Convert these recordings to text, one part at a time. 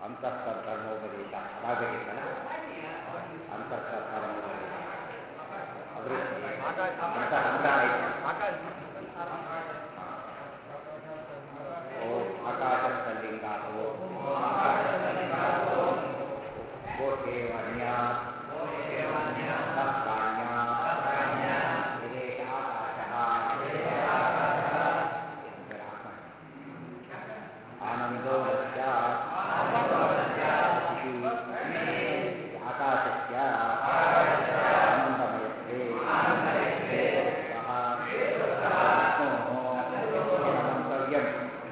ಅಂತಃಕರಣೋಪದೇಶ ಅದಾಗಬೇಕಿತ್ತಲ್ಲ ಅಂತಃಕರಣೋಪದೇಶ ಅದ್ರ ಅಂತ ಅಂತ ಆಯ್ತು ಓಂ ಆಕಾಶಸ್ಥಲಿಂಗಾತು ಗೋಕೇವನ್ಯ ಪ್ರಾಣ್ಯ ವಿದೇಶ ಆನಂದೋ ಆಕಾಶಸ್ಯ ಆನಂದಮಯತ್ವೇ ಮಂತವ್ಯಂ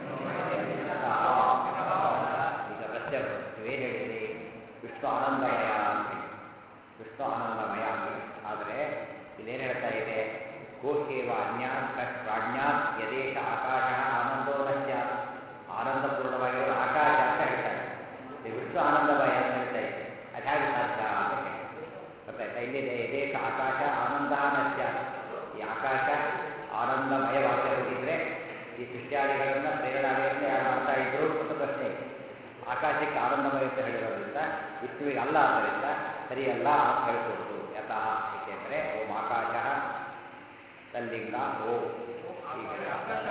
ಈಗ ಪ್ರಶ್ನೆ ಏನು ಹೇಳಿದ್ರಿ ವಿಷ್ಣು ಆನಂದಮಯ ಅಂತ ಹೇಳಿ ವಿಷ್ಣು ಆನಂದಮಯ ಆದರೆ ಇಲ್ಲೇನು ಹೇಳ್ತಾ ಇದೆ ಗೋಕೇವ ಅನ್ಯಾತ್ ಪ್ರಾಜ್ಞಾತ್ ಯದೇಶ ಆಕಾಶ ಆನಂದೋ ನ ಸ್ಯಾತ್ ಆನಂದಪೂರ್ಣವಾಗಿರೋ ಆಕಾಶ ಅಂತ ಹೇಳ್ತಾರೆ ಇದು ವಿಷ್ಣು ಆನಂದಮಯ ಅಂತ ಹೇಳ್ತಾ ಇದೆ ಅದು ಹೇಗೆ ಸಾಧ್ಯ ಅಂತ ಹೇಳಿ ಗೊತ್ತಾಯ್ತಾ ಇಲ್ಲಿದೆ ಯದೇಶ ಆಕಾಶ ಆನಂದ ನ ಸ್ಯಾತ್ ಈ ಆಕಾಶ ಆನಂದಮಯವಾಗಿ ಹೋಗಿದ್ರೆ ಈ ಸೃಷ್ಟಿಯಾದಿಗಳನ್ನು ಪ್ರೇರಣಾದಿಗಳನ್ನು ಯಾರು ಮಾಡ್ತಾ ಇದ್ರು ಅಂತ ಪ್ರಶ್ನೆ ಇದೆ ಆಕಾಶಕ್ಕೆ ಆನಂದಮಯ ಅಂತ ಹೇಳಿರೋದ್ರಿಂದ ವಿಷ್ಣುವಿಗೆ ಅಲ್ಲ ಆದ್ದರಿಂದ ಸರಿಯಲ್ಲ ಅಂತ ಹೇಳ್ಕೊಡ್ತು ಯತಃ ಏಕೆಂದರೆ ಓಂ ಆಕಾಶ ತಲ್ಲಿಂಗ ಓ ಅಂದ್ರೆ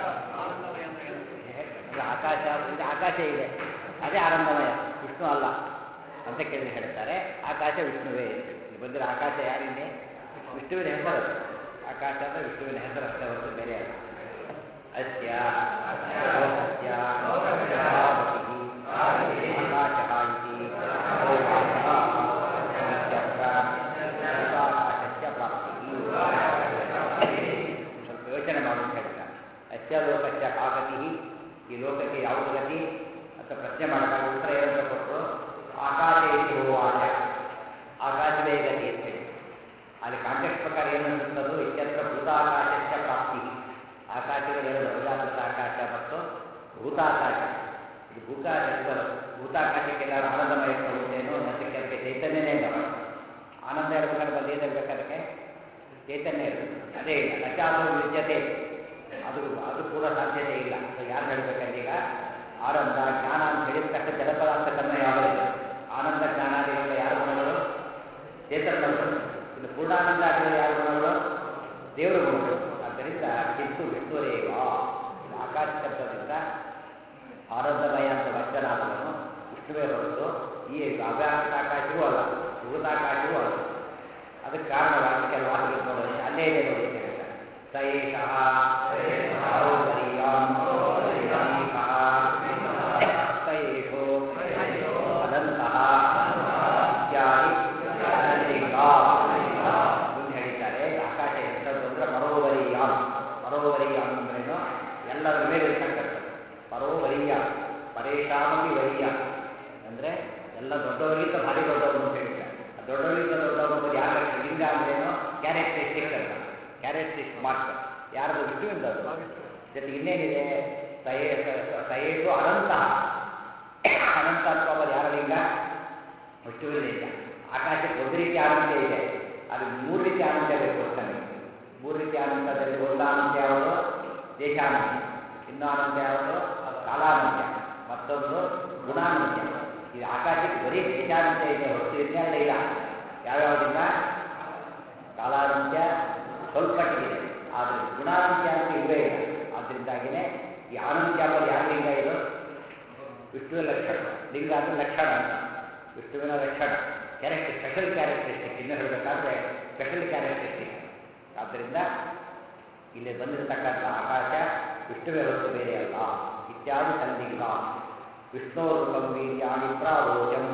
ಆಕಾಶ ಇದೆ ಆಕಾಶ ಇದೆ ಅದೇ ಆನಂದಮಯ ವಿಷ್ಣು ಅಲ್ಲ ಅಂತ ಕೇಳಿ ಹೇಳ್ತಾರೆ ಆಕಾಶ ವಿಷ್ಣುವೇ ಇಲ್ಲಿ ಬಂದಿರೋ ಆಕಾಶ ಯಾರಿන්නේ ವಿಷ್ಣುವಿನ ಹೆಸರು ಅದು. ಆಕಾಶ ಅಂದರೆ ವಿಷ್ಣುವಿನ ಹೆಸರು ಅಷ್ಟೇ ಹೊರತು ಬೇರೆ ಅಲ್ಲ ಅಸ್ಯ ಲೋಕಸ್ಯ ಪ್ರಜಾಪತಿಃ ಆಕಾಶಃ ಇತಿ ಲೋಕಾಃ ಇತ್ಯತ್ರ ಭೂತಾಕಾಶಸ್ಯ ಪ್ರಾಪ್ತಿಃ ಸ್ವಲ್ಪ ಯೋಚನೆ ಮಾಡು ಅಂತ ಹೇಳ್ತಾರೆ ಅಸ್ಯ ಲೋಕಸ್ಯ ಕಾ ಗತಿ ಈ ಲೋಕಕ್ಕೆ ಯಾವುದು ಗತಿ ಅಂತ ಪ್ರಶ್ನೆ ಮಾಡಿದಾಗ ಉತ್ತರ ಏನಂತ ಕೊಟ್ಟರು ಆಕಾಶ ಇತಿ ಹೋವಾಚ ಆಕಾಶವೇ ಗತಿ ಅಂತ ಹೇಳಿ ಅಲ್ಲಿ ಕಾಂಟೆಕ್ಸ್ಟ್ ಪ್ರಕಾರ ಏನು ಅನಿಸುತ್ತದು ಇತ್ಯತ್ರ ಭೂತಾಕಾಶಸ್ಯ ಪ್ರಾಪ್ತಿ ಆಕಾಶಗಳು ಎರಡು ಅಜಾಗೃತ ಆಕಾಶ ಮತ್ತು ಭೂತಾಕಾಶ ಇದು ಭೂಕಾಶ ಇರ್ತದೆ ಭೂತಾಕಾಶಕ್ಕೆ ಎಲ್ಲರೂ ಆನಂದಮಯ ಹೋಗುತ್ತೇನೋ ಅದಕ್ಕೆ ಅದಕ್ಕೆ ಚೈತನ್ಯನೇ ಇಲ್ಲ ಆನಂದ ಇರಬೇಕಾದ್ರೆ ಬಂದು ಏನಿರ್ಬೇಕು ಅದಕ್ಕೆ ಚೈತನ್ಯ ಇರ್ತದೆ ಅದೇ ಇಲ್ಲ ನಚಾದು ವಿದ್ಯತೆ ಅದು ಅದು ಕೂಡ ಸಾಧ್ಯತೆ ಇಲ್ಲ ಸೊ ಯಾರು ಹೇಳ್ಬೇಕಂದ್ರೆ ಈಗ ಆನಂದ ಜ್ಞಾನ ಅಂತ ಹೇಳಿದ ತಕ್ಷಣ ಜನಪದ ಅಂತ ಕರ್ಮ ಯಾವುದು ಆನಂದ ಜ್ಞಾನಾದಿಗಳ ಯಾರ ಗುಣಗಳು ಚೇತನಗಳು ಇದು ಪೂರ್ಣಾನಂದ ಆಗಿರೋ ಯಾರ ಗುಣಗಳು ದೇವರ ಗುಣಗಳು ಆದ್ದರಿಂದ ಕಿಂತು ವಿಷ್ಣುರೇವ ಇದು ಆಕಾಶ ಶಬ್ದದಿಂದ ಆನಂದಮಯ ಅಂತ ವಚನಾದವನು ವಿಷ್ಣುವೇ ಹೊರತು ಈ ಅವ್ಯಾಕೃತ ಆಕಾಶವೂ ಅಲ್ಲ ಭೂತಾಕಾಶವೂ ಅಲ್ಲ ಅದಕ್ಕೆ ಕಾರಣವಾಗಿ ಕೆಲವು ಮಾತುಗಳು ನೋಡೋದು ಅಲ್ಲೇ ಇದೆ ನೋಡಿ ಅಂತ ಹೇಳ್ತಾರೆ ಸ ಏಷಃ ಸರೋವರೀಯಾಂ ಅನಂತಃ ಸ ಏಷೋ ಅನಂತಃ ಇತ್ಯಾದಿ ಅನಂತಿಕ ಮುಂದೆ ಹೇಳಿದ್ದಾರೆ ಆಕಾಶ ಹೆಸರು ಅಂದ್ರೆ ಪರೋವರೀಯಾಂ ಪರೋವರೀಯಾಂ ಅಂದ್ರೇನು ಎಲ್ಲರ ಮೇಲೆ ಇರ್ತಕ್ಕಂಥದ್ದು ಪರೋವರೀಯ ಪರೇಶಾಮಿ ವರೀಯ ಅಂದ್ರೆ ಎಲ್ಲ ದೊಡ್ಡವರಿಗಿಂತ ಭಾರಿ ದೊಡ್ಡವರು ಅಂತ ಹೇಳ್ತಾರೆ ಆ ದೊಡ್ಡವರಿಗಿಂತ ದೊಡ್ಡವರು ಅನ್ನೋದು ಯಾರ ಲಿಂಗ ಅಂದ್ರೇನು ಕ್ಯಾರೆಕ್ಟರಿಸ್ಟಿಕ್ ಅಂತ ಕ್ಯಾರೆಕ್ಟರಿಸ್ಟಿಕ್ ಮಾರ್ಕ್ ಯಾರದು ವಿಷ್ಣುವಿಂದ ಅದು ಜೊತೆಗೆ ಇನ್ನೇನಿದೆ ಸಯೇ ಸಯೇಷು ಅನಂತ ಅನಂತ ಅಂತ ಯಾರ ಲಿಂಗ ವಿಷ್ಣುವಿನ ಲಿಂಗ ಆಕಾಶಕ್ಕೆ ಒಂದು ರೀತಿ ಆನಂದ ಇದೆ ಅದು ಮೂರು ರೀತಿ ಆನಂದ ಬೇಕು ನಮಗೆ ಮೂರು ರೀತಿ ಆನಂದದಲ್ಲಿ ಒಂದು ಆನಂದ ಯಾವುದು ದೇಶಾನಂದ ಇನ್ನೂ ಆನಂದ ಯಾವುದು ಕಾಲಾನಂದ ಮತ್ತೊಂದು ಗುಣಾನಂದ ಇದು ಆಕಾಶಕ್ಕೆ ಬರೀ ದೇಶಾನಂದ ಇದೆ ಹೊರತು ಇನ್ನೆರಡು ಇಲ್ಲ ಯಾವ್ಯಾವುದಿಲ್ಲ ಕಾಲಾನಂತ್ಯ ಸ್ವಲ್ಪ ಇದೆ ಆದರೆ ಗುಣಾನಂತ್ಯ ಅಂತ ಇಲ್ಲವೇ ಇಲ್ಲ ಆದ್ದರಿಂದಾಗಿನೇ ಈ ಆನಂತ್ಯ ಅನ್ನೋದು ಯಾವ ಲಿಂಗ ಇದು ವಿಷ್ಣುವಿನ ಲಕ್ಷಣ ಲಿಂಗ ಅಂದರೆ ಲಕ್ಷಣ ಅಂತ ವಿಷ್ಣುವಿನ ಲಕ್ಷಣ ಕ್ಯಾರೆಕ್ಟರ್ ಸ್ಪೆಷಲ್ ಕ್ಯಾರೆಕ್ಟರಿಸ್ಟಿಕ್ ಇನ್ನು ಹೇಳಬೇಕಾದ್ರೆ ಸ್ಪೆಷಲ್ ಕ್ಯಾರೆಕ್ಟರಿಸ್ಟಿಕ್ ಆದ್ದರಿಂದ ಇಲ್ಲಿ ಬಂದಿರತಕ್ಕಂಥ ಆಕಾಶ ವಿಷ್ಣುವೇ ಹೊರತು ಬೇರೆ ಅಲ್ಲ ಇತ್ಯಾದಿ ಸಂಲಿಂಗ ವಿಷ್ಣೋರುಪಂ ವೀರ್ಯಾಣಿ ಪ್ರಾವೋಚಂ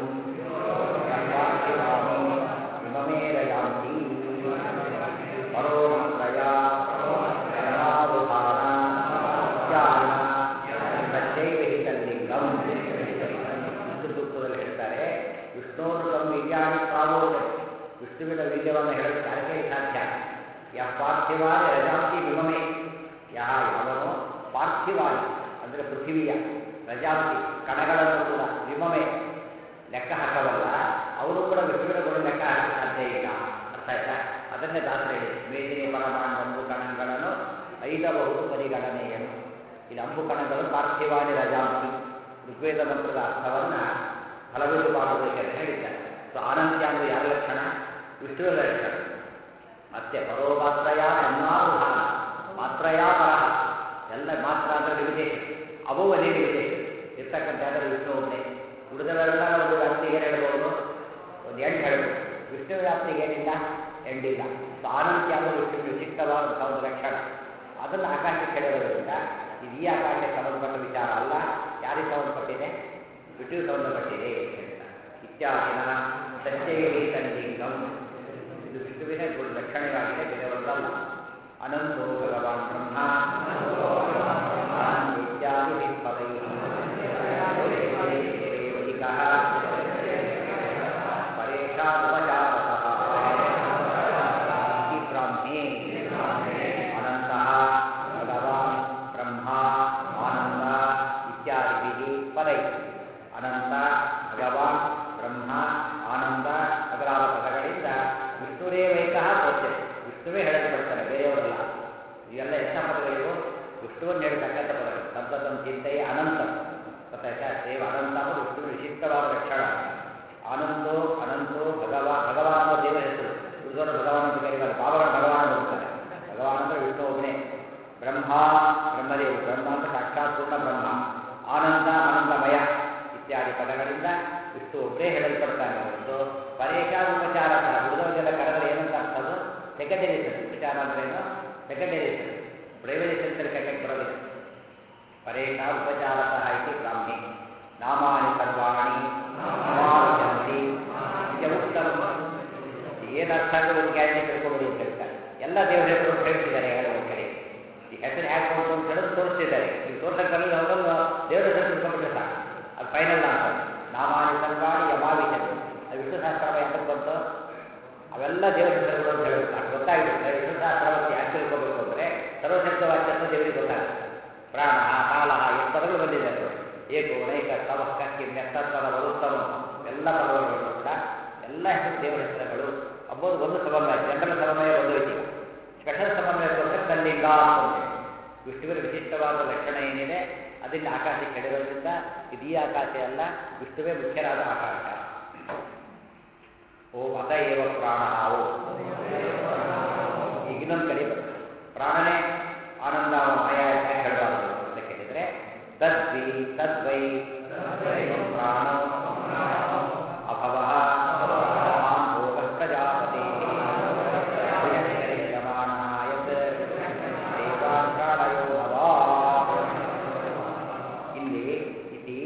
ವಿಮಮೇರಯಾಂತಿ ಪರೋ ಮಂತ್ರಯ ಧರ್ಮಾವಧಾನ ಇತ್ಯಾದಿನ ತಚ್ಚೈವ ಹಿ ಸಂಲಿಂಗಂ ವಿಷ್ಣು ಸೂಕ್ತದಲ್ಲಿ ಹೇಳ್ತಾರೆ ವಿಷ್ಣೋರುಪಂ ವೀರ್ಯಾಣಿ ಪ್ರಾವೋಚಂ ವಿಷ್ಣುವಿನ ವೀರ್ಯವನ್ನು ಹೇಳಲು ಯಾರಿಗೆ ಸಾಧ್ಯ ಯ ಪಾರ್ಥಿವಾದ ರಜಾಂತಿ ವಿಮಮೆ ಯಾ ಯಾವನೋ ಪಾರ್ಥಿವಾದಿ ಅಂದರೆ ಪೃಥಿವಿಯ ರಜಾಂತಿ ಕಣಗಳನ್ನು ಕೂಡ ವಿಮಮೆ ಲೆಕ್ಕ ಹಾಕವಲ್ಲ ಅವರು ಕೂಡ ವಿಷ್ಣುವಿನ ಕೂಡ ಲೆಕ್ಕ ಹಾಕಲು ಸಾಧ್ಯ ಇಲ್ಲ ಅರ್ಥ ಆಯ್ತಾ ಅದನ್ನೇ ದಾಸರ ಹೇಳಿ ಮೇದಿನಿ ಪರಮಾಣು ಅಂಬು ಕಣಗಳನ್ನು ಐದಬಹುದು ಪರಿಗಣನೆಯನು ಇಲ್ಲಿ ಅಂಬು ಕಣಗಳು ಪಾರ್ಥಿವಾದಿ ರಜಾಂತಿ ಋಗ್ವೇದ ಮಂತ್ರದ ಅರ್ಥವನ್ನು ಫಲವಿದು ಮಾಡುವುದಕ್ಕೆ ಅಂತ ಹೇಳಿದ್ದಾರೆ ಸೊ ಅನಂತ್ಯ ಅಂದ್ರೆ ಯಾರ ಲಕ್ಷಣ ವಿಷ್ಣುವಿನ ಲಕ್ಷಣ ಮತ್ತೆ ಪರೋ ಮಾತ್ರಯ ಮನ್ನಾರುಧಾನ ಮಾತ್ರಯ ಪರಹ ಎಲ್ಲ ಮಾತ್ರ ಅಂದ್ರೆ ಲಿಮಿಟೇಷನ್ ಅವು ಅದೇ ಲಿಮಿಟೇಷನ್ ಇರ್ತಕ್ಕಂಥ ಯಾರು ವಿಷ್ಣು ಒಬ್ಬನೇ ಉಳಿದವೆಲ್ಲ ಒಂದು ವ್ಯಾಪ್ತಿಗೆ ಏನು ಹೇಳ್ಬೋದು ಒಂದು ಎಂಡ್ ಹೇಳ್ಬೋದು ವಿಷ್ಣು ವ್ಯಾಪ್ತಿಗೆ ಏನಿಲ್ಲ ಎಂಡಿಲ್ಲ ಸೊ ಅನಂತ್ಯ ಅಂದ್ರೆ ವಿಷ್ಣುವಿನ ವಿಶಿಷ್ಟವಾದಂತಹ ಒಂದು ಲಕ್ಷಣ ಅದನ್ನು ಆಕಾಶಕ್ಕೆ ಹೇಳಿರೋದ್ರಿಂದ ಇದು ಈ ಆಕಾಶಕ್ಕೆ ಸಂಬಂಧಪಟ್ಟ ವಿಚಾರ ಅಲ್ಲ ಯಾರಿಗೆ ಸಂಬಂಧಪಟ್ಟಿದೆ ವಿಷ್ಣುವಿಗೆ ಸಂಬಂಧಪಟ್ಟಿದೆ ಅಂತ ಹೇಳ್ತಾರೆ ಇತ್ಯಾದಿನ ಸತ್ಯವೇ ತನ್ನಿಂಗಂ ಇದು ವಿಷ್ಣುವಿನ ಗುಣ ಲಕ್ಷಣವಾಗಿದೆ ಬೇರೆಯವರಲ್ಲ ಅನಂತೋ ಭಗವಾನ್ ಬ್ರಹ್ಮ ಇತ್ಯಾದಿ ಪದೈ ವೈದಿಕಃ ಪರೇಶಾನುಪಚಾರತಃ ಇತಿ ಬ್ರಾಹ್ಮೇ ಅನಂತಃ ಭಗವಾನ್ ಬ್ರಹ್ಮ ಆನಂದ ಇತ್ಯಾದಿಭಿः ಪದೈ ಅನಂತ ಭಗವಾನ್ ಬ್ರಹ್ಮ ಆನಂದ ಮೊದಲಾದ ಪದಗಳಿಂದ ವಿಷ್ಣುರೇವೈಕಃ ಪ್ರೋಚ್ಯತೆ ವಿಷ್ಣುವೇ ಹೇಳಲ್ಪಡ್ತಾರೆ ಬೇರೆಯವರಲ್ಲ ಇವೆಲ್ಲ ಎಷ್ಟು ಪದಗಳಿವು ವಿಷ್ಣುವನ್ನು ಹೇಳ್ತಕ್ಕಂಥ ಪದಗಳು ತದ್ವತಂ ಚಿಂತೆಯ ಅನಂತ ಗೊತ್ತಾಯ್ತಾ ದೇವ ಅನಂತ ಅನ್ನೋದು ವಿಷ್ಣುವಿನ ವಿಶಿಷ್ಟವಾದ ಲಕ್ಷಣ ಆನಂದೋ ಅನಂತೋ ಭಗವ ಭಗವಾನ್ ಅನ್ನೋ ದೇವರ ಹೆಸರು ಉಳಿದವರು ಭಗವಾನ್ ಅಂತ ಕರೀತಾರೆ ಬಾಬರ ಭಗವಾನ್ ಅಂತ ಹೇಳ್ತಾರೆ ಭಗವಾನ್ ಅಂದ್ರೆ ವಿಷ್ಣು ಒಬ್ಬನೇ ಬ್ರಹ್ಮ ಬ್ರಹ್ಮದೇವ ಬ್ರಹ್ಮ ಅಂತ ಸಾಕ್ಷಾತ್ ಪೂರ್ಣ ಬ್ರಹ್ಮ ಆನಂದ ಆನಂದಮಯ ಇತ್ಯಾದಿ ಪದಗಳಿಂದ ವಿಷ್ಣು ಒಬ್ಬರೇ ಹೇಳಲ್ಪಡ್ತಾನೆ ಹೊರತು ಪರೇಶ ಉಪಚಾರ ಉಳಿದವರಿಗೆಲ್ಲ ಕರೆದ್ರೆ ಏನಂತ ಅರ್ಥ ಅದು ಸೆಕೆಂಡರಿ ಸೆನ್ಸ್ ಉಪಚಾರ ಅಂದ್ರೆ ಏನು ಸೆಕೆಂಡರಿ ಸೆನ್ಸ್ ಪ್ರೈಮರಿ ಸೆನ್ಸಲ್ಲಿ ಕಟ್ಟಕ್ಕೆ ಬರೋದಿಲ್ಲ ಪರೇಶ ಉಪಚಾರತಃ ಇತಿ ಬ್ರಾಹ್ಮಿ ನಾಮಾನಿ ಸರ್ವಾಣಿ ನಾಮಾನಿ ಉತ್ತಮ ಏನು ಅರ್ಥ ಅಂದ್ರೆ ಒಂದು ಗ್ಯಾರಂಟಿ ತಿಳ್ಕೊಬೇಡಿ ಅಂತ ಹೇಳ್ತಾರೆ ಎಲ್ಲ ದೇವರ ಹೆಸರು ಅಂತ ಹೇಳ್ತಿದ್ದಾರೆ ಹೇಳೋ ಒಂದು ಕಡೆ ಈ ಹೆಸರು ಹ್ಯಾಕ್ ಬಂತು ಅಂತ ಹೇಳೋದು ತೋರಿಸ್ತಿದ್ದಾರೆ ನೀವು ತೋರ್ಸಕ್ಕೆ ಬರಲಿಲ್ಲ ಅವರನ್ನು ದೇವರ ಹೆಸರು ತಿಳ್ಕೊಂಡ್ಬಿಟ್ರೆ ಸಾಕು ಅದು ಫೈನಲ್ ಅಂತ ನಾಮಾನಿ ಸರ್ವಾಣಿ ಯಮಾವಿಷನ್ ಅದು ವಿಷ್ಣು ಸಹಸ್ರಾಮ ಯಾಕೆ ಬಂತು ಅವೆಲ್ಲ ದೇವರ ಹೆಸರುಗಳು ಅಂತ ಹೇಳೋದು ಸಾಕು ಗೊತ್ತಾಗಿರುತ್ತೆ ವಿಷ್ಣು ಸಹಸ್ರವನ್ನು ಯಾಕೆ ತಿಳ್ಕೋಬೇಕು ಅಂದರೆ ಸರ್ವಶಬ್ದ ವಾಕ್ಯ ಅಂತ ದೇವರಿಗೆ ಗೊತ್ತಾಗುತ್ತೆ ಪ್ರಾಣ ಕಾಲ ಎಷ್ಟು ಪದಗಳು ಬಂದಿದೆ ಅದು ಏಕೋ ನೈಕ ಸ್ತವ ಕಕ್ಕಿ ನೆತ್ತತ್ವದ ವರುತ್ತಮ ಎಲ್ಲ ಪದಗಳು ಕೂಡ ಎಲ್ಲ ಹೆಸರು ದೇವರ ಹೆಸರುಗಳು ಅಂಬೋದು ಒಂದು ಸಮನ್ವಯ ಜನರಲ್ ಸಮನ್ವಯ ಬಂದೋಯ್ತು ಈಗ ಸ್ಪೆಷಲ್ ಸಮನ್ವಯ ಬಂದರೆ ತಲ್ಲಿಂಗ ಅಂತ ವಿಷ್ಣುವಿನ ವಿಶಿಷ್ಟವಾದ ಲಕ್ಷಣ ಏನಿದೆ ಅದರಿಂದ ಆಕಾಶಕ್ಕೆ ಕೆಡಿರೋದ್ರಿಂದ ಇದು ಈ ಆಕಾಶ ಅಲ್ಲ ವಿಷ್ಣುವೇ ಮುಖ್ಯರಾದ ಆಕಾಶ ಓ ಮತ ಏವ ಪ್ರಾಣ ಓ ಈಗ ಇನ್ನೊಂದು ಕಡೆ ಬರ್ತದೆ ಪ್ರಾಣನೇ ಆನಂದ ಮಾಯ ಅಂತ ಹೇಳಬಾರದು ಅಂತ ಕೇಳಿದ್ರೆ ತದ್ವಿ ತದ್ವೈ ಪ್ರಾಣ ಅಭವ ಮಹಾನ್ ಭೋಗ ಪ್ರಜಾಪತಿ ಯಮಾನ ಯತ್ ದೇವಾನ್ ಪ್ರಾಣಯೋ ನವ ಇಲ್ಲಿ ಇತಿ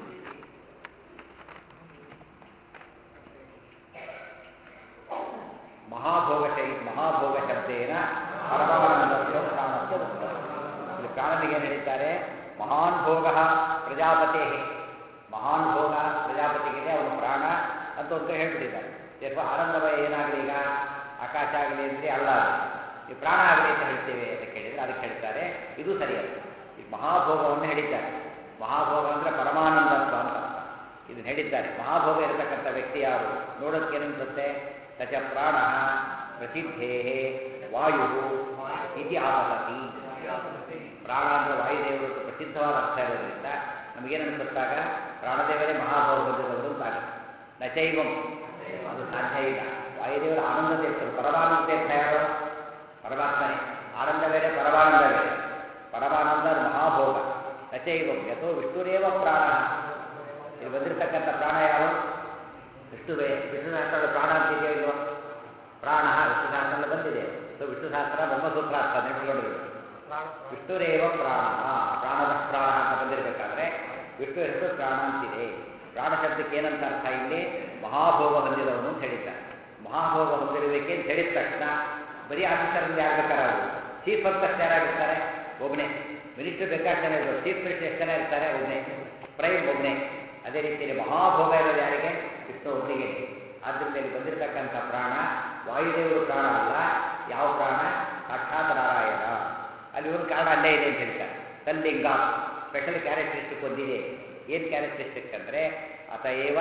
ಮಹಾಭೋಗ ಶೈ ಮಹಾಭೋಗ ಶಬ್ದೇನ ಪರಮಾನಂದತ್ವ ಪ್ರಾಣಸ್ಯ ಉಕ್ತಂ. ಇಲ್ಲಿ ಪ್ರಾಣನಿಗೆ ಏನು ಹೇಳಿದ್ದಾರೆ ಮಹಾನ್ ಭೋಗ ಪ್ರಜಾಪತಿ ಮಹಾನ್ ಭೋಗ ಪ್ರಜಾಪತಿಗಿದೆ ಅವನು ಪ್ರಾಣ ಅಂತ ಒಂದು ಹೇಳ್ಬಿಟ್ಟಿದ್ದಾರೆ ಅಥವಾ ಆನಂದಮಯ ಏನಾಗಲಿ ಈಗ ಆಕಾಶ ಆಗಲಿ ಅಂದರೆ ಅಲ್ಲ ಅದು. ಈ ಪ್ರಾಣ ಆಗಲಿ ಅಂತ ಹೇಳ್ತೇವೆ ಅಂತ ಕೇಳಿದರೆ ಅದಕ್ಕೆ ಹೇಳ್ತಾರೆ ಇದು ಸರಿಯಲ್ಲ ಈ ಮಹಾಭೋಗವನ್ನು ಹೇಳಿದ್ದಾರೆ ಮಹಾಭೋಗ ಅಂದರೆ ಪರಮಾನಂದತ್ವ ಅಂತ ಅರ್ಥ. ಇದನ್ನು ಹೇಳಿದ್ದಾರೆ ಮಹಾಭೋಗ ಇರತಕ್ಕಂಥ ವ್ಯಕ್ತಿ ಯಾರು ನೋಡೋದಕ್ಕೆ ಏನನ್ಸುತ್ತೆ ಸಚ ಪ್ರಾಣ ಪ್ರಸಿದ್ಧೇ ವಾಯು ಇತಿ ಆಪತತಿ ಪ್ರಾಣ ಅಂದರೆ ವಾಯುದೇವರು ಅಂತ ಪ್ರಸಿದ್ಧವಾದ ಅರ್ಥ ಇರೋದ್ರಿಂದ ನಮಗೇನನ್ಸುತ್ತಾಗ ಪ್ರಾಣದೇವರೇ ಮಹಾಭೋಗ ಹೊಂದಿದವರು ಅಂತಾಗುತ್ತೆ ನಚೈವಂ ಅದು ಸಾಧ್ಯ ಇಲ್ಲ ವಾಯುದೇವರ ಆನಂದ ತೀರ್ಥರು ಪರಮಾನಂದ ತೀರ್ಥ ಯಾರು ಪರಮಾತ್ಮನೇ ಆನಂದ ಬೇರೆ ಪರಮಾನಂದ ಬೇರೆ ಪರಮಾನಂದ ಅದು ಮಹಾಭೋಗ ನಚೈವಂ ಯಥೋ ವಿಷ್ಣುರೇವ ಪ್ರಾಣ ಇಲ್ಲಿ ಬಂದಿರತಕ್ಕಂಥ ಪ್ರಾಣ ಯಾರು ವಿಷ್ಣುವೇ ವಿಷ್ಣು ಸಹಸ್ರ ಪ್ರಾಣ ಅಂತಿದೆಯೋ ಇಲ್ವೋ ಪ್ರಾಣ ವಿಷ್ಣು ಸಹಸ್ರ ಬಂದಿದೆ ಸೊ ವಿಷ್ಣು ಸಹಸ್ರ ಬ್ರಹ್ಮಸೂತ್ರ ಅರ್ಥ ನೆನಪಿಕೊಂಡಿರಬೇಕು ವಿಷ್ಣುರೇವ ಪ್ರಾಣ ಪ್ರಾಣದ ಪ್ರಾಣ ಅಂತ ಬಂದಿರಬೇಕಾದ್ರೆ ವಿಷ್ಣು ಹೆಸರು ಪ್ರಾಣ ಅಂತಿದೆ ಪ್ರಾಣ ಶಬ್ದಕ್ಕೆ ಏನಂತ ಅರ್ಥ ಇಲ್ಲಿ ಮಹಾಭೋಗ ಹೊಂದಿದವನು ಅಂತ ಹೇಳಿದ್ದಾರೆ ಮಹಾಭೋಗ ಹೊಂದಿರಬೇಕೆ ಅಂತ ಹೇಳಿದ ತಕ್ಷಣ ಬರೀ ಆಫೀಸರಿಂದ ಯಾರು ಬೇಕಾರಾಗಬಹುದು ಚೀಫ್ ಅಂತ ಯಾರಾಗಿರ್ತಾರೆ ಒಬ್ಬನೇ ಮಿನಿಸ್ಟರ್ ಬೇಕಾದ ಜನ ಇರ್ಬೋದು ಚೀಫ್ ಮಿನಿಸ್ಟರ್ ಎಷ್ಟು ಜನ ಇರ್ತಾರೆ ಒಬ್ಬನೇ ಪ್ರೈಮ್ ಒಬ್ಬನೇ ಅದೇ ರೀತಿಯಲ್ಲಿ ಮಹಾಭೋಗ ಇರೋದು ಯಾರಿಗೆ ವಿಷ್ಣು ಒಬ್ಬನಿಗೆ ಆದ್ದರಿಂದ ಇಲ್ಲಿ ಬಂದಿರತಕ್ಕಂಥ ಪ್ರಾಣ ವಾಯುದೇವರು ಪ್ರಾಣ ಅಲ್ಲ ಯಾವ ಪ್ರಾಣ ಸಾಕ್ಷಾತ್ ನಾರಾಯಣ ಅಲ್ಲಿ ಒಂದು ಕಾರಣ ಅಲ್ಲೇ ಇದೆ ಅಂತ ಹೇಳ್ತಾರೆ ತಲ್ಲಿಂಗ ಸ್ಪೆಷಲ್ ಕ್ಯಾರೆಕ್ಟರಿಸ್ಟಿಕ್ ಒಂದಿದೆ ಏನು ಕ್ಯಾರೆಕ್ಟರಿಸ್ಟಿಕ್ ಅಂದರೆ ಅತಏವ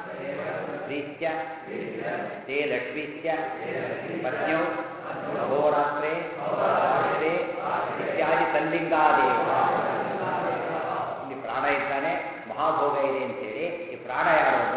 ಪ್ರೀತ್ಯ ತೇ ಲಕ್ಷ್ಮೀತ್ಯ ಪತ್ನ್ಯೌ ಅಹೋರಾತ್ರೆ ರಾತ್ರೆ ಇತ್ಯಾದಿ ತಲ್ಲಿಂಗಾದೇವ ಇಲ್ಲಿ ಪ್ರಾಣ ಇದ್ದಾನೆ ಮಹಾಭೋಗ ಇದೆ ಅಂತೇಳಿ ಈ ಪ್ರಾಣ ಯಾರು ಅಂದರೆ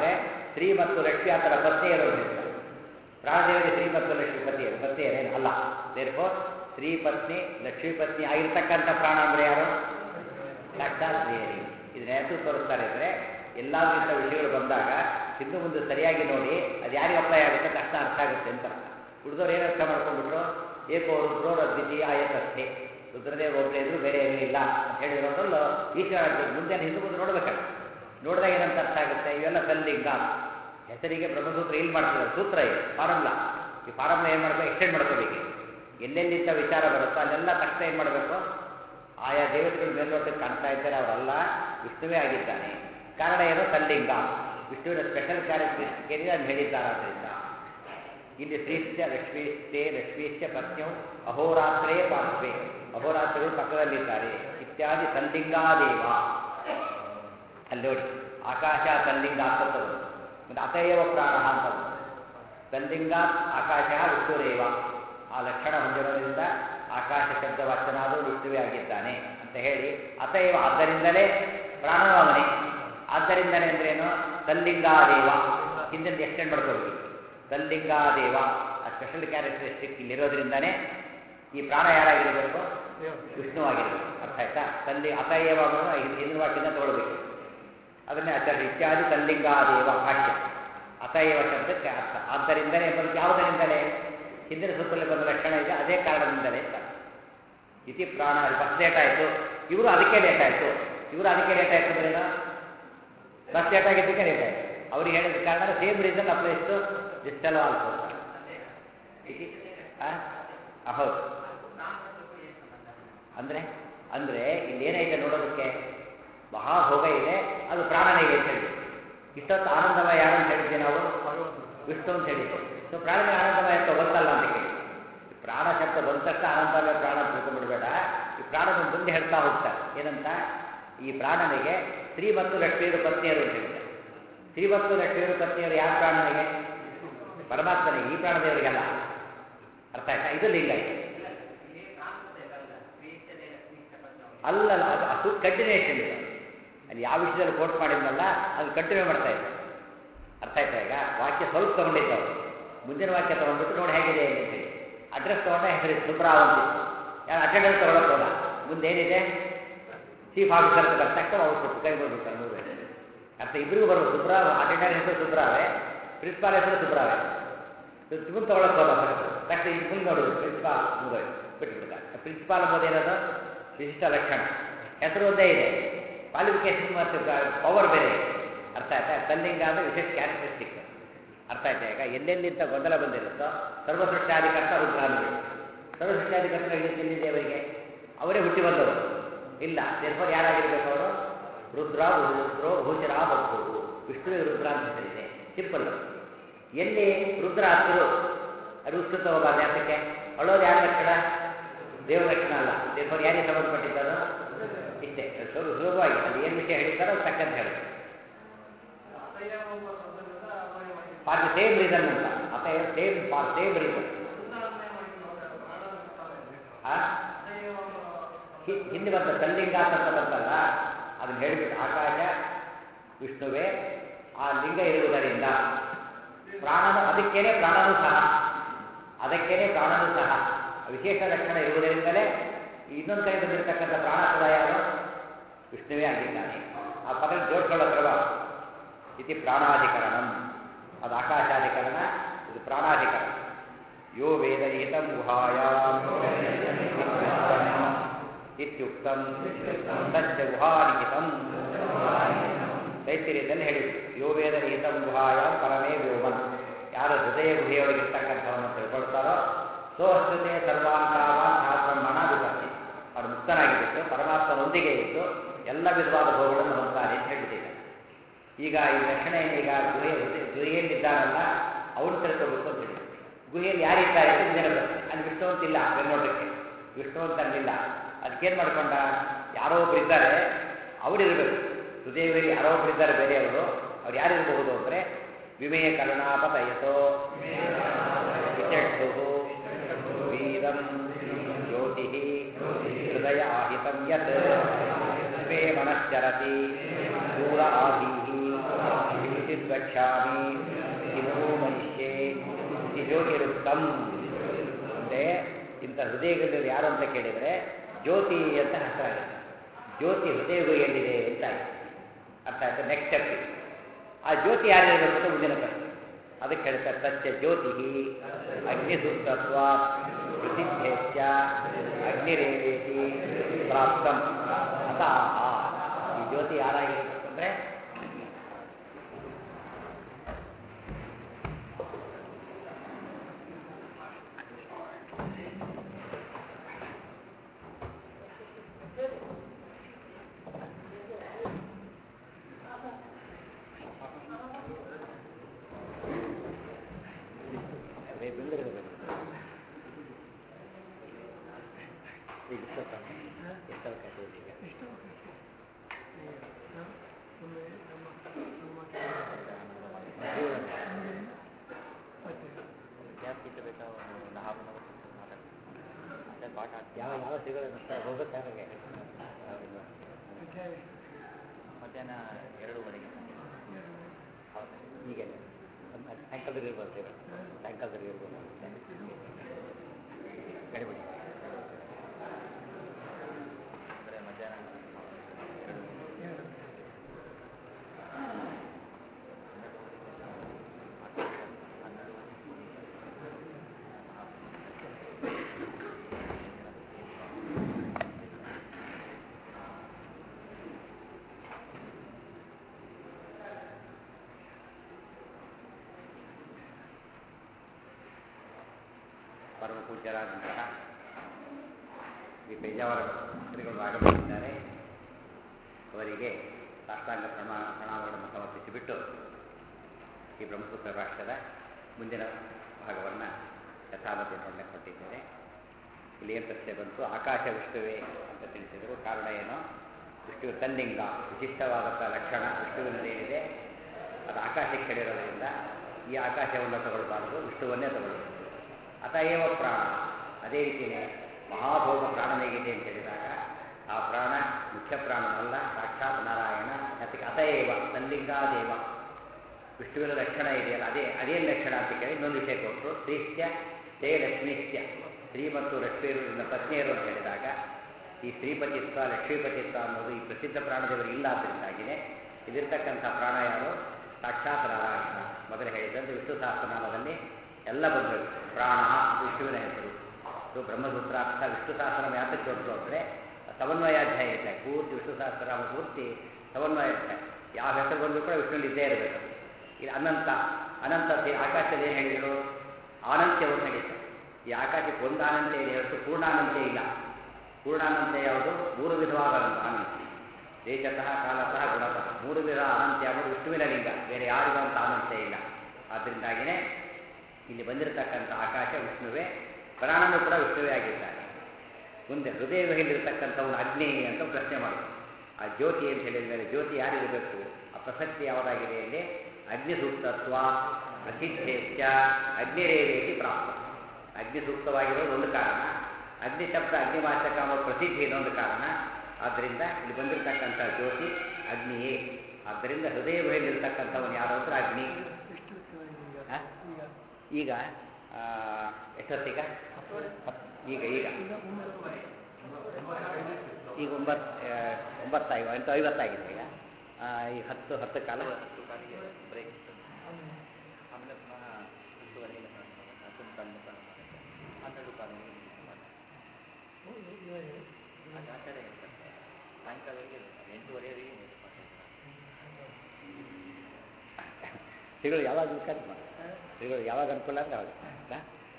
ಶ್ರೀ ಮತ್ತು ಲಕ್ಷ್ಮಿ ಆತರ ಪತ್ನಿಯರು ಅಂತ ಹೇಳ್ತಾರೆ ಪ್ರಾಣದೇವರಿಗೆ ಶ್ರೀ ಮತ್ತು ಲಕ್ಷ್ಮಿ ಪತಿಯರು ಪತ್ನಿಯರೇನು ಅಲ್ಲ ದೇರ್ಫೋ ಶ್ರೀ ಪತ್ನಿ ಲಕ್ಷ್ಮೀ ಪತ್ನಿ ಆಗಿರ್ತಕ್ಕಂಥ ಪ್ರಾಣ ಅಂದ್ರೆ ಯಾರು ಸಾಕ್ಷಾತ್ ದೇವಿ ಇದನ್ನ ಯಾಕೆ ತೋರಿಸ್ತಾರೆ ಅಂದರೆ ಎಲ್ಲಾದ್ರಿಂದ ವಿಷಯಗಳು ಬಂದಾಗ ಹಿಂದೆ ಮುಂದೆ ಸರಿಯಾಗಿ ನೋಡಿ ಅದು ಯಾರಿಗೆ ಅಪ್ಲೈ ಆಗುತ್ತೆ ತಕ್ಷಣ ಅರ್ಥ ಆಗುತ್ತೆ ಅಂತ ಅರ್ಥ ಉಳಿದವ್ರು ಏನು ಅರ್ಥ ಮಾಡ್ಕೊಂಡ್ಬಿಟ್ರು ಏಕೋ ರುದ್ರೋ ದ್ವಿತೀಯ ಆಯತಸ್ಥೆ ರುದ್ರದೇವ ಒಬ್ಬರೇ ಇದ್ರು ಬೇರೆ ಏನೂ ಇಲ್ಲ ಅಂತ ಹೇಳಿರೋದ್ರಲ್ಲೂ ಈಶ್ವರ ಮುಂದೆ ಹಿಂದೆ ಮುಂದೆ ನೋಡ್ಬೇಕಲ್ಲ ನೋಡಿದಾಗ ಏನಂತ ಅರ್ಥ ಆಗುತ್ತೆ ಇವೆಲ್ಲ ಕಲ್ಲಿಂಗ ಹೆಸರಿಗೆ ಬ್ರಹ್ಮಸೂತ್ರ ಇಲ್ಲಿ ಮಾಡ್ತಿದ್ದಾರೆ ಸೂತ್ರ ಇದೆ ಫಾರ್ಮುಲಾ ಈ ಫಾರ್ಮುಲಾ ಏನು ಮಾಡಬೇಕು ಎಕ್ಸ್ಟೆಂಡ್ ಮಾಡ್ಕೋಬೇಕು ಎಲ್ಲೆಲ್ಲಿಂದ ವಿಚಾರ ಬರುತ್ತೋ ಅಲ್ಲೆಲ್ಲ ತಕ್ಷಣ ಏನು ಮಾಡಬೇಕು ಆಯಾ ದೇವತೆಗಳು ಮೇಲ್ನೋಟಕ್ಕೆ ಕಾಣ್ತಾ ಇದ್ದಾರೆ ಅವರಲ್ಲ ವಿಷ್ಣುವೇ ಆಗಿದ್ದಾನೆ ಕಾರಣ ಏನು ಕಲ್ಲಿಂಗ ವಿಷ್ಣುವಿನ ಸ್ಪೆಷಲ್ ಕ್ಯಾರೆಕ್ಟರಿಸ್ಟಿಕ್ ಏನಿದೆ ಅದನ್ನು ಹೇಳಿದ್ದಾರೆ ಆದ್ದರಿಂದ ಇಲ್ಲಿ ಶ್ರೀಶ್ಚ ಲಕ್ಷ್ಮೀಶ್ಚೆ ಲಕ್ಷ್ಮೀಶ್ಚ ಪತ್ನಿಯು ಅಹೋರಾತ್ರೇ ಪಾರ್ಶ್ವೆ ಅಹೋರಾತ್ರಿಗಳು ಪಕ್ಕದಲ್ಲಿದ್ದಾರೆ ಇತ್ಯಾದಿ ಕಲ್ಲಿಂಗಾದೇವ ಅಲ್ಲಿ ನೋಡಿ ಆಕಾಶ ಕಲ್ಲಿಂಗ ಅಂತ ಬಂತು ಮತ್ತು ಅತಯವ ಪ್ರಾಣ ಅಂತ ಬಂತು ಕಲ್ಲಿಂಗ ಆಕಾಶ ವಿಷ್ಣುರೇವ ಆ ಲಕ್ಷಣ ಹೊಂದಿರೋದ್ರಿಂದ ಆಕಾಶ ಶಬ್ದ ವಾಚನಾದು ವಿಷ್ಣುವೇ ಆಗಿದ್ದಾನೆ ಅಂತ ಹೇಳಿ ಅತಯವ ಆದ್ದರಿಂದಲೇ ಪ್ರಾಣವನೇ ಆದ್ದರಿಂದಲೇ ಅಂದ್ರೇನು ಕಲ್ಲಿಂಗಾದೇವ ಹಿಂದಿನ ಎಕ್ಸ್ಟೆಂಡ್ ಮಾಡ್ಕೋಬೇಕು ಕಲ್ಲಿಂಗಾದೇವ ಆ ಸ್ಪೆಷಲ್ ಕ್ಯಾರೆಕ್ಟರಿಸ್ಟಿಕ್ ಇಲ್ಲಿರೋದ್ರಿಂದನೇ ಈ ಪ್ರಾಣ ಯಾರಾಗಿರಬೇಕು ವಿಷ್ಣುವಾಗಿರಬೇಕು ಅರ್ಥ ಆಯ್ತಾ ಕಲ್ಲಿ ಅತಯವ ಅನ್ನೋದು ಹಿಂದಿನ ವಾಕ್ಯದಿಂದ ತಗೊಳ್ಬೇಕು ಅದನ್ನೇ ಆಚಾರ್ಯ ಇತ್ಯಾದಿ ಕಲ್ಲಿಂಗಾದೇವ ಭಾಷ್ಯ ಅತಯವ ಶಬ್ದಕ್ಕೆ ಅರ್ಥ ಆದ್ದರಿಂದಲೇ ಎಂಬುದಕ್ಕೆ ಯಾವುದರಿಂದಲೇ ಹಿಂದಿನ ಸೂತ್ರದಲ್ಲಿ ಬಂದ ಲಕ್ಷಣ ಇದೆ ಅದೇ ಕಾರಣದಿಂದಲೇ ಅಂತ ಇತಿ ಪ್ರಾಣ ಫಸ್ಟ್ ಲೇಟ್ ಆಯಿತು ಇವರು ಅದಕ್ಕೆ ಲೇಟ್ ಆಯಿತು ಇವರು ಅದಕ್ಕೆ ಲೇಟ್ ಆಯಿತು ಅಂದ್ರೇನು ಫಸ್ಟ್ ಲೇಟ್ ಆಗಿದ್ದಕ್ಕೆ ಲೇಟ್ ಆಯಿತು ಅವ್ರಿಗೆ ಹೇಳಿದ ಕಾರಣ same reason applies to distal also ಇತಿ ಆ ಹೌದು ಅಂದರೆ ಅಂದರೆ ಇಲ್ಲಿ ಏನೈತೆ ನೋಡೋದಕ್ಕೆ ಮಹಾಭೋಗ ಇದೆ ಅದು ಪ್ರಾಣನಿಗೆ ಅಂತ ಹೇಳಿದೆ ಇಷ್ಟೊತ್ತು ಆನಂದಮಯ ಯಾರು ಅಂತ ಹೇಳಿದ್ದೆ ನಾವು ವಿಷ್ಣು ಅಂತ ಹೇಳಿದ್ದೆ ಸೊ ಪ್ರಾಣನಿಗೆ ಆನಂದಮಯ ಅಂತ ಗೊತ್ತಲ್ಲ ಅಂತ ಕೇಳಿ ಈ ಪ್ರಾಣ ಶಬ್ದ ಬಂದ ತಕ್ಷಣ ಆನಂದಮಯ ಪ್ರಾಣ ಅಂತ ತಿಳ್ಕೊಂಡ್ಬಿಡ್ಬೇಡ ಈ ಪ್ರಾಣನ ಮುಂದೆ ಹೇಳ್ತಾ ಹೋಗ್ತಾರೆ ಏನಂತ ಈ ಪ್ರಾಣನಿಗೆ ಸ್ತ್ರೀ ಮತ್ತು ಲಕ್ಷ್ಮಿಯರು ಪತ್ನಿಯರು ಅಂತ ಹೇಳಿದ್ದಾರೆ ಸ್ತ್ರೀ ಮತ್ತು ಲಕ್ಷ್ಮಿಯರು ಪತ್ನಿಯರು ಯಾವ ಪ್ರಾಣನಿಗೆ ಪರಮಾತ್ಮನಿಗೆ ಈ ಪ್ರಾಣದೇವರಿಗೆಲ್ಲ ಅರ್ಥ ಆಯ್ತಾ ಇದು ಲಿಂಗ ಇದೆ ಅಲ್ಲಲ್ಲ ಅದು ಅದು ಕಂಟಿನ್ಯೂಷನ್ ಇದೆ ಅಲ್ಲಿ ಯಾವ ವಿಷಯದಲ್ಲಿ ಕೋಟ್ ಮಾಡಿದ್ನಲ್ಲ ಅದು ಕಂಟಿನ್ಯೂ ಮಾಡ್ತಾ ಇದ್ದ ಅರ್ಥ ಆಯ್ತಾ ಈಗ ವಾಕ್ಯ ಸ್ವಲ್ಪ ತಗೊಂಡಿದ್ದವರು ಮುಂದಿನ ವಾಕ್ಯ ತಗೊಂಡ್ಬಿಟ್ಟು ನೋಡಿ ಹೇಗಿದೆ ಅಂತ ಹೇಳಿ ಅಡ್ರೆಸ್ ತಗೊಂಡ ಹೆಸರು ಸುಬ್ರಾವ್ ಅಂತಿತ್ತು ಯಾರು ಅಟೆಂಡೆನ್ಸ್ ತಗೊಳಕ್ ಹೋದ ಮುಂದೆ ಏನಿದೆ ಚೀಫ್ ಆಫೀಸರ್ ಅಂತ ತಕ್ಷಣ ಅವ್ರು ಕೊಟ್ಟು ಕೈ ಬರ್ಬಿಡ್ತಾರೆ ಮೂರು ಅರ್ಥ ಇಬ್ಬರಿಗೂ ಬರ್ಬೋದು ಸುಬ್ರಾವ್ ಅಟೆಂಡರ್ ಹೆಸರು ಸುಬ್ರಾವೆ ಪ್ರಿನ್ಸಿಪಾಲ್ ಹೆಸರು ಸುಬ್ರಾವೆ ಮುಂದೆ ತಗೊಳಕ್ ಹೋದ ತಕ್ಷಣ ಈಗ ಮುಂದೆ ನೋಡೋದು ಪ್ರಿನ್ಸಿಪಾಲ್ ಮುಗಿದು ಬಿಟ್ಬಿಡ್ತಾರೆ ಪ್ರಿನ್ಸಿಪಾಲ್ ಅಂಬೋದು ಏನದು ವಿಶಿಷ್ಟ ಲಕ್ಷಣ ಹೆಸರು ಒಂದೇ ಇದೆ ಕ್ವಾಲಿಫಿಕೇಶನ್ ಮತ್ತು ಪವರ್ ಬೇರೆ ಇದೆ ಅರ್ಥ ಆಯ್ತಾ ಕಲ್ಲಿಂಗ ಅಂದರೆ ವಿಶೇಷ ಕ್ಯಾರೆಕ್ಟರಿಸ್ಟಿಕ್ ಅರ್ಥ ಆಯ್ತಾ ಈಗ ಎಲ್ಲೆಲ್ಲಿಂದ ಗೊಂದಲ ಬಂದಿರುತ್ತೋ ಸರ್ವಸೃಷ್ಟ್ಯಾಧಿಕರ್ತ ರುದ್ರಾನುಗಳು ಸರ್ವಸೃಷ್ಟ್ಯಾಧಿಕರ್ತ ಎಲ್ಲಿದೆ ಅವರಿಗೆ ಅವರೇ ಹುಟ್ಟಿ ಬಂದವರು ಇಲ್ಲ ನಿರ್ಭರ್ ಯಾರಾಗಿರ್ಬೇಕು ಅವರು ರುದ್ರ ರುದ್ರೋ ಭೂಚರ ಬರ್ತರು ವಿಷ್ಣುವಿಗೆ ರುದ್ರ ಅಂತ ಹೆಸರಿದೆ ಸಿಂಪಲ್ ಎಲ್ಲಿ ರುದ್ರ ಹತ್ತಿರು ಅದು ಉತ್ಕೃತ ಹೋಗಬಾರ್ದು ಯಾತಕ್ಕೆ ಅಳೋದು ಯಾರ ಲಕ್ಷಣ ದೇವ ಲಕ್ಷಣ ಅಲ್ಲ ದೇವ್ರು ಯಾರಿಗೆ ಸಂಬಂಧಪಟ್ಟಿದ್ದಾರೋ ಇಷ್ಟೇ ಸ್ವಲ್ಪ ಸುಲಭವಾಗಿ ಅಲ್ಲಿ ಏನು ವಿಷಯ ಹೇಳಿದ್ದಾರೋ ಅದು ತಕ್ಕಂತ ಹೇಳುತ್ತೆ ಫಾರ್ ದಿ ಸೇಮ್ ರೀಸನ್ ಅಂತ ಅತ ಸೇಮ್ ಫಾರ್ ಸೇಮ್ ರೀಸನ್ ಹಿಂದೆ ಬಂದ ಕಲ್ಲಿಂಗ ಅಂತ ಬಂತಲ್ಲ ಅದನ್ನ ಹೇಳಿಬಿಟ್ಟು ಆಕಾಶ ವಿಷ್ಣುವೇ ಆ ಲಿಂಗ ಇರುವುದರಿಂದ ಪ್ರಾಣನು ಅದಕ್ಕೇನೆ ಪ್ರಾಣನೂ ಸಹ ಅದಕ್ಕೇನೆ ಪ್ರಾಣನೂ ಸಹ ವಿಶೇಷ ಲಕ್ಷಣ ಇರುವುದರಿಂದಲೇ ಇನ್ನೊಂದು ಕಡೆ ಬಂದಿರತಕ್ಕಂಥ ಪ್ರಾಣ ಕೂಡ ಯಾರು ವಿಷ್ಣುವೇ ಆಗಿದ್ದಾನೆ ಆ ಪದ ಜೋಡಿಸ್ಕೊಳ್ಳೋ ಕ್ರಮ ಇತಿ ಪ್ರಾಣಾಧಿಕರಣಂ ಅದು ಆಕಾಶಾಧಿಕರಣ ಇದು ಪ್ರಾಣಾಧಿಕರಣ ಯೋ ವೇದಹಿತಂ ಗುಹಾಯಾಂ ಇತ್ಯುಕ್ತಂ ತಚ್ಚ ಗುಹಾನಿಹಿತಂ ತೈತಿರಿಯಲ್ಲಿ ಹೇಳಿದ್ರು ಯೋ ವೇದಹಿತಂ ಗುಹಾಯಾಂ ಪರಮೇ ವ್ಯೋಮನ್ ಯಾರು ಹೃದಯ ಗುಹೆಯೊಳಗಿರ್ತಕ್ಕಂಥವನ್ನು ತಿಳ್ಕೊಳ್ತಾರೋ ಸೋಹಸ್ತತೆ ಸರ್ವಾಂಕಾವಾನ್ ಸಹ ಬ್ರಹ್ಮಣ ವಿಪತ್ತಿ ಅವರು ಮುಕ್ತನಾಗಿಬಿಟ್ಟು ಪರಮಾತ್ಮನೊಂದಿಗೆ ಇದ್ದು ಎಲ್ಲ ವಿಧವಾದ ಭೋಗಗಳನ್ನು ಹೊಂದ್ತಾರೆ ಅಂತ ಹೇಳಿದ್ದೇನೆ ಈಗ ಈ ಲಕ್ಷಣ ಏನೀಗ ಗುಹೆ ಗುಹೆಯಲ್ಲಿದ್ದಾನಲ್ಲ ಅವನು ತಿಳ್ಕೋಬೇಕು ಅಂತ ಹೇಳಿ ಗುಹೆಯಲ್ಲಿ ಯಾರಿದ್ದಾರೆ ಅಂತ ಜನ ಬರ್ತಾರೆ ಅಲ್ಲಿ ವಿಷ್ಣು ಅಂತಿಲ್ಲ ಬೆನ್ನೋಟಕ್ಕೆ ವಿಷ್ಣು ಅಂತ ಅಲ್ಲಿಲ್ಲ ಅದಕ್ಕೇನು ಮಾಡ್ಕೊಂಡ ಯಾರೋ ಒಬ್ರು ಇದ್ದಾರೆ ಅವರಿರಬೇಕು ಹೃದಯದಲ್ಲಿ ಯಾರೋ ಒಬ್ರು ಇದ್ದಾರೆ ಬೇರೆಯವರು ಅವ್ರು ಯಾರಿರಬಹುದು ಅಂದರೆ ವಿಮೆಯ ಕರುಣಾಪತಯತೋ ವಿಚಕ್ಷು ವೀರಂ ಜ್ಯೋತಿ ಹೃದಯ ಆಹಿತಂ ಯತ್ ಮೇ ಮನಶ್ಚರತಿ ದೂರ ಆಧೀಹಿ ಗಚ್ಛಾಮಿ ಕಿಮೋ ಮನುಷ್ಯೇ ಈ ಜ್ಯೋತಿರುತ್ತಮ್ ಅಂದರೆ ಇಂಥ ಹೃದಯಗಳಲ್ಲಿ ಯಾರು ಅಂತ ಕೇಳಿದರೆ ಜ್ಯೋತಿ ಅಂತ ಹೆಸರಾಗುತ್ತೆ ಜ್ಯೋತಿ ಹೃದಯವು ಎಲ್ಲಿದೆ ಅಂತ ಆಯ್ತು ಅರ್ಥ ಆಯ್ತು ನೆಕ್ಸ್ಟ್ ಸ್ಟೆಪ್ ಆ ಜ್ಯೋತಿ ಯಾರಿರಬೇಕು ಅಂತ ಮುಂದಿನ ಪ್ರಶ್ನೆ ಅದಕ್ಕೆ ಹೇಳ್ತಾರೆ ತಚ್ಚ ಜ್ಯೋತಿ ಅಗ್ನಿಸೂಕ್ತತ್ವ ಪ್ರಸಿದ್ಧೇಶ್ಚ ಅಗ್ನಿರೇವೇತಿ ಪ್ರಾಪ್ತಂ ಅತಃ ಈ ಜ್ಯೋತಿ ಯಾರಾಗಿರಬೇಕು ಅಂದರೆ ಈಗ ಸ್ವಲ್ಪ ಎಷ್ಟೊತ್ತು ಈಗ ಯಾವ ಯಾವ ಸಿಗೋದು ಹೋಗುತ್ತೆ ಹಾಗೆ ಮಧ್ಯಾಹ್ನ ಎರಡೂವರೆಗೆ ಈಗ ಸಾಯಂಕಾಲದಲ್ಲಿ ಬರ್ತೇವೆ ಸಾಯಂಕಾಲದಲ್ಲಿ ಇರ್ಬೋದು ಕಡಿಮೆ ಅಂದರೆ ಮಧ್ಯಾಹ್ನ ಎರಡು ಪರಮ ಪೂಜ್ಯರಾದಂತಹ ಶ್ರೀ ಪೇಜಾವರ ಶ್ರೀಗಳು ಆಗಮಿಸಿದ್ದಾರೆ ಅವರಿಗೆ ಸಾಷ್ಟಾಂಗ ಪ್ರಮಾಣ ಪ್ರಣಾಮಗಳನ್ನು ಸಮರ್ಪಿಸಿಬಿಟ್ಟು ಈ ಬ್ರಹ್ಮಸೂತ್ರ ಭಾಷ್ಯದ ಮುಂದಿನ ಭಾಗವನ್ನು ಯಥಾಮತಿ ನೋಡಲಿಕ್ಕೆ ಕೊಟ್ಟಿದ್ದೇನೆ ಇಲ್ಲಿ ಏನು ಪ್ರಶ್ನೆ ಬಂತು ಆಕಾಶ ವಿಷ್ಣುವೇ ಅಂತ ತಿಳಿಸಿದರು ಕಾರಣ ಏನು ವಿಷ್ಣುವು ತನ್ನಿಂಗ ವಿಶಿಷ್ಟವಾದಂಥ ಲಕ್ಷಣ ವಿಷ್ಣುವಿನಲ್ಲಿ ಏನಿದೆ ಅದು ಆಕಾಶಕ್ಕೆ ಹೇಳಿರೋದ್ರಿಂದ ಈ ಆಕಾಶವನ್ನು ತಗೊಳ್ಬಾರ್ದು ವಿಷ್ಣುವನ್ನೇ ತಗೊಳ್ಬೇಕು ಅತಏವ ಪ್ರಾಣ ಅದೇ ರೀತಿಯೇ ಮಹಾಭೋಗ ಪ್ರಾಣನೇಗಿದೆ ಅಂತ ಹೇಳಿದಾಗ ಆ ಪ್ರಾಣ ಮುಖ್ಯ ಪ್ರಾಣನಲ್ಲ ಸಾಕ್ಷಾತ್ ನಾರಾಯಣ ಅದಕ್ಕೆ ಅತಏವ ತನ್ಲಿಂಗಾದೇವ ವಿಷ್ಣುವಿನ ಲಕ್ಷಣ ಇದೆಯಲ್ಲ ಅದೇ ಅದೇನು ಲಕ್ಷಣ ಅಂತ ಕೇಳಿ ಇನ್ನೊಂದು ವಿಷಯ ಕೊಟ್ಟರು ಶ್ರೀಸ್ತ್ಯ ತೇ ಲಕ್ಷ್ಮೀಸ್ತ್ಯ ಸ್ತ್ರೀ ಮತ್ತು ಲಕ್ಷ್ಮಿಯರು ನನ್ನ ಪತ್ನಿಯರು ಅಂತ ಹೇಳಿದಾಗ ಈ ಸ್ತ್ರೀಪತಿತ್ವ ಲಕ್ಷ್ಮೀಪತಿತ್ವ ಅನ್ನೋದು ಈ ಪ್ರಸಿದ್ಧ ಪ್ರಾಣದೇವರು ಇಲ್ಲ ಆದ್ದರಿಂದಾಗಿಯೇ ಇದಿರ್ತಕ್ಕಂಥ ಪ್ರಾಣ ಯಾರು ಸಾಕ್ಷಾತ್ ನಾರಾಯಣ ಮೊದಲು ಹೇಳಿದಂತೆ ವಿಷ್ಣು ಸಹಸ್ರನಾಮದಲ್ಲಿ ಎಲ್ಲ ಬಂದರು ಪ್ರಾಣ ವಿಷ್ಣುವಿನ ಹೆಸರು ಇದು ಬ್ರಹ್ಮಸೂತ್ರಾರ್ಥ ವಿಷ್ಣು ಸಹಸ್ರನಾಮ ಯಾತಕ್ಕೆ ಬಂತು ಅಂದರೆ ಸಮನ್ವಯಾಧ್ಯಾಯ ಇದೆ ಪೂರ್ತಿ ವಿಷ್ಣು ಸಹಸ್ರನಾಮ ಪೂರ್ತಿ ಸಮನ್ವಯಾಧ್ಯಾಯ ಯಾವ ಹೆಸರು ಬಂದರೂ ಕೂಡ ವಿಷ್ಣುವಿನಲ್ಲಿ ಇದ್ದೇ ಇರಬೇಕು ಇದು ಅನಂತ ಅನಂತ ದೇ- ಆಕಾಶದಲ್ಲಿ ಏನು ಹೇಳಿದರು ಆನಂತ್ಯವನ್ನು ಹೇಳಿದ್ದಾರೆ ಈ ಆಕಾಶಕ್ಕೆ ಒಂದು ಅನಂತ್ಯ ಇದೆ ಹೊರತು ಪೂರ್ಣಾನಂತ್ಯ ಇಲ್ಲ ಪೂರ್ಣಾನಂತ್ಯ ಯಾವುದು ಮೂರು ವಿಧವಾದ ಅನಂತ ಅನಂತ್ಯ ದೇಶತಃ ಕಾಲತಃ ಗುಣತಃ ಮೂರು ವಿಧ ಅನಂತ್ಯ ಎಂಬುದು ವಿಷ್ಣುವಿನ ಲಿಂಗ ಬೇರೆ ಯಾರಿಗೂ ಅಂತ ಅನಂತ್ಯ ಇಲ್ಲ ಆದ್ದರಿಂದಾಗಿಯೇ ಇಲ್ಲಿ ಬಂದಿರತಕ್ಕಂಥ ಆಕಾಶ ವಿಷ್ಣುವೇ ಪ್ರಾಣನೂ ಕೂಡ ವಿಷ್ಣುವೇ ಆಗಿದ್ದಾನೆ ಮುಂದೆ ಹೃದಯದಲ್ಲಿರ್ತಕ್ಕಂಥವನು ಅಗ್ನಿ ಅಂತ ಪ್ರಶ್ನೆ ಮಾಡಿದ್ರು ಆ ಜ್ಯೋತಿ ಅಂತ ಹೇಳಿದ ಮೇಲೆ ಜ್ಯೋತಿ ಯಾರಿರಬೇಕು ಆ ಪ್ರಸಕ್ತಿ ಯಾವುದಾಗಿದೆ ಇಲ್ಲಿ ಅಗ್ನಿ ಸೂಕ್ತತ್ವ ಪ್ರಸಿದ್ಧೇಶ್ಚ ಅಗ್ನಿರೇವೇತಿ ಪ್ರಾಪ್ತ ಅಗ್ನಿ ಸೂಕ್ತವಾಗಿರೋದು ಒಂದು ಕಾರಣ ಅಗ್ನಿ ಶಬ್ದ ಅಗ್ನಿವಾಚಕ ಅನ್ನೋ ಪ್ರಸಿದ್ಧಿ ಇನ್ನೊಂದು ಕಾರಣ ಆದ್ದರಿಂದ ಇಲ್ಲಿ ಬಂದಿರತಕ್ಕಂಥ ಜ್ಯೋತಿ ಅಗ್ನಿಯೇ ಆದ್ದರಿಂದ ಹೃದಯದಲ್ಲಿರ್ತಕ್ಕಂಥವನು ಯಾರು ಅಂದ್ರೆ ಅಗ್ನಿ ಆ? ಈಗ ಆ, ಎಷ್ಟೊತ್ತೀಗ ಹತ್- ಈಗ ಈಗ ಈಗ ಒಂಬತ್ತು ಒಂಬತ್ತಾಗಿ ಎಂಟು ಐವತ್ತಾಗಿದೆ ಈಗ ಆ, ಈಗ ಹತ್ತು ಹತ್ತು ಕಾಲ ಹತ್ತು ಕಾಲಿಗೆ ಬ್ರೇಕ್ ಆಮೇಲೆ ಪುನಃ ಹತ್ತುವರೆಗೆ ಹತ್ತು ಕಾಲು ಮುಖಾಲು ಮಾಡುತ್ತೆ ಹನ್ನೆರಡು ಕಾಲಿಗೆ ಅದು ಆಚಾರ್ಯ ಹೇಳ್ತಾರೆ ಸಾಯಂಕಾಲವರೆಗೆ ಇರುತ್ತೆ. ಎಂಟೂವರೆವರೆಗೆ ನೀವು ಶ್ರೀಗಳು ಯಾವಾಗ ಬೇಕಾದ್ರೆ ಮಾಡಿ ಶ್ರೀಗಳು ಯಾವಾಗ ಅನುಕೂಲ ಅಂದ್ರೆ ಅವಾಗ ಆಯ್ತಾ?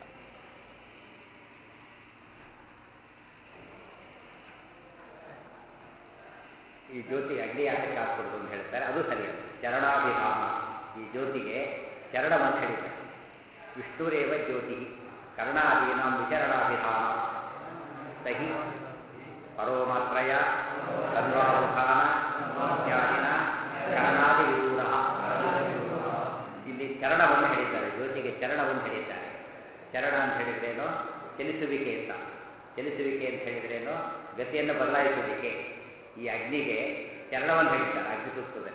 ಈ ಜ್ಯೋತಿ ಅಗ್ನಿ ಯಾತಕ್ಕೆ ಹಾಕ್ಕೊಡುದು ಅಂತ ಹೇಳ್ತಾರೆ ಅದು ಸರಿಯಲ್ಲ ಚರಣಾಭಿಧಾನ ಈ ಜ್ಯೋತಿಗೆ ಚರಣವನ್ನು ಹೇಳಿದ್ದಾರೆ ವಿಷ್ಣುರೇವ ಜ್ಯೋತಿ ಕರ್ಣಾದೀನಾಂ ವಿಚರಣಾಭಿಧಾನ ಸಹಿ ಪರೋಮಾತ್ರಯ ತನ್ವಾಮುಖಾನ ಇತ್ಯಾದಿನ ಚರಣಾದಿ ವಿದೂರ ಇಲ್ಲಿ ಚರಣವನ್ನು ಹೇಳಿದ್ದಾರೆ ಜ್ಯೋತಿಗೆ ಚರಣವನ್ನು ಹೇಳಿದ್ದಾರೆ ಚರಣ ಅಂತ ಹೇಳಿದ್ರೇನು ಚಲಿಸುವಿಕೆ ಅಂತ ಚಲಿಸುವಿಕೆ ಅಂತ ಹೇಳಿದ್ರೇನು ಗತಿಯನ್ನು ಬದಲಾಯಿಸುವಿಕೆ ಈ ಅಗ್ನಿಗೆ ಚರಣವನ್ನು ಹೇಳಿದ್ದಾರೆ ಅಗ್ನಿ ಸೂಕ್ತದಲ್ಲಿ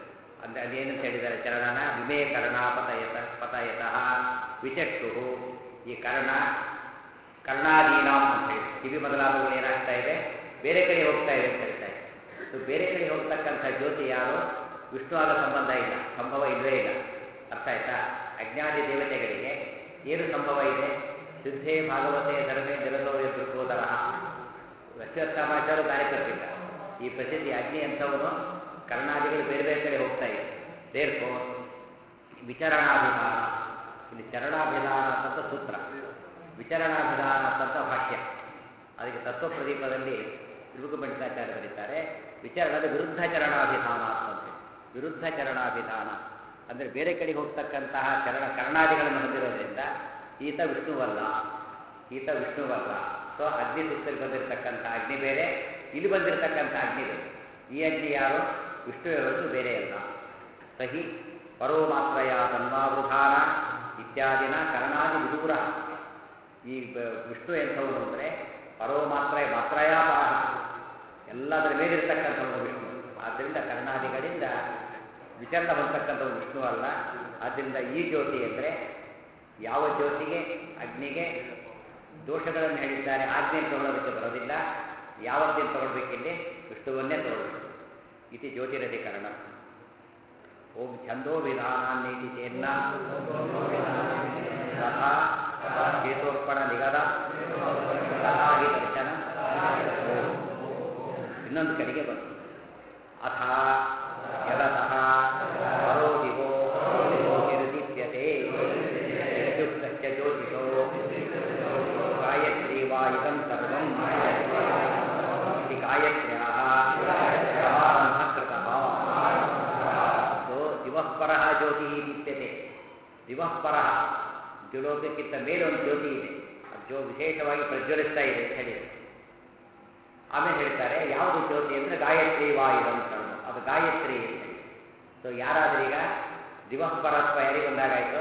ಅಂದರೆ ಅದೇನಂತ ಹೇಳಿದ್ದಾರೆ ಚರಣನ ವಿಮೇ ಕರ್ಣ ಪತಯತ ಪತಯತಃ ವಿಚಕ್ಷು ಈ ಕರ್ಣ ಕರ್ಣಾದೀನಾಂ ಅಂತ ಹೇಳಿ ಕಿವಿ ಮೊದಲಾದವುಗಳು ಏನಾಗ್ತಾ ಇದೆ ಬೇರೆ ಕಡೆ ಹೋಗ್ತಾ ಇದೆ ಅಂತ ಹೇಳ್ತಾ ಇದೆ ಸೊ ಬೇರೆ ಕಡೆ ಹೋಗ್ತಕ್ಕಂಥ ಜ್ಯೋತಿ ಯಾರು ವಿಷ್ಣು ಆದ ಸಂಬಂಧ ಇಲ್ಲ ಸಂಭವ ಇಲ್ಲವೇ ಇಲ್ಲ ಅರ್ಥ ಆಯ್ತಾ ಅಜ್ಞಾನಿ ದೇವತೆಗಳಿಗೆ ಏನು ಸಂಭವ ಇದೆ ಸಿದ್ಧೇ ಭಾಗವತೆ ಧರ್ಮೇ ಜಲದೋಯ ದೃಕೋದರ ಅಶ್ವತ್ಥಾಮಾಚಾರ್ಯ ದಾರಿ ತಪ್ಪಿಲ್ಲ ಈ ಪ್ರಸಿದ್ಧಿ ಅಗ್ನಿ ಅಂಥವನು ಕರ್ಣಾದಿಗಳು ಬೇರೆ ಬೇರೆ ಕಡೆ ಹೋಗ್ತಾ ಇದೆ ದೇರ್ಕೋ ವಿಚರಣಾಭಿಧಾನ ಇಲ್ಲಿ ಚರಣಾಭಿಧಾನ ಅಂತ ಸೂತ್ರ ವಿಚರಣಾಭಿಧಾನ ಅಂತ ಭಾಷ್ಯ ಅದಕ್ಕೆ ತತ್ವಪ್ರದೀಪದಲ್ಲಿ ತಿರುಗುಮಂಡಿತಾಚಾರ್ಯ ಬರೀತಾರೆ ವಿಚಾರಣದ ವಿರುದ್ಧ ಚರಣಾಭಿಧಾನ ಅಂತಂತೆ ವಿರುದ್ಧ ಚರಣಾಭಿಧಾನ ಅಂದರೆ ಬೇರೆ ಕಡೆಗೆ ಹೋಗ್ತಕ್ಕಂತಹ ಚರಣ ಕರ್ಣಾದಿಗಳನ್ನು ಹೊಂದಿರೋದ್ರಿಂದ ಈತ ವಿಷ್ಣುವಲ್ಲ ಈತ ವಿಷ್ಣುವಲ್ಲ ಸೊ ಅಗ್ನಿ ಸೂಕ್ತದಲ್ಲಿ ಬಂದಿರತಕ್ಕಂಥ ಅಗ್ನಿ ಬೇರೆ ಇಲ್ಲಿ ಬಂದಿರತಕ್ಕಂಥ ಅಗ್ನಿ ಬೇರೆ ಈ ಅಗ್ನಿ ಯಾರು ವಿಷ್ಣುವೇ ಹೊರತು ಬೇರೆ ಅಲ್ಲ ಸಹಿ ಪರೋ ಮಾತ್ರಯ ತನ್ವಾವೃಧಾನ ಇತ್ಯಾದಿನ ಕರ್ಣಾದಿ ವಿದೂರ ಈ ಬ- ವಿಷ್ಣು ಎಂಥವನು ಅಂದರೆ ಪರೋ ಮಾತ್ರ ಮಾತ್ರಯಾಪಾರ ಎಲ್ಲದರ ಮೇಲಿರ್ತಕ್ಕಂಥವನು ವಿಷ್ಣು ಆದ್ದರಿಂದ ಕರ್ಣಾದಿಗಳಿಂದ ವಿಚರಣ ಹೊಂದತಕ್ಕಂಥವು ವಿಷ್ಣು ಅಲ್ಲ ಆದ್ದರಿಂದ ಈ ಜ್ಯೋತಿ ಅಂದರೆ ಯಾವ ಜ್ಯೋತಿಗೆ ಅಗ್ನಿಗೆ ದೋಷಗಳನ್ನು ಹೇಳಿದ್ದಾರೆ ಆಜ್ಞೆಯನ್ನು ತಗೊಳ್ಳೋದಕ್ಕೆ ಬರೋದಿಲ್ಲ ಯಾವತ್ತೇನು ತಗೊಳ್ಬೇಕಿಲ್ಲಿ ವಿಷ್ಣುವನ್ನೇ ತಗೊಳ್ಬೇಕು ಇತಿ ಜ್ಯೋತಿರಧಿಕರಣ ಓಂ ಛಂದೋ ವಿಧಾನಾನ್ನೇತಿ ಚೇನ್ನ ತಥಾ ಚೇತೋರ್ಪಣ ನಿಗದ ತಥಾ ಹಿ ದರ್ಶನ ಓಂ. ಇನ್ನೊಂದು ಕಡೆಗೆ ಬಂತು ಅಥ ಯದತಃ ಪರೋ ದಿವೋ ಜ್ಯೋತಿರುದೀಪ್ಯತೆ ಯದ್ಯುಕ್ತಶ್ಚ ಜ್ಯೋತಿಷೋ ಗಾಯತ್ರಿ ವಾ ಇದಂ ಸರ್ವಂ ಇತಿ ಗಾಯತ್ರ್ಯಾಃ ಸಮಾರಂಭ ಕೃತಃ ಸೊ ದಿವಃ ಪರಃ ಜ್ಯೋತಿ ದೀಪ್ಯತೆ ದಿವಃ ಪರಃ ದ್ಯುಲೋಕಕ್ಕಿಂತ ಮೇಲೆ ಒಂದು ಜ್ಯೋತಿ ಇದೆ ಅದು ಜೋ ವಿಶೇಷವಾಗಿ ಪ್ರಜ್ವಲಿಸ್ತಾ ಇದೆ ಅಂತ ಹೇಳಿದೆ ಆಮೇಲೆ ಹೇಳ್ತಾರೆ ಯಾವುದು ಜ್ಯೋತಿ ಅಂದರೆ ಗಾಯತ್ರಿ ವಾಯು ಅಂತ ಅದು ಗಾಯತ್ರಿ ಅಂತ ಹೇಳಿ ಸೊ ಯಾರಾದ್ರೂ ಈಗ ದಿವಃ ಪರತ್ವ ಯಾರಿಗೆ ಬಂದಾಗಾಯಿತು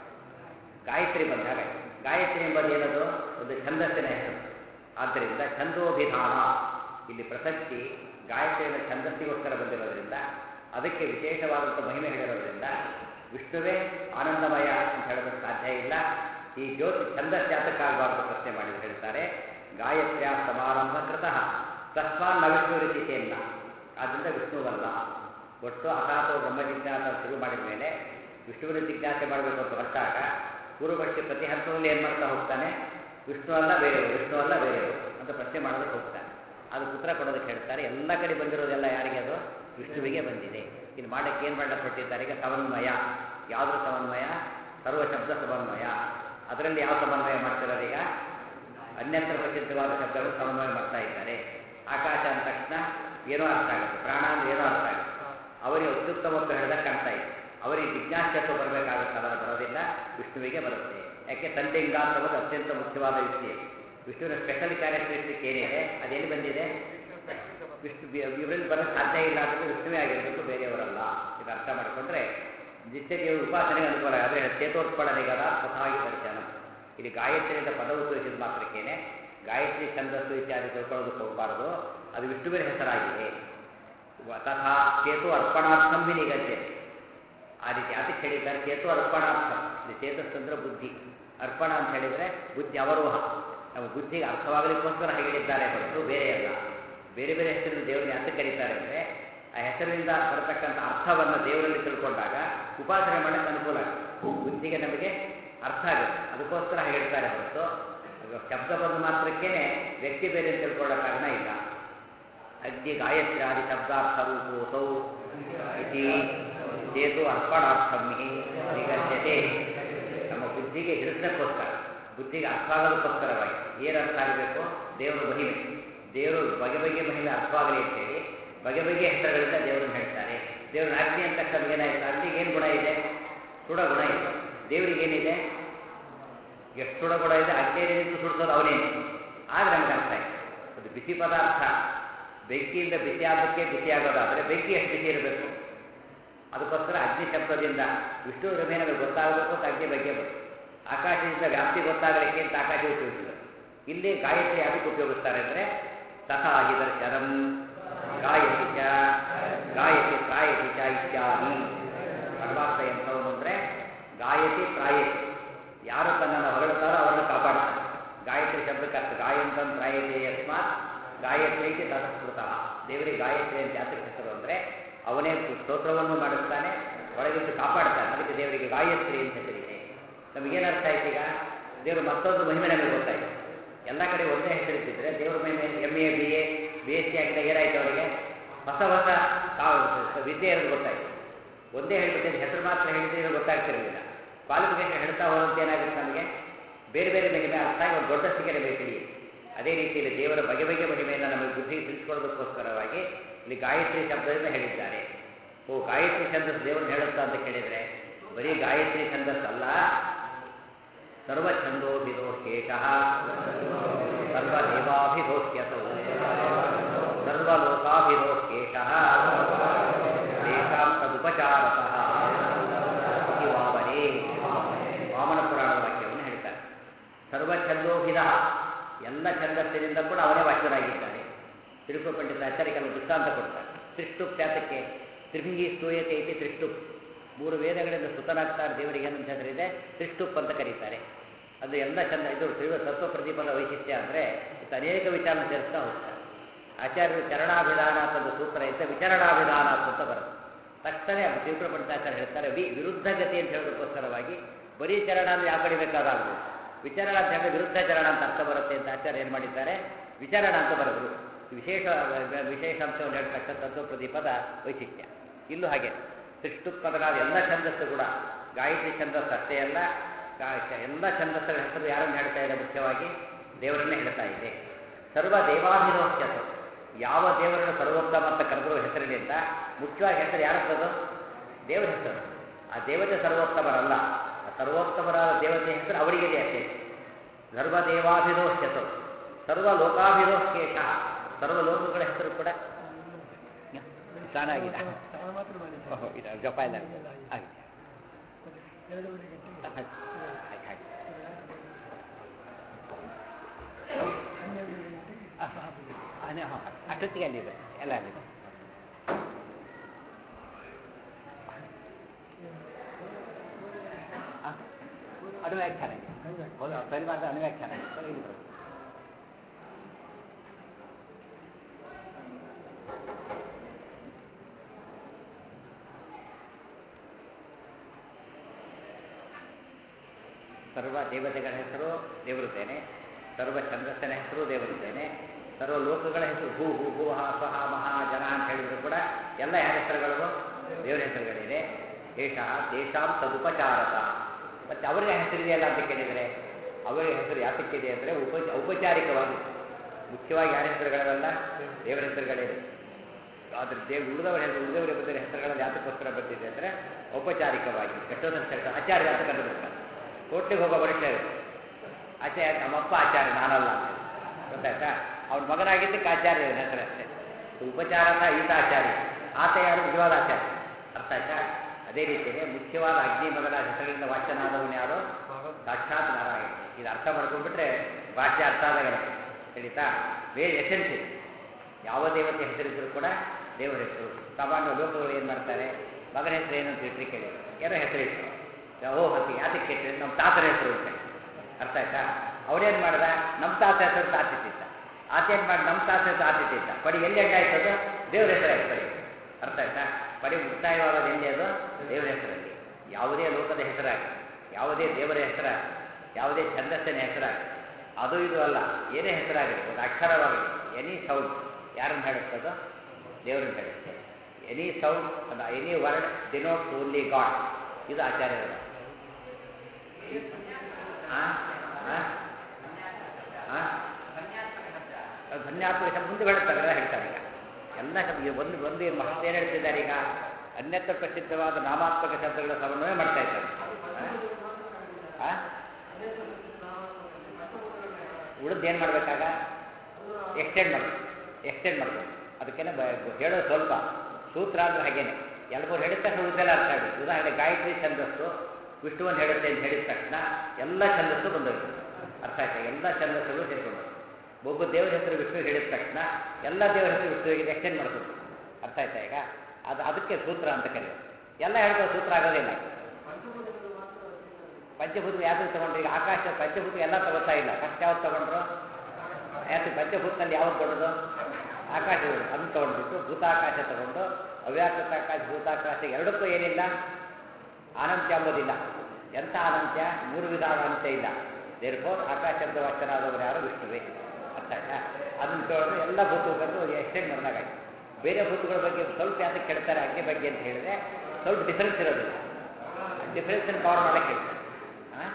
ಗಾಯತ್ರಿ ಬಂದಾಗಾಯಿತು ಗಾಯತ್ರಿ ಎಂಬುದು ಏನದು ಒಂದು ಛಂದಸ್ಸಿನ ಹೆಸರು ಆದ್ದರಿಂದ ಛಂದೋಭಿಧಾನ ಇಲ್ಲಿ ಪ್ರಸಕ್ತಿ ಗಾಯತ್ರಿಯ ಛಂದಸ್ಸಿಗೋಸ್ಕರ ಬಂದಿರೋದ್ರಿಂದ ಅದಕ್ಕೆ ವಿಶೇಷವಾದಂಥ ಮಹಿಮೆ ಹೇಳಿರೋದ್ರಿಂದ ವಿಷ್ಣುವೇ ಆನಂದಮಯ ಅಂತ ಹೇಳೋದಕ್ಕೆ ಸಾಧ್ಯ ಇಲ್ಲ ಈ ಜ್ಯೋತಿ ಛಂದಸ್ಯಾತಕ್ಕಾಗಬಾರ್ದು ಪ್ರಶ್ನೆ ಮಾಡಿ ಹೇಳ್ತಾರೆ ಗಾಯತ್ರ್ಯ ಸಮಾರಂಭ ಕೃತಃ ತಸ್ಮಾನ್ ನ ವಿಷ್ಣು ರೀತಿ ಚೇನ್ನ ಆದ್ದರಿಂದ ವಿಷ್ಣುವಲ್ಲ ಒಟ್ಟು ಅಥಾತೋ ಬ್ರಹ್ಮ ಜಿಜ್ಞಾಸ ಶುರು ಮಾಡಿದ ಮೇಲೆ ವಿಷ್ಣುವಿನ ಜಿಜ್ಞಾಸೆ ಮಾಡಬೇಕು ಅಂತ ಹೊರಟಾಗ ಪೂರ್ವಪಕ್ಷಿ ಪ್ರತಿ ಹಂತದಲ್ಲಿ ಏನು ಮಾಡ್ತಾ ಹೋಗ್ತಾನೆ ವಿಷ್ಣು ಅಲ್ಲ ಬೇರೆಯವರು ವಿಷ್ಣು ಅಲ್ಲ ಬೇರೆಯವರು ಅಂತ ಪ್ರಶ್ನೆ ಮಾಡೋದಕ್ಕೆ ಹೋಗ್ತಾನೆ ಅದು ಉತ್ತರ ಕೊಡೋದಕ್ಕೆ ಹೇಳ್ತಾರೆ ಎಲ್ಲ ಕಡೆ ಬಂದಿರೋದೆಲ್ಲ ಯಾರಿಗೆ ಅದು ವಿಷ್ಣುವಿಗೆ ಬಂದಿದೆ ಇನ್ನು ಮಾಡಕ್ಕೆ ಏನು ಮಾಡಕ್ಕೆ ಕೊಟ್ಟಿದ್ದಾರೆ ಈಗ ಸಮನ್ವಯ ಯಾವುದ್ರ ಸಮನ್ವಯ ಸರ್ವ ಶಬ್ದ ಸಮನ್ವಯ ಅದರಲ್ಲಿ ಯಾವ ಸಮನ್ವಯ ಮಾಡ್ತಿರೋದು ಈಗ ಅನ್ಯತ್ರ ಪ್ರಸಿದ್ಧವಾದ ಶಬ್ದಗಳು ಸಮನ್ವಯ ಮಾಡ್ತಾ ಇದ್ದಾರೆ ಆಕಾಶ ಅಂದ ತಕ್ಷಣ ಏನೋ ಅರ್ಥ ಆಗುತ್ತೆ ಪ್ರಾಣ ಅಂದ್ರೆ ಏನೋ ಅರ್ಥ ಆಗುತ್ತೆ ಅವರಿಗೆ ಅತ್ಯುತ್ತಮತ್ವ ಹೇಳಿದಾಗ ಕಾಣ್ತಾ ಇದೆ ಅವರಿಗೆ ಜಿಜ್ಞಾಸತ್ವ ಬರಬೇಕಾಗುತ್ತಲ್ಲ ಬರೋದಿಲ್ಲ ವಿಷ್ಣುವಿಗೆ ಬರುತ್ತೆ ಯಾಕೆ ತಂದೆಂಗ ಅನ್ನೋದು ಅತ್ಯಂತ ಮುಖ್ಯವಾದ ಯುಕ್ತಿ ವಿಷ್ಣುವಿನ ಸ್ಪೆಷಲ್ ಕ್ಯಾರೆಕ್ಟರಿಸ್ಟಿಕ್ ಏನಿದೆ ಅದೇನು ಬಂದಿದೆ ವಿಷ್ಣು ಇವರಲ್ಲಿ ಬರೋಕ್ಕೆ ಸಾಧ್ಯ ಇಲ್ಲ ಅಂದರೆ ವಿಷ್ಣುವೇ ಆಗಿರಬೇಕು ಬೇರೆಯವರಲ್ಲ ಇದು ಅರ್ಥ ಮಾಡಿಕೊಂಡ್ರೆ ನಿತ್ಯಕ್ಕೆ ಉಪಾಸನೆಗೆ ಅನುಕೂಲ ಆದರೆ ಚೇತೋತ್ಪಡನೆಗದ ಸ್ವತಃ ದರ್ಶನ ಇಲ್ಲಿ ಗಾಯತ್ರಿಯಿಂದ ಪದ ಉಪಯೋಗಿಸಿದ ಮಾತ್ರಕ್ಕೇನೆ ಗಾಯತ್ರಿ ಛಂದಸ್ಸು ಇತ್ಯಾದಿ ತಿಳ್ಕೊಳ್ಳೋದಕ್ಕೆ ಹೋಗಬಾರದು ಅದು ವಿಷ್ಣುವಿನ ಹೆಸರಾಗಿದೆ ವ- ತಥಾ ಚೇತು ಅರ್ಪಣಾರ್ಥಂ ನಿಗದ್ದೆ ಆ ರೀತಿ ಅದಕ್ಕೆ ಹೇಳಿದ್ದಾರೆ ಚೇತು ಅರ್ಪಣಾರ್ಥ ಇದು ಚೇತಸ್ ಅಂದ್ರೆ ಬುದ್ಧಿ ಅರ್ಪಣ ಅಂತ ಹೇಳಿದರೆ ಬುದ್ಧಿ ಅವರೋಹ ನಮ್ಮ ಬುದ್ಧಿಗೆ ಅರ್ಥವಾಗಲಿಕ್ಕೋಸ್ಕರ ಹಾಗೆ ಹೇಳಿದ್ದಾರೆ ಹೊರತು ಬೇರೆ ಅಲ್ಲ ಬೇರೆ ಬೇರೆ ಹೆಸರಿನ ದೇವರನ್ನ ಯಾಕೆ ಕರೀತಾರೆ ಅಂದರೆ ಆ ಹೆಸರಿನಿಂದ ಬರತಕ್ಕಂಥ ಅರ್ಥವನ್ನು ದೇವರಲ್ಲಿ ತಿಳ್ಕೊಂಡಾಗ ಉಪಾಸನೆ ಮಾಡಕ್ಕೆ ಅನುಕೂಲ ಆಗುತ್ತೆ ಬುದ್ಧಿಗೆ ನಮಗೆ ಅರ್ಥ ಆಗುತ್ತೆ ಅದಕ್ಕೋಸ್ಕರ ಹಾಗೆ ಹೇಳ್ತಾರೆ ಹೊರತು ಅದು ಶಬ್ದ ಬಂದ ಮಾತ್ರಕ್ಕೇನೆ ವ್ಯಕ್ತಿ ಬೇರೆ ಅಂತ ತಿಳ್ಕೊಳ್ಳೋ ಕಾರಣ ಇಲ್ಲ ಅಗ್ನಿ ಗಾಯತ್ರಾದಿ ಶಬ್ದಾರ್ಥ ರೂಪೋಸೌ ಇತಿ ಚೇತು ಅರ್ಪಣಾರ್ಥಂ ಹಿ ನಿಗದ್ಯತೆ ನಮ್ಮ ಬುದ್ಧಿಗೆ ಹಿಡಿಸಕ್ಕೋಸ್ಕರ ಬುದ್ಧಿಗೆ ಅರ್ಥ ಆಗೋದಕ್ಕೋಸ್ಕರವಾಗಿ ಏನು ಅರ್ಥ ಆಗಬೇಕು ದೇವರ ಮಹಿಮೆ ದೇವರು ಬಗೆ ಬಗೆ ಮಹಿಮೆ ಅರ್ಥವಾಗಲಿ ಅಂತೇಳಿ ಬಗೆ ಬಗೆಯ ಹೆಸರುಗಳಿಂದ ದೇವರನ್ನು ಹೇಳ್ತಾರೆ ದೇವರ ಅಗ್ನಿ ಅಂತ ತಕ್ಷಣ ಏನಾಯ್ತು ಅಗ್ನಿಗೆ ಏನು ಗುಣ ಇದೆ ಸುಡ ಗುಣ ಇದೆ ದೇವರಿಗೇನಿದೆ ಎಷ್ಟು ಸುಡ ಗುಣ ಇದೆ ಅಗ್ನಿಯಲ್ಲಿ ನಿಂತು ಸುಡಿಸೋದು ಅವನೇನೆ ಆಗ ನಮ್ಗೆ ಅರ್ಥ ಆಯ್ತು ಅದು ಬಿಸಿ ಪದಾರ್ಥ ಬೆಂಕಿಯಿಂದ ಬಿಸಿ ಆಗೋಕ್ಕೆ ಬಿಸಿ ಆಗೋದಾದರೆ ಬೆಂಕಿ ಎಷ್ಟು ಬಿಸಿ ಇರಬೇಕು ಅದಕ್ಕೋಸ್ಕರ ಅಗ್ನಿ ಶಬ್ದದಿಂದ ವಿಷ್ಣು ರಮೆ ನಮಗೆ ಗೊತ್ತಾಗಬೇಕು ಅಂತ ಅಗ್ನಿ ಬಗ್ಗೆ ಬಂತು ಆಕಾಶದಿಂದ ವ್ಯಾಪ್ತಿ ಗೊತ್ತಾಗಲಿಕ್ಕೆ ಅಂತ ಆಕಾಶ ಉಪಯೋಗಿಸಿದರು ಇಲ್ಲಿ ಗಾಯತ್ರಿ ಅದಕ್ಕೆ ಉಪಯೋಗಿಸ್ತಾರೆ ಅಂದರೆ ತಥಾ ಹಿ ದರ್ಶನಂ ಗಾಯತ್ರಿ ಚ ಗಾಯತಿ ತ್ರಾಯತಿ ಚ ಇತ್ಯಾದಿ ಪರಮಾತ್ಮ ಎಂಥವನು ಅಂದರೆ ಗಾಯತಿ ತ್ರಾಯತಿ ಯಾರು ತನ್ನನ್ನು ಹೊಗಳುತ್ತಾರೋ ಅವರನ್ನು ಕಾಪಾಡ್ತಾನೆ ಗಾಯತ್ರಿ ಶಬ್ದಕ್ಕೆ ಅರ್ಥ ಗಾಯಂತಂ ತ್ರಾಯತೆ ಯಸ್ಮಾತ್ ಗಾಯತ್ರಿ ಇತಿ ತತಸ್ಕೃತಃ ದೇವರಿಗೆ ಗಾಯತ್ರಿ ಅಂತ ಯಾತಕ್ಕೆ ಹೆಸರು ಅಂದರೆ ಅವನೇ ಸ್ತೋತ್ರವನ್ನು ಮಾಡಿಸ್ತಾನೆ ಒಳಗಿದ್ದು ಕಾಪಾಡ್ತಾನೆ ಅದಕ್ಕೆ ದೇವರಿಗೆ ಗಾಯತ್ರಿ ಅಂತ ಹೆಸರಿದೆ ನಮಗೇನು ಅರ್ಥ ಆಯ್ತು ಈಗ ದೇವರು ಮತ್ತೊಂದು ಮಹಿಮೆ ನಮಗೆ ಗೊತ್ತಾಯ್ತು ಎಲ್ಲ ಕಡೆ ಒಂದೇ ಹೆಸರಿಟ್ಟಿದ್ರೆ ದೇವ್ರ ಮಹಿಮೆ M A B A B S C ಆಗಿದಾಗ ಏನಾಯ್ತು ಅವರಿಗೆ ಹೊಸ ಹೊಸ ಕಾ- ವಿದ್ಯೆ ಇರೋದು ಗೊತ್ತಾಯ್ತು ಒಂದೇ ಹೇಳ್ಬಿಟ್ಟಿದ್ರೆ ಹೆಸರು ಮಾತ್ರ ಹೇಳಿದ್ರೆ ಗೊತ್ತಾಗ್ತಿರಲಿಲ್ಲ ಕ್ವಾಲಿಫಿಕೇಶನ್ ಹೇಳ್ತಾ ಹೋದಂತೆ ಏನಾಗುತ್ತೆ ನಮಗೆ ಬೇರೆ ಬೇರೆ ಮಹಿಮೆ ಅರ್ಥ ಆಗಿ ಒಂದು ದೊಡ್ಡ ಸಿಗರೆ ಬೇಕಿಡಿ ಅದೇ ರೀತಿಯಲ್ಲಿ ದೇವರ ಬಗೆ ಬಗೆ ಮಹಿಮೆಯನ್ನು ನಮಗೆ ಬುದ್ಧಿಗೆ ತಿಳಿಸ್ಕೊಳ್ಳೋದಕ್ಕೋಸ್ಕರವಾಗಿ ಇಲ್ಲಿ ಗಾಯತ್ರಿ ಶಬ್ದದಿಂದ ಹೇಳಿದ್ದಾರೆ ಓ ಗಾಯತ್ರಿ ಛಂದಸ್ಸು ದೇವರನ್ನ ಹೇಳುತ್ತಾ ಅಂತ ಕೇಳಿದರೆ ಬರೀ ಗಾಯತ್ರಿ ಛಂದಸ್ಸು ಅಲ್ಲ ಸರ್ವಛಂದೋಭಿದೋ ಶೇಷಃ ಸರ್ವದೇವಾಭಿಧೋಷ್ಯತೋ ಸರ್ವಲೋಕಾಭಿಧೋ ಶೇಷಃ ತೇಷಾಂ ತದುಪಚಾರತಃ ಇತಿ ವಾಮನೇ ವಾಮನ ಪುರಾಣದ ವಾಕ್ಯವನ್ನು ಹೇಳ್ತಾರೆ ಸರ್ವಛಂದೋಭಿಧ ಎಲ್ಲ ಛಂದಸ್ಸಿನಿಂದ ಕೂಡ ಅವನೇ ವಾಕ್ಯರಾಗಿದ್ದಾನೆ ತಿರುಪು ಪಂಡಿತ ಆಚಾರ್ಯ ಕೆಲವು ದೃಷ್ಟಾಂತ ಕೊಡ್ತಾರೆ ತ್ರಿಷ್ಟುಪ್ ಖ್ಯಾತಕ್ಕೆ ತ್ರಿಭಂಗಿ ಸ್ತೂಯತೆ ಇತಿ ತ್ರಿಷ್ಟುಪ್ ಮೂರು ವೇದಗಳಿಂದ ಸುತನಾಗ್ತಾರೆ ದೇವರಿಗೆ ಏನಂತ ಹೆಸರಿದೆ ತ್ರಿಷ್ಟುಪ್ ಅಂತ ಕರೀತಾರೆ ಅದು ಎಲ್ಲ ಚಂದ ಇದು ತ್ರಿವ ತತ್ವ ಪ್ರದೀಪದ ವೈಶಿಷ್ಟ್ಯ ಅಂದರೆ ಇದು ಅನೇಕ ವಿಚಾರ ಸೇರಿಸ್ತಾ ಹೋಗ್ತಾರೆ ಆಚಾರ್ಯರು ಚರಣಾಭಿಧಾನ ಅಂತ ಒಂದು ಸೂತ್ರ ಇದ್ದ ವಿಚರಣಾಭಿಧಾನ ಅಂತ ಬರುತ್ತೆ ತಕ್ಷಣ ತೀವ್ರ ಪಂಡಿತಾಚಾರ್ಯ ಹೇಳ್ತಾರೆ ವಿ ವಿರುದ್ಧ ಗತಿ ಅಂತ ಹೇಳೋದಕ್ಕೋಸ್ಕರವಾಗಿ ಬರೀ ಚರಣ ಅಂದ್ರೆ ಯಾವ ಕಡೆ ಬೇಕಾದಾಗಬಹುದು ವಿಚಾರಣ ಅಂತ ಹೇಳಿದ್ರೆ ವಿರುದ್ಧ ಚರಣ ಅಂತ ಅರ್ಥ ಬರುತ್ತೆ ಅಂತ ಆಚಾರ್ಯ ಏನು ಮಾಡಿದ್ದಾರೆ ವಿಚಾರಣ ಅಂತ ಬರೆದ್ರು ವಿಶೇಷ ವಿಶೇಷಾಂಶವನ್ನು ಹೇಳ್ತಕ್ಕಂಥ ತತ್ವ ಪ್ರದೀಪದ ವೈಶಿಷ್ಟ್ಯ ಇಲ್ಲೂ ಹಾಗೆ ಸೃಷ್ಟು ಪದನಾದ ಎಲ್ಲ ಛಂದಸ್ಸು ಕೂಡ ಗಾಯತ್ರಿ ಛಂದಸ್ಸು ಅಷ್ಟೇ ಅಲ್ಲ ಗಾ- ಎಲ್ಲ ಛಂದಸ್ಸುಗಳ ಹೆಸರು ಯಾರನ್ನು ಹೇಳ್ತಾ ಇದೆ ಮುಖ್ಯವಾಗಿ ದೇವರನ್ನೇ ಹೇಳ್ತಾ ಇದೆ ಸರ್ವ ದೇವಾಭಿರೋಚ್ಯತ ಯಾವ ದೇವರನ್ನು ಸರ್ವೋತ್ತಮ ಅಂತ ಕರೆದಿರೋ ಹೆಸರಿನಿಂದ ಮುಖ್ಯವಾಗಿ ಹೆಸರು ಯಾರತ್ತದು ದೇವರ ಹೆಸರು ಆ ದೇವತೆ ಸರ್ವೋತ್ತಮರಲ್ಲ ಆ ಸರ್ವೋತ್ತಮರಾದ ದೇವತೆ ಹೆಸರು ಅವರಿಗಿದೆ ಅಷ್ಟೇ ಸರ್ವ ದೇವಾಭಿರೋಚ್ಯತ ಸರ್ವ ಲೋಕಾಭಿರೋಹ್ಯೇಷ ಸರ್ವ ಲೋಕಗಳ ಹೆಸರು ಕೂಡ ಸ್ನಾನ ಆಗಿದೆ ಸ್ನಾನ ಮಾತ್ರ ಮಾಡಿದ್ದೆ. ಓಹೋ, ಇದು ಜಪ ಇಲ್ಲ ಆಗಿದೆ ಎರಡೂವರೆ ಗಂಟೆಗೆ ಆಯ್ತು, ಆಯ್ತು, ಆಯ್ತು. ಹನ್ನೆರಡು ಗಂಟೆಗೆ ಆ, ಆ, ನೆ- ಹಾ, ಅಷ್ಟೊತ್ತಿಗೆ ಅಲ್ಲಿದೆ ಎಲ್ಲ ಅಲ್ಲಿದೆ ಆ, ಅನುವ್ಯಾಖ್ಯಾನ ಇದೆ. ಹೌದು ಪರಿವಾರದ ಅನುವ್ಯಾಖ್ಯಾನ ಇದೆ. ಸರಿ, ಇಲ್ಲಿ ಬರುತ್ತೆ. ಸರ್ವ ದೇವತೆಗಳ ಹೆಸರು ದೇವರುತ್ತೇನೆ ಸರ್ವ ಛಂದಸ್ಸಿನ ಹೆಸರು ದೇವರುತ್ತೇನೆ ಸರ್ವ ಲೋಕಗಳ ಹೆಸರು ಹೂ ಹೂ ಹೂ ಹ ಸ್ವಹ ಮಹಾ ಜನ ಅಂತ ಹೇಳಿದ್ರು ಕೂಡ ಎಲ್ಲ ಯಾರ ಹೆಸರುಗಳು ದೇವರ ಹೆಸರುಗಳಿದೆ ಏಷಃ ತೇಷಾಂ ತದುಪಚಾರತ ಮತ್ತೆ ಅವರಿಗೆ ಹೆಸರಿದೆಯಲ್ಲ ಅಂತ ಕೇಳಿದರೆ ಅವರಿಗೆ ಹೆಸರು ಯಾತಕ್ಕಿದೆ ಅಂದರೆ ಉಪ ಔಪಚಾರಿಕವಾಗಿ ಮುಖ್ಯವಾಗಿ ಯಾರ ಹೆಸರುಗಳಲ್ಲ ದೇವರ ಹೆಸರುಗಳಿದೆ ಆದರೆ ದೇವ್ ಉಳಿದವರ ಹೆಸರು ಉಳಿದವರ ಬಂದಿರೋ ಹೆಸರುಗಳಲ್ಲಿ ಯಾತಕ್ಕೋಸ್ಕರ ಬಂದಿದೆ ಅಂದರೆ ಔಪಚಾರಿಕವಾಗಿ ಎಷ್ಟೊಂದು ಹೇಳ್ತಾರೆ ಆಚಾರ್ಯ ಅಂತ ಕಂಡುಬಿಡ್ತಾರೆ ಕೋರ್ಟಿಗೆ ಹೋಗೋ ಮನುಷ್ಯರು ಆಚಾರ್ಯ ನಮ್ಮಪ್ಪ ಆಚಾರ್ಯ ನಾನಲ್ಲ ಅಂತ ಹೇಳಿ. ಗೊತ್ತಾಯ್ತಾ ಅವ್ನ ಮಗನಾಗಿದ್ದಕ್ಕೆ ಆಚಾರ್ಯ ಹೆಸರಷ್ಟೇ ಉಪಚಾರದ ಈತ ಆಚಾರ್ಯ ಆತ ಯಾರು ನಿಜವಾದ ಆಚಾರ್ಯ ಅರ್ಥ ಆಯ್ತಾ ಅದೇ ರೀತಿಯೇ ಮುಖ್ಯವಾದ ಅಗ್ನಿ ಮೊದಲಾದ ಹೆಸರುಗಳಿಂದ ವಾಚ್ಯನಾದವನು ಯಾರು ಸಾಕ್ಷಾತ್ ನಾರಾಯಣ ಇದು ಅರ್ಥ ಮಾಡ್ಕೊಂಡ್ಬಿಟ್ರೆ ಭಾಷೆ ಅರ್ಥ ಆದಾಗಲೇ ತಿಳಿತಾ ಬೇರೆ ಎಸೆನ್ಸ್ ಇದೆ ಯಾವ ದೇವತೆ ಹೆಸರಿದ್ರು ಕೂಡ ದೇವರ ಹೆಸರು ಸಾಮಾನ್ಯ ಲೋಕಗಳು ಏನು ಮಾಡ್ತಾರೆ ಮಗನ ಹೆಸರು ಏನು ಅಂತ ಇಟ್ಟರೆ ಕೇಳಿ ಏನೋ ಹೆಸರಿಟ್ಟು ಓ ಹಸಿ ಯಾತಕ್ಕೆ ಇಟ್ಟರೆ ನಮ್ಮ ತಾತರ ಹೆಸರು ಅಂತ ಅರ್ಥ ಆಯ್ತಾ ಅವನೇನು ಮಾಡ್ದ ನಮ್ಮ ತಾತ ಹೆಸರು ತಾತಿತ್ತಿದ್ದ ಆತ ಏನು ಮಾಡಿ ನಮ್ಮ ತಾತ ಹೆಸರು ಆತಿತ್ತಿದ್ದ ಪಡಿ ಎಲ್ಲಿ ಅಡ್ಡ ಆಯ್ತದು ದೇವ್ರ ಹೆಸರಾಯ್ತು ಪಡಿ ಅರ್ಥ ಆಯ್ತಾ ಪಡಿ ಮುಕ್ತಾಯವಾಗೋದು ಎಲ್ಲಿ ಅದು ದೇವರ ಹೆಸರಲ್ಲಿ ಯಾವುದೇ ಲೋಕದ ಹೆಸರಾಗಲಿ ಯಾವುದೇ ದೇವರ ಹೆಸರಾಗಲಿ ಯಾವುದೇ ಛಂದಸ್ಸಿನ ಹೆಸರಾಗಲಿ ಅದು ಇದು ಅಲ್ಲ ಏನೇ ಹೆಸರಾಗಲಿ ಒಂದು ಅಕ್ಷರವಾಗಲಿ ಎನಿ ಸೌಂಡ್ ಯಾರನ್ನು ಹೇಳುತ್ತದೋ ದೇವರನ್ನು ಹೇಳುತ್ತೆ ಎನಿ ಸೌಂಡ್ ಅಲ್ಲ any word denotes only God ಇದು ಆಚಾರ್ಯರ ಮಾತು. ಆ? ಆ? ಆ? ಅದು ಧನ್ಯಾತ್ಮಕ ಶಬ್ದ ಮುಂದೆ ಹೇಳ್ತಾರೆ ಎಲ್ಲ ಹೇಳ್ತಾರೆ ಈಗ ಎಲ್ಲ ಶಬ್ದ ಈಗ ಒಂದು ಒಂದು ಏನು ಮಹತ್ ಏನು ಹೇಳ್ತಿದ್ದಾರೆ ಈಗ ಅನ್ಯತ್ರ ಪ್ರಸಿದ್ಧವಾದ ನಾಮಾತ್ಮಕ ಶಬ್ದಗಳ ಸಮನ್ವಯ ಮಾಡ್ತಾ ಇದ್ದಾರೆ ಆ? ಉಳಿದು ಏನು ಮಾಡಬೇಕಾಗ ಎಕ್ಸ್ಟೆಂಡ್ ಮಾಡಬೇಕು ಎಕ್ಸ್ಟೆಂಡ್ ಮಾಡಬೇಕು ಅದಕ್ಕೇನೆ ಬ ಹೇಳೋದು ಸ್ವಲ್ಪ ಸೂತ್ರ ಅಂದ್ರೆ ಹಾಗೇನೆ ಎಲ್ಲರೂ ಹೇಳಿದ ತಕ್ಷಣ ಉಳಿದೆಲ್ಲ ಅರ್ಥ ಆಗಬೇಕು ಉದಾಹರಣೆ ಗಾಯತ್ರಿ ಛಂದಸ್ಸು ವಿಷ್ಣುವನ್ನು ಹೇಳುತ್ತೆ ಅಂತ ಹೇಳಿದ ತಕ್ಷಣ ಎಲ್ಲ ಛಂದಸ್ಸು ಬಂದೋಯ್ತು ಅರ್ಥ ಆಯ್ತಾ ಎಲ್ಲ ಛಂದಸ್ಸುಗಳು ಸೇರ್ಕೊಂಡು ಒಬ್ಬ ದೇವರ ಹೆಸರು ವಿಷ್ಣು ಹೇಳಿದ ತಕ್ಷಣ ಎಲ್ಲ ದೇವರ ಹೆಸರು ವಿಷ್ಣುವಿಗೆ ಎಕ್ಸ್ಟೆಂಡ್ ಮಾಡ್ಬೇಕು ಅರ್ಥ ಆಯ್ತಾ ಈಗ ಅದು ಅದಕ್ಕೆ ಸೂತ್ರ ಅಂತ ಕರೆಯೋದು ಎಲ್ಲ ಹೇಳ್ತಾರೆ ಸೂತ್ರ ಆಗೋದಿಲ್ಲ ಪಂಚಭೂತ ಯಾವ್ದು ತಗೊಂಡ್ರಿ ಈಗ ಆಕಾಶ ಪಂಚಭೂತ ಎಲ್ಲ ತಗೋತಾ ಇಲ್ಲ ಫಸ್ಟ್ ಯಾವ್ದು ತಗೊಂಡ್ರು ಯಾಕೆ ಪಂಚಭೂತದಲ್ಲಿ ಯಾವ್ದು ದೊಡ್ಡದು ಆಕಾಶ ದೊಡ್ಡದು ಅದನ್ನು ತಗೊಂಡ್ಬಿಟ್ಟು ಭೂತಾಕಾಶ ತಗೊಂಡು ಅವ್ಯಾಕೃತ ಆಕಾಶ ಭೂತಾಕಾಶ ಎರಡಕ್ಕೂ ಏನಿಲ್ಲ ಅನಂತ್ಯ ಎಂಬುದಿಲ್ಲ ಎಂಥ ಅನಂತ್ಯ ಮೂರು ವಿಧದ ಅನಂತ್ಯ ಇಲ್ಲ ದೇರ್ಫೋರ್ ಆಕಾಶ ಶಬ್ದ ವಾಚನಾದವರು ಯಾರು ವಿಷ್ಣುವೇ ಅರ್ಥ ಆಯ್ತಾ ಅದನ್ನು ತಗೊಂಡು ಎಲ್ಲ ಭೂತಗಳು ಎಕ್ಸ್ಟೆಂಡ್ ಮಾಡಿದಾಗಾಯ್ತು ಬೇರೆ ಭೂತಗಳ ಬಗ್ಗೆ ಸ್ವಲ್ಪ ಯಾತಕ್ಕೆ ಕೆಡ್ತಾರೆ ಅಗ್ನಿ ಬಗ್ಗೆ ಅಂತ ಹೇಳಿದ್ರೆ ಸ್ವಲ್ಪ ಡಿಫರೆನ್ಸ್ ಇರೋದಿಲ್ಲ ಡಿಫರೆನ್ಸ್ ಕವರ್ ಮಾಡಕ್ಕೆ ಹೇಳ್ತಾರೆ ಹಾಂ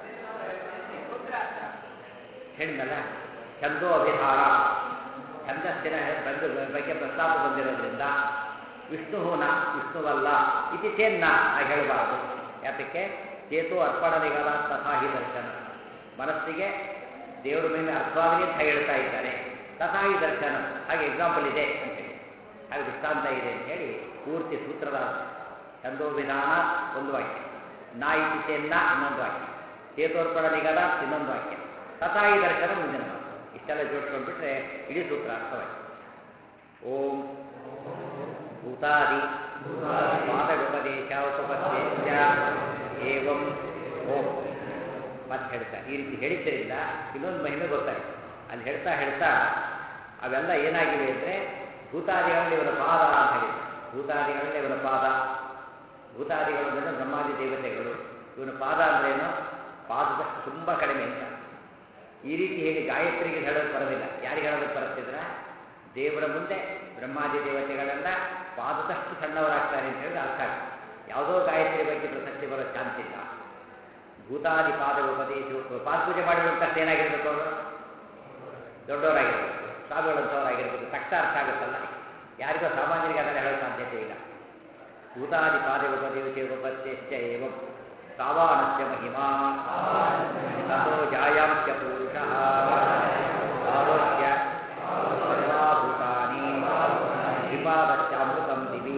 ಹೇಳಿದ್ನಲ್ಲ ಛಂದೋ ಅಭಿಧಾನ ಛಂದಸ್ಸಿನ ಬಗ್ಗೆ ಬಗ್ಗೆ ಪ್ರಸ್ತಾಪ ಬಂದಿರೋದ್ರಿಂದ ವಿಷ್ಣುನ ವಿಷ್ಣುವಲ್ಲ ಇತಿ ಚೇನ್ನ ಆಗಿ ಹೇಳಬಾರ್ದು ಯಾತಕ್ಕೆ ಚೇತು ಅರ್ಪಣ ನಿಗಮ ತಥಾಹಿ ದರ್ಶನ ಮನಸ್ಸಿಗೆ ದೇವರ ಮೇಲೆ ಅರ್ಥವಾಗಲಿ ಅಂತ ಹೇಳ್ತಾ ಇದ್ದಾರೆ ತಥಾಹಿ ದರ್ಶನ ಹಾಗೆ ಎಕ್ಸಾಂಪಲ್ ಇದೆ ಅಂತೇಳಿ ಹಾಗೆ ದೃಷ್ಟಾಂತ ಇದೆ ಅಂತ ಹೇಳಿ ಪೂರ್ತಿ ಸೂತ್ರದ ಛಂದೋ ವಿಧಾನ ಒಂದು ವಾಕ್ಯ ನಾ ಇತಿ ಚೇನ್ನ ಇನ್ನೊಂದು ವಾಕ್ಯ ಚೇತೋರ್ಪಣ ನಿಗಮ ಇನ್ನೊಂದು ವಾಕ್ಯ ತಥಾಹಿ ದರ್ಶನ ಮುಂದಿನ ಮಾತು ಇಷ್ಟೆಲ್ಲ ಜೋಡಿಸ್ಕೊಂಡ್ಬಿಟ್ರೆ ಇಡೀ ಸೂತ್ರ ಅರ್ಥವಾಯ್ತು ಓಂ ಭೂತಾದಿ ಪಾದೋಪದೇಶ ಉಪಪದೇಶ ಏವಂ ಓಂ ಮತ್ತೆ ಹೇಳ್ತಾರೆ ಈ ರೀತಿ ಹೇಳಿದ್ದರಿಂದ ಇನ್ನೊಂದು ಮಹಿಮೆ ಗೊತ್ತಾಯ್ತು ಅಲ್ಲಿ ಹೇಳ್ತಾ ಹೇಳ್ತಾ ಅವೆಲ್ಲ ಏನಾಗಿವೆ ಅಂದರೆ ಭೂತಾದಿಗಳಲ್ಲಿ ಇವನ ಪಾದ ಅಂತ ಹೇಳಿದ್ರು ಭೂತಾದಿಗಳಲ್ಲಿ ಇವನ ಪಾದ ಭೂತಾದಿಗಳು ಅಂದರೆ ಬ್ರಹ್ಮಾದಿ ದೇವತೆಗಳು ಇವನ ಪಾದ ಅಂದ್ರೇನು ಪಾದದಷ್ಟು ತುಂಬ ಕಡಿಮೆ ಅಂತ ಈ ರೀತಿ ಹೇಳಿ ಗಾಯತ್ರಿಗೆ ಹೇಳೋದು ಬರೋದಿಲ್ಲ ಯಾರಿಗೆ ಹೇಳೋದಕ್ಕೆ ಬರುತ್ತಿದ್ರ ದೇವರ ಮುಂದೆ ಬ್ರಹ್ಮಾದಿ ದೇವತೆಗಳೆಲ್ಲ ಪಾದದಷ್ಟು ಸಣ್ಣವರಾಗ್ತಾರೆ ಅಂತ ಹೇಳಿದ್ರೆ ಅರ್ಥ ಆಗ್ತದೆ ಯಾವುದೋ ಗಾಯತ್ರಿ ಬಗ್ಗೆ ಪ್ರಸಕ್ತಿ ಬರೋ ಚಾನ್ಸ್ ಇಲ್ಲ ಭೂತಾದಿ ಪಾದ ಉಪದೇಶ ಪಾದ ಪೂಜೆ ಮಾಡಿರುವಂತ ಏನಾಗಿರ್ಬೇಕು ಅವರು ದೊಡ್ಡವರಾಗಿರ್ಬೇಕು ಸ್ವಾಮಿಗಳಂಥವರಾಗಿರ್ಬೇಕು ತಕ್ಷಣ ಅರ್ಥ ಆಗುತ್ತಲ್ಲ ಯಾರಿಗೋ ಸಾಮಾನ್ಯರಿಗೆ ಅದನ್ನು ಹೇಳೋ ಸಾಧ್ಯತೆ ಇಲ್ಲ ಭೂತಾದಿ ಪಾದ ಉಪದೇಶ ಉಪದೇಶ ಏವಂ ತಾವಾನಸ್ಯ ಮಹಿಮಾ ತಥೋ ಜಾಯಾಂಸ್ಯ ಪುರುಷಃ ಆರೋಗ್ಯ ಸರ್ವಾಭೂತಾನಿ ವಿಪಾದಶ್ಚಾಮೃತಂ ದಿವಿ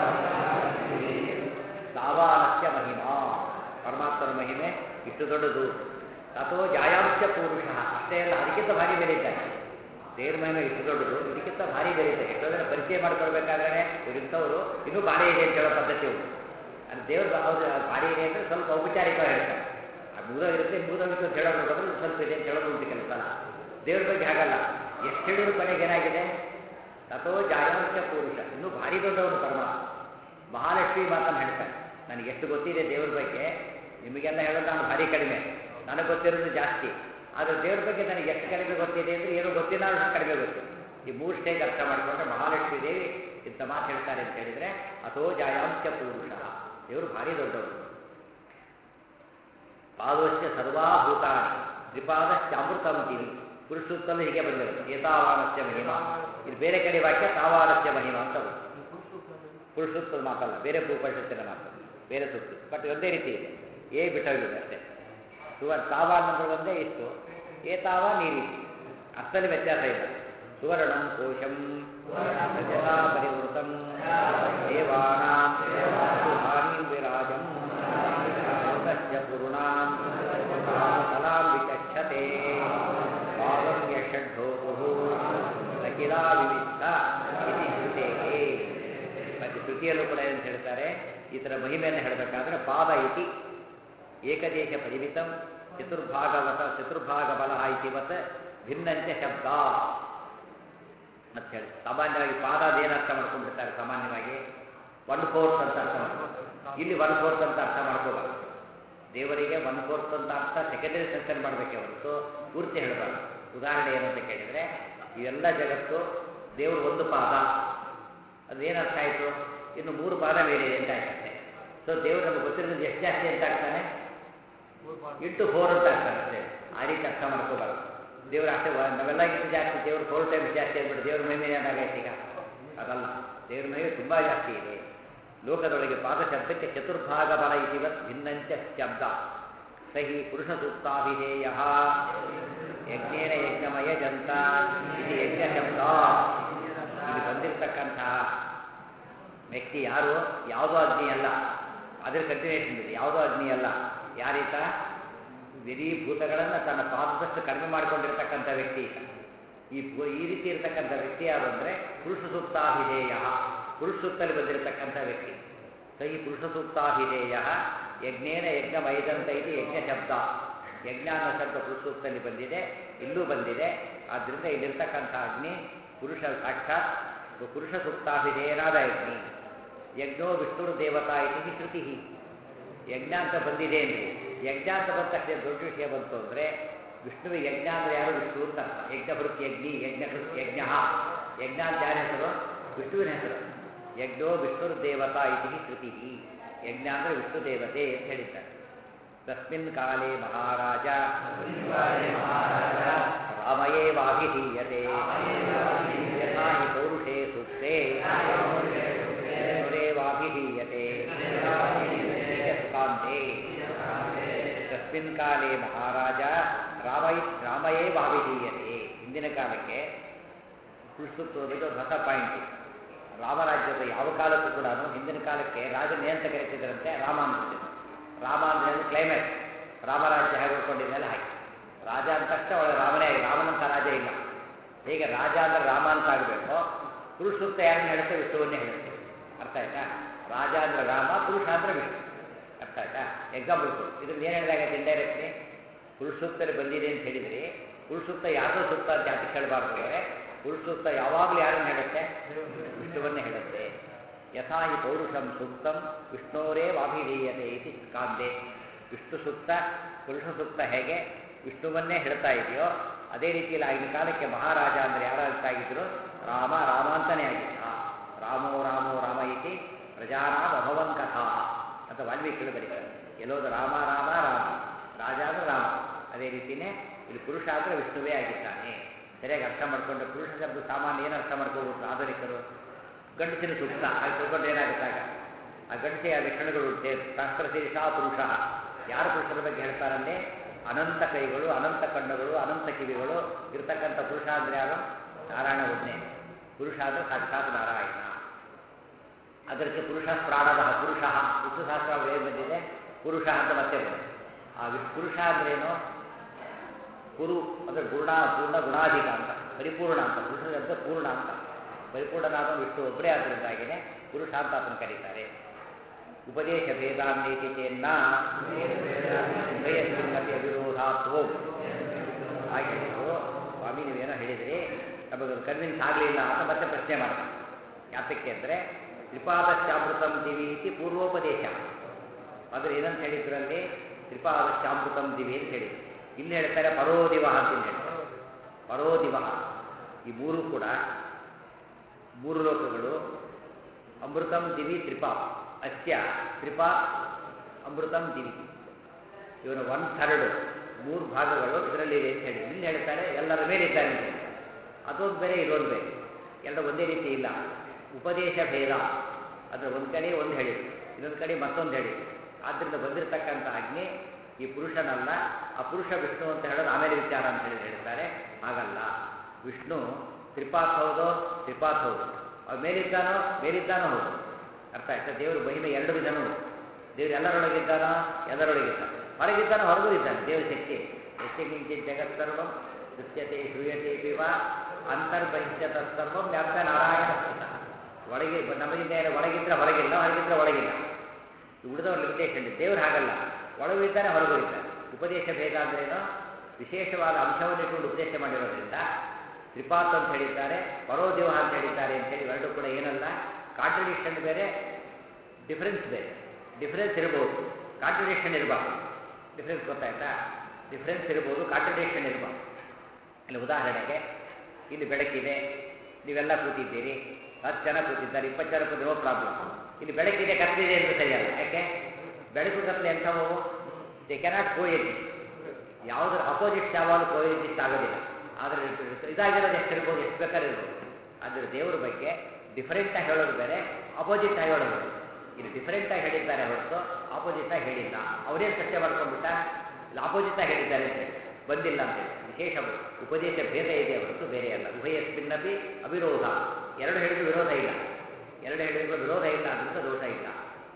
ತಾವಾನಸ್ಯ ಮಹಿಮಾ ಪರಮಾತ್ಮನ ಮಹಿಮೆ ಇಷ್ಟು ದೊಡ್ಡದು ತಥೋ ಜಾಯಾಂಶ ಪುರುಷ ಅಷ್ಟೇ ಅಲ್ಲ ಅದಕ್ಕಿಂತ ಭಾರಿ ಬೇರೆ ಇದ್ದಾನೆ ದೇವ್ರ ಮಹಿಮೆ ಇಷ್ಟು ದೊಡ್ಡದು ಇದಕ್ಕಿಂತ ಭಾರಿ ಬೇರೆ ಇದೆ ಎಷ್ಟೋ ಜನ ಪರಿಚಯ ಮಾಡ್ಕೊಳ್ಬೇಕಾದ್ರೆ ಇವರಿಂಥವರು ಇನ್ನೂ ಭಾರಿ ಇದೆ ಅಂತ ಹೇಳೋ ಪದ್ಧತಿ ಉಂಟು ಅದು ದೇವ್ರ ಹೌದು ಭಾರಿ ಇದೆ ಅಂದರೆ ಸ್ವಲ್ಪ ಔಪಚಾರಿಕವಾಗಿ ಹೇಳ್ತಾರೆ ಆ ಮುಗಿದೋ ಇರುತ್ತೆ ಮುಗಿದೋಗಿತ್ತು ಅಂತ ಹೇಳೋದ್ರ ಬದಲು ಸ್ವಲ್ಪ ಇದೆ ಅಂತ ಹೇಳೋದು ಉಂಟು ಕೆಲಸ ದೇವ್ರ ಬಗ್ಗೆ ಹಾಗಲ್ಲ ಎಷ್ಟು ಹೇಳಿದ್ರು ಕೊನೆಗೆ ಏನಾಗಿದೆ ತಥೋ ಜಾಯಾಂಶ ಪುರುಷ ಇನ್ನೂ ಭಾರಿ ದೊಡ್ಡವನು ಪರಮಾತ್ಮ ಮಹಾಲಕ್ಷ್ಮಿ ಮಾತನ್ನು ಹೇಳ್ತಾರೆ ನನಗೆ ಎಷ್ಟು ಗೊತ್ತಿದೆ ದೇವ್ರ ಬಗ್ಗೆ ನಿಮಗೆಲ್ಲ ಹೇಳೋದು ನಾನು ಭಾರಿ ಕಡಿಮೆ ನನಗೆ ಗೊತ್ತಿರೋದು ಜಾಸ್ತಿ ಆದರೆ ದೇವ್ರ ಬಗ್ಗೆ ನನಗೆ ಎಷ್ಟು ಕಡಿಮೆ ಗೊತ್ತಿದೆ ಅಂದರೆ ಏನೋ ಗೊತ್ತಿಲ್ಲ ಅನ್ನೋಷ್ಟು ಕಡಿಮೆ ಗೊತ್ತು ಈ ಮೂರು ಸ್ಟೇಜ್ ಅರ್ಥ ಮಾಡಿಕೊಂಡ್ರೆ ಮಹಾಲಕ್ಷ್ಮೀ ದೇವಿ ಇಂಥ ಮಾತು ಹೇಳ್ತಾರೆ ಅಂತ ಹೇಳಿದರೆ ಅಥೋ ಜಾಯಾಂಶ ಪುರುಷ ದೇವರು ಭಾರಿ ದೊಡ್ಡವರು ಪಾದೋಶ್ಯ ಸರ್ವಾಭೂತಾನಿ ತ್ರಿಪಾದಶ್ಚಾಮೃತಂ ಕಿವಿ ಪುರುಷೋತ್ತಲು ಹೀಗೆ ಬಂದಿರೋದು ಏತಾವಾನಸ್ಯ ಮಹಿಮಾ ಇದು ಬೇರೆ ಕಡೆ ವಾಕ್ಯ ತಾವಾನಸ್ಯ ಮಹಿಮಾ ಅಂತ ಬಂತು ಪುರುಷೋತ್ತದ ಮಾತಲ್ಲ ಬೇರೆ ಭೂಪರಿಷತ್ತಿನ ಮಾತು ಬೇರೆ ಸುತ್ತು ಬಟ್ ಒಂದೇ ರೀತಿ ಇದೆ ಏ ಬಿಟ್ಟೋಗಿದೆ ಅಷ್ಟೇ ಸುವರ್ ತಾವಾನ್ ಅಂದ್ರೆ ಒಂದೇ ಇಷ್ಟು ಏತಾವ ಈ ರೀತಿ ಅರ್ಥದಲ್ಲಿ ವ್ಯತ್ಯಾಸ ಇಲ್ಲ ಸುವರ್ಣಂ ಕೋಶಂ ರಜತಾ ಪರಿವೃತಂ ದೇವಾನಾಂ ಸುಧಾನೀಂ ವಿರಾಜಂ ಲೋಕಸ್ಯ ಪೂರ್ಣಾಂ ಕಲಾಂ ವಿಚಕ್ಷತೆ ಪಾದಂ ಯಷಡ್ಧೋತುಃ ಸಕಿಲಾ ವಿವಿಧ ಇತಿ ಶ್ರುತೇಗೆ ಮತ್ತೆ ಶ್ರುತಿಯಲ್ಲೂ ಕೂಡ ಏನು ಹೇಳ್ತಾರೆ ಈ ಥರ ಮಹಿಮೆಯನ್ನು ಹೇಳಬೇಕಾದ್ರೆ ಪಾದ ಇತಿ ಏಕದೇಶ ಪರಿಮಿತಂ ಚತುರ್ಭಾಗವತ ಚತುರ್ಭಾಗ ಬಲ ಇತಿವತ್ ಭಿನ್ನಂಚ ಶಬ್ದ ಅಂತ ಹೇಳಿ ಸಾಮಾನ್ಯವಾಗಿ ಪಾದ ಅದೇನು ಅರ್ಥ ಮಾಡ್ಕೊಂಡ್ಬಿಡ್ತಾರೆ ಸಾಮಾನ್ಯವಾಗಿ ಒನ್ ಫೋರ್ತ್ ಅಂತ ಅರ್ಥ ಮಾಡ್ಕೊಂಡು ಇಲ್ಲಿ ಒನ್ ಫೋರ್ತ್ ಅಂತ ಅರ್ಥ ಮಾಡ್ಕೋಬಾರ್ದು ದೇವರಿಗೆ ಒನ್ ಫೋರ್ತ್ ಅಂತ ಅರ್ಥ ಸೆಕೆಂಡರಿ ಸೆನ್ಸರ್ ಮಾಡಬೇಕೆ ಹೊರತು ಪೂರ್ತಿ ಹೇಳಬಾರ್ದು ಉದಾಹರಣೆ ಏನು ಅಂತ ಕೇಳಿದರೆ ಇವೆಲ್ಲ ಜಗತ್ತು ದೇವರು ಒಂದು ಪಾದ ಅದೇನು ಅರ್ಥ ಆಯಿತು ಇನ್ನು ಮೂರು ಪಾದ ಮೇಲೆ ಇದೆ ಅಂತ ಆಯ್ತಂತೆ ಸೊ ದೇವರು ನಮಗೆ ಗೊತ್ತಿರೋದು ಎಷ್ಟು ಜಾಸ್ತಿ ಅಂತ ಆಗ್ತಾನೆ ಇಂಟು ಫೋರ್ ಅಂತ ಆಗ್ತಾನೆ ಅಷ್ಟೇ ಆ ರೀತಿ ಅರ್ಥ ಮಾಡ್ಕೋಬಾರ್ದು ದೇವರು ಅಷ್ಟೇ ವ- ನಾವೆಲ್ಲಕ್ಕಿಂತ ಜಾಸ್ತಿ ದೇವರು ಫೋರ್ ಟೈಮ್ಸ್ ಜಾಸ್ತಿ ಅಂದ್ಬಿಟ್ಟು ದೇವ್ರ ಮಹಿಮೆ ಏನಾಗೈತೆ ಈಗ ಅದಲ್ಲ ದೇವ್ರ ಮಹಿಮೆ ತುಂಬ ಜಾಸ್ತಿ ಇದೆ ಲೋಕದೊಳಗೆ ಪಾದ ಶಬ್ದಕ್ಕೆ ಚತುರ್ಭಾಗ ಬಲ ಇತಿವತ್ ಭಿನ್ನಂಚ ಶಬ್ದ ಸಹಿ ಪುರುಷ ಸೂಕ್ತಾಭಿಧೇಯ ಯಜ್ಞೇನ ಯಜ್ಞಮಯ ಜಂತ ಇದು ಯಜ್ಞ ಶಬ್ದ ಇಲ್ಲಿ ಬಂದಿರತಕ್ಕಂತಹ ವ್ಯಕ್ತಿ ಯಾರು ಯಾವುದೋ ಅಗ್ನಿ ಅಲ್ಲ ಅದರ ಕಂಟಿನ್ಯೂಷನ್ ಇದೆ ಯಾವುದೋ ಅಗ್ನಿ ಅಲ್ಲ ಯಾರೀತ ಇಡೀ ಭೂತಗಳನ್ನು ತನ್ನ ಪಾದದಷ್ಟು ಕಡಿಮೆ ಮಾಡಿಕೊಂಡಿರ್ತಕ್ಕಂಥ ವ್ಯಕ್ತಿ ಈತ ಈ ಭೂ- ಈ ರೀತಿ ಇರತಕ್ಕಂಥ ವ್ಯಕ್ತಿ ಯಾರು ಅಂದರೆ ಪುರುಷ ಸೂಕ್ತಾಭಿಧೇಯ ಪುರುಷ ಸೂಕ್ತಲ್ಲಿ ಬಂದಿರತಕ್ಕಂಥ ವ್ಯಕ್ತಿ ಸೈ ಪುರುಷ ಸೂಕ್ತಾಭಿಧೇಯ ಯಜ್ಞೇನ ಯಜ್ಞ ಮೈದಂತ ಇದು ಯಜ್ಞ ಶಬ್ದ ಯಜ್ಞ ಅನ್ನೋ ಶಬ್ದ ಪುರುಷ ಸೂಕ್ತದಲ್ಲಿ ಬಂದಿದೆ ಇಲ್ಲೂ ಬಂದಿದೆ ಆದ್ದರಿಂದ ಇಲ್ಲಿರ್ತಕ್ಕಂಥ ಅಗ್ನಿ ಪುರುಷ ಸಾಕ್ಷಾತ್ ಪುರುಷ ಸೂಕ್ತಾಭಿಧೇಯನಾದ ಅಗ್ನಿ ಯಜ್ಞೋ ವಿಷ್ಣುರು ದೇವತಾ ಇತಿ ಶ್ರುತಿ ಯಜ್ಞ ಅಂತ ಬಂದಿದೆ ಅಂದರೆ ಯಜ್ಞ ಅಂತ ಬಂದ ತಕ್ಷಣ ದೊಡ್ಡ ವಿಷಯ ಬಂತು ಅಂದರೆ ವಿಷ್ಣುವಿಗೆ ಯಜ್ಞ ಅಂದರೆ ಯಾರು ವಿಷ್ಣು ಅಂತ ಅರ್ಥ ಯಜ್ಞಭೃತ್ ಯಜ್ಞಿ ಯಜ್ಞಭೃತ್ ಯಜ್ಞ ಯಜ್ಞ ಅಂತ ಯಾರ ಹೆಸರು ವಿಷ್ಣುವಿನ ಹೆಸರು ಯಜ್ಞೋ ವಿಷ್ಣುರ್ ದೇವತಾ ಇತಿ ಶ್ರುತಿ ಯಜ್ಞ ಅಂದರೆ ವಿಷ್ಣು ದೇವತೆ ಅಂತ ಹೇಳಿದ್ದಾರೆ ತಸ್ಮಿನ್ ಕಾಲೇ ಮಹಾರಾಜ ರಾಮಯೇವಾಭಿಧೀಯತೆ ಯಥಾ ಹಿ ಪೌರುಷೇ ಸೂಕ್ತೆ ವಿಷ್ಣುರೇವಾಭಿಧೀಯತೆ ಸುಖಾಂತೆ ತಸ್ಮಿನ್ ಕಾಲೇ ಮಹಾರಾಜ ರಾಮೈ ರಾಮಯೇವಾಭಿಧೀಯತೆ ಹಿಂದಿನ ಕಾಲಕ್ಕೆ ಪುರುಷತ್ವದ ಹೊಸ ಪಾಯಿಂಟ್ ರಾಮರಾಜ್ಯದ ಯಾವ ಕಾಲಕ್ಕೂ ಕೂಡ ಹಿಂದಿನ ಕಾಲಕ್ಕೆ ರಾಜನ ಅಂತ ಕರೀತಿದ್ರಂತೆ ರಾಮ ಅಂತಿದ್ರು ರಾಮ ಅಂದ್ರೆ ಒಂದು ಕ್ಲೈಮ್ಯಾಕ್ಸ್ ರಾಮರಾಜ್ಯ ಹೇಗೆ ಉಳ್ಕೊಂಡಿದ್ದೆಲ್ಲ ಹಾಗೆ ರಾಜ ಅಂದ ತಕ್ಷಣ ಒಳ್ಳೆ ರಾಮನೇ ಆಗಿ ರಾಮನಂತ ರಾಜ ಇಲ್ಲ ಹೇಗೆ ರಾಜ ಅಂದ್ರೆ ರಾಮ ಅಂತ ಆಗಬೇಕು ಪುರುಷ ಸೂಕ್ತ ಯಾರನ್ನ ಹೇಳುತ್ತೆ ವಿಷ್ಣುವನ್ನೇ ಹೇಳುತ್ತೆ ಅರ್ಥ ಆಯ್ತಾ ರಾಜ ಅಂದ್ರೆ ರಾಮ ಪುರುಷ ಅಂದ್ರೆ ವಿಷ್ಣು ಅರ್ಥ ಆಯ್ತಾ ಎಕ್ಸಾಂಪಲ್ ಕೊಡು ಇದ್ರಲ್ಲಿ ಏನು ಹೇಳಿದಾಗತ್ತೆ ಇಂಡೈರೆಕ್ಟ್ಲಿ ಪುರುಷ ಸೂಕ್ತದಲ್ಲಿ ಬಂದಿದೆ ಅಂತ ಹೇಳಿದ್ರಿ ಪುರುಷ ಸೂಕ್ತ ಯಾವುದೋ ಸೂಕ್ತ ಅಂತ ಯಾಕೆ ಹೇಳಬಾರ್ದು ಅಂದರೆ ಪುರುಷ ಸೂಕ್ತ ಯಾವಾಗಲೂ ಯಾರನ್ನು ಹೇಳುತ್ತೆ ವಿಷ್ಣುವನ್ನೇ ಹೇಳುತ್ತೆ ಯಥಾ ಹಿ ಪೌರುಷಂ ಸೂಕ್ತಂ ವಿಷ್ಣೋರೇ ವಾಭಿಧೀಯತೆ ಇತಿ ಕಾಂದೆ ವಿಷ್ಣು ಸೂಕ್ತ ಪುರುಷ ಸೂಕ್ತ ಹೇಗೆ ವಿಷ್ಣುವನ್ನೇ ಹೇಳ್ತಾ ಇದೆಯೋ ಅದೇ ರೀತಿಯಲ್ಲಿ ಆಗಿನ ಕಾಲಕ್ಕೆ ಮಹಾರಾಜ ಅಂದರೆ ಯಾರು ಆಗಿದ್ರು ರಾಮ ರಾಮ ಅಂತಾನೆ ಆಗಿದ್ದ ರಾಮೋ ರಾಮೋ ರಾಮ ಇತಿ ಪ್ರಜಾನಾಮ ಅಭವನ್ ಕಥಾ ಅಂತ ವಾಲ್ಮೀಕಿಗಳು ಬರೀತಾರೆ ಎಲ್ಲೋದು ರಾಮ ರಾಮ ರಾಮ ರಾಜ ಅಂದ್ರೆ ರಾಮ ಅದೇ ರೀತಿಯೇ ಇಲ್ಲಿ ಪುರುಷ ಅಂದರೆ ವಿಷ್ಣುವೇ ಆಗಿದ್ದಾನೆ ಸರಿಯಾಗಿ ಅರ್ಥ ಮಾಡ್ಕೊಂಡು ಪುರುಷ ಶಬ್ದ ಸಾಮಾನ್ಯ ಏನು ಅರ್ಥ ಮಾಡ್ಕೋಬೇಕು ಆಧುನಿಕರು ಗಂಡಸಿನ ಸೂಕ್ತ ಹಾಗೆ ತಿಳ್ಕೊಂಡು ಏನಾಗುತ್ತಾಗ ಆ ಗಂಡಸಿಯ ಲಕ್ಷಣಗಳು ಸಹಸ್ರಶೀರ್ಷ ಪುರುಷ ಯಾರು ಪುರುಷರ ಬಗ್ಗೆ ಹೇಳ್ತಾರಲ್ಲಿ ಅನಂತ ಕೈಗಳು ಅನಂತ ಕಣ್ಣುಗಳು ಅನಂತ ಕಿವಿಗಳು ಇರ್ತಕ್ಕಂಥ ಪುರುಷ ಅಂದರೆ ಯಾರು ನಾರಾಯಣ ಒಬ್ಬನೇ ಪುರುಷ ಅಂದರೆ ಸಾಕ್ಷಾತ್ ನಾರಾಯಣ ಅದಕ್ಕೆ ಪುರುಷ ಪ್ರಾಣದ ಪುರುಷ ವಿಷ್ಣು ಸಹಸ್ರ ಏನು ಬಂದಿದೆ ಪುರುಷ ಅಂತ ಮತ್ತೆ ಬರುತ್ತೆ ಆ ವಿಶ್ ಪುರುಷ ಅಂದ್ರೇನು ಕುರು ಅಂದರೆ ಗುಣ ಪೂರ್ಣ ಗುಣಾಧಿಕ ಅಂತ ಪರಿಪೂರ್ಣ ಅಂತ ಪುರುಷ ಶಬ್ದ ಪೂರ್ಣ ಅಂತ ಪರಿಪೂರ್ಣನಾದ ವಿಷ್ಣು ಒಬ್ಬರೇ ಆದ್ದರಿಂದಾಗಿಯೇ ಪುರುಷ ಅಂತ ಅದನ್ನು ಕರೀತಾರೆ ಉಪದೇಶ ಭೇದಾನ್ನೇತಿ ಚೇನ್ನ ಉಭಯಸ್ಮಿನ್ನಪಿ ಅವಿರೋಧಾತ್ವಂ ಹಾಗೆ ಹೇಳಿದ್ರು ಸ್ವಾಮಿ ನೀವೇನೋ ಹೇಳಿದ್ರಿ ನಮಗೆ ಕನ್ವಿನ್ಸ್ ಆಗಲಿಲ್ಲ ಅಂತ ಮತ್ತೆ ಪ್ರಶ್ನೆ ಮಾಡ್ತಾರೆ ಯಾತಕ್ಕೆ ಅಂದರೆ ತ್ರಿಪಾದಶ್ಚಾಮೃತಂ ದಿವಿ ಇತಿ ಪೂರ್ವೋಪದೇಶ ಆದರೆ ಏನಂತ ಹೇಳಿದ್ರಲ್ಲಿ ತ್ರಿಪಾದಶ್ಚಾಮೃತಂ ದಿವಿ ಅಂತ ಹೇಳಿದ್ರು ಇಲ್ಲಿ ಹೇಳ್ತಾರೆ ಪರೋದಿವ ಅಂತ ಇಲ್ಲಿ ಹೇಳ್ತಾರೆ ಪರೋದಿವ ಈ ಮೂರು ಕೂಡ ಮೂರು ಲೋಕಗಳು ಅಮೃತಂ ದಿವಿ ತ್ರಿಪಾ ಅಸ್ಯ ತ್ರಿಪಾ ಅಮೃತಂ ದಿವಿ ಇವನು ಒನ್ ಥರ್ಡ್ ಮೂರು ಭಾಗಗಳು ಇದರಲ್ಲಿ ಇದೆ ಅಂತ ಹೇಳಿ ಇಲ್ಲಿ ಹೇಳ್ತಾರೆ ಎಲ್ಲರ ಮೇಲೆ ಇದ್ದಾನೆ ಅಂತ ಹೇಳಿ. ಅದೊಂದು ಬೇರೆ ಇದೊಂದು ಬೇರೆ ಎಲ್ಲ ಒಂದೇ ರೀತಿ ಇಲ್ಲ ಉಪದೇಶ ಭೇದ ಅದರ ಒಂದು ಕಡೆ ಒಂದು ಹೇಳಿದ್ರು ಇನ್ನೊಂದು ಕಡೆ ಮತ್ತೊಂದು ಹೇಳಿದ್ರು ಆದ್ದರಿಂದ ಬಂದಿರತಕ್ಕಂಥ ಅಗ್ನಿ ಈ ಪುರುಷನಲ್ಲ ಆ ಪುರುಷ ವಿಷ್ಣು ಅಂತ ಹೇಳೋದು ಆಮೇಲೆ ವಿಚಾರ ಅಂತ ಹೇಳಿ ಹೇಳ್ತಾರೆ ಹಾಗಲ್ಲ ವಿಷ್ಣು ತ್ರಿಪಾತ್ ಹೌದು ತ್ರಿಪಾತ್ ಹೌದು ಅವ್ರು ಮೇಲಿದ್ದಾನೋ ಮೇಲಿದ್ದಾನೋ ಹೌದು ಅರ್ಥ ಆಯ್ತಾ ದೇವರು ಮಹಿಮೆ ಎರಡು ವಿಧನೂ ಉಂಟು. ದೇವರು ಎಲ್ಲರೊಳಗಿದ್ದಾನೋ ಎಲ್ಲರೊಳಗಿದ್ದಾನೆ ಹೊರಗಿದ್ದಾನೋ ಹೊರಗೂ ಇದ್ದಾನೆ ದೇವರ ಶಕ್ತಿ ಯಶ್ಯ ಕಿಂಚಿತ್ ಜಗತ್ಸರ್ವಂ ದೃಶ್ಯತೆ ಶ್ರೂಯತೆ ಪಿವ ಅಂತರ್ಬಹಿಷ್ಯತ ಸರ್ವಂ ವ್ಯಾಪ್ತ ನಾರಾಯಣ ಸ್ಥಿತ ಒಳಗೆ ನಮಗಿಂದ ಏನು ಒಳಗಿದ್ರೆ ಹೊರಗಿಲ್ಲ ಹೊರಗಿದ್ರೆ ಒಳಗಿಲ್ಲ ಉಳಿದವ್ರ ಲಿಮಿಟೇಷನ್ ದೇವ್ರು ಹಾಗಲ್ಲ ಒಳಗೂ ಇದ್ದಾನೆ ಹೊರಗೂ ಇದ್ದಾನೆ ಉಪದೇಶ ಭೇದ ಅಂದ್ರೇನು ವಿಶೇಷವಾದ ಅಂಶವನ್ನು ಇಟ್ಟುಕೊಂಡು ಉಪದೇಶ ಮಾಡಿರೋದ್ರಿಂದ ತ್ರಿಪಾತ್ ಅಂತ ಹೇಳಿದ್ದಾರೆ ಪರೋದೇವ ಅಂತ ಹೇಳಿದ್ದಾರೆ ಅಂತೇಳಿ ಎರಡು ಕೂಡ ಏನಲ್ಲ ಕಾಂಟ್ರಡಿಕ್ಷನ್ ಬೇರೆ ಡಿಫರೆನ್ಸ್ ಬೇರೆ ಡಿಫರೆನ್ಸ್ ಇರ್ಬೋದು ಕಾಂಟ್ರಡಿಕ್ಷನ್ ಇರಬಾರ್ದು ಡಿಫರೆನ್ಸ್ ಗೊತ್ತಾಯ್ತಾ ಡಿಫರೆನ್ಸ್ ಇರ್ಬೋದು ಕಾಂಟ್ರಡಿಕ್ಷನ್ ಇರಬಾರ್ದು ಇಲ್ಲಿ ಉದಾಹರಣೆಗೆ ಇಲ್ಲಿ ಬೆಳಕಿದೆ ನೀವೆಲ್ಲ ಕೂತಿದ್ದೀರಿ ಹತ್ತು ಜನ ಕೂತಿದ್ದಾರೆ ಇಪ್ಪತ್ತು ಜನ ಕೂತಿರೋ ಪ್ರಾಬ್ಲಮ್ ಇಲ್ಲಿ ಬೆಳಕಿದೆ ಕತ್ತಲಿದೆ ಅಂತ ಸರಿಯಲ್ಲ ಯಾಕೆ ಬೆಳಕು ಕತ್ತಲೆ ಎಂಥವು ದೇ ಕೆನಾಟ್ ಕೋ ಯಾವುದರ ಅಪೋಸಿಟ್ ಯಾವಾಗಲೂ ಕೋ ಆಗೋದಿಲ್ಲ ಆದರೆ ಇದಾಗಿರೋದು ಎಷ್ಟಿರ್ಬೋದು ಎಷ್ಟು ಬೇಕಾದ್ರೆ ಇರ್ಬೋದು ಆದರೆ ದೇವರ ಬಗ್ಗೆ ಡಿಫರೆಂಟಾಗಿ ಹೇಳೋದು ಬೇರೆ ಅಪೋಸಿಟ್ ಆಗಿ ಹೇಳೋದು ಬೇರೆ ಇಲ್ಲಿ ಡಿಫರೆಂಟಾಗಿ ಹೇಳಿದ್ದಾರೆ ಹೊರತು ಆಪೋಸಿಟಾಗಿ ಹೇಳಿಲ್ಲ ಅವರೇನು ಸತ್ಯ ಮಾಡ್ಕೊಂಡ್ಬಿಟ್ಟ ಇಲ್ಲ ಆಪೋಸಿಟಾಗಿ ಹೇಳಿದ್ದಾರೆ ಅಂತ ಹೇಳಿ ಬಂದಿಲ್ಲ ಅಂತ ಹೇಳಿ ವಿಶೇಷ ಉಪದೇಶ ಭೇದ ಇದೆ ಹೊರತು ಬೇರೆ ಅಲ್ಲ ಉಭಯಸ್ಮಿನ್ನಪಿ ಅವಿರೋಧ ಎರಡು ಹೇಳಿದ್ರು ವಿರೋಧ ಇಲ್ಲ ಎರಡು ಹೇಳಿದ್ರು ವಿರೋಧ ಇಲ್ಲ ಅದರಿಂದ ದೋಷ ಇಲ್ಲ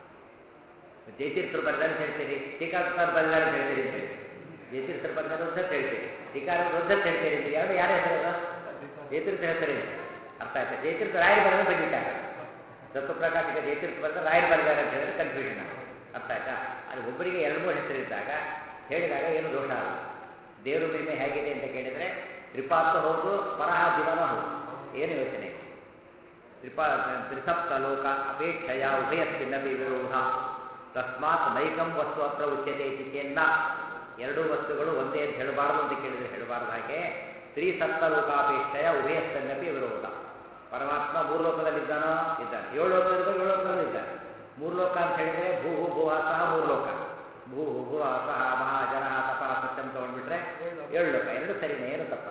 ಜಯತೀರ್ಥರು ಬರೆದಾರೆ ಅಂತ ಹೇಳ್ತೀರಿ ಟೀಕಾಕೃತರು ಬರೆದಾರೆ ಅಂತ ಹೇಳ್ತೀರಿ ಅಂತ ಹೇಳಿ ಜಯತೀರ್ಥರು ಬರೆದಾರೆ ಅಂತ ಹೇಳ್ತೀರಿ ಟೀಕಾರರು ಅಂತ ಹೇಳ್ತೀರಿ ಅಂತ ಎರಡು ಯಾರ ಹೆಸರು ಜಯತೀರ್ಥ ಹೆಸರಿದೆ ಅರ್ಥ ಆಯ್ತಾ ಜಯತೀರ್ಥ ರಾಯರು ಬರೆದ ಬಂದಿದ್ದಾರೆ ತತ್ವಪ್ರಕಾಶಕ ಜಯತೀರ್ಥ ಬರ್ತಾರೆ ರಾಯರು ಬರೆದಾರೆ ಅಂತ ಹೇಳಿದ್ರೆ ಕನ್ಫ್ಯೂಷನ್ ಅರ್ಥ ಆಯ್ತಾ ಅಲ್ಲಿ ಒಬ್ಬರಿಗೆ ಎರಡು ಮೂರು ಹೆಸರಿದ್ದಾಗ ಹೇಳಿದಾಗ ಏನು ದೋಷ ಅಲ್ಲ ದೇವರು ಮಹಿಮೆ ಹೇಗಿದೆ ಅಂತ ಕೇಳಿದರೆ ತ್ರಿಪಾತ್ರ ಹೌದು ಪರಹ ದಿವನೂ ಹೌದು ಏನು ಯೋಚನೆ ಇಲ್ಲ. ತ್ರಿಪಾ ತ್ರಿಸಪ್ತ ಲೋಕ ಅಪೇಕ್ಷೆಯ ಉಭಯಸ್ಮಿನ್ನಪಿ ವಿರೋಧ ತಸ್ಮಾತ್ ನೈಕಂ ವಸ್ತು ಅತ್ರ ಉಚ್ಯತೆ ಇತಿ ಚೇನ್ನ ಎರಡೂ ವಸ್ತುಗಳು ಒಂದೇ ಅಂತ ಹೇಳಬಾರದು ಅಂತ ಕೇಳಿದರೆ ಹೇಳಬಾರ್ದು ಹಾಗೆ ತ್ರಿಸಪ್ತ ಲೋಕಾಪೇಕ್ಷೆಯ ಉಭಯಸ್ಮಿನ್ನಪಿ ವಿರೋಧ ಪರಮಾತ್ಮ ಮೂರು ಲೋಕದಲ್ಲಿದ್ದಾನೋ ಇದ್ದಾನೆ ಏಳು ಲೋಕದಲ್ಲಿದ್ದ ಏಳು ಲೋಕದಲ್ಲಿ ಇದ್ದಾನೆ ಮೂರು ಲೋಕ ಅಂತ ಹೇಳಿದರೆ ಭೂ ಭುವ ಸಹ ಮೂರು ಲೋಕ ಭೂ ಭುವ ಸಹ ಮಹಾಜನ ತಪ ಸತ್ಯಂ ತಗೊಂಡ್ಬಿಟ್ರೆ ಏಳು ಲೋಕ ಎರಡು ಸರಿನೇ ಏನು ತಪ್ಪ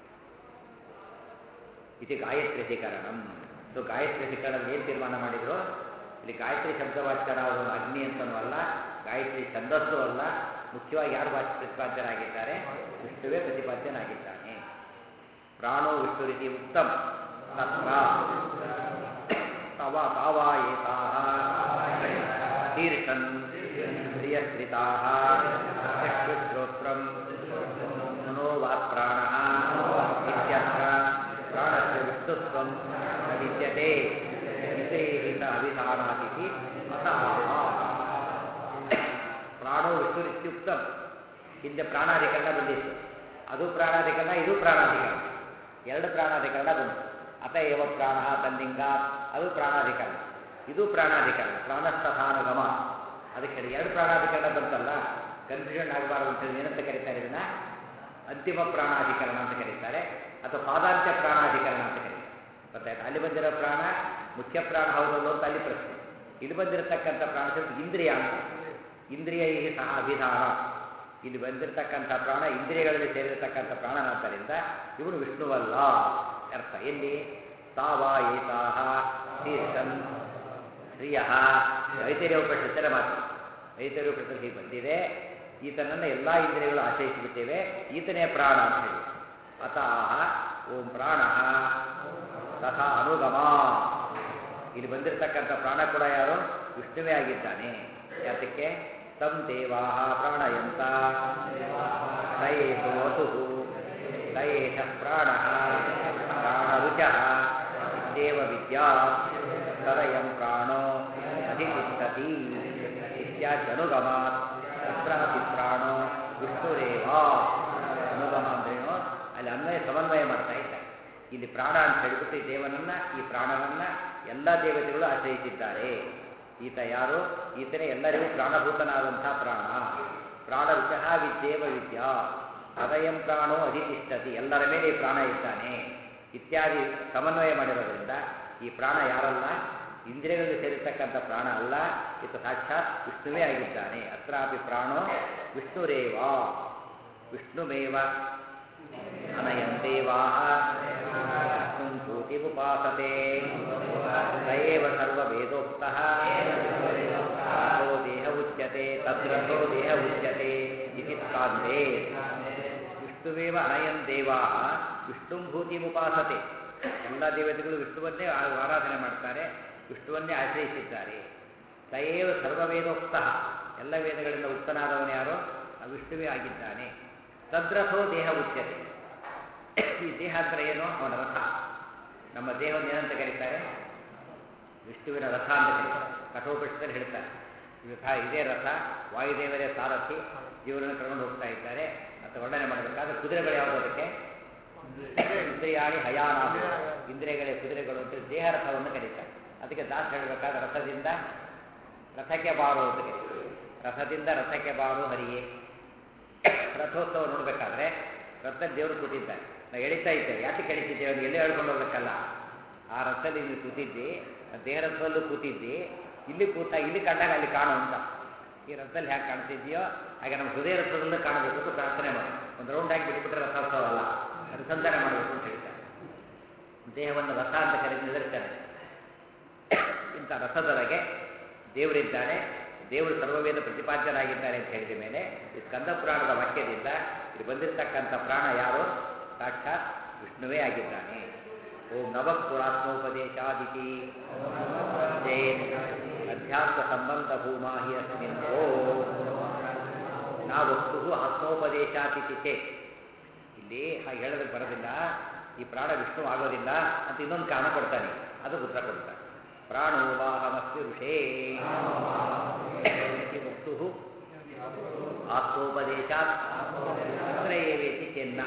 ಇದು ಗಾಯತ್ರಿ ಅಧಿಕರಣಂ ಸೊ ಗಾಯತ್ರಿ ಅಧಿಕರಣದಲ್ಲಿ ಏನು ತೀರ್ಮಾನ ಮಾಡಿದ್ರು ಇಲ್ಲಿ ಗಾಯತ್ರಿ ಶಬ್ದವಾಚ್ಯರಾದವನು ಅಗ್ನಿ ಅಂತನೂ ಅಲ್ಲ ಗಾಯತ್ರಿ ಛಂದಸ್ಸು ಅಲ್ಲ ಮುಖ್ಯವಾಗಿ ಯಾರು ವಾಚ ಪ್ರತಿಪಾದ್ಯರಾಗಿದ್ದಾರೆ ವಿಷ್ಣುವೇ ಪ್ರತಿಪಾದ್ಯನಾಗಿದ್ದಾನೆ ಪ್ರಾಣೋ ವಿಷ್ಣು ರೀತಿ ಉತ್ತಮ ತತ್ರ ತವ ತಾವಾ ಏತಾಹ ತೀರ್ಥನ್ ಪ್ರಿಯಶ್ರಿತಾಹ ಚಕ್ಷುಶ್ರೋತ್ರಂ ಮನೋವಾತ್ ಪ್ರಾಣಃ ಇತ್ಯತ್ರ ಪ್ರಾಣಸ್ಯ ವಿಷ್ಣುತ್ವಂ ವಿದ್ಯತೆ ವಿಶೇಷಿತ ಅಭಿಧಾನಾತಿಥಿ ಅತಃ ಪ್ರಾಣೋ ವಿಷ್ಣುರಿತ್ಯುಕ್ತ ಹಿಂದೆ ಪ್ರಾಣಾಧಿಕರಣ ಬಂದಿತ್ತು ಅದು ಪ್ರಾಣಾಧಿಕರಣ ಇದು ಪ್ರಾಣಾಧಿಕರಣ ಎರಡು ಪ್ರಾಣಾಧಿಕರಣ ಬಂತು ಅತ ಏವ ಪ್ರಾಣ ತನ್ನಿಂಗ ಅದು ಪ್ರಾಣಾಧಿಕರಣ ಇದು ಪ್ರಾಣಾಧಿಕರಣ ಪ್ರಾಣಸ್ಥಾನುಗಮ ಅದಕ್ಕೆ ಹೇಳಿ ಎರಡು ಪ್ರಾಣಾಧಿಕರಣ ಬಂತಲ್ಲ ಕನ್ಫ್ಯೂಷನ್ ಆಗಬಾರದು ಅಂತ ಹೇಳಿ ಏನಂತ ಕರೀತಾರೆ ಇದನ್ನ ಅಂತಿಮ ಪ್ರಾಣಾಧಿಕರಣ ಅಂತ ಕರೀತಾರೆ ಅಥವಾ ಪಾದಾಂತ್ಯ ಪ್ರಾಣಾಧಿಕರಣ ಅಂತ ಕರೀತಾರೆ ಗೊತ್ತಾಯ್ತು ಅಲ್ಲಿ ಬಂದಿರೋ ಪ್ರಾಣ ಮುಖ್ಯ ಪ್ರಾಣ ಹೌದಲ್ಲೋ ಅಂತ ಅಲ್ಲಿ ಪ್ರಶ್ನೆ ಇಲ್ಲಿ ಬಂದಿರತಕ್ಕಂಥ ಪ್ರಾಣ ಶಬ್ದ ಇಂದ್ರಿಯ ಅಂತ ಇಂದ್ರಿಯ ಈ ಸಹ ಅಭಿಧಾನ ಇಲ್ಲಿ ಬಂದಿರತಕ್ಕಂಥ ಪ್ರಾಣ ಇಂದ್ರಿಯಗಳಲ್ಲಿ ಸೇರಿರತಕ್ಕಂಥ ಪ್ರಾಣನಾದ್ದರಿಂದ ಇವನು ವಿಷ್ಣುವಲ್ಲ ಅರ್ಥ ಎಲ್ಲಿ ತಾವ ಏತಾಹ ತೀರ್ಥನ್ ಶ್ರಿಯ ಐತರ್ಯ ಉಪನಿಷತ್ತರ ಮಾತು ಐತರ್ಯ ಉಪನಿಷತ್ತು ಹೀಗೆ ಬಂದಿದೆ ಈತನನ್ನು ಎಲ್ಲ ಇಂದ್ರಿಯಗಳು ಆಶ್ರಯಿಸಿಬಿಟ್ಟಿವೆ ಈತನೇ ಪ್ರಾಣ ಅಂತ ಹೇಳಿ ಅತಃ ಓಂ ಪ್ರಾಣ ತಥಾ ಅನುಗಮ ಇಲ್ಲಿ ಬಂದಿರತಕ್ಕಂಥ ಪ್ರಾಣ ಕೂಡ ಯಾರು ವಿಷ್ಣುವೇ ಆಗಿದ್ದಾನೆ ಯಾತಕ್ಕೆ ತಂ ದೇವಾ ಪ್ರಾಣಯಂತ ದಯೇತು ವಸು ದಯೇಶ ಪ್ರಾಣ ಪ್ರಾಣರುಚ ಇತ್ಯೇವ ವಿದ್ಯಾ ತದಯಂ ಪ್ರಾಣೋ ಅಧಿತಿಷ್ಠತಿ ಇತ್ಯಾದ್ಯನುಗಮಾತ್ ತತ್ರಾಪಿ ಪ್ರಾಣೋ ವಿಷ್ಣುರೇವ ಅನುಗಮ ಅಂದ್ರೇನು ಅಲ್ಲಿ ಅನ್ವಯ ಸಮನ್ವಯ ಮಾಡ್ತಾ ಇದ್ದಾರೆ ಇಲ್ಲಿ ಪ್ರಾಣ ಅಂತ ಹೇಳಿಬಿಟ್ಟು ಈ ದೇವನನ್ನ ಈ ಪ್ರಾಣನನ್ನ ಎಲ್ಲ ದೇವತೆಗಳು ಆಶ್ರಯಿಸಿದ್ದಾರೆ ಈತ ಯಾರು ಈತನೇ ಎಲ್ಲರಿಗೂ ಪ್ರಾಣಭೂತನಾದಂಥ ಪ್ರಾಣ ಪ್ರಾಣರುಚಃ ವಿದ್ಯೇವ ವಿದ್ಯಾ ಅದಯಂ ಪ್ರಾಣೋ ಅಧಿತಿಷ್ಠತಿ ಎಲ್ಲರ ಮೇಲೆ ಈ ಪ್ರಾಣ ಇದ್ದಾನೆ ಇತ್ಯಾದಿ ಸಮನ್ವಯ ಮಾಡಿರೋದ್ರಿಂದ ಈ ಪ್ರಾಣ ಯಾರಲ್ಲ ಇಂದ್ರಿಯಗಳಲ್ಲಿ ಸೇರಿರ್ತಕ್ಕಂಥ ಪ್ರಾಣ ಅಲ್ಲ ಈತ ಸಾಕ್ಷಾತ್ ವಿಷ್ಣುವೇ ಆಗಿದ್ದಾನೆ ಅತ್ರಾಪಿ ಪ್ರಾಣೋ ವಿಷ್ಣುರೇವ ವಿಷ್ಣುಮೇವ ಅನಯಂತೇವಾಹ ವಿಷ್ಣುಂ ಭೂತಿಮುಪಾಸತೆ ಸಯೇವ ಸರ್ವವೇದೋಕ್ತಃ ರಥೋ ದೇಹ ಉಚ್ಯತೆ ತದ್ರಥೋ ದೇಹ ಉಚ್ಯತೆ ಇತಿ ಸ್ಕಾಂದೇ ವಿಷ್ಣುವೇವ ಅನಯನ್ ದೇವಾ ವಿಷ್ಣುಂ ಭೂತಿಮುಪಾಸತೆ ಎಲ್ಲ ದೇವತೆಗಳು ವಿಷ್ಣುವನ್ನೇ ಆ- ಆರಾಧನೆ ಮಾಡ್ತಾರೆ ವಿಷ್ಣುವನ್ನೇ ಆಶ್ರಯಿಸಿದ್ದಾರೆ ಸಯೇವ ಸರ್ವವೇದೋಕ್ತಃ ಎಲ್ಲ ವೇದಗಳಿಂದ ಉಕ್ತನಾದವನು ಯಾರೋ ಆ ವಿಷ್ಣುವೇ ಆಗಿದ್ದಾನೆ ತದ್ರಥೋ ದೇಹ ಉಚ್ಯತೆ ಈ ದೇಹ ಅಂದ್ರೆ ಏನು ಅವನ ರಥ ನಮ್ಮ ದೇಹವನ್ನು ಏನಂತ ಕರೀತಾರೆ ವಿಷ್ಣುವಿನ ರಥ ಅಂತ ಕರೀತಾರೆ ಕಠೋಪನಿಷತ್ತಲ್ಲಿ ಹೇಳ್ತಾರೆ ಈ ರಥ ಇದೇ ರಥ ವಾಯುದೇವರೇ ಸಾರಥಿ ಜೀವನನ್ನು ಕರ್ಕೊಂಡು ಹೋಗ್ತಾ ಇದ್ದಾರೆ ಅಂತ ವರ್ಣನೆ ಮಾಡಬೇಕಾದ್ರೆ ಕುದುರೆಗಳು ಯಾವುದು ಅದಕ್ಕೆ ಇಂದ್ರಿಯಾಣಿ ಹಯಾನಾಮ ಇಂದ್ರಿಯಗಳೇ ಕುದುರೆಗಳು ಅಂತ ದೇಹ ರಥವನ್ನು ಕರೀತಾರೆ ಅದಕ್ಕೆ ದಾಸ ಹೇಳಬೇಕಾದ್ರೆ ರಥದಿಂದ ರಥಕ್ಕೆ ಬಾರು ಅಂತ ಕರೀತಾರೆ ರಥದಿಂದ ರಥಕ್ಕೆ ಬಾರು ಹರಿಯೇ ರಥೋತ್ಸವ ನೋಡ್ಬೇಕಾದ್ರೆ ರಥದಲ್ಲಿ ದೇವರು ಕೂತಿದ್ದಾರೆ ನಾವು ಎಳಿತಾ ಇದ್ದೇವೆ ಯಾತಕ್ಕೆ ಎಳಿತಿದ್ದೇವೆ ಅವ್ನು ಎಲ್ಲೇ ಹೇಳ್ಕೊಂಡು ಹೋಗ್ಬೇಕಲ್ಲ ಆ ರಥದಲ್ಲಿ ನೀನು ಕೂತಿದ್ದಿ ಆ ದೇಹ ರಥದಲ್ಲೂ ಕೂತಿದ್ದಿ ಇಲ್ಲಿ ಕೂತ ಇಲ್ಲಿ ಕಂಡಾಗ ಅಲ್ಲಿ ಕಾಣು ಅಂತ ಈ ರಥದಲ್ಲಿ ಹೇಗೆ ಕಾಣ್ತಿದ್ಯೋ ಹಾಗೆ ನಮ್ಮ ಹೃದಯ ರಥದಲ್ಲೂ ಕಾಣಬೇಕು ಅಂತ ಪ್ರಾರ್ಥನೆ ಮಾಡಿ ಒಂದು ರೌಂಡ್ ಹಾಕಿ ಬಿಟ್ಬಿಟ್ರೆ ರಥೋತ್ಸವ ಅಲ್ಲ ಅನುಸಂಧಾನ ಮಾಡಬೇಕು ಅಂತ ಹೇಳ್ತಾರೆ ದೇಹವನ್ನು ರಥ ಅಂತ ಕರೆದು ನಿದರ್ಶನ ಇಂಥ ರಥದೊಳಗೆ ದೇವರಿದ್ದಾನೆ ದೇವರು ಸರ್ವವೇದ ಪ್ರತಿಪಾದ್ಯನಾಗಿದ್ದಾನೆ ಅಂತ ಹೇಳಿದ ಮೇಲೆ ಈ ಸ್ಕಂದ ಪುರಾಣದ ವಾಕ್ಯದಿಂದ ಇಲ್ಲಿ ಬಂದಿರತಕ್ಕಂಥ ಪ್ರಾಣ ಯಾರು ಸಾಕ್ಷಾತ್ ವಿಷ್ಣುವೇ ಆಗಿದ್ದಾನೆ ಓಂ ನವಃ ಪುರಾತ್ಮೋಪದೇಶಾದಿತಿ ಜೇನ್ ಅಧ್ಯಾತ್ಮ ಸಂಬಂಧ ಭೂಮಾಹಿ ಅಸ್ಮಿನ್ ಓ ನಾ ವಸ್ತು ಆತ್ಮೋಪದೇಶಾತಿಥಿ ಚೇತ್ ಇಲ್ಲಿ ಹಾಗೆ ಹೇಳೋದಕ್ಕೆ ಬರೋದಿಲ್ಲ ಈ ಪ್ರಾಣ ವಿಷ್ಣು ಆಗೋದಿಲ್ಲ ಅಂತ ಇನ್ನೊಂದು ಕಾರಣ ಕೊಡ್ತಾನೆ ಅದು ಉತ್ತರ ಕೊಡ್ತಾನೆ ಪ್ರಾಣೋ ವಾಹಮಸ್ತಿ ಋಷೇ ಇತಿ ವಕ್ತು ಆತ್ಮೋಪದೇಶಾತ್ ಇಂದ್ರಯೇವೇತಿ ಚೆನ್ನ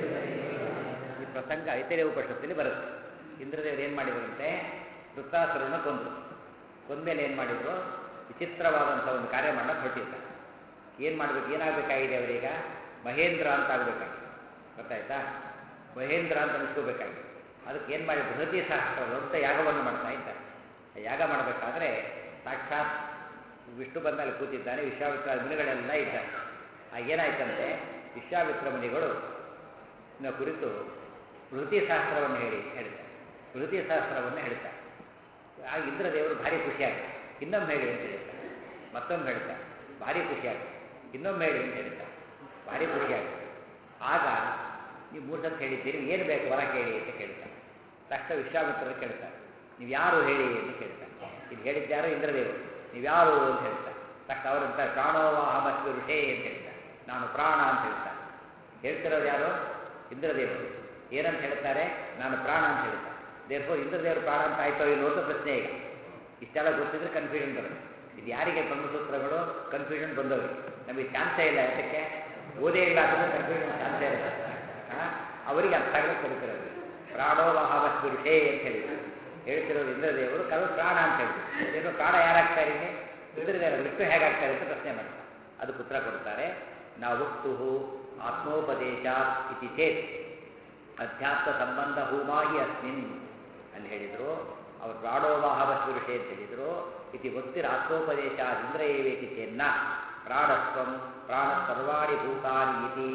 ಈ ಪ್ರಸಂಗ ಐತರೇಯ ಉಪನಿಷತ್ತಲ್ಲಿ ಬರುತ್ತೆ ಇಂದ್ರದೇವರು ಏನು ಮಾಡಿದ್ರಂತೆ ವೃತ್ತಾಸುರನ ಕೊಂದರು ಕೊಂದ್ಮೇಲೆ ಏನು ಮಾಡಿದ್ರು ವಿಚಿತ್ರವಾದಂಥ ಒಂದು ಕಾರ್ಯ ಮಾಡಕ್ಕೆ ಹೊರಟಿದ್ದಾರೆ ಏನು ಮಾಡಬೇಕು ಏನಾಗಬೇಕಾಗಿದೆ ಅವರೀಗ ಮಹೇಂದ್ರ ಅಂತ ಆಗಬೇಕಾಗಿದೆ ಗೊತ್ತಾಯ್ತಾ ಮಹೇಂದ್ರ ಅಂತ ಅನಿಸ್ಕೋಬೇಕಾಗಿದೆ ಅದಕ್ಕೆ ಏನು ಮಾಡಿ ಬೃಹತಿ ಶಾಸ್ತ್ರ ದೊಡ್ಡ ಯಾಗವನ್ನು ಮಾಡ್ತಾ ಇದ್ದಾರೆ ಆ ಯಾಗ ಮಾಡಬೇಕಾದ್ರೆ ಸಾಕ್ಷಾತ್ ವಿಷ್ಣು ಬಂದಲ್ಲಿ ಕೂತಿದ್ದಾನೆ ವಿಶ್ವಾಮಿತ್ರ ಮುನಿಗಳೆಲ್ಲ ಇದ್ದಾರೆ ಆಗೇನಾಯ್ತಂತೆ ವಿಶ್ವಾಮಿತ್ರ ಮುನಿಗಳು ನ ಕುರಿತು ಬೃಹತಿ ಶಾಸ್ತ್ರವನ್ನು ಹೇಳಿ ಹೇಳ್ತಾರೆ ಬೃಹತಿ ಶಾಸ್ತ್ರವನ್ನು ಹೇಳ್ತಾರೆ ಆಗ ಇಂದ್ರದೇವರು ಭಾರಿ ಖುಷಿಯಾಗುತ್ತೆ ಇನ್ನೊಮ್ಮೆ ಹೇಳಿ ಅಂತ ಹೇಳ್ತಾರೆ ಮತ್ತೊಮ್ಮೆ ಹೇಳ್ತಾರೆ ಭಾರಿ ಖುಷಿಯಾಗುತ್ತೆ ಇನ್ನೊಮ್ಮೆ ಹೇಳಿ ಅಂತ ಹೇಳ್ತಾರೆ ಭಾರಿ ಖುಷಿಯಾಗುತ್ತೆ ಆಗ ನೀವು ಮೂರು ಸತಿ ಹೇಳಿದ್ದೀರಿ ಏನು ಬೇಕು ವರ ಕೇಳಿ ಅಂತ ಕೇಳ್ತಾರೆ ತಕ್ಷಣ ವಿಶ್ವಾಮಿತ್ರರು ಕೇಳ್ತಾರೆ ನೀವು ಯಾರು ಹೇಳಿ ಅಂತ ಕೇಳ್ತಾರೆ ಇದು ಹೇಳಿದ್ಯಾರು ಇಂದ್ರದೇವರು ನೀವು ಯಾರು ಅಂತ ಹೇಳ್ತಾರೆ ತಕ್ಷಣ ಅವರಂತ ಪ್ರಾಣೋವಾಹ ಮತ್ತು ಋಷೇ ಅಂತ ಹೇಳ್ತಾರೆ ನಾನು ಪ್ರಾಣ ಅಂತ ಹೇಳ್ತಾರೆ ಹೇಳ್ತಿರೋರು ಯಾರು ಇಂದ್ರದೇವರು ಏನಂತ ಹೇಳ್ತಾರೆ ನಾನು ಪ್ರಾಣ ಅಂತ ಹೇಳ್ತಾರೆ ದೇರ್ಫೋ ಇಂದ್ರದೇವರು ಪ್ರಾಣ ಅಂತ ಆಯ್ತೋ ಇಲ್ಲೋ ಅಂತ ಪ್ರಶ್ನೆ ಈಗ ಇಷ್ಟೆಲ್ಲ ಗೊತ್ತಿದ್ರೆ ಕನ್ಫ್ಯೂಷನ್ ಬರುತ್ತೆ ಇದು ಯಾರಿಗೆ ಬ್ರಹ್ಮಸೂತ್ರಗಳು ಕನ್ಫ್ಯೂಷನ್ ಬಂದವರು ನಮಗೆ ಚಾನ್ಸೇ ಇಲ್ಲ ಯಾಕೆ ಓದೇ ಇಲ್ಲ ಅಂದ್ರೆ ಕನ್ಫ್ಯೂಷನ್ ಚಾನ್ಸೇ ಇಲ್ಲ ಆ, ಅವರಿಗೆ ಅರ್ಥ ಆಗಲಿಕ್ಕೆ ಕಲಿತಿರೋದು ಪ್ರಾಣೋ ಮಹಾವಸ್ತು ಋಷೇ ಅಂತ ಹೇಳಿದ್ರು ಹೇಳ್ತಿರೋದು ಇಂದ್ರದೇವರು ಕೆಲವು ಪ್ರಾಣ ಅಂತ ಹೇಳಿದ್ರು ಏನು ಪ್ರಾಣ ಯಾರಾಗ್ತಾರೆ ಇಲ್ಲಿ ಇಂದ್ರದೇವರು ವಿಷ್ಣು ಹೇಗಾಗ್ತಾರೆ ಅಂತ ಪ್ರಶ್ನೆ ಮಾಡ್ತಾರೆ ಅದಕ್ಕೆ ಉತ್ತರ ಕೊಡ್ತಾರೆ ನಾವು ವಕ್ತು ಆತ್ಮೋಪದೇಶ ಇತಿ ಚೇತ್ ಅಧ್ಯಾತ್ಮ ಸಂಬಂಧ ಹೂಮಾಯಿ ಅಸ್ಮಿನ್ ಅಲ್ಲಿ ಹೇಳಿದರು ಅವರು ಪ್ರಾಣೋವಾಹವಸ್ತು ಋಷಿ ಅಂತ ಹೇಳಿದರು ಇತಿ ಭಕ್ತಿರ ಆತ್ಮೋಪದೇಶ ಇಂದ್ರಯೇವೇತಿ ಚೆನ್ನ ಪ್ರಾಣಸ್ವಂ ಪ್ರಾಣ ಸರ್ವಾಣಿ ಭೂತಾನಿ ಇತಿ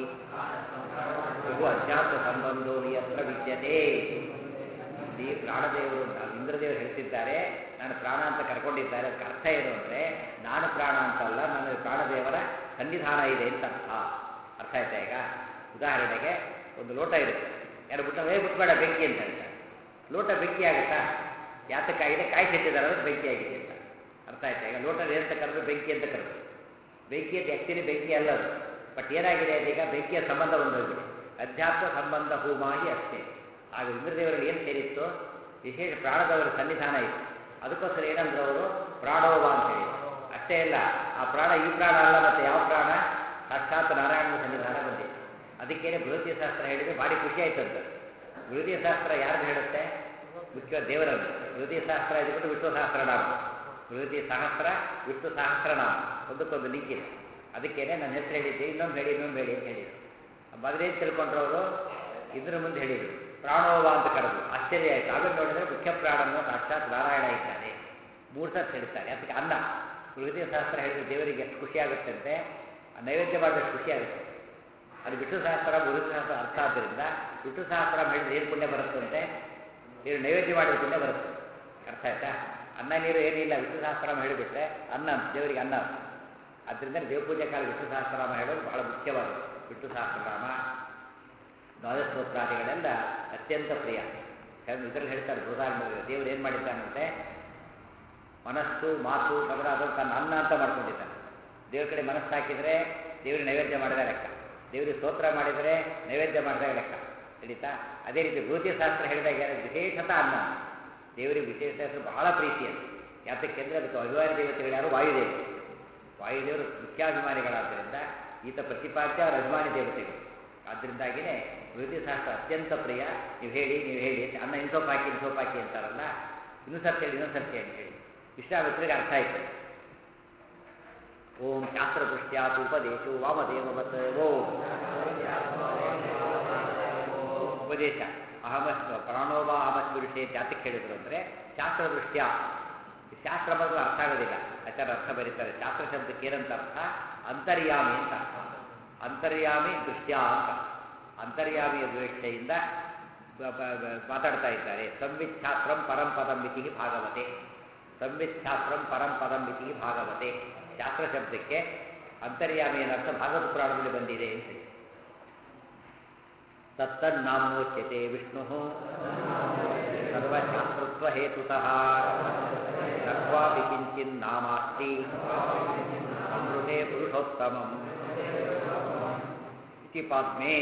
ಇವು ಅಧ್ಯಾತ್ಮ ಸಂಬಂಧೋ ಯತ್ರ ವಿದ್ಯತೆ ಇಲ್ಲಿ ಪ್ರಾಣದೇವರು ನಾವು ಇಂದ್ರದೇವರು ಹೇಳ್ತಿದ್ದಾರೆ ನಾನು ಪ್ರಾಣ ಅಂತ ಕರ್ಕೊಂಡಿದ್ದಾರೆ ಅದಕ್ಕೆ ಅರ್ಥ ಏನು ಅಂದರೆ ನಾನು ಪ್ರಾಣ ಅಂತಲ್ಲ ನನ್ನ ಪ್ರಾಣದೇವರ ಸನ್ನಿಧಾನ ಇದೆ ಅಂತ ಅರ್ಥ ಅರ್ಥ ಆಯ್ತಾ ಈಗ ಉದಾಹರಣೆಗೆ ಒಂದು ಲೋಟ ಇರುತ್ತೆ ಯಾರು ಬಿಟ್ಟ ಹೇ ಬಿಟ್ಬೇಡ ಬೆಂಕಿ ಅಂತ ಹೇಳ್ತಾರೆ ಲೋಟ ಬೆಂಕಿ ಆಗುತ್ತಾ ಯಾತಕ್ಕಾಗಿದೆ ಕಾಯಿ ಸಿಟ್ಟಿದ್ದಾರೆ ಅದಕ್ಕೆ ಬೆಂಕಿ ಆಗಿದೆ ಅಂತ ಅರ್ಥ ಆಯ್ತಾ ಈಗ ಲೋಟ ಏನಂತ ಕರೆದ್ರು ಬೆಂಕಿ ಅಂತ ಕರೆದ್ರು ಬೆಂಕಿ ಅಂತ ಆ್ಯಕ್ಚುಲಿ ಬೆಂಕಿ ಅಲ್ಲ ಅದು ಬಟ್ ಏನಾಗಿದೆ ಅದೀಗ ಬೆಂಕಿಯ ಸಂಬಂಧ ಬಂದೋಗಿದೆ ಅಧ್ಯಾತ್ಮ ಸಂಬಂಧ ಹೂಮಾಗಿ ಅಷ್ಟೇ ಆಗ ಇಂದ್ರದೇವರಲ್ಲಿ ಏನು ಸೇರಿತ್ತು ವಿಶೇಷ ಪ್ರಾಣದವರ ಸನ್ನಿಧಾನ ಇತ್ತು ಅದಕ್ಕೋಸ್ಕರ ಏನಂದ್ರೆ ಅವರು ಪ್ರಾಣೋವ ಅಂತ ಹೇಳಿ ಅಷ್ಟೇ ಇಲ್ಲ ಆ ಪ್ರಾಣ ಈ ಪ್ರಾಣ ಅಲ್ಲ ಮತ್ತೆ ಯಾವ ಪ್ರಾಣ ಸಾಕ್ಷಾತ್ ನಾರಾಯಣನ ಸನ್ನಿಧಾನ ಬಂದಿತ್ತು ಅದಕ್ಕೇನೆ ಬೃಹತಿ ಶಾಸ್ತ್ರ ಹೇಳಿದ್ರೆ ಭಾರಿ ಖುಷಿ ಆಯ್ತಂತ ಬೃಹತಿ ಶಾಸ್ತ್ರ ಯಾರ್ದು ಹೇಳುತ್ತೆ ಮುಖ್ಯ ದೇವರನ್ನು ಬೃಹತಿ ಶಾಸ್ತ್ರ ಇದ್ಬಿಟ್ಟು ವಿಷ್ಣು ಸಹಸ್ರನಾಮ ಬೃಹತಿ ಸಹಸ್ರ ವಿಷ್ಣು ಸಹಸ್ರನಾಮ ಒಂದಕ್ಕೊಂದು ಲಿಂಕ್ ಇದೆ ಅದಕ್ಕೇನೆ ನನ್ನ ಹೆಸರು ಹೇಳಿದ್ದೆ ಇನ್ನೊಂದು ಹೇಳಿ ಇನ್ನೊಂದು ಹೇಳಿ ಅಂತ ಹೇಳಿದರು ಮೊದಲೇನು ತಿಳ್ಕೊಂಡ್ರು ಅವರು ಇದ್ರ ಮುಂದೆ ಹೇಳಿದರು ಪ್ರಾಣೋವ ಅಂತ ಕರೆದು ಆಶ್ಚರ್ಯ ಆಯಿತು ಆಮೇಲೆ ನೋಡಿದರೆ ಮುಖ್ಯ ಪ್ರಾಣನ ಸಾಕ್ಷಾತ್ ನಾರಾಯಣ ಇದ್ದಾನೆ ಮೂರು ಸತ್ ಹೇಳ್ತಾರೆ ಅದಕ್ಕೆ ಅನ್ನ ಬೃಹತಿ ಶಾಸ್ತ್ರ ಹೇಳಿದ್ರೆ ದೇವರಿಗೆ ಎಷ್ಟು ಖುಷಿ ಆಗುತ್ತಂತೆ ಆ ನೈವೇದ್ಯ ಮಾಡಿದಷ್ಟು ಖುಷಿ ಆಗುತ್ತೆ ಅದು ವಿಷ್ಣು ಸಹಸ್ರ ಬೃಹತಿ ಸಹಸ್ರ ಅರ್ಥ ಆದ್ದರಿಂದ ವಿಷ್ಣು ಸಹಸ್ರ ಹೇಳಿದ್ರೆ ಏನು ಪುಣ್ಯ ಬರುತ್ತಂತೆ ನೀರು ನೈವೇದ್ಯ ಮಾಡಿದ ಪುಣ್ಯ ಬರುತ್ತೆ ಅರ್ಥ ಆಯ್ತಾ ಅನ್ನ ನೀರು ಏನಿಲ್ಲ ವಿಷ್ಣು ಸಹಸ್ರನಾಮ ಹೇಳಿಬಿಟ್ರೆ ಅನ್ನ ಅಂತ, ದೇವರಿಗೆ ಅನ್ನ ಅಂತ. ಆದ್ದರಿಂದ ದೇವಪೂಜೆ ಕಾಲ ವಿಷ್ಣು ಸಹಸ್ರನಾಮ ಹೇಳೋದು ಬಹಳ ಮುಖ್ಯವಾದದ್ದು ವಿಷ್ಣು ಸಹಸ್ರನಾಮ ದ್ವಾದಶೋತ್ರಾದಿಗಳೆಲ್ಲ ಅತ್ಯಂತ ಪ್ರಿಯ ಇದರಲ್ಲಿ ಹೇಳ್ತಾರೆ ಉದಾಹರಣೆ ದೇವರು ಏನು ಮಾಡಿದ್ದಾನಂತೆ ಮನಸ್ಸು ಮಾತು ಮೊದಲಾದ ತನ್ನ ಅನ್ನ ಅಂತ ಮಾಡ್ಕೊಂಡಿದ್ದಾನೆ ದೇವ್ರ ಕಡೆ ಮನಸ್ಸು ಹಾಕಿದರೆ ದೇವರಿಗೆ ನೈವೇದ್ಯ ಮಾಡಿದ ಲೆಕ್ಕ ದೇವರಿಗೆ ಸ್ತೋತ್ರ ಮಾಡಿದರೆ ನೈವೇದ್ಯ ಮಾಡಿದಾಗ ಲೆಕ್ಕ ಹಿಡಿತಾ ಅದೇ ರೀತಿ ಭೂತಿ ಶಾಸ್ತ್ರ ಹೇಳಿದಾಗ ಏನು? ವಿಶೇಷತ ಅನ್ನ ದೇವರಿಗೆ ವಿಶೇಷ ಹೆಸರು ಬಹಳ ಪ್ರೀತಿ ಅಂತ ಯಾತಕ್ಕೆ ಅಂದರೆ ಅದಕ್ಕೆ ಅಭಿಮಾನಿ ದೇವತೆಗಳು ಯಾರು ವಾಯುದೇವರು ವಾಯುದೇವರು ಮುಖ್ಯಾಭಿಮಾನಿಗಳಾದ್ದರಿಂದ ಈತ ಪ್ರತಿಪಾದ್ಯ ಅವರ ಅಭಿಮಾನಿ ದೇವತೆಗಳು ಆದ್ದರಿಂದಾಗಿಯೇ ವೃದ್ಧಿ ಶಾಸ್ತ್ರ ಅತ್ಯಂತ ಪ್ರಿಯ ನೀವು ಹೇಳಿ ನೀವು ಹೇಳಿ ಅಂತ ಅನ್ನ ಇನ್ಸೋಪ್ ಹಾಕಿ ಇನ್ಸೋಪ್ ಹಾಕಿ ಅಂತಾರಲ್ಲ ಇನ್ನೊಂದು ಸರ್ತಿ ಹೇಳಿ ಇನ್ನೊಂದು ಸರ್ತಿ ಅಂತ ಹೇಳಿ ವಿಶ್ವಾಮಿತ್ರಿಗೆ ಅರ್ಥ ಆಯ್ತು ಓಂ ಶಾಸ್ತ್ರದೃಷ್ಟ್ಯಾತ್ ಉಪದೇಶೋ ವಾಮದೇವವತ್ ಓಂ ಉಪದೇಶ ಅಹಮಸ್ ಪ್ರಾಣೋವ ಅಹಮಸ್ ವಿಷಯ ಜಾತಕ್ಕೆ ಹೇಳಿದ್ರು ಅಂದರೆ ಶಾಸ್ತ್ರದೃಷ್ಟ್ಯ ಈ ಶಾಸ್ತ್ರ ಬಗ್ಗೆ ಅರ್ಥ ಆಗೋದಿಲ್ಲ ಆಚಾರ ಅರ್ಥ ಬರೀತಾರೆ ಶಾಸ್ತ್ರ ಶಬ್ದಕ್ಕೆ ಏನಂತ ಅರ್ಥ ಅಂತರ್ಯಾಮಿ ಅಂತ ಅರ್ಥ ಅಂತರ್ಯಾಮಿ ದೃಷ್ಟ್ಯ ಅಂತ ಅಂತರ್ಯಾಮಿಯ ದೃಷ್ಟಿಯಿಂದ ಬ- ಬ- ಬ- ಮಾತಾಡ್ತಾ ಇದ್ದಾರೆ ಸಂವಿತ್ ಶಾಸ್ತ್ರಂ ಪರಂ ಪದಂ ಮಿತಿಗೆ ಭಾಗವತೆ ಸಂವಿತ್ ಶಾಸ್ತ್ರಂ ಪರಂ ಪದಂ ಮಿತಿಗೆ ಭಾಗವತೆ ಶಾಸ್ತ್ರ ಶಬ್ದಕ್ಕೆ ಅಂತರ್ಯಾಮಿ ಏನರ್ಥ ಭಾಗವತ ಪುರಾಣದಲ್ಲಿ ಬಂದಿದೆ ಅಂತ ಹೇಳಿ ತತ್ತನ್ನಾಮೋಚ್ಯತೆ ವಿಷ್ಣು ಸರ್ವಶಾಸ್ತ್ರತ್ವ ಹೇತುತಃ ಸರ್ವಾಪಿ ಕಿಂಚಿನ್ ನಾಮಾಸ್ತಿ ಅಮೃತೆ ಪುರುಷೋತ್ತಮಂ ಇತಿ ಪಾದ್ಮೇ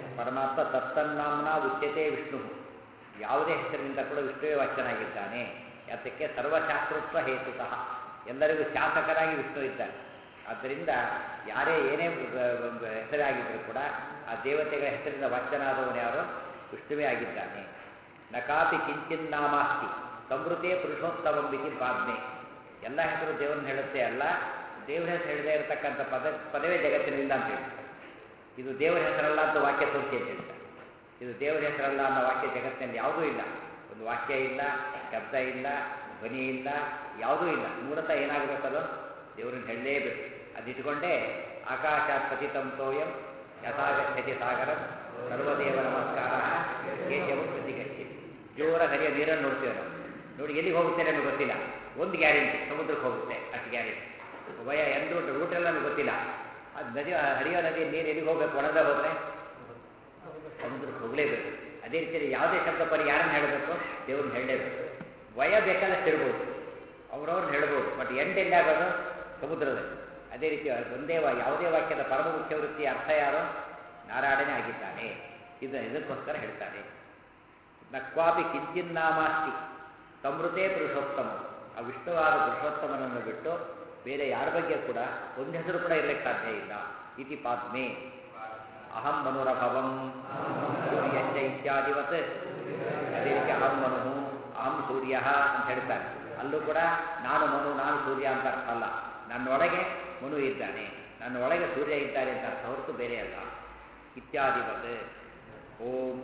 ಪರಮಾತ್ಮ ತತ್ತನ್ನಾಮ್ನ ಉಚ್ಯತೆ ವಿಷ್ಣು ಯಾವುದೇ ಹೆಸರಿನಿಂದ ಕೂಡ ವಿಷ್ಣುವೇ ವಾಚ್ಯನಾಗಿದ್ದಾನೆ ಯಾತಕ್ಕೆ ಸರ್ವಶಾಸ್ತ್ರತ್ವ ಹೇತುತಃ ಎಲ್ಲರಿಗೂ ಶಾಸಕರಾಗಿ ವಿಷ್ಣು ಇದ್ದಾನೆ ಆದ್ದರಿಂದ ಯಾರೇ ಏನೇ ಹೆಸರಾಗಿದ್ದರೂ ಕೂಡ ಆ ದೇವತೆಗಳ ಹೆಸರಿನ ವಾಚ್ಯನಾದವನು ಯಾರು ವಿಷ್ಣುವೇ ಆಗಿದ್ದಾನೆ ನ ಕಾಪಿ ಕಿಂಚಿನ್ನಾಮಾಸ್ತಿ ಸಮೃದ್ಧೇ ಪುರುಷೋತ್ತಮಂ ಬಿತಿ ಪಾದ್ಮೆ ಎಲ್ಲ ಹೆಸರು ದೇವರನ್ನ ಹೇಳುತ್ತೆ ಅಲ್ಲ ದೇವರ ಹೆಸರು ಹೇಳದೇ ಇರತಕ್ಕಂಥ ಪದ ಪದವೇ ಜಗತ್ತಿನಿಂದ ಅಂತ ಹೇಳ್ತಾರೆ ಇದು ದೇವರ ಹೆಸರಲ್ಲ ಅಂತ ವಾಕ್ಯ ತೋರಿಸಿ ಅಂತ ಹೇಳ್ತಾರೆ ಇದು ದೇವರ ಹೆಸರಲ್ಲ ಅನ್ನೋ ವಾಕ್ಯ ಜಗತ್ತಿನಲ್ಲಿ ಯಾವುದೂ ಇಲ್ಲ ಒಂದು ವಾಕ್ಯ ಇಲ್ಲ ಶಬ್ದ ಇಲ್ಲ ಧ್ವನಿ ಇಲ್ಲ ಯಾವುದೂ ಇಲ್ಲ ಮೂಲತಃ ಏನಾಗಬೇಕದು ದೇವರನ್ನ ಹೇಳಲೇಬೇಕು ಅದಿಟ್ಕೊಂಡೇ ಆಕಾಶಾತ್ ಪತಿತಂ ತೋಯಂ ಯಥಾಗಚ್ಚತಿ ಸಾಗರಂ ಸರ್ವದೇವ ನಮಸ್ಕಾರ ಕೇಶವ ಪ್ರತಿಗಚ್ಚಿ ಜೋರ ಹರಿಯ ನೀರನ್ನು ನೋಡ್ತೇವೆ ನಾವು ನೋಡಿ ಎಲ್ಲಿಗೆ ಹೋಗುತ್ತೆ ನಮಗೆ ಗೊತ್ತಿಲ್ಲ ಒಂದು ಗ್ಯಾರಂಟಿ ಸಮುದ್ರಕ್ಕೆ ಹೋಗುತ್ತೆ ಅಷ್ಟು ಗ್ಯಾರಂಟಿ ವಯ ಎಂದ ರೂಟ್ ರೂಟೆಲ್ಲ ನಮಗೆ ಗೊತ್ತಿಲ್ಲ ಅದು ನದಿ ಹರಿಯೋ ನದಿ ನೀರು ಎಲ್ಲಿಗೆ ಹೋಗ್ಬೇಕು ಒಣಗ ಹೋದರೆ ಸಮುದ್ರಕ್ಕೆ ಹೋಗಲೇಬೇಕು ಅದೇ ರೀತಿಯಲ್ಲಿ ಯಾವುದೇ ಶಬ್ದ ಪರಿ ಯಾರನ್ನು ಹೇಳಬೇಕು ದೇವ್ರನ್ನ ಹೇಳಲೇಬೇಕು ವಯ ಬೇಕಾದಷ್ಟು ಇರ್ಬೋದು ಅವ್ರವ್ರನ್ನ ಹೇಳ್ಬೋದು ಬಟ್ ಎಂಡ್ ಎಲ್ಲಿ ಸಮುದ್ರದಲ್ಲಿ ಅದೇ ರೀತಿ ಒಂದೇ ವಾ ಯಾವುದೇ ವಾಕ್ಯದ ಪರಮ ಮುಖ್ಯ ವೃತ್ತಿಯ ಅರ್ಥ ಯಾರು ನಾರಾಯಣನೇ ಆಗಿದ್ದಾನೆ ಇದು ಇದಕ್ಕೋಸ್ಕರ ಹೇಳ್ತಾರೆ ನಕ್ವಾಪಿ ಕಿಂಚಿನ್ನಾಮಾಸ್ತಿ ಸಮೃದ್ಧೇ ಪುರುಷೋತ್ತಮ ಆ ವಿಷ್ಣುವಾದ ಪುರುಷೋತ್ತಮನನ್ನು ಬಿಟ್ಟು ಬೇರೆ ಯಾರ ಬಗ್ಗೆ ಕೂಡ ಒಂದು ಹೆಸರು ಕೂಡ ಇರಲಿಕ್ಕೆ ಸಾಧ್ಯ ಇಲ್ಲ ಇತಿ ಪಾದ್ಮೆ ಅಹಂ ಮನುರಭವಂ ಸೂರ್ಯಂಚ ಇತ್ಯಾದಿವತ್ ಅದೇ ರೀತಿ ಅಹಂ ಮನು ಅಹಂ ಸೂರ್ಯ ಅಂತ ಹೇಳ್ತಾರೆ ಅಲ್ಲೂ ಕೂಡ ನಾನು ಮನು ನಾನು ಸೂರ್ಯ ಅಂತ ಅರ್ಥ ಅಲ್ಲ ನನ್ನೊಳಗೆ ಮನು ಇದ್ದಾನೆ ನನ್ನ ಒಳಗೆ ಸೂರ್ಯ ಇದ್ದಾನೆ ಅಂತ ಅರ್ಥ ಹೊರತು ಬೇರೆ ಅಲ್ಲ ಇತ್ಯಾದಿವತ್ ಓಂ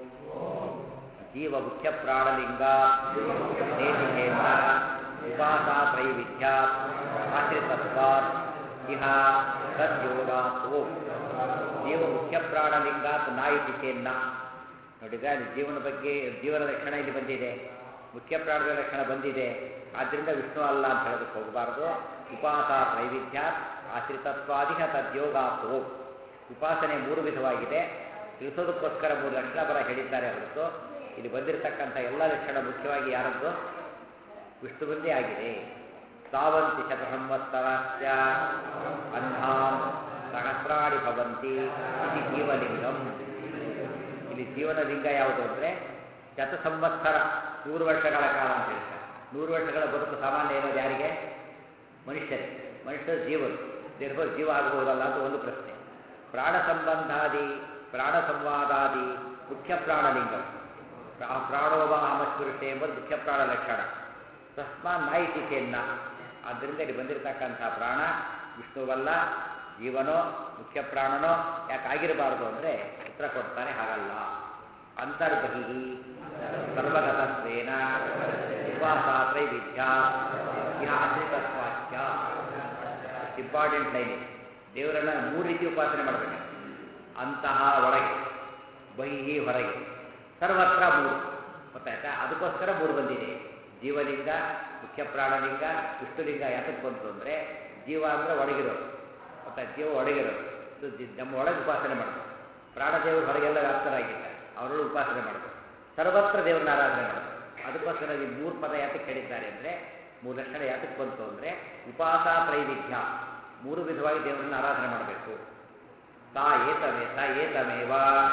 ಜೀವ ಮುಖ್ಯ ಪ್ರಾಣಲಿಂಗ ದೇಶಿಕೇಂದ್ರ ಉಪಾಸಾ ತ್ರೈವಿಧ್ಯ ಆಶ್ರಿತತ್ವಾತ್ ಇಹ ತದ್ಯೋಗಾತ್ ಓಂ ಜೀವ ಮುಖ್ಯ ಪ್ರಾಣಲಿಂಗಾತ್ ನಾಯಿತಿ ಚೇನ್ನ ನೋಡಿದ್ರೆ ಅಲ್ಲಿ ಜೀವನ ಬಗ್ಗೆ ಜೀವನ ಲಕ್ಷಣ ಇಲ್ಲಿ ಬಂದಿದೆ ಮುಖ್ಯ ಪ್ರಾಣದ ಲಕ್ಷಣ ಬಂದಿದೆ ಆದ್ದರಿಂದ ವಿಷ್ಣು ಅಲ್ಲ ಅಂತ ಹೇಳೋದಕ್ಕೆ ಹೋಗಬಾರ್ದು ಉಪಾಸ ತ್ರೈವಿಧ್ಯ ಆಶ್ರಿತತ್ವಾದಿಹ ತದ್ಯೋಗಾತ್ ಓಂ ಉಪಾಸನೆ ಮೂರು ವಿಧವಾಗಿದೆ ತಿಳಿಸೋದಕ್ಕೋಸ್ಕರ ಮೂರು ಲಕ್ಷಣ ಬರ ಹೇಳಿದ್ದಾರೆ ಹೊರತು ಇಲ್ಲಿ ಬಂದಿರತಕ್ಕಂಥ ಎಲ್ಲ ಲಕ್ಷಣ ಮುಖ್ಯವಾಗಿ ಯಾರದ್ದು ವಿಷ್ಣುವಂದೇ ಆಗಿದೆ ಸಾವಂತಿ ಶತ ಸಂವತ್ಸರಸ್ಯ ಅನ್ಹಾನ್ ಸಹಸ್ರಾಣಿ ಭವಂತಿ ಇದು ಜೀವಲಿಂಗಂ ಇಲ್ಲಿ ಜೀವನ ಲಿಂಗ ಯಾವುದು ಅಂದರೆ ಶತ ಸಂವತ್ಸರ ನೂರು ವರ್ಷಗಳ ಕಾಲ ಅಂತ ಹೇಳ್ತಾರೆ ನೂರು ವರ್ಷಗಳ ಬದುಕು ಸಾಮಾನ್ಯ ಇರೋದು ಯಾರಿಗೆ ಮನುಷ್ಯರೇ ಮನುಷ್ಯರ ಜೀವರು ದೇರ್ಫೋರ್ ಜೀವ ಆಗಬಹುದಲ್ಲ ಅಂತ ಒಂದು ಪ್ರಶ್ನೆ ಪ್ರಾಣ ಸಂಬಂಧಾದಿ ಪ್ರಾಣ ಸಂವಾದಾದಿ ಮುಖ್ಯ ಪ್ರಾಣಲಿಂಗ ಪ್ರಾಣೋಭ ಅಮಸ್ಪುರುಷೆ ಎಂಬುದು ಮುಖ್ಯ ಪ್ರಾಣ ಲಕ್ಷಣ ತಸ್ಮಾನ್ ನಾಯಿತಿ ಚೆನ್ನ ಆದ್ದರಿಂದ ಇಲ್ಲಿ ಬಂದಿರತಕ್ಕಂಥ ಪ್ರಾಣ ವಿಷ್ಣುವಲ್ಲ ಜೀವನೋ ಮುಖ್ಯ ಪ್ರಾಣನೋ ಯಾಕೆ ಆಗಿರಬಾರ್ದು ಅಂದರೆ ಉತ್ತರ ಕೊಡ್ತಾರೆ ಹಾಗಲ್ಲ ಅಂತರ್ಬಹಿ ಸರ್ವಗತತ್ವೇನ ಉಪಾಸಾತ್ರೈ ವಿದ್ಯಾ ಇಹ ಆಶ್ರಿತತ್ವಾಚ್ಯ ಇಂಪಾರ್ಟೆಂಟ್ ಲೈನ್ ದೇವರನ್ನ ಮೂರು ರೀತಿ ಉಪಾಸನೆ ಮಾಡಬೇಕು ಅಂತಹ ಒಳಗೆ ಬಹಿ ಹೊರಗೆ ಸರ್ವತ್ರ ಮೂರು ಗೊತ್ತಾಯ್ತಾ ಅದಕ್ಕೋಸ್ಕರ ಮೂರು ಬಂದಿದೆ ಜೀವಲಿಂಗ ಮುಖ್ಯ ಪ್ರಾಣಲಿಂಗ ವಿಷ್ಣುಲಿಂಗ ಯಾತಕ್ಕೆ ಬಂತು ಅಂದರೆ ಜೀವ ಅಂದರೆ ಒಳಗಿರೋದು ಗೊತ್ತಾಯ್ತು ಜೀವ ಒಳಗಿರೋದು ಇದು ಜಿ- ನಮ್ಮ ಒಳಗೆ ಉಪಾಸನೆ ಮಾಡಬೇಕು ಪ್ರಾಣದೇವರು ಹೊರಗೆಲ್ಲ ವ್ಯಾಪ್ತರಾಗಿದ್ದಾರೆ ಅವರೊಳಗೆ ಉಪಾಸನೆ ಮಾಡಬೇಕು ಸರ್ವತ್ರ ದೇವರನ್ನ ಆರಾಧನೆ ಮಾಡಬೇಕು ಅದಕ್ಕೋಸ್ಕರ ಈ ಮೂರು ಪದ ಯಾತಕ್ಕೆ ಹೇಳಿದ್ದಾರೆ ಅಂದರೆ ಮೂರು ಲಕ್ಷಣ ಯಾತಕ್ಕೆ ಬಂತು ಅಂದರೆ ಉಪಾಸ ತ್ರೈವಿಧ್ಯ ಮೂರು ವಿಧವಾಗಿ ದೇವರನ್ನ ಆರಾಧನೆ ಮಾಡಬೇಕು ತಾ ಏತಮೇ ಸ ಏತಮೇವ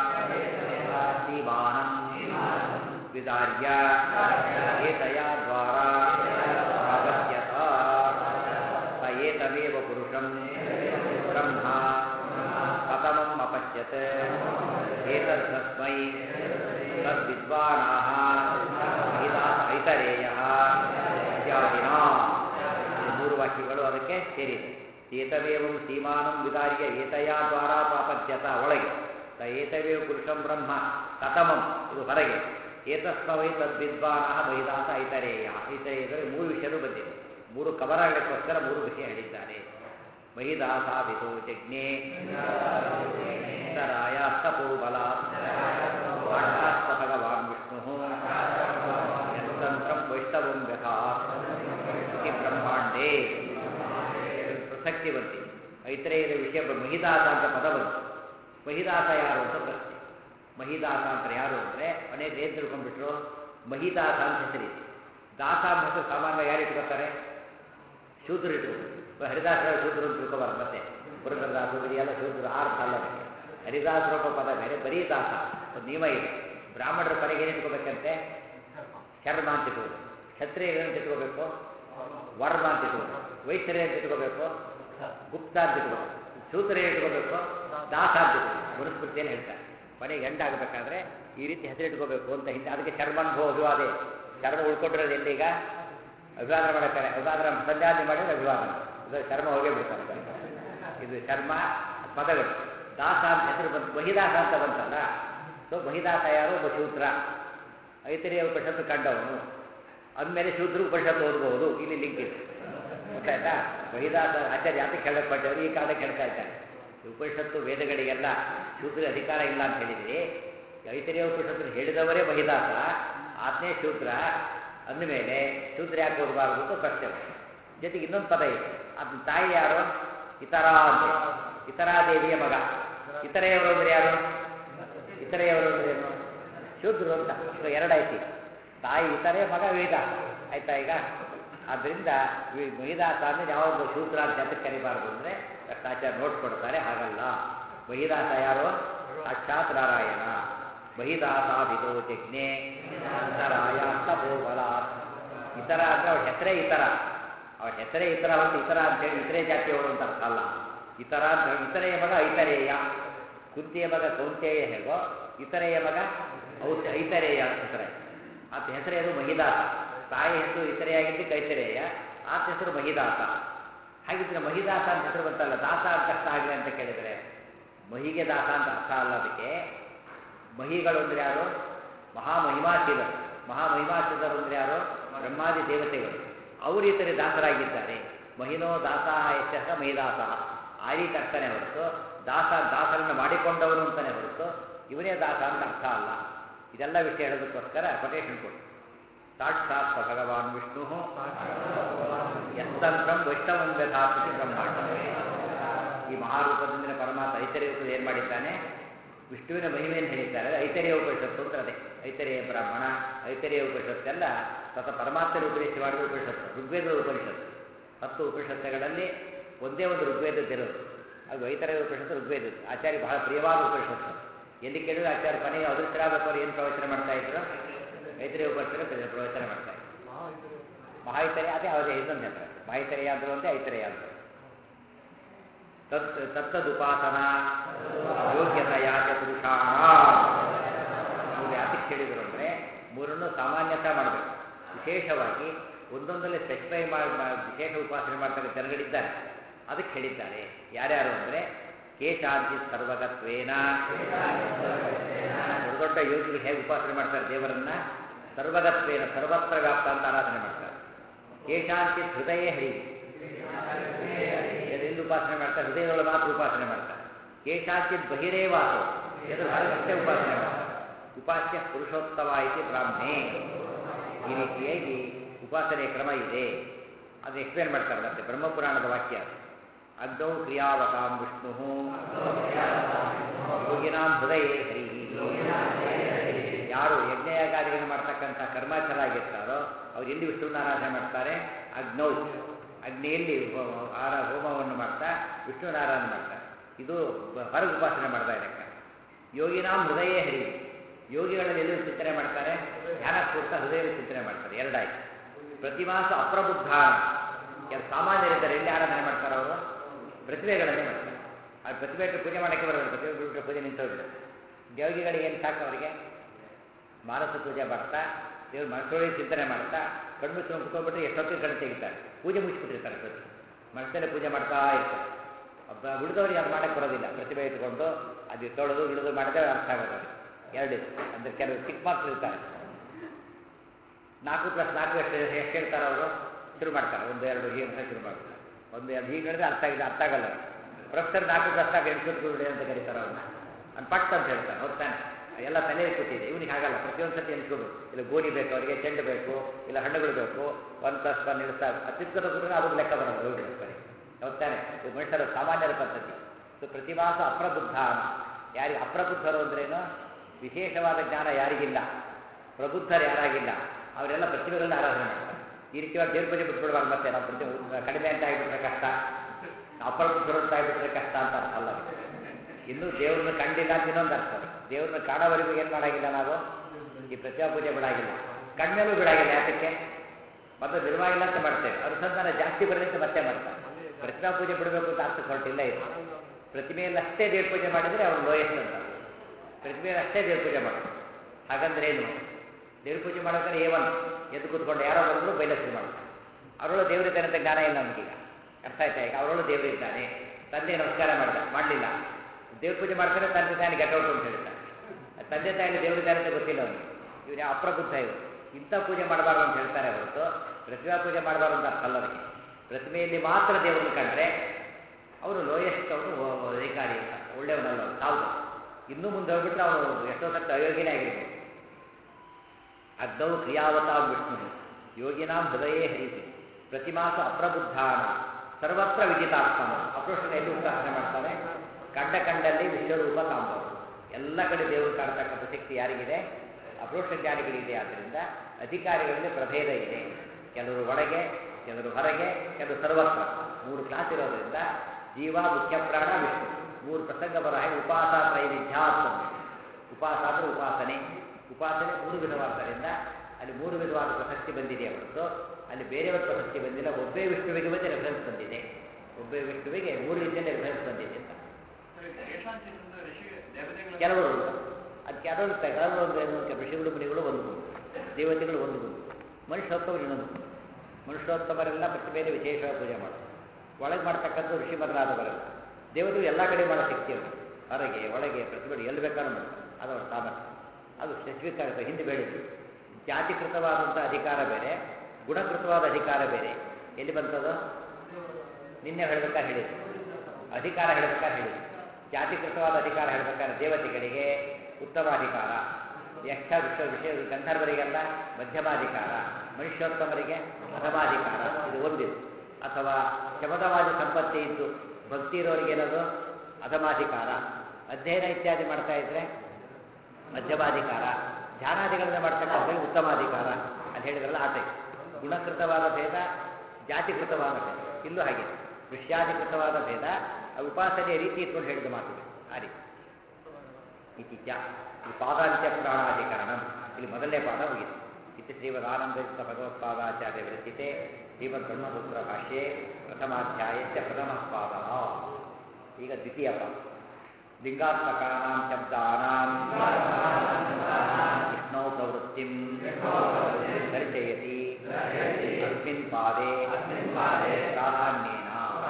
ಸೀಮಾನಂ ವಿದಾರ್ಯ ಏತಯ ದ್ವಾರ ಪ್ರಾಗತ್ಯತ ಸ ಏತಮೇವ ಪುರುಷಂ ಬ್ರಹ್ಮ ಕಥಮಂ ಅಪಶ್ಯತ್ ಏತತ್ತಸ್ಮೈ ತದ್ವಿದ್ವಾನಾಃ ಮಹಿದಾಸ ಐತರೇಯಃ ಇತ್ಯಾದಿನ ಈ ಮೂರು ವಾಕ್ಯಗಳು ಅದಕ್ಕೆ ಸೇರಿದೆ ಏತವೇವಂ ಸೀಮಾನಂ ವಿದಾರ್ಯ ಏತಯಾ ದ್ವಾರ ಪ್ರಾಪದ್ಯತ ಒಳಗೆ ಸ ಏತವೇವ ಪುರುಷಂ ಬ್ರಹ್ಮ ಕಥಮಂ ಇದು ಹೊರಗೆ ಏತಸ್ಮವೈ ತದ್ವಿದ್ವಾನ ಮಹಿದಾಸ ಐತರೇಯ ಐತರೇಯದಲ್ಲಿ ಮೂರು ವಿಷಯಗಳು ಬಂದಿದೆ ಮೂರು ಕವರ್ ಆಗಲಿಕ್ಕೋಸ್ಕರ ಮೂರು ವಿಷಯ ಹೇಳಿದ್ದಾರೆ ಮಹಿದಾಸ ವಿಧೋ ಜಜ್ಞೆ ಉತ್ತರಾಯ ತಪೋ ಬಲ ಸಾಕ್ಷಾತ್ ಭಗವಾನ್ ವಿಷ್ಣು ಯಂತಂತ್ರಂ ವೈಷ್ಣವಂ ವ್ಯಥಾ ಇತಿ ಬ್ರಹ್ಮಾಂಡೇ ಪ್ರಸಕ್ತಿ ಬಂತಿ ಐತರೇಯದ ವಿಷಯ ಬ- ಮಹಿದಾಸ ಅಂತ ಪದ ಬಂತು ಮಹಿದಾಸ ಯಾರು ಅಂತ ಪ್ರಶ್ನೆ ಮಹಿದಾಸ ಅಂತ ಯಾರು ಅಂದರೆ ಮನೆಯಲ್ಲಿ ಏನು ತಿಳ್ಕೊಂಡ್ಬಿಟ್ರು ಮಹಿದಾಸ ಅಂತ ಹೆಸರಿದೆ ದಾಸ ಅಂತ ಹೆಸರು ಸಾಮಾನ್ಯ ಯಾರು ಇಟ್ಕೋತಾರೆ ಶೂದ್ರ ಇಟ್ಕೊಂಡು ಹರಿದಾಸರ ಶೂದ್ರ ಅಂತ ತಿಳ್ಕೊಬಾರ್ದು ಮತ್ತೆ ಪುರಂದರದಾಸರು ಬರೀ ಎಲ್ಲ ಶೂದ್ರ ಆರ್ಥ ಅಲ್ಲ ಅದಕ್ಕೆ ಹರಿದಾಸರೊಬ್ಬ ಪದ ಬೇರೆ ಬರೀ ದಾಸ ಒಂದು ನಿಯಮ ಇದೆ ಬ್ರಾಹ್ಮಣರ ಪನೆಗೆ ಏನು ಇಟ್ಕೋಬೇಕಂತೆ ಶರ್ಮ ಅಂತ ಇಟ್ಕೋಬೇಕು ಕ್ಷತ್ರಿಯ ಅಂತ ಇಟ್ಕೋಬೇಕು ವರ್ಮ ಅಂತ ಇಟ್ಕೋಬೇಕು ವೈಶ್ಯರೇ ಅಂತ ಇಟ್ಕೋಬೇಕು ಗುಪ್ತ ಅಂತ ಇಟ್ಕೋಬೇಕು ಶೂದ್ರೇ ಇಟ್ಕೋಬೇಕು ದಾಸ ಅಂತ ಇಟ್ಕೋಬೇಕು ಮನುಸ್ಮೃತಿಯಲ್ಲಿ ಹೇಳ್ತಾರೆ ಕೊನೆಗೆ ಎಂಡಾಗಬೇಕಾದ್ರೆ ಈ ರೀತಿ ಹೆಸರು ಇಟ್ಕೋಬೇಕು ಅಂತ ಹಿಂದೆ ಅದಕ್ಕೆ ಚರ್ಮನ್ಭೋ ಅಭಿವಾದೆ ಚರ್ಮ ಉಳ್ಕೊಂಡಿರೋದು ಎಲ್ಲಿಗ ಅಭಿವಾದನ ಮಾಡ್ತಾರೆ ಅಭಿವಾದನ ಸಂಧ್ಯಾದಿ ಮಾಡಿದ್ರೆ ಅಭಿವಾದನ ಇದು ಚರ್ಮ ಹೋಗೇ ಬಿಡ್ತಾರೆ ಕೊನೆಗೆ. ಇದು ಚರ್ಮ ಪದಗಳು ದಾಸ ಅಂತ ಹೆಸರು ಬಂತು ಬಹಿದಾಸ ಅಂತ ಬಂತಲ್ಲ ಸೊ ಬಹಿದಾಸ ಯಾರು ಒಬ್ಬ ಶೂದ್ರ ಐತರಿಯ ಉಪನಿಷತ್ತು ಕಂಡವನು ಅಂದಮೇಲೆ ಶೂದ್ರ ಉಪನಿಷತ್ತು ಓದಬಹುದು ಇಲ್ಲಿ ಲಿಂಕ್ ಇದೆ ಗೊತ್ತಾಯ್ತಾ ಬಹಿದಾಸ ಆಚಾರ್ಯ ಯಾತಕ್ಕೆ ಹೇಳಕ್ ಪಟ್ಟವರು ಈ ಕಾಲಕ್ಕೆ ಹೇಳ್ತಾ ಇದ್ದಾರೆ ಈ ಉಪನಿಷತ್ತು ವೇದಗಳಿಗೆಲ್ಲ ಶೂದ್ರ ಅಧಿಕಾರ ಇಲ್ಲ ಅಂತ ಹೇಳಿದಿರಿ ಐತರಿಯ ಉಪನಿಷತ್ತು ಹೇಳಿದವರೇ ಬಹಿದಾಸ ಆತ್ನೇ ಶೂದ್ರ ಅಂದಮೇಲೆ ಶೂದ್ರ ಯಾಕೆ ಓದಬಾರದು ಅಂತ ಪ್ರಶ್ನೆ ಬಂತು. ಜೊತೆಗೆ ಇನ್ನೊಂದು ಪದ ಇದೆ ಅದನ್ನ ತಾಯಿ ಯಾರು ಇತರ ಅಂತ ಇತರಾದೇವಿಯ ಮಗ ಇತರೆಯವರು ಅಂದ್ರೆ ಯಾರು ಇತರೆಯವರು ಅಂದ್ರೆ ಏನು ಶೂದ್ರರು ಅಂತ ಸೊ ಎರಡಾಯ್ತು ಈಗ. ತಾಯಿ ಇತರೆ ಮಗ ವೇದಾಸ ಆಯ್ತಾ ಈಗ ಆದ್ರಿಂದ ಈ ಮಹಿದಾಸ ಅಂದ್ರೆ ಯಾವೊಬ್ಬ ಶೂದ್ರ ಅಂತ ಜೊತೆಗೆ ಕರಿಬಾರ್ದು ಅಂದ್ರೆ ಆಚಾರ್ಯ ನೋಟ್ ಕೊಡ್ತಾರೆ ಹಾಗಲ್ಲ ಮಹಿದಾಸ ಯಾರು ಸಾಕ್ಷಾತ್ ನಾರಾಯಣ ಬಹಿದಾಸಾಭಿತೋ ಜಜ್ಞೆ ಅಂತರಾಯ ತಪೋಬಲಾತ್ ಇತರ ಅಂದ್ರೆ ಅವ್ರ ಹೆಸರೇ ಇತರ ಅವ್ರ ಹೆಸರೇ ಇತರ ಹೊರತು ಇತರ ಅಂತೇಳಿ ಇತರೆ ಜಾತಿಯವರು ಅಂತ ಅರ್ಥ ಅಲ್ಲ ಇತರ ಅಂತ ಹೇಳಿ ಇತರೆಯ ಮಗ ಐತರೇಯ ಕುಂತಿಯ ಮಗ ಕೌಂತೆಯ ಹೇಗೋ ಇತರೆಯ ಮಗ ಔತ ಐತರೇಯ ಅಂತ ಹೆಸರೇ ಆತ ಹೆಸರೇನು ಮಹಿದಾಸ ತಾಯಿ ಹೆಸರು ಇತರೆಯಾಗಿದ್ದು ಕೈತರೇಯ ಆತ ಹೆಸರು ಮಹಿದಾಸ ಹಾಗಿದ್ರೆ ಮಹಿದಾಸ ಅಂತ ಹೆಸರು ಬಂತಲ್ಲ ದಾಸ ಅಂತ ಅರ್ಥ ಆಗಲಿ ಅಂತ ಕೇಳಿದರೆ ಮಹಿಗೆ ದಾಸ ಅಂತ ಅರ್ಥ ಅಲ್ಲ ಅದಕ್ಕೆ ಮಹಿಗಳು ಅಂದ್ರೆ ಯಾರು ಮಹಾಮಹಿಮಾಶೀಲರು ಮಹಾಮಹಿಮಾಶೀಲರು ಅಂದ್ರೆ ಯಾರು ಬ್ರಹ್ಮಾದಿ ದೇವತೆಗಳು ಅವರು ಈತರೆ ದಾಸರಾಗಿದ್ದಾರೆ ಮಹಿನೋ ದಾಸಾಹ ಯಶಃ ಮಹಿದಾಸಃ ಆ ರೀತಿ ಅರ್ಥನೇ ಹೊರತು ದಾಸ ದಾಸರನ್ನು ಮಾಡಿಕೊಂಡವನು ಅಂತಾನೆ ಹೊರತು ಇವನೇ ದಾಸ ಅಂತ ಅರ್ಥ ಅಲ್ಲ ಇದೆಲ್ಲ ವಿಷಯ ಹೇಳೋದಕ್ಕೋಸ್ಕರ ಕೊಟೇಶನ್ ಕೊಟ್ಟು ಸಾಕ್ಷಾತ್ ಭಗವಾನ್ ವಿಷ್ಣು ಯಸ್ತಂತ್ರಂ ವೈಷ್ಣವಂ ವ್ಯಥಾಪತಿ ಬ್ರಹ್ಮಾಂಡ ಈ ಮಹಾರೂಪದಿಂದ ಪರಮಾತ್ಮ ಐತರ್ಯ ರೂಪದಲ್ಲಿ ಏನು ಮಾಡಿದ್ದಾನೆ ವಿಷ್ಣುವಿನ ಮಹಿಮೆಯನ್ನು ಹೇಳಿದ್ದಾರೆ ಅದು ಐತರ್ಯ ಉಪನಿಷತ್ತು ಅಂದ್ರೆ ಅದೇ ಐತರ್ಯ ಬ್ರಾಹ್ಮಣ ಐತರ್ಯ ಉಪನಿಷತ್ತೆಲ್ಲ ತತ ಪರಮಾತ್ಮನ ಉಪದೇಶ ಮಾಡಿದ ಉಪನಿಷತ್ತು ಋಗ್ವೇದದ ಉಪನಿಷತ್ತು ಹತ್ತು ಉಪನಿಷತ್ತುಗಳಲ್ಲಿ ಒಂದೇ ಒಂದು ಋಗ್ವೇದದ್ದಿರೋದು ಅದು ಐತರ್ಯ ಉಪನಿಷತ್ತು ಋಗ್ವೇದದ್ದು ಆಚಾರ್ಯ ಬಹಳ ಪ್ರಿಯವಾದ ಉಪನಿಷತ್ತು ಎಲ್ಲಿ ಕೇಳಿದ್ರೆ ಆಚಾರ್ಯ ಕೊನೆಗೆ ಅದೃಷ್ಟರಾಗಬೇಕು ಏನು ಪ್ರವಚನ ಮಾಡ್ತಾ ಇದ್ರು ಐತರ್ಯ ಉಪನಿಷತ್ತು ಪ್ರವಚನ ಮಾಡ್ತಾ ಇದ್ರು ಮಹಾೈತರ್ಯ ಅದೇ ಅದೇ ಇನ್ನೊಂದು ಹೆಸರು ಮಹಾೈತರ್ಯ ಅಂದ್ರು ಒಂದೇ ಐತರ್ಯ ಅಂದ್ರು ತತ್ ತತ್ತದುಪಾಸನಾ ಯೋಗ್ಯತೆಯ ಚತುರುಷಾಣ ಇವ್ರು ಯಾತಕ್ಕೆ ಹೇಳಿದರು ಅಂದರೆ ಮೂರನ್ನು ಸಾಮಾನ್ಯತ ಮಾಡಬೇಕು ವಿಶೇಷವಾಗಿ ಒಂದೊಂದರಲ್ಲಿ ಸ್ಪೆಸಿಫೈ ಮಾಡಿ ವಿಶೇಷ ಉಪಾಸನೆ ಮಾಡ್ತಕ್ಕಂಥ ಜನಗಳಿದ್ದಾರೆ ಅದಕ್ಕೆ ಹೇಳಿದ್ದಾರೆ ಯಾರ್ಯಾರು ಅಂದರೆ ಕೇಶಾಂತಿ ಸರ್ವಗತ್ವೇನ ದೊಡ್ಡ ದೊಡ್ಡ ಯೋಗಿಗಳು ಹೇಗೆ ಉಪಾಸನೆ ಮಾಡ್ತಾರೆ ದೇವರನ್ನ ಸರ್ವಗತ್ವೇನ ಸರ್ವತ್ರ ವ್ಯಾಪ್ತ ಅಂತ ಆರಾಧನೆ ಮಾಡ್ತಾರೆ ಕೇಶಾಂತಿ ಹೃದಯ ಹರಿ ಎಲ್ಲಿ ಉಪಾಸನೆ ಮಾಡ್ತಾರೆ ಹೃದಯದೊಳಗೆ ಮಾತ್ರ ಉಪಾಸನೆ ಮಾಡ್ತಾರೆ ಕೇಶಾಚಿತ್ ಬಹಿರೇ ವಾಸು ಎದುರು ಹೊರಗಷ್ಟೇ ಉಪಾಸನೆ ಮಾಡ್ತಾರೆ ಉಪಾಸ್ಯ ಪುರುಷೋತ್ತಮ ಇತಿ ಬ್ರಾಹ್ಮಣೆ ಈ ರೀತಿಯಾಗಿ ಉಪಾಸನೆಯ ಕ್ರಮ ಇದೆ ಅದು ಎಕ್ಸ್ಪ್ಲೇನ್ ಮಾಡ್ತಾರೆ ಮತ್ತೆ ಬ್ರಹ್ಮಪುರಾಣದ ವಾಕ್ಯ ಅದು. ಅಗ್ನೌ ಕ್ರಿಯಾವತಾಂ ವಿಷ್ಣು ಯೋಗಿನಾಂ ಹೃದಯೇ ಹರಿ ಯಾರು ಯಜ್ಞಯಾಗಾದಿಗಳನ್ನು ಮಾಡ್ತಕ್ಕಂಥ ಕರ್ಮಾಚರ ಆಗಿರ್ತಾರೋ ಅವ್ರು ಎಲ್ಲಿ ವಿಷ್ಣುವಿನ ಆರಾಧನೆ ಮಾಡ್ತಾರೆ ಅಗ್ನೌ ಅಗ್ನಿಯಲ್ಲಿ ಹೋ- ಆರ ಹೋಮವನ್ನು ಮಾಡ್ತಾ ವಿಷ್ಣುವಿನ ಆರಾಧನೆ ಮಾಡ್ತಾರೆ ಇದು ಬ- ಹೊರಗೆ ಉಪಾಸನೆ ಮಾಡ್ತಾ ಲೆಕ್ಕ ಯೋಗಿನಾಂ ಹೃದಯೇ ಹರಿ ಯೋಗಿಗಳಲ್ಲಿ ಎಲ್ಲೂ ಚಿಂತನೆ ಮಾಡ್ತಾರೆ ಧ್ಯಾನ ಪೂರ್ತ ಹೃದಯದಲ್ಲಿ ಚಿಂತನೆ ಮಾಡ್ತಾರೆ ಎರಡಾಯ್ತು ಪ್ರತಿಮಾಸ ಅಪ್ರಬುದ್ಧ ಕೆಲವು ಸಾಮಾನ್ಯರಿದ್ದಾರೆ ಎಲ್ಲಿ ಆರಾಧನೆ ಮಾಡ್ತಾರೆ ಅವರು ಪ್ರತಿಭೆಗಳನ್ನೇ ಮಾಡ್ತಾರೆ ಆ ಪ್ರತಿಭೆ ಇಟ್ಟು ಪೂಜೆ ಮಾಡೋಕ್ಕೆ ಬರೋದು ಪ್ರತಿಭೆ ಬಿಟ್ಟು ಪೂಜೆ ನಿಂತೋಗ್ಬಿಡುತ್ತೆ ದೇವಗಿಗಳಿಗೆ ಏನು ಸಾಕು ಅವರಿಗೆ ಮಾನಸ ಪೂಜೆ ಮಾಡ್ತಾ ದೇವ್ರ ಮನಸ್ಸೊಳಗೆ ಚಿಂತನೆ ಮಾಡ್ತಾ ಕಣ್ಣು ಮುಚ್ಕೊಂಡು ಕುತ್ಕೊಂಡ್ಬಿಟ್ರೆ ಎಷ್ಟೊತ್ತಿಗೆ ಕಣ್ಣು ತೆಗಿತಾರೆ ಪೂಜೆ ಮುಗಿಸ್ಬಿಟ್ಟಿರ್ತಾರೆ ಅಷ್ಟೊತ್ತಿಗೆ ಮನಸ್ಸಲ್ಲೇ ಪೂಜೆ ಮಾಡ್ತಾ ಇರ್ತಾರೆ ಒಬ್ಬ ಉಳಿದವರಿಗೆ ಅದು ಮಾಡಕ್ಕೆ ಬರೋದಿಲ್ಲ ಪ್ರತಿಭೆ ಇಟ್ಕೊಂಡು ಅದು ತೊಳೆದು ಇಳಿದು ಮಾಡಿದ್ರೆ ಅರ್ಥ ಆಗೋದು ಅವ್ರಿಗೆ ಎರಡು ಅಂದರೆ ಕೆಲವು ಚಿಕ್ಕ ಮಕ್ಕಳು ಇರ್ತಾರೆ ನಾಲ್ಕು ಪ್ಲಸ್ ನಾಲ್ಕು ಎಷ್ಟು ಎಷ್ಟು ಹೇಳ್ತಾರೆ ಅವರು ಶುರು ಮಾಡ್ತಾರೆ ಒಂದು ಎರಡು ಹೀಗೆ ಅಂತ ಶುರು ಮಾಡ್ತಾರೆ ಒಂದು ಎರಡು ಹೀಗೆ ಹೇಳಿದ್ರೆ ಅರ್ಥ ಆಗಿದೆ ಅರ್ಥ ಆಗಲ್ಲ ಪ್ರೊಫೆಸರ್ ನಾಲ್ಕು ಪ್ಲಸ್ ನಾಲ್ಕು ಎಂಟು ಬಿಡಿ ಅಂತ ಕರೀತಾರೆ ಅವ್ರನ್ನ ಅವ್ನು ಪಟ್ ಅಂತ ಹೇಳ್ತಾರೆ ಅವ್ರು ತಾನೆ ಎಲ್ಲ ತಲೆಯಲ್ಲಿ ಕೂತಿದೆ ಇವನಿಗೆ ಹಾಗಲ್ಲ ಪ್ರತಿಯೊಂದು ಸತಿ ಎನ್ಸ್ಕೋಬೇಕು ಇಲ್ಲ ಗೋಣಿ ಬೇಕು ಅವರಿಗೆ ಚೆಂಡು ಬೇಕು ಇಲ್ಲ ಹಣ್ಣುಗಳು ಬೇಕು ಒನ್ ಪ್ಲಸ್ ಒನ್ ಇಳಿಸ್ತಾ ಚಿಕ್ಕದ ಕೂಡ ಅದು ಲೆಕ್ಕ ಬರೋದು ಹೋಗಿರ್ತಾರೆ ಹೌದಾನೆ ಇದು ಮನುಷ್ಯರ ಸಾಮಾನ್ಯರ ಪದ್ಧತಿ ಸೊ ಪ್ರತಿಭಾಸ ಅಪ್ರಬುದ್ಧ ಯಾರಿಗೆ ಅಪ್ರಬುದ್ಧರು ಅಂದ್ರೇನು ವಿಶೇಷವಾದ ಜ್ಞಾನ ಯಾರಿಗಿಲ್ಲ ಪ್ರಬುದ್ಧರು ಯಾರಾಗಿಲ್ಲ ಅವರೆಲ್ಲ ಪ್ರತಿಭೆಗಳನ್ನ ಆರಾಧನೆ ಮಾಡ್ತಾರೆ ಈ ರೀತಿಯಾಗಿ ದೇವ್ರ ಪೂಜೆ ಬಿಟ್ಬಿಡ್ಬಾರ್ದು ಮತ್ತೆ ನಾವು ಪ್ರತಿ ಕಡಿಮೆ ಅಂತ ಆಗಿಬಿಟ್ರೆ ಕಷ್ಟ ಅಪ್ರಬುದ್ಧರು ಅಂತ ಆಗಿಬಿಟ್ರೆ ಕಷ್ಟ ಅಂತ ಅರ್ಥ ಅಲ್ಲ ಅದು. ಇನ್ನೂ ದೇವ್ರನ್ನ ಕಂಡಿಲ್ಲ ಅಂತ ಇನ್ನೊಂದು ಅರ್ಥ ಅದು. ದೇವ್ರನ್ನ ಕಾಣೋವರೆಗೂ ಏನು ಮಾಡಾಗಿಲ್ಲ ನಾವು ಈ ಪ್ರತಿಭಾ ಪೂಜೆ ಬಿಡಾಗಿಲ್ಲ ಕಣ್ಮೇಲೂ ಬಿಡಾಗಿಲ್ಲ ಯಾತಕ್ಕೆ ಮತ್ತು ನಿರ್ವಾಹ ಇಲ್ಲ ಅಂತ ಮಾಡ್ತೇವೆ ಅನುಸಂಧಾನ ಜಾಸ್ತಿ ಬರಲಿ ಅಂತ ಮತ್ತೆ ಮಾಡ್ತಾರೆ ಪ್ರತಿಮಾ ಪೂಜೆ ಬಿಡಬೇಕು ಅಂತ ಅರ್ಥ ಹೊರಟಿಲ್ಲ ಇದು ಪ್ರತಿಮೆಯಲ್ಲಷ್ಟೇ ದೇವ್ರ ಪೂಜೆ ಮಾಡಿದರೆ ಅವನು ಲೋಯೆಸ್ಟ್ ಅಂತ ಪ್ರತಿಮೆಯಲ್ಲಷ್ಟೇ ದೇವ್ರ ಪೂಜೆ ಮಾಡೋದು ಹಾಗಂದ್ರೆ ಏನು ದೇವ್ರ ಪೂಜೆ ಮಾಡೋದ್ರೆ ಏವನ್ ಎದ್ದು ಕೂತ್ಕೊಂಡು ಯಾರೋ ಬಂದರೂ ಬೈಲಶ್ರೀ ಮಾಡ್ತಾರೆ ಅವರೊಳು ದೇವರಿದ್ದಾನೆ ಅಂತ ಜ್ಞಾನ ಇಲ್ಲ ನಮಗೀಗ ಅರ್ಥ ಆಯ್ತಾ ಈಗ ಅವರೊಳು ದೇವರಿದ್ದಾನೆ ತಂದೆ ನಮಸ್ಕಾರ ಮಾಡಿದ ಮಾಡಲಿಲ್ಲ ದೇವ್ರ ಪೂಜೆ ಮಾಡ್ತಾರೆ ತಂದೆ ತಾಯಿ ಗೆಟೌಟ್ ಅಂತ ಹೇಳ್ತಾರೆ ತಂದೆ ತಾಯಿ ದೇವರಿದ್ದಾರೆ ಅಂತ ಗೊತ್ತಿಲ್ಲ ಅವನಿಗೆ ಇವ್ರು ಅಪ್ರಬುದ್ಧ ಇವರು ಇಂಥ ಪೂಜೆ ಮಾಡಬಾರ್ದು ಅಂತ ಹೇಳ್ತಾರೆ ಹೊರತು ಪ್ರತಿಮಾ ಪೂಜೆ ಮಾಡಬಾರ್ದು ಅಂತ ಅರ್ಥ ಅಲ್ಲ ಅದಕ್ಕೆ ಪ್ರತಿಮೆಯಲ್ಲಿ ಮಾತ್ರ ದೇವರನ್ನು ಕಂಡ್ರೆ ಅವರು ಲೋಯೆಸ್ಟ್ ಅವನು ಅಧಿಕಾರಿ ಅಂತ ಒಳ್ಳೆಯವನಲ್ಲ ಅವನು ಸಾವು ಇನ್ನೂ ಮುಂದೆ ಹೋಗ್ಬಿಟ್ರೆ ಅವನು ಎಷ್ಟೋ ಸರ್ತಿ ಅಯೋಗ್ಯನೇ ಆಗಿರ್ಬೋದು ಅಗ್ನೌ ಕ್ರಿಯಾವತಾಂ ವಿಷ್ಣು ಯೋಗಿನಾಂ ಹೃದಯೇ ಹರಿತಿ ಪ್ರತಿಮಾಸು ಅಪ್ರಬುದ್ಧಾನ ಸರ್ವತ್ರ ವಿದಿತಾತ್ಮನ ಅಪ್ರೋಷಣ ಎಲ್ಲಿ ಉಪಾಸನೆ ಮಾಡ್ತಾರೆ ಕಂಡ ಕಂಡಲ್ಲಿ ವಿಶ್ವರೂಪ ಕಾಂಬರು ಎಲ್ಲ ಕಡೆ ದೇವರು ಕಾಣತಕ್ಕಂಥ ಶಕ್ತಿ ಯಾರಿಗಿದೆ ಅಪ್ರೋಷ ಜ್ಞಾನಿಗಳಿದೆ ಆದ್ದರಿಂದ ಅಧಿಕಾರಿಗಳಲ್ಲಿ ಪ್ರಭೇದ ಇದೆ ಕೆಲವರು ಒಳಗೆ ಕೆಲವರು ಹೊರಗೆ ಕೆಲವರು ಸರ್ವತ್ರ ಮೂರು ಕ್ಲಾಸ್ ಇರೋದ್ರಿಂದ ಜೀವ ಮುಖ್ಯ ಪ್ರಾಣ ವಿಷ್ಣು ಮೂರು ಪ್ರಸಂಗ ಬರ ಹಾಗೆ ಉಪಾಸ ತ್ರೈವಿಧ್ಯ ಅಂತಂದ್ರೆ ಉಪಾಸ ಅಂದರೆ ಉಪಾಸನೆ ಉಪಾಸನೆ ಮೂರು ವಿಧವಾದ್ದರಿಂದ ಅಲ್ಲಿ ಮೂರು ವಿಧವಾದ ಪ್ರಶಸ್ತಿ ಬಂದಿದೆ ಹೊರತು ಅಲ್ಲಿ ಬೇರೆಯವರ ಪ್ರಶಸ್ತಿ ಬಂದಿಲ್ಲ ಒಬ್ಬೇ ವಿಷ್ಣುವಿಗೆ ಬಂದು ರೆಫರೆನ್ಸ್ ಬಂದಿದೆ ಒಬ್ಬೇ ವಿಷ್ಣುವಿಗೆ ಮೂರು ರೀತಿಯಲ್ಲಿ ರೆಫರೆನ್ಸ್ ಬಂದಿದೆ ಅಂತ ಕೆಲವರು ಅದು ಕೆಲವರು ಕೆಲವರು ಒಂದು ಏನು ಅಂತ ಋಷಿಗಳು ಮುನಿಗಳು ಒಂದು ಗುಂಪು ದೇವತೆಗಳು ಒಂದು ಗುಂಪು ಮನುಷ್ಯೋತ್ತಮರು ಇನ್ನೊಂದು ಗುಂಪು ಮನುಷ್ಯೋತ್ತಮರೆಲ್ಲ ಪ್ರತಿಮೆಯಲ್ಲಿ ವಿಶೇಷವಾಗಿ ಪೂಜೆ ಮಾಡೋದು ಒಳಗೆ ಮಾಡ್ತಕ್ಕಂಥ ಋಷಿ ಮೊದಲಾದವರೆಲ್ಲ ದೇವತೆಗಳು ಎಲ್ಲ ಕಡೆ ಮಾಡೋ ಶಕ್ತಿ ಅವರು ಹೊರಗೆ ಒಳಗೆ ಪ್ರತಿಭೆ ಎಲ್ಲಿ ಬೇಕಾದ್ರೂ ಮಾಡಿ ಅದು ಅವರ ಸಾಮರ್ಥ್ಯ ಅದು ಸ್ಪೆಸಿಫಿಕ್ ಆಗುತ್ತೆ ಹಿಂದೆ ಬೇಡಿದ್ರು ಜಾತಿಕೃತವಾದಂಥ ಅಧಿಕಾರ ಬೇರೆ ಗುಣಕೃತವಾದ ಅಧಿಕಾರ ಬೇರೆ ಎಲ್ಲಿ ಬಂತದು ನಿನ್ನೆ ಹೇಳ್ಬೇಕಾ ಹೇಳಿದ್ರು ಅಧಿಕಾರ ಹೇಳ್ಬೇಕಾ ಹೇಳಿದ್ರು ಜಾತಿಕೃತವಾದ ಅಧಿಕಾರ ಹೇಳ್ಬೇಕಾದ್ರೆ ದೇವತೆಗಳಿಗೆ ಉತ್ತಮಾಧಿಕಾರ ಯಕ್ಷ ವಿಶ್ವ ವಿಷಯ ಗಂಧರ್ವರಿಗೆಲ್ಲ ಮಧ್ಯಮಾಧಿಕಾರ ಮನುಷ್ಯೋತ್ತಮರಿಗೆ ಅಧಮಾಧಿಕಾರ ಇದು ಒಂದಿದು ಅಥವಾ ಶಮದವಾದಿ ಸಂಪತ್ತಿ ಇದ್ದು ಭಕ್ತಿ ಇರೋರಿಗೆ ಏನದು ಅಧಮಾಧಿಕಾರ ಅಧ್ಯಯನ ಇತ್ಯಾದಿ ಮಾಡ್ತಾ ಇದ್ರೆ ಮಧ್ಯಮಾಧಿಕಾರ ಧ್ಯಾನಾದಿಗಳನ್ನ ಮಾಡ್ತಕ್ಕಂಥವ್ರಿಗೆ ಉತ್ತಮಾಧಿಕಾರ ಅಂತ ಹೇಳಿದ್ರಲ್ಲ ಆಟ ಗುಣಕೃತವಾದ ಭೇದ ಜಾತಿಕೃತವಾದ ಭೇದ ಇಲ್ಲೂ ಹಾಗೆ ದೃಶ್ಯಾಧಿಕೃತವಾದ ಭೇದ ಆ ಉಪಾಸನೆಯ ರೀತಿ ಇಟ್ಕೊಂಡು ಹೇಳಿದ ಮಾತುಗಳು ಆ ರೀತಿ ಇತ್ತೀಚ ಈ ಪಾದಾಂತ್ಯ ಪ್ರಾಣಾಧಿಕರಣ ಇಲ್ಲಿ ಮೊದಲನೇ ಪಾದ ಮುಗಿತು ಇತಿ ಶ್ರೀಮದಾನಂದಯುಕ್ತ ಭಗವತ್ಪಾದಾಚಾರ್ಯ ವಿರಚಿತೆ ಶ್ರೀಮದ್ ಬ್ರಹ್ಮಸೂತ್ರ ಭಾಷ್ಯೆ ಪ್ರಥಮಾಧ್ಯಾಯಸ್ಯ ಪ್ರಥಮ ಪಾದ ಈಗ ದ್ವಿತೀಯ ಪಾದ ಲಿಂಗಾತ್ಮಕಾನಾಂ ಶಬ್ದಾನಾಂ ವಿಷ್ಣೋ ಪ್ರವೃತ್ತಿಂ ದರ್ಶಯತಿ ಅಸ್ಮಿನ್ ಪಾದೆ ಪ್ರಾಧಾನ್ಯೇನ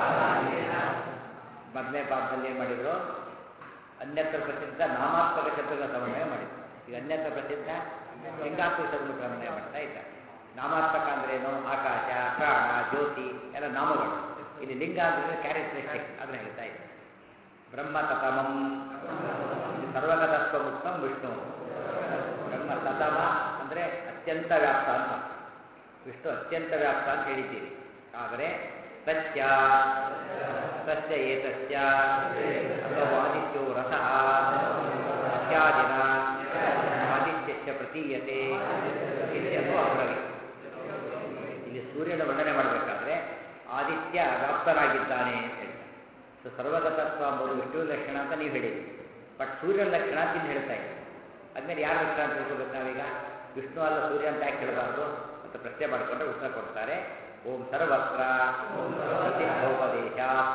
ಮೊದಲನೇ ಪಾದದಲ್ಲಿ ಏನು ಮಾಡಿದ್ರು ಅನ್ಯತ್ರ ಪ್ರಸಿದ್ಧ ನಾಮಾತ್ಮಕ ಶಬ್ದಗಳ ಸಮನ್ವಯ ಮಾಡಿದ್ರು ಈಗ ಅನ್ಯತ್ರ ಪ್ರಸಿದ್ಧ ಲಿಂಗಾತ್ಮಕ ಶಬ್ದಗಳ ಸಮನ್ವಯ ಮಾಡ್ತಾ ಇದ್ದಾರೆ ನಾಮಾತ್ಮಕ ಅಂದ್ರೇನು ಆಕಾಶ ಪ್ರಾಣ ಜ್ಯೋತಿ ಎಲ್ಲ ನಾಮಗಳು ಇಲ್ಲಿ ಲಿಂಗ ಅಂದ್ರೆ ಕ್ಯಾರೆಕ್ಟರಿಸ್ಟಿಕ್ ಅದನ್ನ ಹೇಳ್ತಾ ಇದ್ದಾರೆ ಬ್ರಹ್ಮ ತತಮಂ ಸರ್ವಗತತ್ವ ಮುಕ್ತಂ ವಿಷ್ಣು ಬ್ರಹ್ಮ ತತಮ ಅಂದರೆ ಅತ್ಯಂತ ವ್ಯಾಪ್ತ ಅಂತ ವಿಷ್ಣು ಅತ್ಯಂತ ವ್ಯಾಪ್ತ ಅಂತ ಹೇಳಿದ್ದೀರಿ ಆದರೆ ಸತ್ಯ ಸತ್ಯ ಏತಸ್ಯ ಅಥವಾ ಆದಿತ್ಯೋ ರಸಃ ಇತ್ಯಾದಿನ ಆದಿತ್ಯಸ್ಯ ಪ್ರತೀಯತೆ ಇತ್ಯದು ಅಬ್ರವಿ ಇಲ್ಲಿ ಸೂರ್ಯನ ವರ್ಣನೆ ಮಾಡಬೇಕಾದ್ರೆ ಆದಿತ್ಯ ವ್ಯಾಪ್ತನಾಗಿದ್ದಾನೆ ಅಂತ ಹೇಳ್ತಾರೆ ಸೊ ಸರ್ವಗತತ್ವ ಅಂಬೋದು ವಿಷ್ಣು ಲಕ್ಷಣ ಅಂತ ನೀವು ಹೇಳಿದ್ರಿ ಬಟ್ ಸೂರ್ಯನ ಲಕ್ಷಣ ಅಂತ ಇಲ್ಲಿ ಹೇಳ್ತಾ ಇದ್ದೀವಿ ಅದ್ಮೇಲೆ ಯಾರ ಲಕ್ಷಣ ಅಂತ ತಿಳ್ಕೊಬೇಕು ನಾವೀಗ ವಿಷ್ಣು ಅಲ್ಲ ಸೂರ್ಯ ಅಂತ ಯಾಕೆ ಹೇಳಬಾರ್ದು ಅಂತ ಪ್ರಶ್ನೆ ಮಾಡಿಕೊಂಡ್ರೆ ಉತ್ತರ ಕೊಡ್ತಾರೆ ಓಂ ಸರ್ವತ್ರ ಪ್ರಸಿದ್ಧೋಪದೇಶ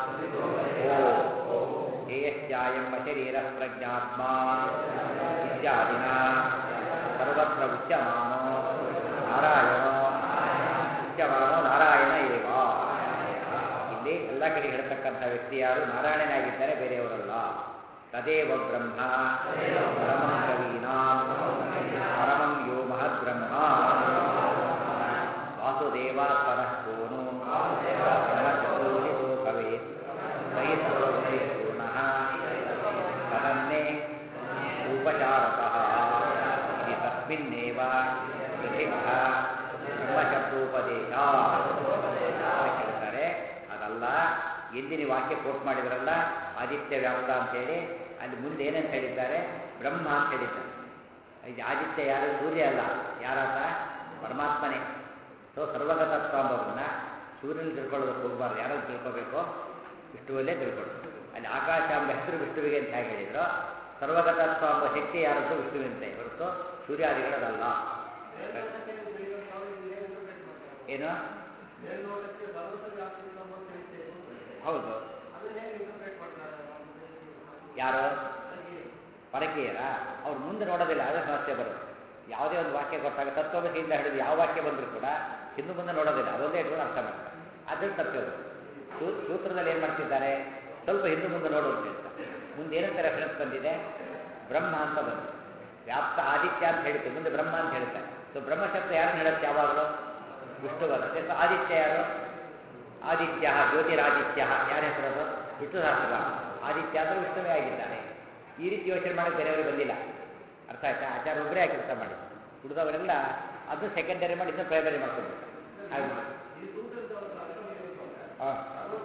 ಓಂ ಏಯಶ್ಚಾಯಂ ಶರೀರ ಪ್ರಜ್ಞಾತ್ಮ ಇತ್ಯಾದಿನ ಸರ್ವತ್ರ ಉಚ್ಯಮಾನೋ ನಾರಾಯಣೋ ಉಚ್ಯಮಾನೋ ನಾರಾಯಣ ಏವ ಇಲ್ಲಿ ಎಲ್ಲ ಕಡೆ ಹೇಳ್ತಕ್ಕಂಥ ವ್ಯಕ್ತಿ ಯಾರು ನಾರಾಯಣನಾಗಿದ್ದಾರೆ ಬೇರೆಯವರಲ್ಲ ತದೇವ ಬ್ರಹ್ಮ ಪರಮಂ ಕವೀನಾಂ ಪರಮಂ ಯೋ ಮಹದ್ಬ್ರಹ್ಮ ವಾಸುದೇವ ಪರಃ ಕೋನು ಬ್ರಹ್ಮಚತುರ್ಹಿತೋ ಭವೇತ್ ಮೈತ್ರೋ ಪೂರ್ಣಃ ತದನ್ನೇ ಉಪಚಾರತಃ ಇದು ತಸ್ಮಿನ್ನೇವ ಪ್ರಸಿದ್ಧ ಬ್ರಹ್ಮಶಬ್ದೋಪದೇಶ ಹೇಳ್ತಾರೆ ಅದಲ್ಲ ಎಲ್ಲಿ ನೀವು ವಾಕ್ಯ ಕೋಟ್ ಮಾಡಿದ್ರಲ್ಲ ಆದಿತ್ಯ ವ್ಯಾಪ್ತ ಅಂತೇಳಿ ಅಲ್ಲಿ ಮುಂದೆ ಏನಂತ ಹೇಳಿದ್ದಾರೆ ಬ್ರಹ್ಮ ಅಂತ ಹೇಳಿದ್ದಾರೆ ಇದು ಆದಿತ್ಯ ಯಾರು ಸೂರ್ಯ ಅಲ್ಲ ಯಾರಾತ ಪರಮಾತ್ಮನೇ ಸೊ ಸರ್ವಗತತ್ವ ಅಂಬೋದನ್ನ ಸೂರ್ಯನ ತಿಳ್ಕೊಳ್ಳೋದಕ್ಕೆ ಹೋಗಬಾರ್ದು ಯಾರು ತಿಳ್ಕೋಬೇಕು ವಿಷ್ಣುವಲ್ಲೇ ತಿಳ್ಕೊಳ್ಳೋದು ಅಲ್ಲಿ ಆಕಾಶ ಎಂಬ ಹೆಸರು ವಿಷ್ಣುವಿಗೆ ಅಂತ ಹೇಗೆ ಹೇಳಿದ್ರು ಸರ್ವಗತತ್ವ ಎಂಬ ಶಕ್ತಿ ಯಾರದ್ದು ವಿಷ್ಣುವಿನಂತೆ ಹೊರತು ಸೂರ್ಯಾದಿಗಳದಲ್ಲ ಏನು ಹೌದು ಯಾರು ಪರಕೀಯರ ಅವ್ರು ಮುಂದೆ ನೋಡೋದಿಲ್ಲ ಅದೇ ಸಮಸ್ಯೆ ಬರೋದು ಯಾವುದೇ ಒಂದು ವಾಕ್ಯ ಕೊಟ್ಟಾಗ ತತ್ವಮಸಿಯಿಂದ ಹಿಡಿದು ಯಾವ ವಾಕ್ಯ ಬಂದರೂ ಕೂಡ ಹಿಂದೆ ಮುಂದೆ ನೋಡೋದಿಲ್ಲ ಅದೊಂದೇ ಇಟ್ಕೊಂಡು ಅರ್ಥ ಮಾಡ್ತಾರೆ ಅದ್ರಲ್ಲಿ ತಪ್ಪಿರೋದು ಸೂ ಸೂತ್ರದಲ್ಲಿ ಏನು ಮಾಡ್ತಿದ್ದಾರೆ ಸ್ವಲ್ಪ ಹಿಂದೆ ಮುಂದೆ ನೋಡು ಅಂತ ಹೇಳ್ತಾರೆ ಮುಂದೆ ಏನಂತ ರೆಫರೆನ್ಸ್ ಬಂದಿದೆ ಬ್ರಹ್ಮ ಅಂತ ಬಂದಿದೆ ವ್ಯಾಪ್ತ ಆದಿತ್ಯ ಅಂತ ಹೇಳಿತು ಮುಂದೆ ಬ್ರಹ್ಮ ಅಂತ ಹೇಳ್ತಾರೆ ಸೊ ಬ್ರಹ್ಮಶಬ್ದ ಯಾರನ್ನು ಹೇಳುತ್ತೆ ಯಾವಾಗಲೂ ವಿಷ್ಣು ಬರುತ್ತೆ ಸೊ ಆದಿತ್ಯ ಯಾರು ಆದಿತ್ಯ ಜ್ಯೋತಿರಾದಿತ್ಯ ಯಾರ ಹೆಸರದು ವಿಷ್ಣು ಸಹಸ್ರ ಆದಿತ್ಯ ಅಂದರೆ ವಿಷ್ಣುವೇ ಆಗಿದ್ದಾನೆ ಈ ರೀತಿ ಯೋಚನೆ ಮಾಡೋದು ಬೇರೆಯವರು ಬಂದಿಲ್ಲ ಅರ್ಥ ಆಯ್ತಾ ಆಚಾರ ಒಬ್ಬರೇ ಕೆಲಸ ಮಾಡಿ ಉಳಿದವರೆಲ್ಲ ಅದು ಸೆಕೆಂಡರಿ ಮಾಡಿ ಇದನ್ನು ಪ್ರೈಮರಿ ಮಾಡ್ಕೊಂಡು ಹಾಗೆ ಮಾಡಿ ಹಾಂ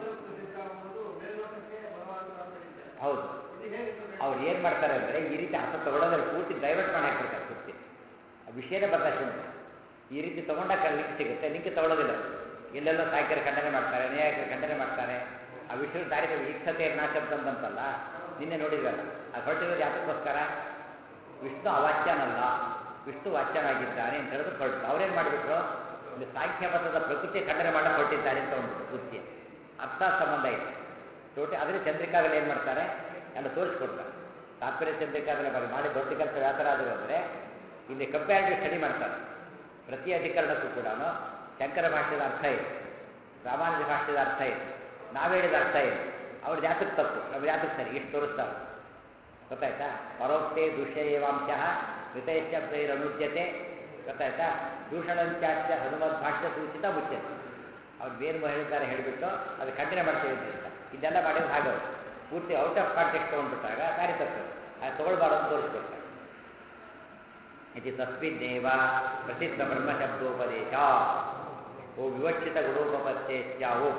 ಹೌದು ಅವ್ರು ಏನು ಮಾಡ್ತಾರೆ ಅಂದರೆ ಈ ರೀತಿ ಅರ್ಥ ತಗೊಳ್ಳೋದ್ರೆ ಪೂರ್ತಿ ಡೈವರ್ಟ್ ಮಾಡಿ ಹಾಕ್ಬಿಡ್ತಾರೆ ಪೂರ್ತಿ ಆ ವಿಷಯನೇ ಬದಲಾಯಿಸಿ ಈ ರೀತಿ ತಗೊಂಡಾಗ ಲಿಂಕ್ ಸಿಗುತ್ತೆ ಲಿಂಕ್ ತಗೊಳ್ಳೋದಿಲ್ಲ ಅವ್ರು. ಎಲ್ಲೆಲ್ಲೋ ಸಾಹಿತ್ಯರ ಖಂಡನೆ ಮಾಡ್ತಾರೆ ನ್ಯಾಯಕರ ಖಂಡನೆ ಮಾಡ್ತಾರೆ ಆ ವಿಷಯ ದಾರಿದ ವೀಕ್ಷತೆ ನಾಶಬ್ದ ಅಂತಲ್ಲ ನಿನ್ನೆ ನೋಡಿದ್ರಲ್ಲ ಅದು ಹೊರಟಿರೋದು ಯಾತಕ್ಕೋಸ್ಕರ ವಿಷ್ಣು ಅವಾಚ್ಯನಲ್ಲ ವಿಷ್ಣು ವಾಚ್ಯನಾಗಿದ್ದಾನೆ ಅಂತ ಹೇಳಿದ್ರು ಹೊರಟು ಅವ್ರೇನು ಮಾಡಿಬಿಟ್ರು ಇಲ್ಲಿ ಸಾಂಖ್ಯಮತದ ಪ್ರಕೃತಿ ಖಂಡನೆ ಮಾಡಕ್ಕೆ ಹೊರಟಿದ್ದಾರೆ ಅಂತ ಒಂದು ಬುದ್ಧಿ ಅರ್ಥ ಸಂಬಂಧ ಇದೆ ಟೋಟಿ ಆದರೆ ಚಂದ್ರಿಕಾದಲ್ಲಿ ಏನು ಮಾಡ್ತಾರೆ ಎಲ್ಲ ತೋರಿಸ್ಕೊಡ್ತಾರೆ ತಾತ್ಪರ್ಯ ಚಂದ್ರಿಕಾದಲ್ಲಿ ಬರೀ ಮಾಡಿ ದೊಡ್ಡ ಕೆಲಸ ವ್ಯಾಸರಾದರು ಅಂದರೆ ಇಲ್ಲಿ ಕಂಪ್ಯಾರಿಟಿವ್ ಸ್ಟಡಿ ಮಾಡ್ತಾರೆ ಪ್ರತಿ ಅಧಿಕರಣಕ್ಕೂ ಕೂಡ ಶಂಕರ ಭಾಷ್ಯದ ಅರ್ಥ ಇದೆ ರಾಮಾನುಜ ಭಾಷ್ಯದ ಅರ್ಥ ಇದೆ ನಾವು ಹೇಳಿದ ಅರ್ಥ ಇದೆ ಅವ್ರ ಜಾತಕ್ಕೆ ತಪ್ಪು ನಮ್ಮ ಜಾತಕ್ಕೆ ಸರಿ ಇಷ್ಟು ತೋರಿಸ್ತಾರೆ ಗೊತ್ತಾಯ್ತಾ ಪರೋಕ್ತೆ ದುಷ್ಯೇವಾಂಶ ಋತೈಶ್ಚೈರನುಜ್ಯತೆ ಗೊತ್ತಾಯ್ತಾ ದೂಷಣಂಚಾಚ್ಯ ಹನುಮದ್ ಭಾಷ್ಯ ಸೂಚಿತ ಮುಚ್ಯತೆ ಅವ್ರು ಏನು ಹೇಳಿದ್ದಾರೆ ಹೇಳಿಬಿಟ್ಟು ಅದು ಖಂಡನೆ ಮಾಡ್ತೇವೆ ಅಂತ ಇದೆಲ್ಲ ಮಾಡಿದ್ರೆ ಹಾಗೆ ಅವ್ರು. ಪೂರ್ತಿ ಔಟ್ ಆಫ್ ಕಾಂಟೆಕ್ಸ್ಟ್ ತೊಗೊಂಡ್ಬಿಟ್ಟಾಗ ದಾರಿ ತಪ್ಪು ಅದು ತೊಗೊಳ್ಬಾರ್ದು ಅಂತ ತೋರಿಸ್ಕೊಡ್ತಾರೆ ಇತಿ ತಸ್ಮಿನ್ನೇವ ಪ್ರಸಿದ್ಧ ಬ್ರಹ್ಮಶಬ್ದೋಪದೇಶ ಓ ವಿವಕ್ಷಿತ ಗುಣೋಪಪತ್ತೇಶ್ಯ ಓ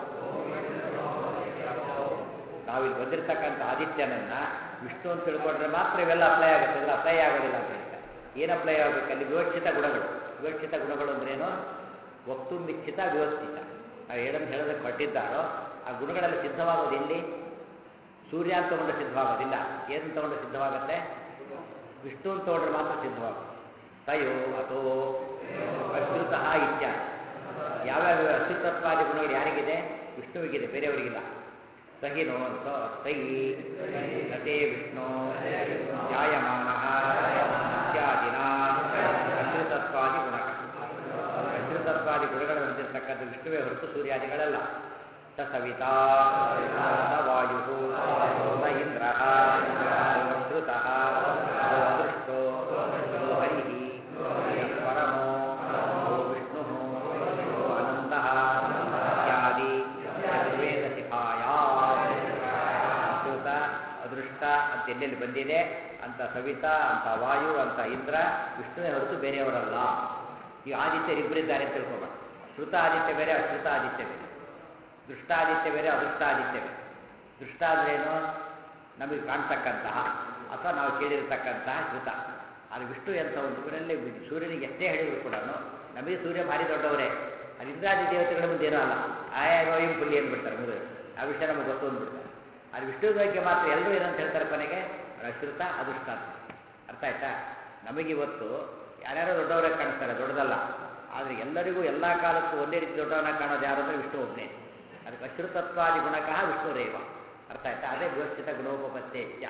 ನಾವಿಲ್ಲಿ ಬಂದಿರತಕ್ಕಂಥ ಆದಿತ್ಯನನ್ನ ವಿಷ್ಣು ಅಂತ ತಿಳ್ಕೊಂಡ್ರೆ ಮಾತ್ರ ಇವೆಲ್ಲ ಅಪ್ಲೈ ಆಗುತ್ತೆ ಇಲ್ಲ ಅಪ್ಲೈ ಆಗೋದಿಲ್ಲ ಅಂತ ಹೇಳ್ತಾರೆ ಏನು ಅಪ್ಲೈ ಆಗಬೇಕು ಅಲ್ಲಿ ವಿವಕ್ಷಿತ ಗುಣಗಳು ವಿವಕ್ಷಿತ ಗುಣಗಳು ಅಂದ್ರೇನು ವಕ್ತುಂಬಿಚ್ಛಿತ ವಿವಸ್ಥಿತ ನಾವು ಏನಂತ ಹೇಳೋದಕ್ಕೆ ಹೊರಟಿದ್ದಾರೋ ಆ ಗುಣಗಳೆಲ್ಲ ಸಿದ್ಧವಾಗೋದು ಎಲ್ಲಿ ಸೂರ್ಯ ಅಂತ ತಗೊಂಡ್ರೆ ಸಿದ್ಧವಾಗೋದಿಲ್ಲ ಏನು ತಗೊಂಡ್ರೆ ಸಿದ್ಧವಾಗುತ್ತೆ ವಿಷ್ಣು ಅಂತ ತಗೊಂಡ್ರೆ ಮಾತ್ರ ಸಿದ್ಧವಾಗುತ್ತೆ ತಯೋ ಅಥೋ ಅಶ್ರುತಃ ಇತ್ಯಾದಿ ಯಾವ್ಯಾವ ಅಶ್ರುತತ್ವಾದಿ ಗುಣಗಳು ಯಾರಿಗಿದೆ ವಿಷ್ಣುವಿಗಿದೆ ಬೇರೆಯವರಿಗಿಲ್ಲ ಸಹಿನೋ ತೈ ನಟೇ ವಿಷ್ಣು ಜಾಯಮಾನ ಇತ್ಯಾದಿನ ಅಶ್ರುತತ್ವಾದಿ ಗುಣ ಅಶ್ರುತತ್ವಾದಿ ಗುಣಗಳನ್ನು ಹೊಂದಿರತಕ್ಕಂಥ ವಿಷ್ಣುವೇ ಹೊರತು ಸೂರ್ಯಾದಿಗಳಲ್ಲ ಸ ಸವಿತಾ ಸ ವಾಯು ಸ ಇಂದ್ರ ಶ್ರುತಃ ಅದೃಷ್ಟೋ ಯೋ ಹರಿ ಪರಮೋ ಯೋ ವಿಷ್ಣು ಯೋ ಅನಂತ ಇತ್ಯಾದಿ ಚತುರ್ವೇದ ಶಿಖಾಯ ಅಶ್ರುತ ಅದೃಷ್ಟ ಅಂತ ಎಲ್ಲೆಲ್ಲಿ ಬಂದಿದೆ ಅಂತ ಸವಿತಾ ಅಂತ ವಾಯು ಅಂತ ಇಂದ್ರ ವಿಷ್ಣುವೇ ಹೊರತು ಬೇರೆಯವರಲ್ಲ ಈ ಆದಿತ್ಯರಿಬ್ಬರಿದ್ದಾರೆ ಅಂತ ತಿಳ್ಕೊಬೇಡ ಶ್ರುತ ಆದಿತ್ಯ ಬೇರೆ ಅಶ್ರುತ ಆದಿತ್ಯ ಬೇರೆ ದೃಷ್ಟಾದಿತ್ಯ ಬೇರೆ ಅದೃಷ್ಟಾದಿತ್ಯ ಬೇರೆ ದೃಷ್ಟ ಅಂದ್ರೇನು ನಮಗೆ ಕಾಣ್ತಕ್ಕಂತಹ ಅಥವಾ ನಾವು ಕೇಳಿರ್ತಕ್ಕಂತಹ ಶ್ರುತ ಅದು ವಿಷ್ಣು ಅಂತ ಒಂದು ಊರಲ್ಲಿ ಸೂರ್ಯನಿಗೆ ಎಷ್ಟೇ ಹೇಳಿದ್ರು ಕೂಡ ನಮಗೆ ಸೂರ್ಯ ಭಾರಿ ದೊಡ್ಡವರೇ ಅದು ಇಂದ್ರಾದಿ ದೇವತೆಗಳ ಮುಂದೆ ಏನೂ ಅಲ್ಲ ಆಯಾ ರೋಯಿಂ ಪುಲ್ಲಿ ಅಂದ್ಬಿಡ್ತಾರೆ ಮುಗಿದು ಆ ವಿಷಯ ನಮಗೆ ಗೊತ್ತು ಅಂದ್ಬಿಡ್ತಾರೆ ಅದು ವಿಷ್ಣು ಬಗ್ಗೆ ಮಾತ್ರ ಎಲ್ಲರೂ ಏನಂತ ಹೇಳ್ತಾರೆ ಕೊನೆಗೆ ಅಶ್ರುತ ಅದೃಷ್ಟ ಅಂತ ಅರ್ಥ ಆಯ್ತಾ ನಮಗಿವತ್ತು ಯಾರ್ಯಾರೋ ದೊಡ್ಡವರಾಗಿ ಕಾಣಿಸ್ತಾರೆ ದೊಡ್ಡದಲ್ಲ ಆದರೆ ಎಲ್ಲರಿಗೂ ಎಲ್ಲ ಕಾಲಕ್ಕೂ ಒಂದೇ ರೀತಿ ದೊಡ್ಡವನಾಗಿ ಕಾಣೋದು ಯಾರು ಅಂದರೆ ವಿಷ್ಣು ಒಬ್ಬನೇ ಅದಕ್ಕೆ ಅಶ್ರುತತ್ವಾದಿ ಗುಣಕಃ ವಿಷ್ಣುರೇವ ಅರ್ಥ ಆಯ್ತಾ ಅದೇ ವ್ಯವಸ್ಥಿತ ಗುಣೋಪಪತ್ತೇತ್ಯ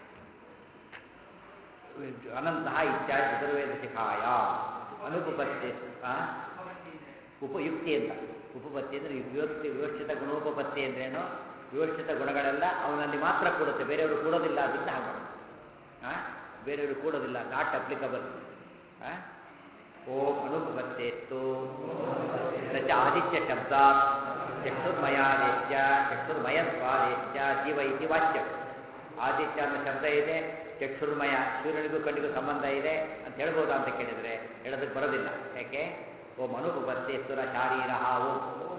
ಅನಂತಹ ಇತ್ಯಾದಿ ಚತುರ್ವೇದ ಶಿಖಾಯ ಅನುಪಪತ್ತಿ ಆ? ಉಪಯುಕ್ತಿ ಅಂತ ಉಪಪತ್ತಿ ಅಂದರೆ ವಿವಕ್ತಿ ವಿವಕ್ಷಿತ ಗುಣೋಪಪತ್ತಿ ಅಂದ್ರೇನು ವಿವಕ್ಷಿತ ಗುಣಗಳೆಲ್ಲ ಅವನಲ್ಲಿ ಮಾತ್ರ ಕೂಡುತ್ತೆ ಬೇರೆಯವರು ಕೂಡೋದಿಲ್ಲ ಅದರಿಂದ ಹಾಗೆ ಮಾಡೋದು ಆ? ಬೇರೆಯವರು ಕೂಡೋದಿಲ್ಲ ನಾಟ್ ಅಪ್ಲಿಕಬಲ್ ಓಂ ಅನುಪಪತ್ತೇತ್ತು ಸ ಚ ಆದಿತ್ಯ ಶಬ್ದ ಚಕ್ಷುರ್ಮಯಾದೇಶ್ಯ ಚಕ್ಷುರ್ಮಯತ್ವಾದೇಶ್ಯ ಜೀವ ಇತಿ ವಾಚ್ಯ ಆದಿತ್ಯ ಅನ್ನೋ ಶಬ್ದ ಇದೆ ಚಕ್ಷುರ್ಮಯ ಸೂರ್ಯನಿಗೂ ಕಣ್ಣಿಗೂ ಸಂಬಂಧ ಇದೆ ಅಂತ ಹೇಳ್ಬೋದಾ ಅಂತ ಕೇಳಿದರೆ ಹೇಳೋದಕ್ಕೆ ಬರೋದಿಲ್ಲ ಯಾಕೆ ಓಂ ಅನುಪಪತ್ತೇತ್ತರ ಶಾರೀರ ಓಂ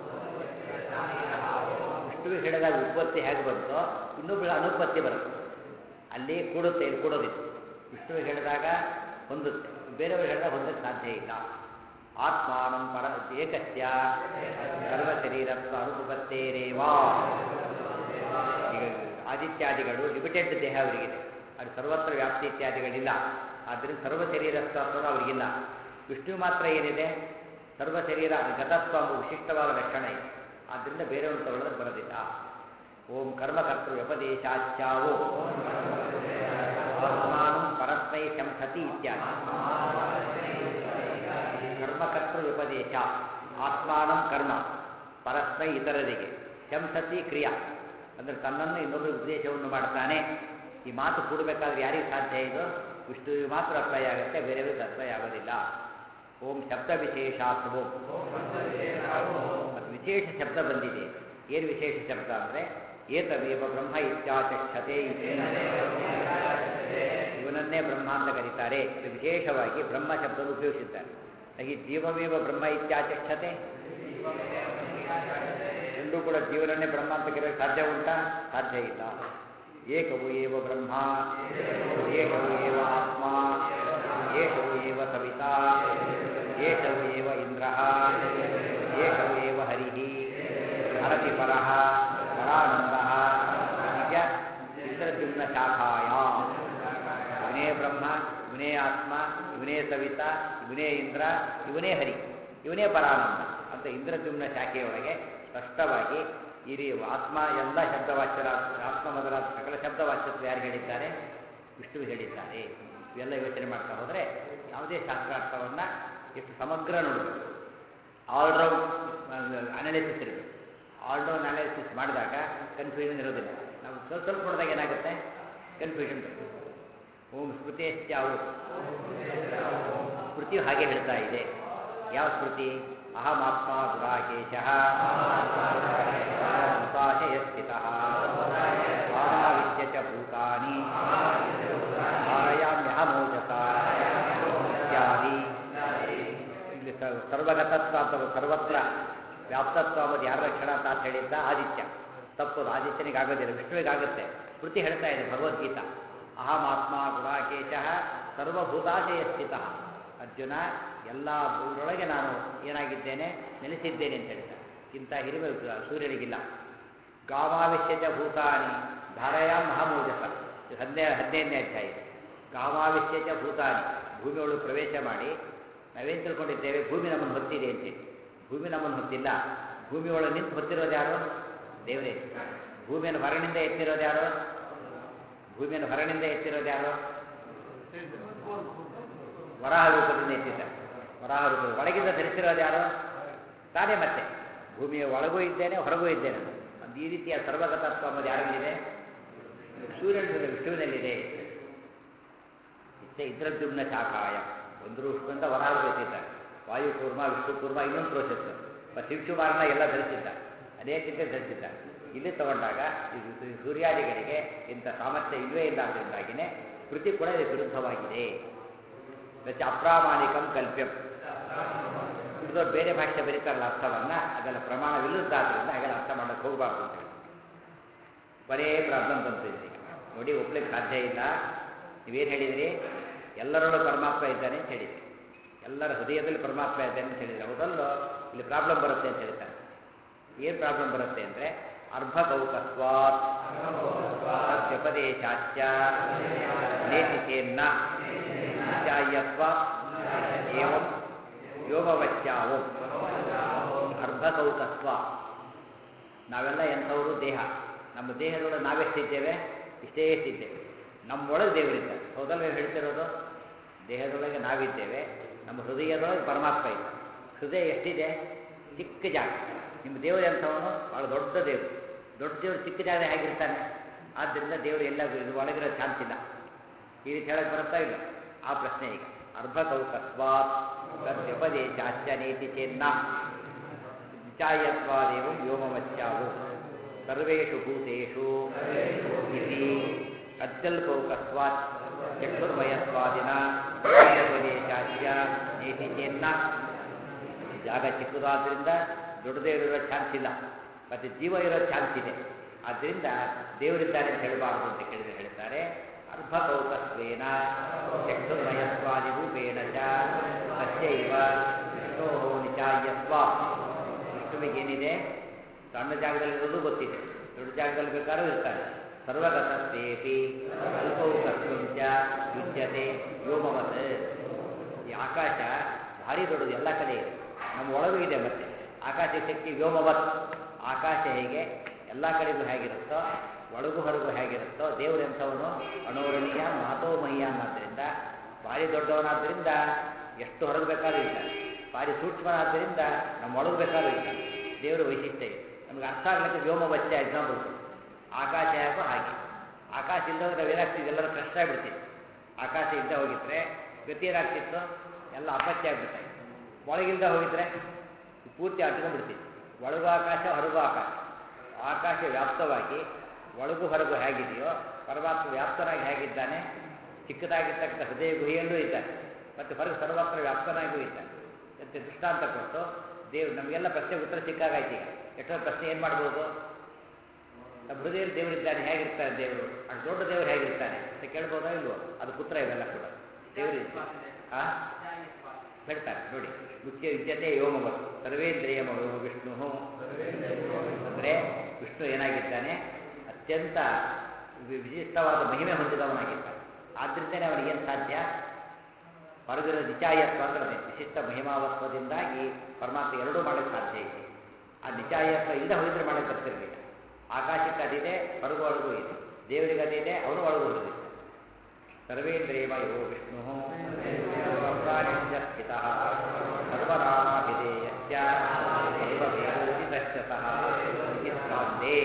ವಿಷ್ಣುವಿಗೆ ಹೇಳಿದಾಗ ಉತ್ಪತ್ತಿ ಹೇಗೆ ಬಂತೋ ಇನ್ನೊಬ್ಬರ ಅನುಪತ್ತಿ ಬರುತ್ತೆ ಅಲ್ಲಿ ಕೂಡುತ್ತೆ ಇಲ್ಲಿ ಕೂಡೋದಿಲ್ಲ ವಿಷ್ಣುವಿಗೆ ಹೇಳಿದಾಗ ಹೊಂದುತ್ತೆ ಬೇರೆಯವರು ಹೇಳಿದಾಗ ಹೊಂದಕ್ಕೆ ಸಾಧ್ಯ ಇಲ್ಲ ಆತ್ಮಾನಂ ಪರ ಏಕಸ್ಯ ಸರ್ವ ಶರೀರತ್ವ ಅನುಪತ್ತೇರೇವಾ ಈಗ ಆದಿತ್ಯಾದಿಗಳು ಲಿಮಿಟೆಡ್ ದೇಹ ಅವರಿಗಿದೆ ಅದು ಸರ್ವತ್ರ ವ್ಯಾಪ್ತಿ ಇತ್ಯಾದಿಗಳಿಲ್ಲ ಆದ್ದರಿಂದ ಸರ್ವ ಶರೀರತ್ವ ಅವರಿಗಿಲ್ಲ ವಿಷ್ಣು ಮಾತ್ರ ಏನಿದೆ ಸರ್ವ ಶರೀರ ಗತತ್ವ ಎಂಬ ವಿಶಿಷ್ಟವಾದ ಲಕ್ಷಣ ಇದೆ ಆದ್ದರಿಂದ ಬೇರೆಯವರು ತಗೊಳ್ಳೋದಕ್ಕೆ ಬರೋದಿಲ್ಲ ಓಂ ಕರ್ಮಕರ್ತೃ ವ್ಯಪದೇಶಾಚ್ಯಾವೋ ಆತ್ಮಾನು ಪರಸ್ಮೈ ಶಂಸತಿ ಇತ್ಯಾದಿ ಕರ್ಮಕರ್ತೃ ವ್ಯಪದೇಶ ಆತ್ಮಾನಂ ಕರ್ಮ ಪರಸ್ಮೈ ಇತರರಿಗೆ ಶಂಸತಿ ಕ್ರಿಯಾ ಅಂದರೆ ತನ್ನನ್ನು ಇನ್ನೊಬ್ಬರು ಉಪದೇಶವನ್ನು ಮಾಡ್ತಾನೆ ಈ ಮಾತು ಕೂಡಬೇಕಾದ್ರೆ ಯಾರಿಗೆ ಸಾಧ್ಯ ಇದು ವಿಷ್ಣುವಿಗೆ ಮಾತ್ರ ಅಪ್ಲೈ ಆಗುತ್ತೆ ಬೇರೆಯವರಿಗೆ ಅಪ್ಲೈ ಆಗೋದಿಲ್ಲ ಓಂ ಶಬ್ದ ವಿಶೇಷಾತ್ ಓಂ ಮತ್ತು ವಿಶೇಷ ಶಬ್ದ ಬಂದಿದೆ ಏನು ವಿಶೇಷ ಶಬ್ದ ಅಂದರೆ ಏತವೇವ ಬ್ರಹ್ಮ ಇತ್ಯಾಚಕ್ಷತೆ ಇತಿ. ಇವನನ್ನೇ ಬ್ರಹ್ಮ ಅಂತ ಕರೀತಾರೆ ಇದು ವಿಶೇಷವಾಗಿ ಬ್ರಹ್ಮ ಶಬ್ದವನ್ನು ಉಪಯೋಗಿಸಿದ್ದಾರೆ ಈ ಜೀವವೇವ ಬ್ರಹ್ಮ ಇತ್ಯಾಚಕ್ಷತೆ ಎಲ್ಲೂ ಕೂಡ ಜೀವನನ್ನೇ ಬ್ರಹ್ಮ ಅಂತ ಕರೆಯೋಕ್ಕೆ ಸಾಧ್ಯ ಉಂಟಾ ಸಾಧ್ಯ ಇಲ್ಲ ಏಕವು ಏವ ಬ್ರಹ್ಮ ಏಕವು ಏವ ಆತ್ಮ ಏಕವು ಏವ ಸವಿತಾ ಏಕವು ಏವ ಇಂದ್ರ ಏಕವು ಏವ ಹರಿ ಹರತಿ ಪರಃ ಪರಾನಂದ ನಿಜ ಚಿತ್ರದ್ಯುಮ್ನ ಶಾಖಾಯ ಇವನೇ ಬ್ರಹ್ಮ ಇವನೇ ಆತ್ಮ ಇವನೇ ಸವಿತಾ ಇವನೇ ಇಂದ್ರ ಇವನೇ ಹರಿ ಇವನೇ ಪರಾನಂದ ಅಂತ ಇಂದ್ರದ್ಯುಮ್ನ ಶಾಖೆಯೊಳಗೆ ಸ್ಪಷ್ಟವಾಗಿ ಈ ರೀ ಆತ್ಮ ಎಲ್ಲ ಶಬ್ದವಾಚ್ಯರ ಆತ್ಮ ಮೊದಲಾದ ಸಕಲ ಶಬ್ದವಾಚ್ಯತ್ವ ಯಾರು ಹೇಳಿದ್ದಾರೆ ವಿಷ್ಣು ಹೇಳಿದ್ದಾರೆ ಇವೆಲ್ಲ ಯೋಚನೆ ಮಾಡ್ತಾ ಹೋದರೆ ಯಾವುದೇ ಶಾಸ್ತ್ರಾರ್ಥವನ್ನು ಎಷ್ಟು ಸಮಗ್ರ ನೋಡಬೇಕು ಆಲ್ರೌಂಡ್ ಅನಾಲಿಸಿಸ್ ಇರಬೇಕು ಆಲ್ರೌಂಡ್ ಅನಾಲಿಸಿಸ್ ಮಾಡಿದಾಗ ಕನ್ಫ್ಯೂಷನ್ ಇರೋದಿಲ್ಲ ನಾವು ಸ್ವಲ್ಪ ಸ್ವಲ್ಪ ನೋಡಿದಾಗ ಏನಾಗುತ್ತೆ ಕನ್ಫ್ಯೂಷನ್ ಬರುತ್ತೆ ಓಂ ಸ್ಮೃತಿಯಶ್ಚಾವು ಸ್ಮೃತಿಯು ಹಾಗೆ ಹೇಳ್ತಾ ಇದೆ ಯಾವ ಸ್ಮೃತಿ ಅಹಮಾತ್ಮ ಗುರಾಕೇಶ ಭೂತಾಶಯ ಸ್ಥಿತ ಕಾಮಾವಿಶ್ಯ ಚ ಭೂತಾನಿ ಧಾರಯಾಮ್ಯಹಮೋಜಸ ಇತ್ಯಾದಿ ಇಲ್ಲಿ ಸ- ಸರ್ವಗತತ್ವ ಅಂತ ಸರ್ವತ್ರ ವ್ಯಾಪ್ತತ್ವ ಅನ್ನೋದು ಯಾರ ಲಕ್ಷಣ ಅಂತ ಅಂತ ಹೇಳಿದ್ದ ಆದಿತ್ಯ ತಪ್ಪದು ಆದಿತ್ಯನಿಗೆ ಆಗೋದಿಲ್ಲ ವಿಷ್ಣುವಿಗಾಗುತ್ತೆ ಸ್ಮೃತಿ ಹೇಳ್ತಾ ಇದೆ ಭಗವದ್ಗೀತಾ ಅಹಮಾತ್ಮ ಗುಣಾಕೇಶ ಸರ್ವಭೂತಾಶಯ ಸ್ಥಿತ ಅರ್ಜುನ ಎಲ್ಲ ಭೂರೊಳಗೆ ನಾನು ಏನಾಗಿದ್ದೇನೆ ನೆಲೆಸಿದ್ದೇನೆ ಅಂತ ಹೇಳ್ತಾರೆ ಇಂಥ ಹಿರಿಮೆ ಸೂರ್ಯನಿಗಿಲ್ಲ ಗಾಮಾವಿಶ್ಯಚ ಭೂತಾನಿ ಧಾರಯಾ ಮಹಾಮೋಜಸ ಇದು ಹದಿನೈದು ಹದಿನೈದನೇ ಅಧ್ಯಾಯ ಇದೆ ಗಾಮಾವಿಶ್ಯಚ ಭೂತಾನಿ ಭೂಮಿಯೊಳಗೆ ಪ್ರವೇಶ ಮಾಡಿ ನಾವೇನು ತಿಳ್ಕೊಂಡಿದ್ದೇವೆ ಭೂಮಿ ನಮ್ಮನ್ನು ಹೊತ್ತಿದೆ ಅಂತೇಳಿ ಭೂಮಿ ನಮ್ಮನ್ನು ಹೊತ್ತಿಲ್ಲ ಭೂಮಿಯೊಳಗೆ ನಿಂತು ಹೊತ್ತಿರೋದು ಯಾರು ದೇವರೇ ಭೂಮಿಯನ್ನು ಹೊರಗಿನಿಂದ ಎತ್ತಿರೋದು ಯಾರು ಭೂಮಿಯನ್ನು ಹೊರಗಿನಿಂದ ಎತ್ತಿರೋದು ಯಾರು ವರಾಹ ರೂಪದಿಂದ ಎತ್ತಿದ್ದ ವರಾಹ ರೂಪದ ಒಳಗಿಂದ ಧರಿಸಿರೋದು ಯಾರು ತಾನೇ ಮತ್ತೆ ಭೂಮಿಯ ಒಳಗೂ ಇದ್ದೇನೆ ಹೊರಗೂ ಇದ್ದೇನೆ ನಾನು. ಒಂದು ಈ ರೀತಿಯ ಸರ್ವಗತತ್ವ ಅನ್ನೋದು ಯಾರಲ್ಲಿದೆ ಸೂರ್ಯನಲ್ಲಿ ವಿಷ್ಣುವಿನಲ್ಲಿದೆ ಇಷ್ಟೇ ಇಂದ್ರದ್ಯುಮ್ನ ಶಾಖಾಯ ಒಂದು ರೂಪದಿಂದ ವರಾಹ ಎತ್ತಿದ್ದಾರೆ ವಾಯು ಕೂರ್ಮ ವಿಷ್ಣು ಕೂರ್ಮ ಇನ್ನೊಂದು ಪ್ರೋಸೆಸ್ ಮತ್ತು ಶಿವಕುಮಾರನ ಎಲ್ಲ ಧರಿಸಿದ್ದಾರೆ ಅನೇಕ ರೀತಿ ಧರಿಸಿದ್ದಾರೆ ಇಲ್ಲಿ ತಗೊಂಡಾಗ ಇದು ಇದು ಸೂರ್ಯಾದಿಗಳಿಗೆ ಇಂಥ ಸಾಮರ್ಥ್ಯ ಇಲ್ಲವೇ ಇಲ್ಲ ಅದರಿಂದಾಗಿನೇ ಕೃತಿ ಕೂಡ ಇದು ವಿರುದ್ಧವಾಗಿದೆ ಮತ್ತೆ ಅಪ್ರಾಮಾಣಿಕಂ ಕಲ್ಪ್ಯಂ ಉಳಿದವ್ರು ಬೇರೆ ಭಾಷೆ ಬರೀತಾರಲ್ಲ ಅರ್ಥವನ್ನ ಅದೆಲ್ಲ ಪ್ರಮಾಣವಿಲ್ಲದ್ದಾದ್ರಿಂದ ಹಾಗೆಲ್ಲ ಅರ್ಥ ಮಾಡಕ್ಕೆ ಹೋಗಬಾರ್ದು ಅಂತ ಹೇಳಿ ಬರೇ ಪ್ರಾಬ್ಲಮ್ ಬಂತು ಈಗ ನೋಡಿ ಒಪ್ಲಿಕ್ಕೆ ಸಾಧ್ಯ ಇಲ್ಲ ನೀವೇನು ಹೇಳಿದ್ರಿ ಎಲ್ಲರಲ್ಲೂ ಪರಮಾತ್ಮ ಇದ್ದಾನೆ ಅಂತ ಹೇಳಿದ್ರಿ ಎಲ್ಲರ ಹೃದಯದಲ್ಲಿ ಪರಮಾತ್ಮ ಇದ್ದಾನೆ ಅಂತ ಹೇಳಿದ್ರೆ ಹೌದಲ್ಲೋ ಇಲ್ಲಿ ಪ್ರಾಬ್ಲಮ್ ಬರುತ್ತೆ ಅಂತ ಹೇಳ್ತಾರೆ ಏನು ಪ್ರಾಬ್ಲಮ್ ಬರುತ್ತೆ ಅಂದರೆ ಅರ್ಭಕೌಕಸ್ವಾತ್ ವ್ಯಪದೇಶಾಚ್ಯ ನೇತಿಕೇನ್ನ ನಿಚಾಯತ್ವ ಏವಂ ಯೋಗವಚ್ಯಾವಂ ಅರ್ಧಕೌಕಸ್ವ ನಾವೆಲ್ಲ ಎಂಥವರು ದೇಹ ನಮ್ಮ ದೇಹದೊಳಗೆ ನಾವೆಷ್ಟಿದ್ದೇವೆ ಇಷ್ಟೇ ಎಷ್ಟಿದ್ದೇವೆ ನಮ್ಮೊಳಗೆ ದೇವರಿದ್ದಾರೆ ಹೌದಲ್ಲ ನೀವು ಹೇಳ್ತಿರೋದು ದೇಹದೊಳಗೆ ನಾವಿದ್ದೇವೆ ನಮ್ಮ ಹೃದಯದೊಳಗೆ ಪರಮಾತ್ಮ ಇದೆ ಹೃದಯ ಎಷ್ಟಿದೆ ಚಿಕ್ಕ ಜಾಗ ನಿಮ್ಮ ದೇವರು ಎಂಥವನು ಭಾಳ ದೊಡ್ಡ ದೇವರು ದೊಡ್ಡ ದೇವರು ಚಿಕ್ಕ ಜಾಗ ಹೇಗಿರ್ತಾನೆ ಆದ್ದರಿಂದ ದೇವರು ಎಲ್ಲ ಇದು ಒಳಗಿರೋ ಚಾನ್ಸ್ ಇಲ್ಲ ಈ ರೀತಿ ಹೇಳಕ್ಕೆ ಬರುತ್ತಾ ಇಲ್ಲ ಆ ಪ್ರಶ್ನೆ ಈಗ ಅರ್ಭಕೌಕಸ್ವಾತ್ ತದ್ವ್ಯಪದೇಶಾಚ್ಯ ನೀತಿ ಚೇನ್ನ ನಿಚಾಯತ್ವಾದೇವ ವ್ಯೋಮವಚ್ಯಾವು ಸರ್ವೇಷು ಭೂತೇಷು ಇತಿ ಅತ್ಯಲ್ಪೌಕಸ್ವಾತ್ ಚಕ್ಷುರ್ಮಯತ್ವಾದಿನ ಉಪದೇಶಾಚ್ಯ ನೀತಿ ಚೇನ್ನ ಜಾಗ ಚಿಕ್ಕದಾದ್ರಿಂದ ದೊಡ್ಡ ದೇವರಿರೋ ಚಾನ್ಸ್ ಇಲ್ಲ ಮತ್ತು ಜೀವ ಇರೋ ಚಾನ್ಸ್ ಇದೆ ಆದ್ದರಿಂದ ದೇವರಿದ್ದಾರೆ ಅಂತ ಹೇಳಬಾರದು ಅಂತ ಕೇಳಿದ್ರೆ ಹೇಳ್ತಾರೆ ಅರ್ಭಕೌಕಸ್ವೇನ ಚಕ್ಷುರ್ಮಯತ್ವಾದಿ ರೂಪೇಣ ಚ ತಸ್ಯೈವ ವಿಷ್ಣೋ ನಿಚಾಯತ್ವ ವಿಷ್ಣುವಿಗೇನಿದೆ ಸಣ್ಣ ಜಾಗದಲ್ಲಿರೋದು ಗೊತ್ತಿದೆ ದೊಡ್ಡ ಜಾಗದಲ್ಲಿ ಬೇಕಾದ್ರೂ ಇರ್ತಾರೆ ಸರ್ವಗತಸ್ಥೇಪಿ ಅಲ್ಪೌಕಸ್ವಂಚ ಯುಜ್ಯತೆ ವ್ಯೋಮವತ್ ಈ ಆಕಾಶ ಭಾರಿ ದೊಡ್ಡದು ಎಲ್ಲ ಕಡೆ ಇದೆ ನಮ್ಮ ಒಳಗೂ ಇದೆ ಮತ್ತೆ ಆಕಾಶ ಶಕ್ತಿ ವ್ಯೋಮವತ್ ಆಕಾಶ ಹೇಗೆ ಎಲ್ಲ ಕಡೆಗೂ ಹೇಗಿರುತ್ತೋ ಒಳಗೂ ಹೊರಗೂ ಹೇಗಿರುತ್ತೋ ದೇವರು ಎಂಥವನು ಅಣೋರಣೀಯ ಮಾತೋಮಹೀಯ ಅನ್ನೋದ್ರಿಂದ ಭಾರಿ ದೊಡ್ಡವನಾದ್ದರಿಂದ ಎಷ್ಟು ಹೊರಗೆ ಬೇಕಾದ್ರೂ ಇದ್ದಾನೆ ಭಾರಿ ಸೂಕ್ಷ್ಮನಾದ್ದರಿಂದ ನಮ್ಮ ಒಳಗೆ ಬೇಕಾದ್ರೂ ಇದ್ದಾನೆ ದೇವರ ವೈಶಿಷ್ಟ್ಯ ಇದೆ ನಮಗೆ ಅರ್ಥ ಆಗ್ಲಿಕ್ಕೆ ವ್ಯೋಮವಚ್ಚ ಎಕ್ಸಾಂಪಲ್ ಆಕಾಶ ಹೇಗೋ ಹಾಗೆ ಆಕಾಶ ಇಲ್ಲದವ್ರು ನಾವು ಏನಾಗ್ತಿದ್ವಿ ಎಲ್ಲರೂ ಕಷ್ಟ ಆಗ್ಬಿಡ್ತೀವಿ ಆಕಾಶ ಇಲ್ಲದೆ ಹೋಗಿದ್ರೆ ಗತಿ ಏನಾಗ್ತಿತ್ತು ಎಲ್ಲ ಅಪತ್ಯ ಆಗ್ಬಿಡ್ತಾ ಇತ್ತು ಒಳಗಿಲ್ದ ಹೋಗಿದ್ರೆ ಪೂರ್ತಿ ಅಟ್ಕೊಂಡ್ಬಿಡ್ತೀವಿ ಒಳಗೂ ಆಕಾಶ ಹೊರಗೂ ಆಕಾಶ ಆಕಾಶ ವ್ಯಾಪ್ತವಾಗಿ ಒಳಗೂ ಹೊರಗೂ ಹೇಗಿದೆಯೋ ಪರಮಾತ್ಮ ವ್ಯಾಪ್ತನಾಗಿ ಹೇಗಿದ್ದಾನೆ ಚಿಕ್ಕದಾಗಿರ್ತಕ್ಕಂಥ ಹೃದಯ ಗುಹೆಯಲ್ಲೂ ಇದ್ದಾನೆ ಮತ್ತು ಹೊರಗೆ ಸರ್ವತ್ರ ವ್ಯಾಪ್ತನಾಗಿಯೂ ಇದ್ದಾನೆ ಅಂತ ದೃಷ್ಟಾಂತ ಕೊಟ್ಟು ದೇವ್ ನಮಗೆಲ್ಲ ಪ್ರಶ್ನೆ ಉತ್ತರ ಸಿಕ್ಕಾಗಾಯ್ತು ಈಗ ಎಷ್ಟೋ ಪ್ರಶ್ನೆ ಏನು ಮಾಡ್ಬೋದು ನಮ್ಮ ಹೃದಯದಲ್ಲಿ ದೇವರಿದ್ದಾನೆ ಹೇಗಿರ್ತಾನೆ ದೇವರು ಅಷ್ಟು ದೊಡ್ಡ ದೇವರು ಹೇಗಿರ್ತಾನೆ ಅಂತ ಕೇಳ್ಬೋದಾ ಇಲ್ವೋ ಅದು ಪುತ್ರ ಇವೆಲ್ಲ ಕೂಡ ದೇವರು ಆ ಹೇಳ್ತಾರೆ ನೋಡಿ ಮುಖ್ಯ ವಿದ್ಯತೆ ಯೋಮವತ್ ಸರ್ವೇಂದ್ರಿಯ ಮನೋ ವಿಷ್ಣು ಅಂದರೆ ವಿಷ್ಣು ಏನಾಗಿದ್ದಾನೆ ಅತ್ಯಂತ ವಿ- ವಿಶಿಷ್ಟವಾದ ಮಹಿಮೆ ಹೊಂದಿದವನಾಗಿದ್ದಾನೆ ಆದ್ದರಿಂದಲೇ ಅವನಿಗೇನು ಸಾಧ್ಯ ಹೊರಗಿರೋ ನಿಚಾಯತ್ವ ಅಂದ್ರೆ ಅದೇ ವಿಶಿಷ್ಟ ಮಹಿಮಾವತ್ವದಿಂದಾಗಿ ಪರಮಾತ್ಮ ಎರಡೂ ಮಾಡಕ್ಕೆ ಸಾಧ್ಯ ಇದೆ ಆ ನಿಚಾಯತ್ವ ಇಲ್ಲದೆ ಹೋಗಿದ್ರೆ ಮಾಡಕ್ಕೆ ಬರ್ತಿರಲಿಲ್ಲ ಆಕಾಶಕ್ಕೆ ಅದಿದೆ ಹೊರಗು ಒಳಗೂ ಇದೆ ದೇವರಿಗೆ ಅದಿದೆ ಅವನು ಒಳಗೂ ಹೊರಗಿದೆ ಸರ್ವೇಂದ್ರಿಯಮಯೋ ವಿಷ್ಣು ಸರ್ವಾಣಿಂದ ಸ್ಥಿತಃ ಸರ್ವನಾಮಾಭಿಧೇಯಶ್ಚ ಸರ್ವವೇದೋಚಿತಶ್ಚತಃ ವಿಸ್ಕಾಂದೇ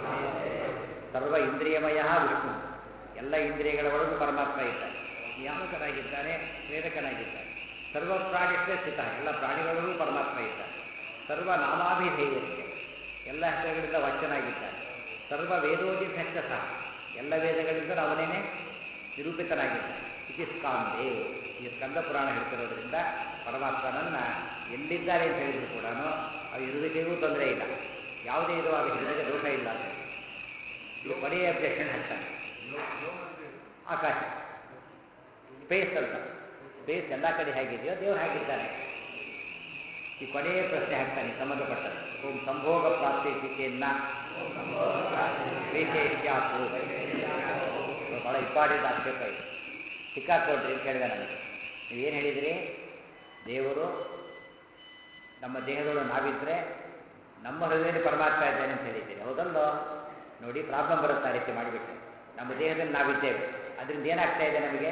ಸರ್ವ ಇಂದ್ರಿಯಮಯ ವಿಷ್ಣು ಎಲ್ಲ ಇಂದ್ರಿಯಗಳ ಒಳಗೂ ಪರಮಾತ್ಮ ಇದ್ದಾನೆ ನಿಯಾಮಕನಾಗಿದ್ದಾನೆ ಪ್ರೇರಕನಾಗಿದ್ದಾನೆ ಸರ್ವ ಪ್ರಾಣಿಷ್ಟೇ ಸ್ಥಿತ ಎಲ್ಲ ಪ್ರಾಣಿಗಳಿಗೂ ಪರಮಾತ್ಮ ಇದ್ದಾನೆ ಸರ್ವ ನಾಮಾಭಿಧೇಯಕ್ಕೆ ಎಲ್ಲ ಹೆಸರುಗಳಿಂದ ವಚನಾಗಿದ್ದಾನೆ ಸರ್ವ ವೇದೋಚಿತ ಸಹ ಎಲ್ಲ ವೇದಗಳಿಂದ ಅವನೇನೆ ನಿರೂಪಿತನಾಗಿದ್ದಾನೆ ಇದು ಸ್ಕಾಂದೆ ಈ ಸ್ಕಂದ ಪುರಾಣ ಹೇಳ್ತಿರೋದ್ರಿಂದ ಪರಮಾತ್ಮನನ್ನ ಎಲ್ಲಿದ್ದಾರೆ ಅಂತ ಹೇಳಿದ್ರು ಕೂಡ ಅದು ಇರುವಿಕೆಗೂ ತೊಂದರೆ ಇಲ್ಲ ಯಾವುದೇ ಇರುವಾಗ ಹಿಡಿದಾಗ ದೋಷ ಇಲ್ಲ ಅಂತ ಇದು ಕೊನೆಯ ಅಬ್ಜೆಕ್ಷನ್ ಹಾಕ್ತಾನೆ ಆಕಾಶ ಸ್ಪೇಸ್ ಅಂತ ಸ್ಪೇಸ್ ಎಲ್ಲ ಕಡೆ ಹೇಗಿದೆಯೋ ದೇವರು ಹೇಗಿದ್ದಾನೆ ಈ ಕೊನೆಯ ಪ್ರಶ್ನೆ ಹಾಕ್ತಾನೆ ಸಂಬಂಧಪಟ್ಟದ್ದು ಓಂ ಸಂಭೋಗ ಪ್ರಾಪ್ತಿ ಸ್ಥಿತಿಯನ್ನ ವಿಶೇಷ್ಯಾತು ಬಹಳ ಇಂಪಾರ್ಟೆಂಟ್ ಆಕ್ಷೇಪ ಇದೆ ಸಿಕ್ಕಾಕೊಳ್ರಿ ಅಂತ ಕೇಳಿದ ನನಗೆ ನೀವೇನು ಹೇಳಿದಿರಿ ದೇವರು ನಮ್ಮ ದೇಹದೊಳಗೆ ನಾವಿದ್ರೆ ನಮ್ಮ ಹೃದಯದಲ್ಲಿ ಪರಮಾತ್ಮ ಇದ್ದಾನೆ ಅಂತ ಹೇಳಿದ್ದೀರಿ ಹೌದಲ್ಲೋ ನೋಡಿ ಪ್ರಾಬ್ಲಮ್ ಬರುತ್ತೆ ಆ ರೀತಿ ಮಾಡಿಬಿಟ್ರೆ ನಮ್ಮ ದೇಹದಲ್ಲಿ ನಾವಿದ್ದೇವೆ ಅದರಿಂದ ಏನಾಗ್ತಾ ಇದೆ ನಮಗೆ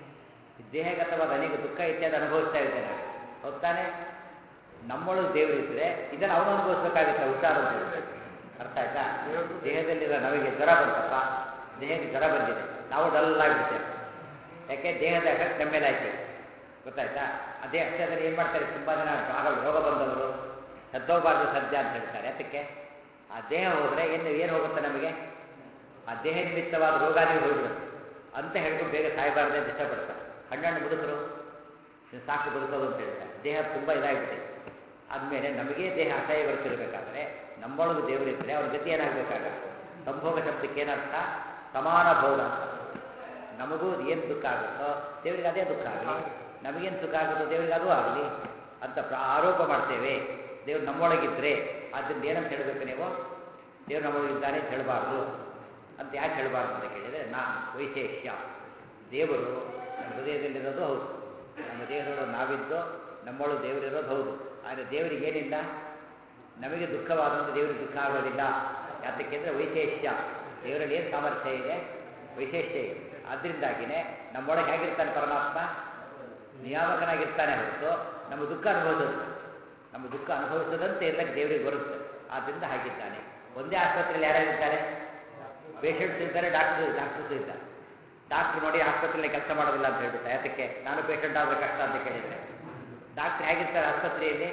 ದೇಹಗತವಾದ ಅನೇಕ ದುಃಖ ಇತ್ಯಾದಿ ಅನುಭವಿಸ್ತಾ ಇದ್ದೇವೆ ನಾವು ಹೌದ್ ತಾನೇ ನಮ್ಮೊಳಗೆ ದೇವರಿದ್ರೆ ಇದನ್ನು ಅವನು ಅನುಭವಿಸ್ಬೇಕಾಗುತ್ತೆ ಹುಷಾರ ಅರ್ಥ ಆಯ್ತಾ ದೇಹದಲ್ಲಿರೋ ನಮಗೆ ಜ್ವರ ಬಂತಪ್ಪ ದೇಹಕ್ಕೆ ಜ್ವರ ಬಂದಿದೆ ನಾವು ಡಲ್ ಆಗಿಬಿಡ್ತೇವೆ ಯಾಕೆ ದೇಹದ ಎಫೆಕ್ಟ್ ನಮ್ಮ ಮೇಲೆ ಆಯ್ತು ಗೊತ್ತಾಯ್ತಾ ಅದೇ ಅಕ್ಷರದಲ್ಲಿ ಏನು ಮಾಡ್ತಾರೆ ತುಂಬ ಜನ ಆಗ ರೋಗ ಬಂದವರು ಸದ್ದೋಗಬಾರ್ದು ಸದ್ಯ ಅಂತ ಹೇಳ್ತಾರೆ ಅದಕ್ಕೆ ಆ ದೇಹ ಹೋದರೆ ಏನು ಏನು ಹೋಗುತ್ತೆ ನಮಗೆ ಆ ದೇಹ ನಿಮಿತ್ತವಾದ ರೋಗಾದಿ ಹೋಗ್ಬಿಡುತ್ತೆ ಅಂತ ಹೇಳ್ಕೊಂಡು ಬೇಗ ಸಾಯಬಾರ್ದು ಅಂತ ಇಷ್ಟಪಡ್ತಾರೆ ಹಣ್ಣಣ್ಣು ಮುದುಕರು ಇದು ಸಾಕು ಬದುಕೋದು ಅಂತ ಹೇಳ್ತಾರೆ ದೇಹ ತುಂಬ ಇದಾಗ್ಬಿಟ್ಟಿದೆ ಆದಮೇಲೆ ನಮಗೇ ದೇಹ ಅಸಹ್ಯ ಬರ್ತಿರ್ಬೇಕಾದ್ರೆ ನಮ್ಮೊಳಗೆ ದೇವರಿದ್ದರೆ ಅವ್ರ ಗತಿ ಏನಾಗಬೇಕಾಗ ಸಂಭೋಗ ಶಬ್ದಕ್ಕೆ ಏನರ್ಥ ಸಮಾನ ಭೋಗ ಅಂತ ನಮಗೂ ಏನು ದುಃಖ ಆಗುತ್ತೋ ದೇವರಿಗೆ ಅದೇ ದುಃಖ ಆಗಲಿ ನಮಗೇನು ಸುಖ ಆಗುತ್ತೋ ದೇವರಿಗೆ ಅದೂ ಆಗಲಿ ಅಂತ ಪ್ರ- ಆರೋಪ ಮಾಡ್ತೇವೆ ದೇವ್ರು ನಮ್ಮೊಳಗಿದ್ರೆ ಆದ್ದರಿಂದ ಏನಂತ ಹೇಳಬೇಕು ನೀವು ದೇವ್ರು ನಮ್ಮೊಳಗಿದ್ದಾನೆ ಅಂತ ಹೇಳಬಾರ್ದು ಅಂತ ಯಾಕೆ ಹೇಳಬಾರ್ದು ಅಂತ ಕೇಳಿದರೆ ನಾ ವೈಶೇಷ್ಯ ದೇವರು ನಮ್ಮ ಹೃದಯದಲ್ಲಿರೋದು ಹೌದು ನಮ್ಮ ದೇಹದೊಳಗೆ ನಾವಿದ್ದು ನಮ್ಮೊಳಗೆ ದೇವರಿರೋದು ಹೌದು ಆದರೆ ದೇವರಿಗೆ ಏನಿಲ್ಲ ನಮಗೆ ದುಃಖವಾದಂಥ ದೇವರಿಗೆ ದುಃಖ ಆಗೋದಿಲ್ಲ ಯಾತಕ್ಕೆಂದರೆ ವೈಶೇಷ್ಯ ದೇವರಲ್ಲಿ ಏನು ಸಾಮರ್ಥ್ಯ ಇದೆ ವೈಶೇಷ್ಯ ಇದೆ ಆದ್ದರಿಂದಾಗಿಯೇ ನಮ್ಮೊಳಗೆ ಹೇಗಿರ್ತಾನೆ ಪರಮಾತ್ಮ ನಿಯಾಮಕನಾಗಿರ್ತಾನೆ ಹೊರತು ನಮ್ಮ ದುಃಖ ಅನುಭವಿಸೋದಿಲ್ಲ ನಮ್ಮ ದುಃಖ ಅನುಭವಿಸದಂತೆ ಇರಲಿಕ್ಕೆ ದೇವರಿಗೆ ಬರುತ್ತೆ ಆದ್ದರಿಂದ ಹಾಗಿದ್ದಾನೆ ಒಂದೇ ಆಸ್ಪತ್ರೆಯಲ್ಲಿ ಯಾರ್ಯಾರಿದ್ದಾರೆ ಪೇಷಂಟ್ಸ್ ಇದ್ದಾರೆ ಡಾಕ್ಟರ್ ಡಾಕ್ಟರ್ಸ್ ಇದ್ದಾರೆ ಡಾಕ್ಟ್ರ್ ನೋಡಿ ಆಸ್ಪತ್ರೆಯಲ್ಲಿ ಕೆಲಸ ಮಾಡೋದಿಲ್ಲ ಅಂತ ಹೇಳ್ಬಿಟ್ಟ ಯಾತಕ್ಕೆ ನಾನು ಪೇಷಂಟ್ ಆದರೆ ಕಷ್ಟ ಅಂತ ಕೇಳಿದರೆ ಡಾಕ್ಟ್ರ್ ಹೇಗಿರ್ತಾರೆ ಆಸ್ಪತ್ರೆಯಲ್ಲಿ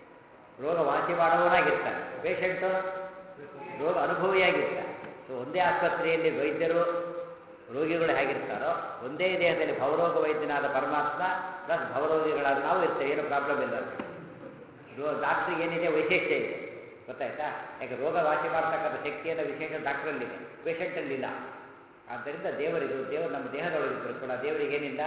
ರೋಗ ವಾಸಿ ಮಾಡುವವನಾಗಿರ್ತಾನೆ ಪೇಷಂಟು ರೋಗ ಅನುಭವಿಯಾಗಿರ್ತಾನೆ ಸೊ ಒಂದೇ ಆಸ್ಪತ್ರೆಯಲ್ಲಿ ವೈದ್ಯರು ರೋಗಿಗಳು ಹೇಗಿರ್ತಾರೋ ಒಂದೇ ದೇಹದಲ್ಲಿ ಭವರೋಗ ವೈದ್ಯನಾದ ಪರಮಾತ್ಮ ಪ್ಲಸ್ ಭವರೋಗಿಗಳಾದ ನಾವು ಇರ್ತೇವೆ ಏನು ಪ್ರಾಬ್ಲಮ್ ಇಲ್ಲ ಅಂತ ರೋ ಡಾಕ್ಟ್ರಿಗೆ ಏನಿದೆ ವೈಶಿಷ್ಟ್ಯ ಇದೆ ಗೊತ್ತಾಯ್ತಾ ಯಾಕೆ ರೋಗ ವಾಸಿ ಮಾಡ್ತಕ್ಕಂಥ ಶಕ್ತಿಯನ್ನು ವಿಶೇಷ ಡಾಕ್ಟ್ರಲ್ಲಿದೆ ಪೇಷಂಟಲ್ಲಿಲ್ಲ ಆದ್ದರಿಂದ ದೇವರಿಗೂ ದೇವರು ನಮ್ಮ ದೇಹದೊಳಗಿದ್ದರೂ ಕೂಡ ದೇವರಿಗೆ ಏನಿಲ್ಲ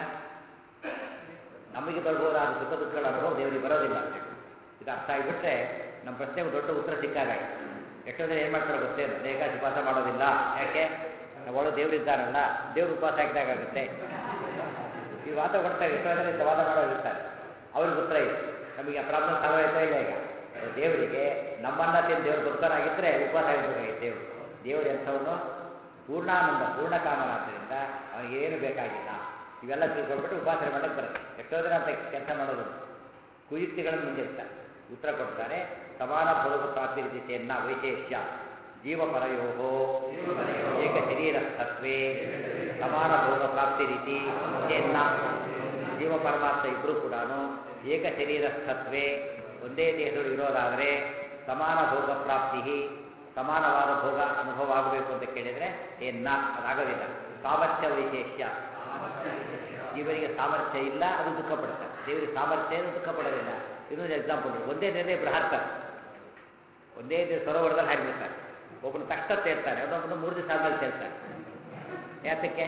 ನಮಗೆ ಬರ್ಬೋದಾದ ಸುಖ ದುಃಖಗಳ ಅನುಭವ ದೇವರಿಗೆ ಬರೋದಿಲ್ಲ ಅಂತ ಹೇಳಿ ಇದು ಅರ್ಥ ಆಗಿಬಿಟ್ರೆ ನಮ್ಮ ಪ್ರಶ್ನೆಗೆ ದೊಡ್ಡ ಉತ್ತರ ಸಿಕ್ಕಾಗಾಯ್ತು ಎಷ್ಟೋ ಜನ ಏನು ಮಾಡ್ತಾರೆ ಗೊತ್ತೇನು ದೇಹ ಉಪವಾಸ ಮಾಡೋದಿಲ್ಲ ಯಾಕೆ ಒಳಗೆ ದೇವರಿದ್ದಾರಲ್ಲ ದೇವ್ರು ಉಪವಾಸ ಹಾಕಿದಾಗುತ್ತೆ ಈ ವಾದ ಕೊಡ್ತಾರೆ ಎಷ್ಟೋ ಜನ ಇಂಥ ವಾದ ಮಾಡೋರು ಇರ್ತಾರೆ ಅವ್ರಿಗೆ ಉತ್ತರ ಇದೆ ನಮಗೆ ಆ ಪ್ರಾಬ್ಲಮ್ ಸಾಲ್ವ್ ಆಯ್ತಾ ಇಲ್ಲ ಈಗ ದೇವರಿಗೆ ನಮ್ಮನ್ನ ತಿಂದು ದೇವ್ರು ಬದುಕರಾಗಿದ್ದರೆ ಉಪವಾಸ ಆಗಬೇಕಾಗಿತ್ತು ದೇವರು ದೇವರು ಎಂಥವನು ಪೂರ್ಣಾನಂದ ಪೂರ್ಣ ಕಾಮನಾದ್ದರಿಂದ ಅವನಿಗೇನು ಬೇಕಾಗಿಲ್ಲ ಇವೆಲ್ಲ ತಿಳ್ಕೊಂಡ್ಬಿಟ್ಟು ಉಪಾಸನೆ ಮಾಡಕ್ಕೆ ಬರುತ್ತೆ ಎಷ್ಟೋ ಜನ ಅಂತ ಕೆಲಸ ಮಾಡೋದು ಕುಯುಕ್ತಿಗಳನ್ನು ಮುಂದಿರ್ತಾರೆ ಉತ್ತರ ಕೊಡ್ತಾರೆ ಸಮಾನ ಭೋಗ ಪ್ರಾಪ್ತಿ ರೀತಿಯನ್ನ ವೈಶೇಷ್ಯ ಜೀವಪರಯೋ ಏಕ ಶರೀರಸ್ಥತ್ವೇ ಸಮಾನ ಭೋಗ ಪ್ರಾಪ್ತಿ ರೀತಿ ಚೇನ್ನ ಜೀವ ಪರಮಾತ್ಮ ಇಬ್ಬರು ಕೂಡ ಏಕ ಶರೀರಸ್ಥತ್ವೇ ಒಂದೇ ದೇಹದೊಳಗೆ ಇರೋದಾದರೆ ಸಮಾನ ಭೋಗ ಪ್ರಾಪ್ತಿ ಸಮಾನವಾದ ಭೋಗ ಅನುಭವ ಆಗಬೇಕು ಅಂತ ಕೇಳಿದರೆ ಏನ್ನ ಅದಾಗೋದಿಲ್ಲ ಸಾಮರ್ಥ್ಯ ವೈಶೇಷ್ಯ ಜೀವನಿಗೆ ಸಾಮರ್ಥ್ಯ ಇಲ್ಲ ಅದು ದುಃಖ ಪಡುತ್ತೆ ದೇವರಿಗೆ ಸಾಮರ್ಥ್ಯ ಏನು ದುಃಖ ಪಡೋದಿಲ್ಲ ಇನ್ನೊಂದು ಎಕ್ಸಾಂಪಲ್ ಒಂದೇ ನಿರ್ಣಯ ಇಬ್ಬರು ಹಾರ್ತಾರೆ ಒಂದೇ ದಿವಸ ಸರೋವರದಲ್ಲಿ ಹಾರಿಬಿಡ್ತಾರೆ ಒಬ್ಬನು ತಕ್ಷಣ ತೇರ್ತಾನೆ ಇನ್ನೊಬ್ಬನು ಮೂರು ದಿವಸ ಆದ್ಮೇಲೆ ತೇರ್ತಾನೆ ಯಾತಕ್ಕೆ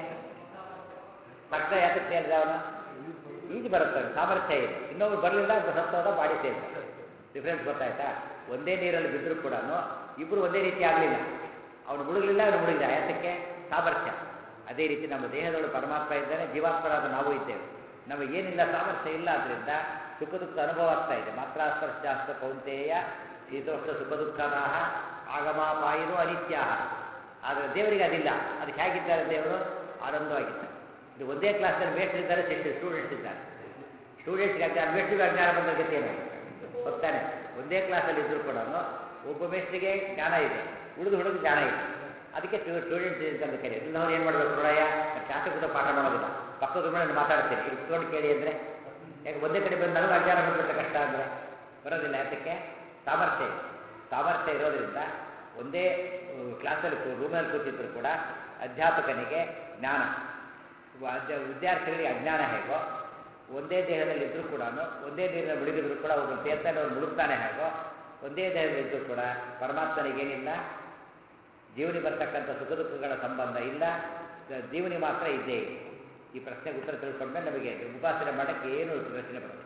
ತಕ್ಷಣ ಯಾತಕ್ಕೆ ತೇರಿದ ಅವನು ಈಜು ಬರುತ್ತೆ ಅವ್ನಿಗೆ, ಸಾಮರ್ಥ್ಯ ಇದೆ ಇನ್ನೊಬ್ರು ಬರಲಿಲ್ಲ ಸತ್ತೋದ ಬಾಡಿ ತೇರ್ತಾರೆ ಡಿಫ್ರೆನ್ಸ್ ಗೊತ್ತಾಯ್ತಾ ಒಂದೇ ನೀರಲ್ಲಿ ಬಿದ್ದರೂ ಕೂಡ ಇಬ್ಬರು ಒಂದೇ ರೀತಿ ಆಗಲಿಲ್ಲ ಅವನು ಮುಳುಗಲಿಲ್ಲ ಅವನು ಮುಳುಗಿದ ಯಾತಕ್ಕೆ ಸಾಮರ್ಥ್ಯ ಅದೇ ರೀತಿ ನಮ್ಮ ದೇಹದೊಳಗೆ ಪರಮಾತ್ಮ ಇದ್ದಾನೆ ಜೀವಾತ್ಮರಾದ ನಾವು ಇದ್ದೇವೆ ನಮಗೇನಿಲ್ಲ ಸಾಮರ್ಥ್ಯ ಇಲ್ಲ ಆದ್ದರಿಂದ ಸುಖ ದುಃಖ ಅನುಭವ ಆಗ್ತಾ ಇದೆ ಮಾತ್ರ ಸ್ಪರ್ಶಾಸ್ತ ಕೌಂತೆಯ ಶೀತೋಷ್ಣ ಸುಖ ದುಃಖದಾಹ ಆಗಮಾಪಾಯಿನೂ ಅನಿತ್ಯ ಆದರೆ ದೇವರಿಗೆ ಅದಿಲ್ಲ ಅದಕ್ಕೆ ಹೇಗಿದ್ದಾರೆ ದೇವರು ಆನಂದವಾಗಿದ್ದಾರೆ ಇದು ಒಂದೇ ಕ್ಲಾಸಲ್ಲಿ ಮೇಷ್ಟ್ರಿದ್ದಾರೆ ಶಿಷ್ಯ ಸ್ಟೂಡೆಂಟ್ಸ್ ಇದ್ದಾರೆ ಸ್ಟೂಡೆಂಟ್ಸ್ಗೆ ಅಜ್ಞಾನ ಮೇಷ್ಟ್ರಿಗೆ ಅಜ್ಞಾನ ಬಂದ ಗತಿ ಏನು ಗೊತ್ತಾನೆ ಒಂದೇ ಕ್ಲಾಸಲ್ಲಿ ಇದ್ದರೂ ಕೂಡ ಒಬ್ಬ ಮೇಷ್ಟ್ರಿಗೆ ಜ್ಞಾನ ಇದೆ ಉಳಿದು ಹುಡುಗ ಜ್ಞಾನ ಇದೆ ಅದಕ್ಕೆ ಸ್ಟೂಡೆಂಟ್ಸ್ ಅಂತ ಕರೆ ಇಲ್ಲವ್ರು ಏನು ಮಾಡಬೇಕು ನೋಡಯ್ಯ ಶಾಸ್ತ್ರ ಕೂಡ ಪಾಠ ಮಾಡೋದಿಲ್ಲ ಪಕ್ಕದ ಮೇಲೆ ಮಾತಾಡ್ತೀನಿ ಇಲ್ಲಿ ಕುತ್ಕೊಂಡು ಕೇಳಿ ಅಂದರೆ ಯಾಕೆ ಒಂದೇ ಕಡೆ ಬಂದು ನನಗೂ ಅಜ್ಞಾನ ಬಂದ್ಬಿಟ್ರೆ ಕಷ್ಟ ಅಂದರೆ ಬರೋದಿಲ್ಲ ಯಾತಕ್ಕೆ ಸಾಮರ್ಥ್ಯ ಇದೆ ಸಾಮರ್ಥ್ಯ ಇರೋದ್ರಿಂದ ಒಂದೇ ಕ್ಲಾಸಲ್ಲಿ ರೂಮಲ್ಲಿ ಕೂತಿದ್ರು ಕೂಡ ಅಧ್ಯಾಪಕನಿಗೆ ಜ್ಞಾನ ಅಧ್ಯ ವಿದ್ಯಾರ್ಥಿಗಳಿಗೆ ಅಜ್ಞಾನ ಹೇಗೋ ಒಂದೇ ದೇಹದಲ್ಲಿ ಇದ್ದರೂ ಕೂಡ ಒಂದೇ ನೀರಿನ ಮುಳುಗಿದ್ರು ಕೂಡ ಒಬ್ಬನು ತೇರ್ತಾನೆ ಅವ್ನು ಮುಳುಗ್ತಾನೆ ಹೇಗೋ ಒಂದೇ ದೇಹದಲ್ಲಿ ಇದ್ದರೂ ಕೂಡ ಪರಮಾತ್ಮನಿಗೇನಿಲ್ಲ ಜೀವನಿ ಬರ್ತಕ್ಕಂಥ ಸುಖ ದುಃಖಗಳ ಸಂಬಂಧ ಇಲ್ಲ ಜೀವನಿ ಮಾತ್ರ ಇದ್ದೇ ಇದೆ ಈ ಪ್ರಶ್ನೆಗೆ ಉತ್ತರ ತಿಳ್ಕೊಂಡ್ಮೇಲೆ ನಮಗೆ ಉಪಾಸನೆ ಮಾಡೋಕ್ಕೆ ಏನು ಯೋಚನೆ ಬರೋದು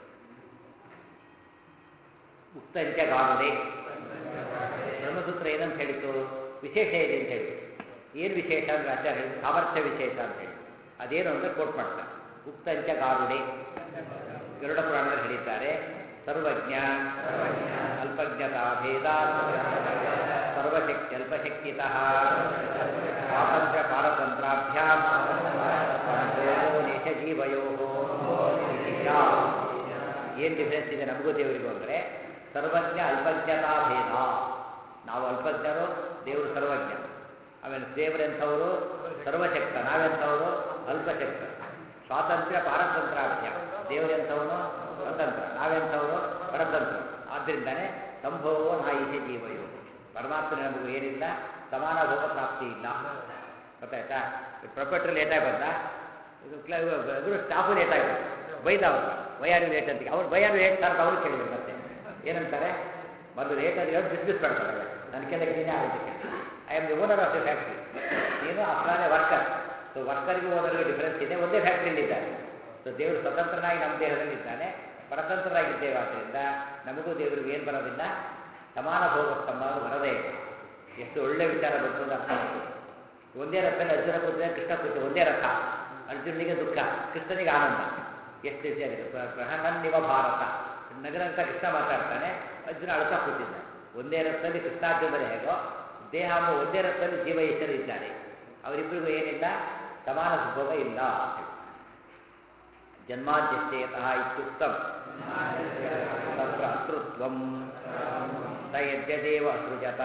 ಉಕ್ತಂಚ ಗಾನುಡೆ ಬ್ರಹ್ಮಸೂತ್ರ ಏನಂತ ಹೇಳಿತು ವಿಶೇಷ ಇದೆ ಅಂತ ಹೇಳಿ ಏನು ವಿಶೇಷ ಅಂದ್ರೆ ಆಚಾರ್ಯ ಹೇಳಿದ್ರು ಸಾಮರ್ಥ್ಯ ವಿಶೇಷ ಅಂತ ಹೇಳಿ ಅದೇನು ಅಂದ್ರೆ ಕೋಟ್ ಮಾಡ್ತಾರೆ ಉಕ್ತಂಚ ಗಾರುಡೆ ಗರುಡ ಪುರಾಣದಲ್ಲಿ ಹೇಳಿದ್ದಾರೆ ಸರ್ವಜ್ಞ ಅಲ್ಪಜ್ಞತಾ ಭೇದ ಸರ್ವಶಕ್ತಿ ಅಲ್ಪಶಕ್ತಿತಃ ಸ್ವಾತಂತ್ರ್ಯ ಪಾರತಂತ್ರಾಭ್ಯಾಂ ಸಂಭೋಗೋ ನಿಶಜೀವಯೋ ಏನು ಡಿಫ್ರೆನ್ಸ್ ಇದೆ ನಮಗೂ ದೇವರಿಗೂ ಅಂದರೆ ಸರ್ವಜ್ಞ ಅಲ್ಪಜ್ಞತಾ ಭೇದ ನಾವು ಅಲ್ಪಜ್ಞರು ದೇವರು ಸರ್ವಜ್ಞ ಆಮೇಲೆ ದೇವರೆಂಥವರು ಸರ್ವಶಕ್ತ ನಾವೆಂಥವರು ಅಲ್ಪಶಕ್ತ ಸ್ವಾತಂತ್ರ್ಯ ಪಾರತಂತ್ರಾಭ್ಯ ದೇವರೆಂಥವನು ಸ್ವತಂತ್ರ ನಾವೆಂಥವರು ಪರತಂತ್ರ ಆದ್ದರಿಂದನೇ ಸಂಭವೋ ನಾಯಿಸಿ ಜೀವಯೋ ಪರಮಾತ್ಮನ ನಮಗೂ ಏನಿಲ್ಲ ಸಮಾನ ಭೋಗ ಪ್ರಾಪ್ತಿ ಇಲ್ಲ ಗೊತ್ತಾಯ್ತಾ ಪ್ರೊಫೆಟ್ರ್ ಲೇಟಾಗಿ ಬಂದ ಇದು ಕ್ಲ ಇವರು ಸ್ಟಾಫು ಲೇಟಾಗಿ ಬಂದ ಬೈದ ಅವರು ಬೈಯಾರು ಲೇಟ್ ಅಂತ ಅವ್ರು ಬೈಯಾರು ಲೇಟ್ ಸರ್ ಅವ್ರು ಕೇಳಿದ್ರು ಮತ್ತೆ ಏನಂತಾರೆ ಮೊದಲು ಲೇಟ್ ಆದರೆ ಹೇಳಿ ಡಿಸ್ಮಿಸ್ ಮಾಡ್ತಾರೆ ನನ್ನ ಕೆಳಗೆ ನೀನೇ ಆಗುತ್ತೆ I am the owner of the factory ನೀನು ಅಪ್ಲಾನೆ ವರ್ಕರ್ ಸೊ ವರ್ಕರ್ಗೂ ಓನರ್ಗೂ ಡಿಫರೆನ್ಸ್ ಇದೆ ಒಂದೇ ಫ್ಯಾಕ್ಟ್ರಿಯಲ್ಲಿ ಇದ್ದಾರೆ ಸೊ ದೇವರು ಸ್ವತಂತ್ರನಾಗಿ ನಮ್ಮ ದೇಹದಲ್ಲಿ ಇದ್ದಾನೆ ಪರತಂತ್ರರಾಗಿದ್ದೇವೆ ಆದ್ದರಿಂದ ನಮಗೂ ದೇವರಿಗೆ ಏನು ಬರೋದಿಲ್ಲ ಸಮಾನ ಭೋಗ ಸಂಬಂಧ ಬರದೇ ಇಲ್ಲ ಎಷ್ಟು ಒಳ್ಳೆ ವಿಚಾರ ಬಂತು ಅಂತ ಅರ್ಥ ಮಾಡ್ತೀವಿ ಒಂದೇ ರಥದಲ್ಲಿ ಅರ್ಜುನ ಕೂತಿದೆ ಕೃಷ್ಣ ಕೂತಿದೆ ಒಂದೇ ರಥ ಅರ್ಜುನಿಗೆ ದುಃಖ ಕೃಷ್ಣನಿಗೆ ಆನಂದ ಎಷ್ಟು ವಿಷಯ ಇದೆ ಪ್ರಹನನ್ನಿವ ಭಾರತ ನಗರಂತ ಕೃಷ್ಣ ಮಾತಾಡ್ತಾನೆ ಅರ್ಜುನ ಅಳ್ತಾ ಕೂತಿದ್ದಾನೆ ಒಂದೇ ರಥದಲ್ಲಿ ಕೃಷ್ಣಾರ್ಜುನರೇ ಹೇಗೋ ದೇಹ ಎಂಬ ಒಂದೇ ರಥದಲ್ಲಿ ಜೀವ ಈಶ್ವರ ಇದ್ದಾರೆ ಅವರಿಬ್ಬರಿಗೂ ಏನಿಲ್ಲ ಸಮಾನ ಸುಭೋಗ ಇಲ್ಲ ಜನ್ಮಾದ್ಯಶ್ಚೇತಃ ಇತ್ಯುಕ್ತಂ ತತ್ರ ಅತೃತ್ವಂ ಸ ಯಜ್ಞದೇವ ಅಸೃಜತ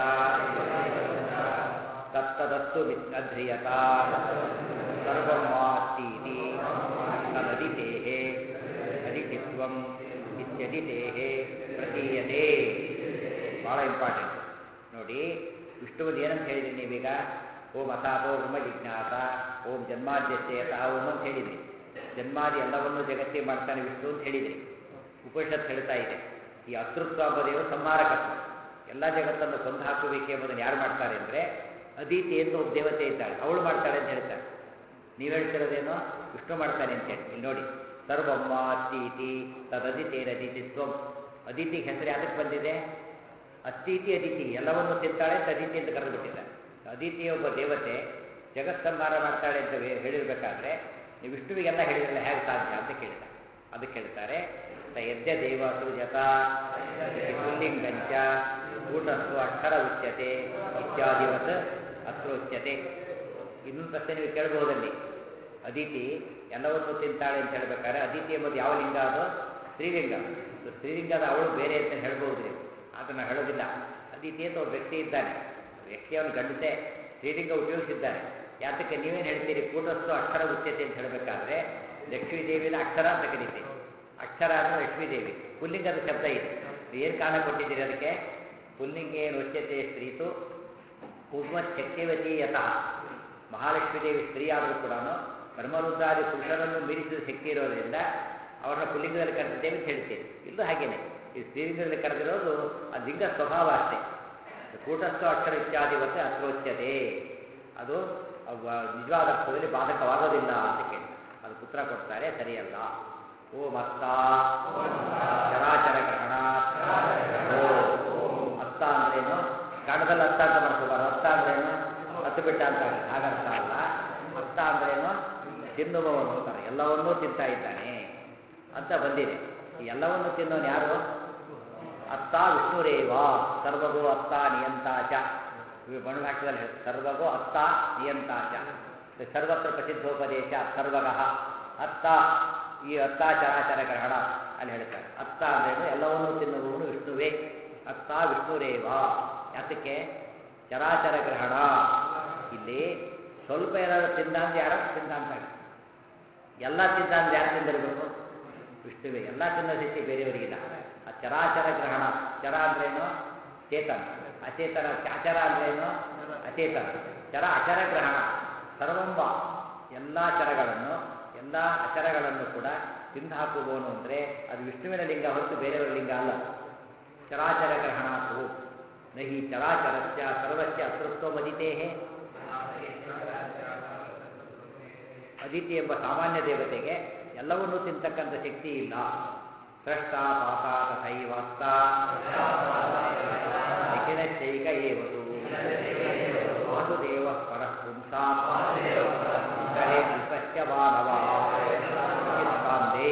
ತತ್ತದಸ್ತು ಅಧ್ರಿಯತ ಸರ್ವಂ ಮಾಸ್ತೀತಿ ತದದಿತೇಃ ಅದಿತಿತ್ವಂ ಇತ್ಯದಿತೇಃ ಪ್ರತೀಯತೆ ಭಾಳ ಇಂಪಾರ್ಟೆಂಟ್ ನೋಡಿ ವಿಷ್ಣುವಿನ ಏನಂತ ಹೇಳಿದ್ರಿ ನೀವೀಗ ಓಂ ಅಸಾಪೋ ಬ್ರಹ್ಮ ಜಿಜ್ಞಾಸ ಓಂ ಜನ್ಮಾದ್ಯಶ್ಚೇತ ಓಂ ಅಂತ ಹೇಳಿದ್ರಿ ಜನ್ಮಾದಿ ಎಲ್ಲವನ್ನೂ ಜಗತ್ತಿಗೆ ಮಾಡ್ತಾನೆ ವಿಷ್ಣು ಅಂತ ಹೇಳಿದ್ರಿ ಉಪನಿಷತ್ ಹೇಳ್ತಾ ಇದೆ ಈ ಅತೃತ್ವ ಎಂಬುದೇನು ಸಂಹಾರಕತ್ವ ಎಲ್ಲ ಜಗತ್ತನ್ನು ಕೊಂದು ಹಾಕಬೇಕು ಎಂಬುದನ್ನು ಯಾರು ಮಾಡ್ತಾರೆ ಅಂದರೆ ಅದಿತಿ ಎಂದು ಒಬ್ಬ ದೇವತೆ ಇದ್ದಾಳೆ ಅವಳು ಮಾಡ್ತಾಳೆ ಅಂತ ಹೇಳ್ತಾರೆ ನೀವು ಹೇಳ್ತಿರೋದೇನೋ ವಿಷ್ಣು ಮಾಡ್ತಾನೆ ಅಂತ ಹೇಳಿ ಇಲ್ಲಿ ನೋಡಿ ಸರ್ವಮ್ಮ ಅಸ್ತೀತಿ ತದದಿತೇನ ಅದಿತಿತ್ವಂ ಅದಿತಿಗೆ ಹೆಸರು ಯಾತಕ್ಕೆ ಬಂದಿದೆ ಅಸ್ತೀತಿ ಅದಿತಿ ಎಲ್ಲವನ್ನೂ ತಿಂತಾಳೆ ಅಂತ ಅದಿತಿ ಅಂತ ಕರೆದುಬಿಟ್ಟಿದ್ದಾರೆ ಅದಿತಿ ಒಬ್ಬ ದೇವತೆ ಜಗತ್ ಸಂಹಾರ ಮಾಡ್ತಾಳೆ ಅಂತ ಹೇ- ಹೇಳಿರ್ಬೇಕಾದ್ರೆ ನೀವು ವಿಷ್ಣುವಿಗೆಲ್ಲ ಹೇಳಿದ್ರಲ್ಲ ಹೇಗೆ ಸಾಧ್ಯ ಅಂತ ಕೇಳಿದ ಅದಕ್ಕೆ ಹೇಳ್ತಾರೆ ಸ ಯದ್ಯ ದೇವ ಸೃಜತ ಇತಿ ಪುಲ್ಲಿಂಗಂಚ ಕೂಟಸ್ತು ಅಕ್ಷರ ಉಚ್ಯತೆ ಇತ್ಯಾದಿವತ್ ಅತ್ರ ಉಚ್ಯತೆ ಇನ್ನೊಂದು ಪ್ರಶ್ನೆ ನೀವು ಕೇಳಬಹುದಲ್ಲಿ ಅದಿತಿ ಎಲ್ಲವನ್ನೂ ತಿಂತಾಳೆ ಅಂತ ಹೇಳ್ಬೇಕಾದ್ರೆ ಅದಿತಿ ಎಂಬುದು ಯಾವ ಲಿಂಗ ಅದು ಸ್ತ್ರೀಲಿಂಗ ಸೊ ಸ್ತ್ರೀಲಿಂಗದ ಅವಳು ಬೇರೆ ಅಂತ ಹೇಳ್ಬೋದು ನೀವು ಅದನ್ನು ಹೇಳೋದಿಲ್ಲ ಅದಿತಿ ಅಂತ ಒಬ್ಬ ವ್ಯಕ್ತಿ ಇದ್ದಾನೆ ವ್ಯಕ್ತಿಯವನು ಗಂಡಸೆ ಸ್ತ್ರೀಲಿಂಗ ಉಪಯೋಗಿಸಿದ್ದಾನೆ ಯಾತಕ್ಕೆ ನೀವೇನು ಹೇಳ್ತೀರಿ ಕೂಟಸ್ತು ಅಕ್ಷರ ಉಚ್ಯತೆ ಅಂತ ಹೇಳಬೇಕಾದ್ರೆ ಲಕ್ಷ್ಮೀ ದೇವಿನ ಅಕ್ಷರ ಅಂತ ಕರೀತೀವಿ ಅಕ್ಷರ ಅಂದರೆ ಲಕ್ಷ್ಮೀ ದೇವಿ ಪುಲ್ಲಿಂಗದ ಶಬ್ದ ಇದೆ ಏನು ಕಾರಣ ಕೊಟ್ಟಿದ್ದೀರಿ ಅದಕ್ಕೆ ಪುಲ್ಲಿಂಗೇನು ಉಚ್ಯತೆ ಸ್ತ್ರೀತು ಉಗ್ಮತ್ ಶಕ್ತಿವತಿ ಯತಃ ಮಹಾಲಕ್ಷ್ಮೀ ದೇವಿ ಸ್ತ್ರೀ ಆದರೂ ಕೂಡ ಬ್ರಹ್ಮರುದ್ರಾದಿ ಪುರುಷರನ್ನು ಮೀರಿಸಿದ ಶಕ್ತಿ ಇರೋದ್ರಿಂದ ಅವರನ್ನ ಪುಲ್ಲಿಂಗದಲ್ಲಿ ಕರೆದಿದ್ದೇವೆ ಅಂತ ಹೇಳ್ತೀರಿ ಇಲ್ಲೂ ಹಾಗೇನೆ ಈ ಸ್ತ್ರೀಲಿಂಗದಲ್ಲಿ ಕರೆದಿರೋದು ಆ ಲಿಂಗ ಸ್ವಭಾವ ಅಷ್ಟೇ ಕೂಟಸ್ಥ ಅಕ್ಷರ ಇತ್ಯಾದಿವತ್ತೆ ಅತ್ರೋಚ್ಯತೆ ಅದು ಅವ- ನಿಜವಾದ ಅರ್ಥದಲ್ಲಿ ಬಾಧಕವಾಗೋದಿಲ್ಲ ಅಂತ ಕೇಳಿ ಅದು ಉತ್ತರ ಕೊಡ್ತಾರೆ ಸರಿಯಲ್ಲ ಓ ಮತ್ತ ಚರಾಚರ ಗ್ರಹಣ ಓ ಅತ್ತ ಅಂದ್ರೇನು ಕನ್ನಡದಲ್ಲಿ ಅತ್ತ ಅಂತ ಮಾಡ್ಕೋಬಾರ್ದು ಅತ್ತ ಅಂದ್ರೇನು ಹತ್ತು ಬಿಟ್ಟ ಅಂತ ಆಗುತ್ತೆ. ಹಾಗರ್ಥ ಅಲ್ಲ ಅತ್ತ ಅಂದ್ರೇನು ತಿನ್ನುವವನು ಅಂತಾರೆ ಎಲ್ಲವನ್ನೂ ತಿಂತಾ ಇದ್ದಾನೆ ಅಂತ ಬಂದಿದೆ ಈ ಎಲ್ಲವನ್ನೂ ತಿನ್ನೋನು ಯಾರು ಅತ್ತ ವಿಷ್ಣುರೇವ ಸರ್ವಗೋ ಅತ್ತ ನಿಯಂತಾಚ ಇವು ಮನುಭಾಷೆದಲ್ಲಿ ಹೇಳಿ ಸರ್ವಗೋ ಅತ್ತ ನಿಯಂತಾಚ ಸರ್ವತ್ರ ಪ್ರಸಿದ್ಧೋಪದೇಶ ಸರ್ವಗಃ ಅತ್ತ ಈ ಅತ್ತ ಚರಾಚರ ಗ್ರಹಣ ಅಲ್ಲಿ ಹೇಳ್ತಾರೆ ಅತ್ತ ಅಂದ್ರೇನು ಎಲ್ಲವನ್ನೂ ತಿನ್ನುವವನು ವಿಷ್ಣುವೇ ಅತ್ತ ವಿಷ್ಣುರೇವ ಯಾತಕ್ಕೆ ಚರಾಚರ ಗ್ರಹಣ ಇಲ್ಲಿ ಸ್ವಲ್ಪ ಏನಾದ್ರು ತಿಂದ ಅಂದ್ರೆ ಯಾರು ತಿಂದ ಅಂತ ಆಗುತ್ತೆ. ಎಲ್ಲ ತಿಂದ ಅಂದ್ರೆ ಯಾರು ತಿಂದಿರಬೇಕು ವಿಷ್ಣುವೇ ಎಲ್ಲ ತಿನ್ನೋ ಶಕ್ತಿ ಬೇರೆಯವರಿಗಿಲ್ಲ ಆ ಚರಾಚರ ಗ್ರಹಣ ಚರ ಅಂದ್ರೇನು ಚೇತನ ಅಚೇತನ ಅಚರ ಅಂದ್ರೇನು ಅಚೇತನ ಚರ ಅಚರ ಗ್ರಹಣ ಸರ್ವಂಬ ಎಲ್ಲ ಚರಗಳನ್ನು ಎಲ್ಲ ಅಚರಗಳನ್ನು ಕೂಡ ತಿಂದು ಹಾಕುವವನು ಅಂದರೆ ಅದು ವಿಷ್ಣುವಿನ ಲಿಂಗ ಹೊರತು ಬೇರೆಯವರ ಲಿಂಗ ಅಲ್ಲ ಚರಾಚರ ಗ್ರಹಣಾತು ನಹಿ ಚರಾಚರಸ್ಯ ಸರ್ವಸ್ಯ ಅತೃತ್ವಮದಿತೇಹೇ ಅದಿತಿ ಎಂಬ ಸಾಮಾನ್ಯ ದೇವತೆಗೆ ಎಲ್ಲವನ್ನೂ ತಿಂತಕ್ಕಂಥ ಶಕ್ತಿ ಇಲ್ಲ ಸೃಷ್ಟ ಪಾತ ತಥೈವಾಸ್ತ ನಿಖಿಲಶ್ಚೈಕ ಏವತು ವಾಸುದೇವ ಪರಃ ಪುಂಸಾಂ ಇತರೆ ವಿಪಶ್ಯ ಮಾನವ ಚಿತ್ತಾಂದೇ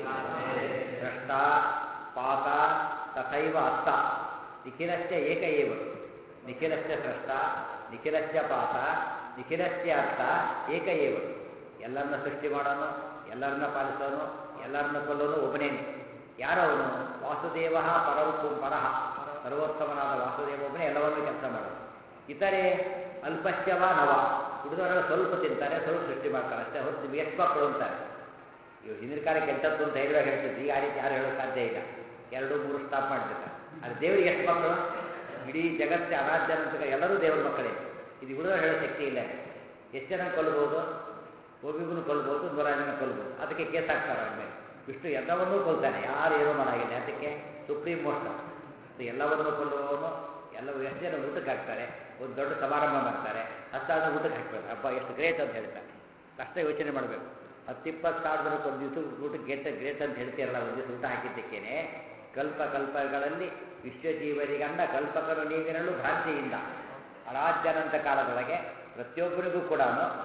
ಸೃಷ್ಟ ಪಾತ ತಥೈವ ಅಸ್ತ ನಿಖಿಲಸ್ಯ ಏಕ ಏವ ನಿಖಿಲಸ್ಯ ಸೃಷ್ಟ ನಿಖಿಲಸ್ಯ ಪಾತ ನಿಖಿಲಸ್ಯ ಅರ್ಥ ಏಕ ಏವ ಎಲ್ಲರನ್ನ ಸೃಷ್ಟಿ ಮಾಡೋನು ಎಲ್ಲರನ್ನ ಪಾಲಿಸೋನು ಎಲ್ಲರನ್ನ ಕೊಲ್ಲೋನು ಒಬ್ಬನೇನೆ ಯಾರವನು ವಾಸುದೇವ ಪರವು ಪರಹ ಸರ್ವೋತ್ತಮನಾದ ವಾಸುದೇವ ಒಬ್ಬನೇ ಎಲ್ಲವನ್ನೂ ಕೆಲಸ ಮಾಡೋದು ಇತರೆ ಅಲ್ಪಶ್ಯವ ನವ ಹುಡುಗರೆಲ್ಲ ಸ್ವಲ್ಪ ತಿಂತಾರೆ ಸ್ವಲ್ಪ ಸೃಷ್ಟಿ ಮಾಡ್ತಾರೆ ಅಷ್ಟೇ ಹೊರತು ನಿಮ್ಗೆ ಎಷ್ಟು ಮಕ್ಕಳು ಅಂತಾರೆ ಇವು ಹಿಂದಿನ ಕಾಲಕ್ಕೆ ಎಂಟತ್ತು ಅಂತ ಧೈರ್ಯವಾಗಿ ಹೇಳ್ತಿದ್ರು ಈಗ ಆ ರೀತಿ ಯಾರು ಹೇಳೋಕೆ ಸಾಧ್ಯ ಇಲ್ಲ ಎರಡು ಮೂರು ಸ್ಟಾಪ್ ಮಾಡ್ತಿರ್ತಾರೆ ಆದರೆ ದೇವರಿಗೆ ಎಷ್ಟು ಮಕ್ಕಳು ಇಡೀ ಜಗತ್ತೆ ಅನಾದ್ಯ ಅಂತ ಎಲ್ಲರೂ ದೇವರ ಮಕ್ಕಳೇ ಇದು ಹುಡುಗರು ಹೇಳೋ ಶಕ್ತಿ ಇಲ್ಲ ಎಷ್ಟು ಜನ ಕೊಲ್ಬೋದು ಒಬ್ಬಿಬ್ಬರು ಕೊಲ್ಬೋದು ನೂರಾರು ಜನ ಕೊಲ್ಬೋದು ಅದಕ್ಕೆ ಕೇಸ್ ಹಾಕ್ತಾರೆ ಅವ್ರ ಮೇಲೆ ವಿಷ್ಣು ಎಲ್ಲವನ್ನೂ ಕೊಲ್ತಾನೆ ಯಾರು ಏನೂ ಮಾಡಾಗಿಲ್ಲ ಅದಕ್ಕೆ ಸುಪ್ರೀಂ ಮೋಸ್ಟ್ ಎಲ್ಲವನ್ನೂ ಕೊಲ್ಲುವವನು ಎಲ್ಲವೂ ಎಷ್ಟು ಜನ ಊಟಕ್ಕೆ ಹಾಕ್ತಾರೆ ಒಂದು ದೊಡ್ಡ ಸಮಾರಂಭ ಮಾಡ್ತಾರೆ ಹತ್ತಾದ್ರೂ ಊಟಕ್ಕೆ ಹಾಕ್ಬೇಕು ಹಬ್ಬ ಎಷ್ಟು ಗ್ರೇಟ್ ಅಂತ ಹೇಳ್ತಾರೆ ಕಷ್ಟ ಯೋಚನೆ ಮಾಡಬೇಕು ಹತ್ತು ಇಪ್ಪತ್ತು ಸಾವಿರ ಜನಕ್ಕೆ ಒಂದು ದಿವಸ ಊಟಕ್ಕೆ ಗೆಟ್ ಗ್ರೇಟ್ ಅಂತ ಹೇಳ್ತೀರಲ್ಲ ಒಂದು ದಿವಸ ಊಟ ಹಾಕಿದ್ದಕ್ಕೇನೆ ಕಲ್ಪ ಕಲ್ಪಗಳಲ್ಲಿ ವಿಶ್ವಜೀವರಿಗಂಡ ಕಲ್ಪಕರು ನೀವಿರಲು ಭ್ರಾಂತಿಯಿಂದ ಅನಾದ್ಯನಂತ ಕಾಲದೊಳಗೆ ಪ್ರತಿಯೊಬ್ಬರಿಗೂ ಕೂಡ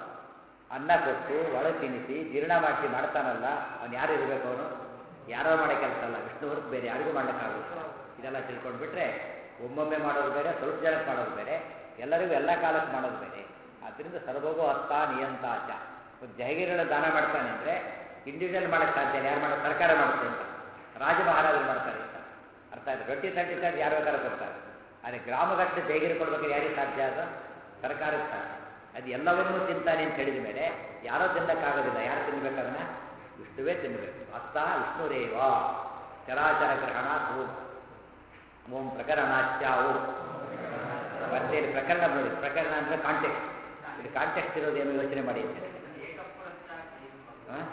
ಅನ್ನ ಕೊಟ್ಟು ಒಳ ತಿನ್ನಿಸಿ ಜೀರ್ಣ ಮಾಡಿಸಿ ಮಾಡ್ತಾನಲ್ಲ ಅವನು ಯಾರು ಇರಬೇಕು ಅವನು ಯಾರೋ ಮಾಡೋ ಕೆಲಸ ಅಲ್ಲ ವಿಷ್ಣು ಹೊರತು ಬೇರೆ ಯಾರಿಗೂ ಮಾಡೋಕ್ಕಾಗಲ್ಲ ಇದೆಲ್ಲ ತಿಳ್ಕೊಂಡ್ಬಿಟ್ರೆ ಒಮ್ಮೊಮ್ಮೆ ಮಾಡೋದು ಬೇರೆ ಸ್ವಲ್ಪ ಜನಕ್ಕೆ ಮಾಡೋದು ಬೇರೆ ಎಲ್ಲರಿಗೂ ಎಲ್ಲ ಕಾಲಕ್ಕೆ ಮಾಡೋದು ಬೇರೆ ಆದ್ದರಿಂದ ಸರ್ವಗೂ ಅತ್ತ ನಿಯಂತಾಚ ಒಂದು ಜಹಗೀರಗಳ ದಾನ ಮಾಡ್ತಾನೆ ಅಂದರೆ ಇಂಡಿವಿಜುವಲ್ ಮಾಡೋಕ್ಕೆ ಸಾಧ್ಯ ಇಲ್ಲ ಯಾರು ಮಾಡೋದು ಸರ್ಕಾರ ಮಾಡುತ್ತೆ ಅಂತ ರಾಜ ಮಹಾರಾಜರು ಮಾಡ್ತಾರೆ ಅಂತ ಅರ್ಥ ಆಯ್ತು ಟ್ವೆಂಟಿ ತರ್ಟಿ ತರ್ಟಿ ಯಾರು ಬೇಕಾದ್ರೂ ಕೊಡ್ತಾರೆ ಆದರೆ ಗ್ರಾಮಗಟ್ಟಲೆ ಜೈಗಿರಿ ಕೊಡ್ಬೇಕಾದ್ರೆ ಯಾರಿಗೆ ಸಾಧ್ಯ ಅದು ಸರ್ಕಾರಕ್ಕೆ ಸಾಧ್ಯ ಅದು ಎಲ್ಲವನ್ನೂ ತಿಂತಾನೆ ಅಂತ ಹೇಳಿದ ಮೇಲೆ ಯಾರೋ ತಿನ್ನಕ್ಕಾಗೋದಿಲ್ಲ ಯಾರು ತಿನ್ಬೇಕು ಅದನ್ನ ವಿಷ್ಣುವೇ ತಿನ್ನಬೇಕು ಅತ್ತ ವಿಷ್ಣುರೇವ ಚರಾಚರ ಗ್ರಹಣ ಓಂ ಓಂ ಪ್ರಕರಣಾಚ್ಯ ಓಂ ಮತ್ತೆ ಇಲ್ಲಿ ಪ್ರಕರಣ ನೋಡಿ ಪ್ರಕರಣ ಅಂದರೆ ಕಾಂಟೆಕ್ಸ್ಟ್ ಇಲ್ಲಿ ಕಾಂಟೆಕ್ಸ್ಟ್ ಇರೋದೇನು ಯೋಚನೆ ಮಾಡಿ ಅಂತ ಹೇಳಿ ಹಾಂ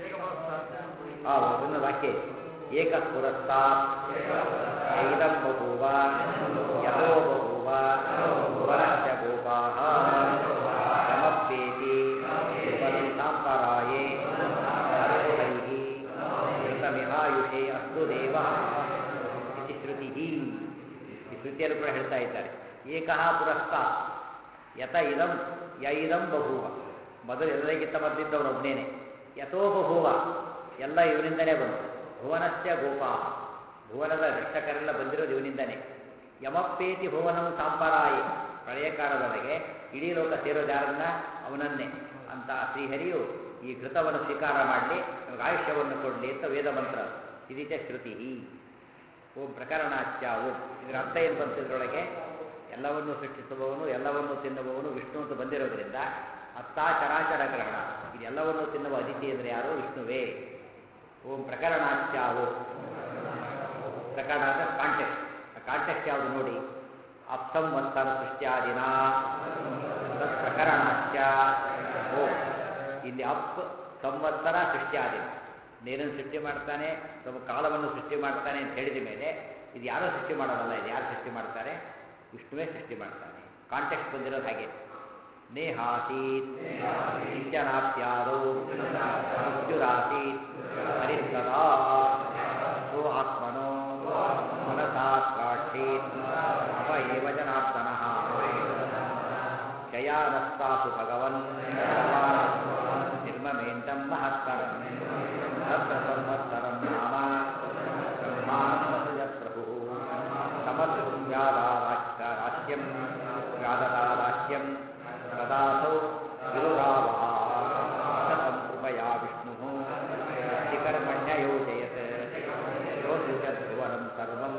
ಹಾಂ ಒಂದು ವಾಕ್ಯ ಇದೆ. ಏಕ ಪುರಸ್ತಾತ್ ಐದಂ ಬಭೂವ ಯಥೋ ಬಭೂವ ಪುರಶ್ಚ ಗೋಪಾಃ ಸಮಪ್ಪೇತಿ ಧ್ರುವಂ ಸಾಂಪರಾಯೇ ಸರ್ವೈಃ ಋತಮಿಹಾಯುಷೇ ಅಸ್ತು ದೇವಃ ಇತಿ ಶ್ರುತಿಃ ಈ ಶ್ರುತಿಯಲ್ಲಿ ಕೂಡ ಹೇಳ್ತಾ ಇದ್ದಾರೆ ಏಕಃ ಪುರಸ್ತಾತ್ ಯತ ಇದಂ ಯ ಇದಂ ಬಭೂವ ಮೊದಲು ಎಲ್ಲರಿಗಿಂತ ಮೊದಲಿದ್ದವನು ಒಬ್ಬನೇನೆ ಯಥೋ ಬಭೂವ ಎಲ್ಲ ಇವನಿಂದನೇ ಬಂತು ಭುವನಸ್ಯ ಗೋಪಾ ಭುವನದ ರಕ್ಷಕರೆಲ್ಲ ಬಂದಿರೋದು ಇವನಿಂದನೇ ಯಮಪ್ಪೇತಿ ಭುವನಂ ಸಾಂಪರಾಯಿ ಪ್ರಳಯ ಕಾಲದೊಳಗೆ ಇಡೀ ಲೋಕ ಸೇರೋದಾರನ್ನ ಅವನನ್ನೇ ಅಂತ ಶ್ರೀಹರಿಯು ಈ ಘೃತವನ್ನು ಸ್ವೀಕಾರ ಮಾಡಲಿ ನಮಗೆ ಆಯುಷ್ಯವನ್ನು ಕೊಡಲಿ ಅಂತ ವೇದ ಮಂತ್ರ ಇದೀಚ ಶ್ರುತಿ ಓಂ ಪ್ರಕರಣಾಚ್ಯ ಓಂ ಇದರ ಅರ್ಥ ಏನು ಬಂತು ಇದರೊಳಗೆ ಎಲ್ಲವನ್ನೂ ಸೃಷ್ಟಿಸುವವನು ಎಲ್ಲವನ್ನೂ ತಿನ್ನುವವನು ವಿಷ್ಣು ಅಂತ ಬಂದಿರೋದ್ರಿಂದ ಅತ್ತಾ ಚರಾಚರ ಗ್ರಹಣ ಇದೆಲ್ಲವನ್ನೂ ತಿನ್ನುವ ಅದಿತಿ ಅಂದರೆ ಯಾರು ವಿಷ್ಣುವೇ ಓಂ ಪ್ರಕರಣಾಚ್ಯ ಓಂ ಪ್ರಕರಣ ಅಂದರೆ ಕಾಂಟೆಕ್ಸ್ಟ್ ಆ ಕಾಂಟೆಕ್ಸ್ಟ್ ಯಾವುದು ನೋಡಿ ಅಪ್ಸಂವತ್ಸರ ಸೃಷ್ಟ್ಯಾದಿನ ತತ್ ಪ್ರಕರಣಾಚ್ಯ ಓಂ ಇಲ್ಲಿ ಅಪ್ ಸಂವತ್ಸರ ಸೃಷ್ಟ್ಯಾದಿನ ನೀರನ್ನು ಸೃಷ್ಟಿ ಮಾಡ್ತಾನೆ ತಮ್ಮ ಕಾಲವನ್ನು ಸೃಷ್ಟಿ ಮಾಡ್ತಾನೆ ಅಂತ ಹೇಳಿದ ಮೇಲೆ ಇದು ಯಾರೋ ಸೃಷ್ಟಿ ಮಾಡೋದಲ್ಲ ಇದು ಯಾರು ಸೃಷ್ಟಿ ಮಾಡ್ತಾರೆ ವಿಷ್ಣುವೇ ಸೃಷ್ಟಿ ಮಾಡ್ತಾನೆ ಕಾಂಟೆಕ್ಸ್ಟ್ ಬಂದಿರೋದು ಹಾಗೆ ನೇಹಾಸೀತ್ ಸಿಂಚನಾಪ್ಯಾದೋ ಮೃತ್ಯುರಾಸೀತ್ ಹರಿಸ್ತದಾ ಸೋ ಆತ್ಮನೋ ಮನಸಾ ಪ್ರಾಕ್ಷೀತ್ ಅಪ ಏವ ಜನಾರ್ದನಃ ಶಯಾನಸ್ತಾಸು ಭಗವನ್ ನಿರ್ಮಮೇಂದಂ ಮಹತ್ತರಂ ತತ್ರ ಸಂವತ್ಸರಂ ನಾಮ ಬ್ರಹ್ಮಾನಂದಸೃಜತ್ ಪ್ರಭುಃ ಸಮಸ್ತು ವ್ಯಾದಾರಾಚ್ಯಂ ವ್ಯಾದತಾರಾಚ್ಯಂ ತದಾಸೌ ವಿರುರಾವಃ ಸತಂ ಕೃಪಯಾ ವಿಷ್ಣುಃ ಸೃಷ್ಟಿಕರ್ಮಣ್ಯ ಯೋಜಯತ್ ಯೋಜಿಷತ್ ಭುವನಂ ಸರ್ವಂ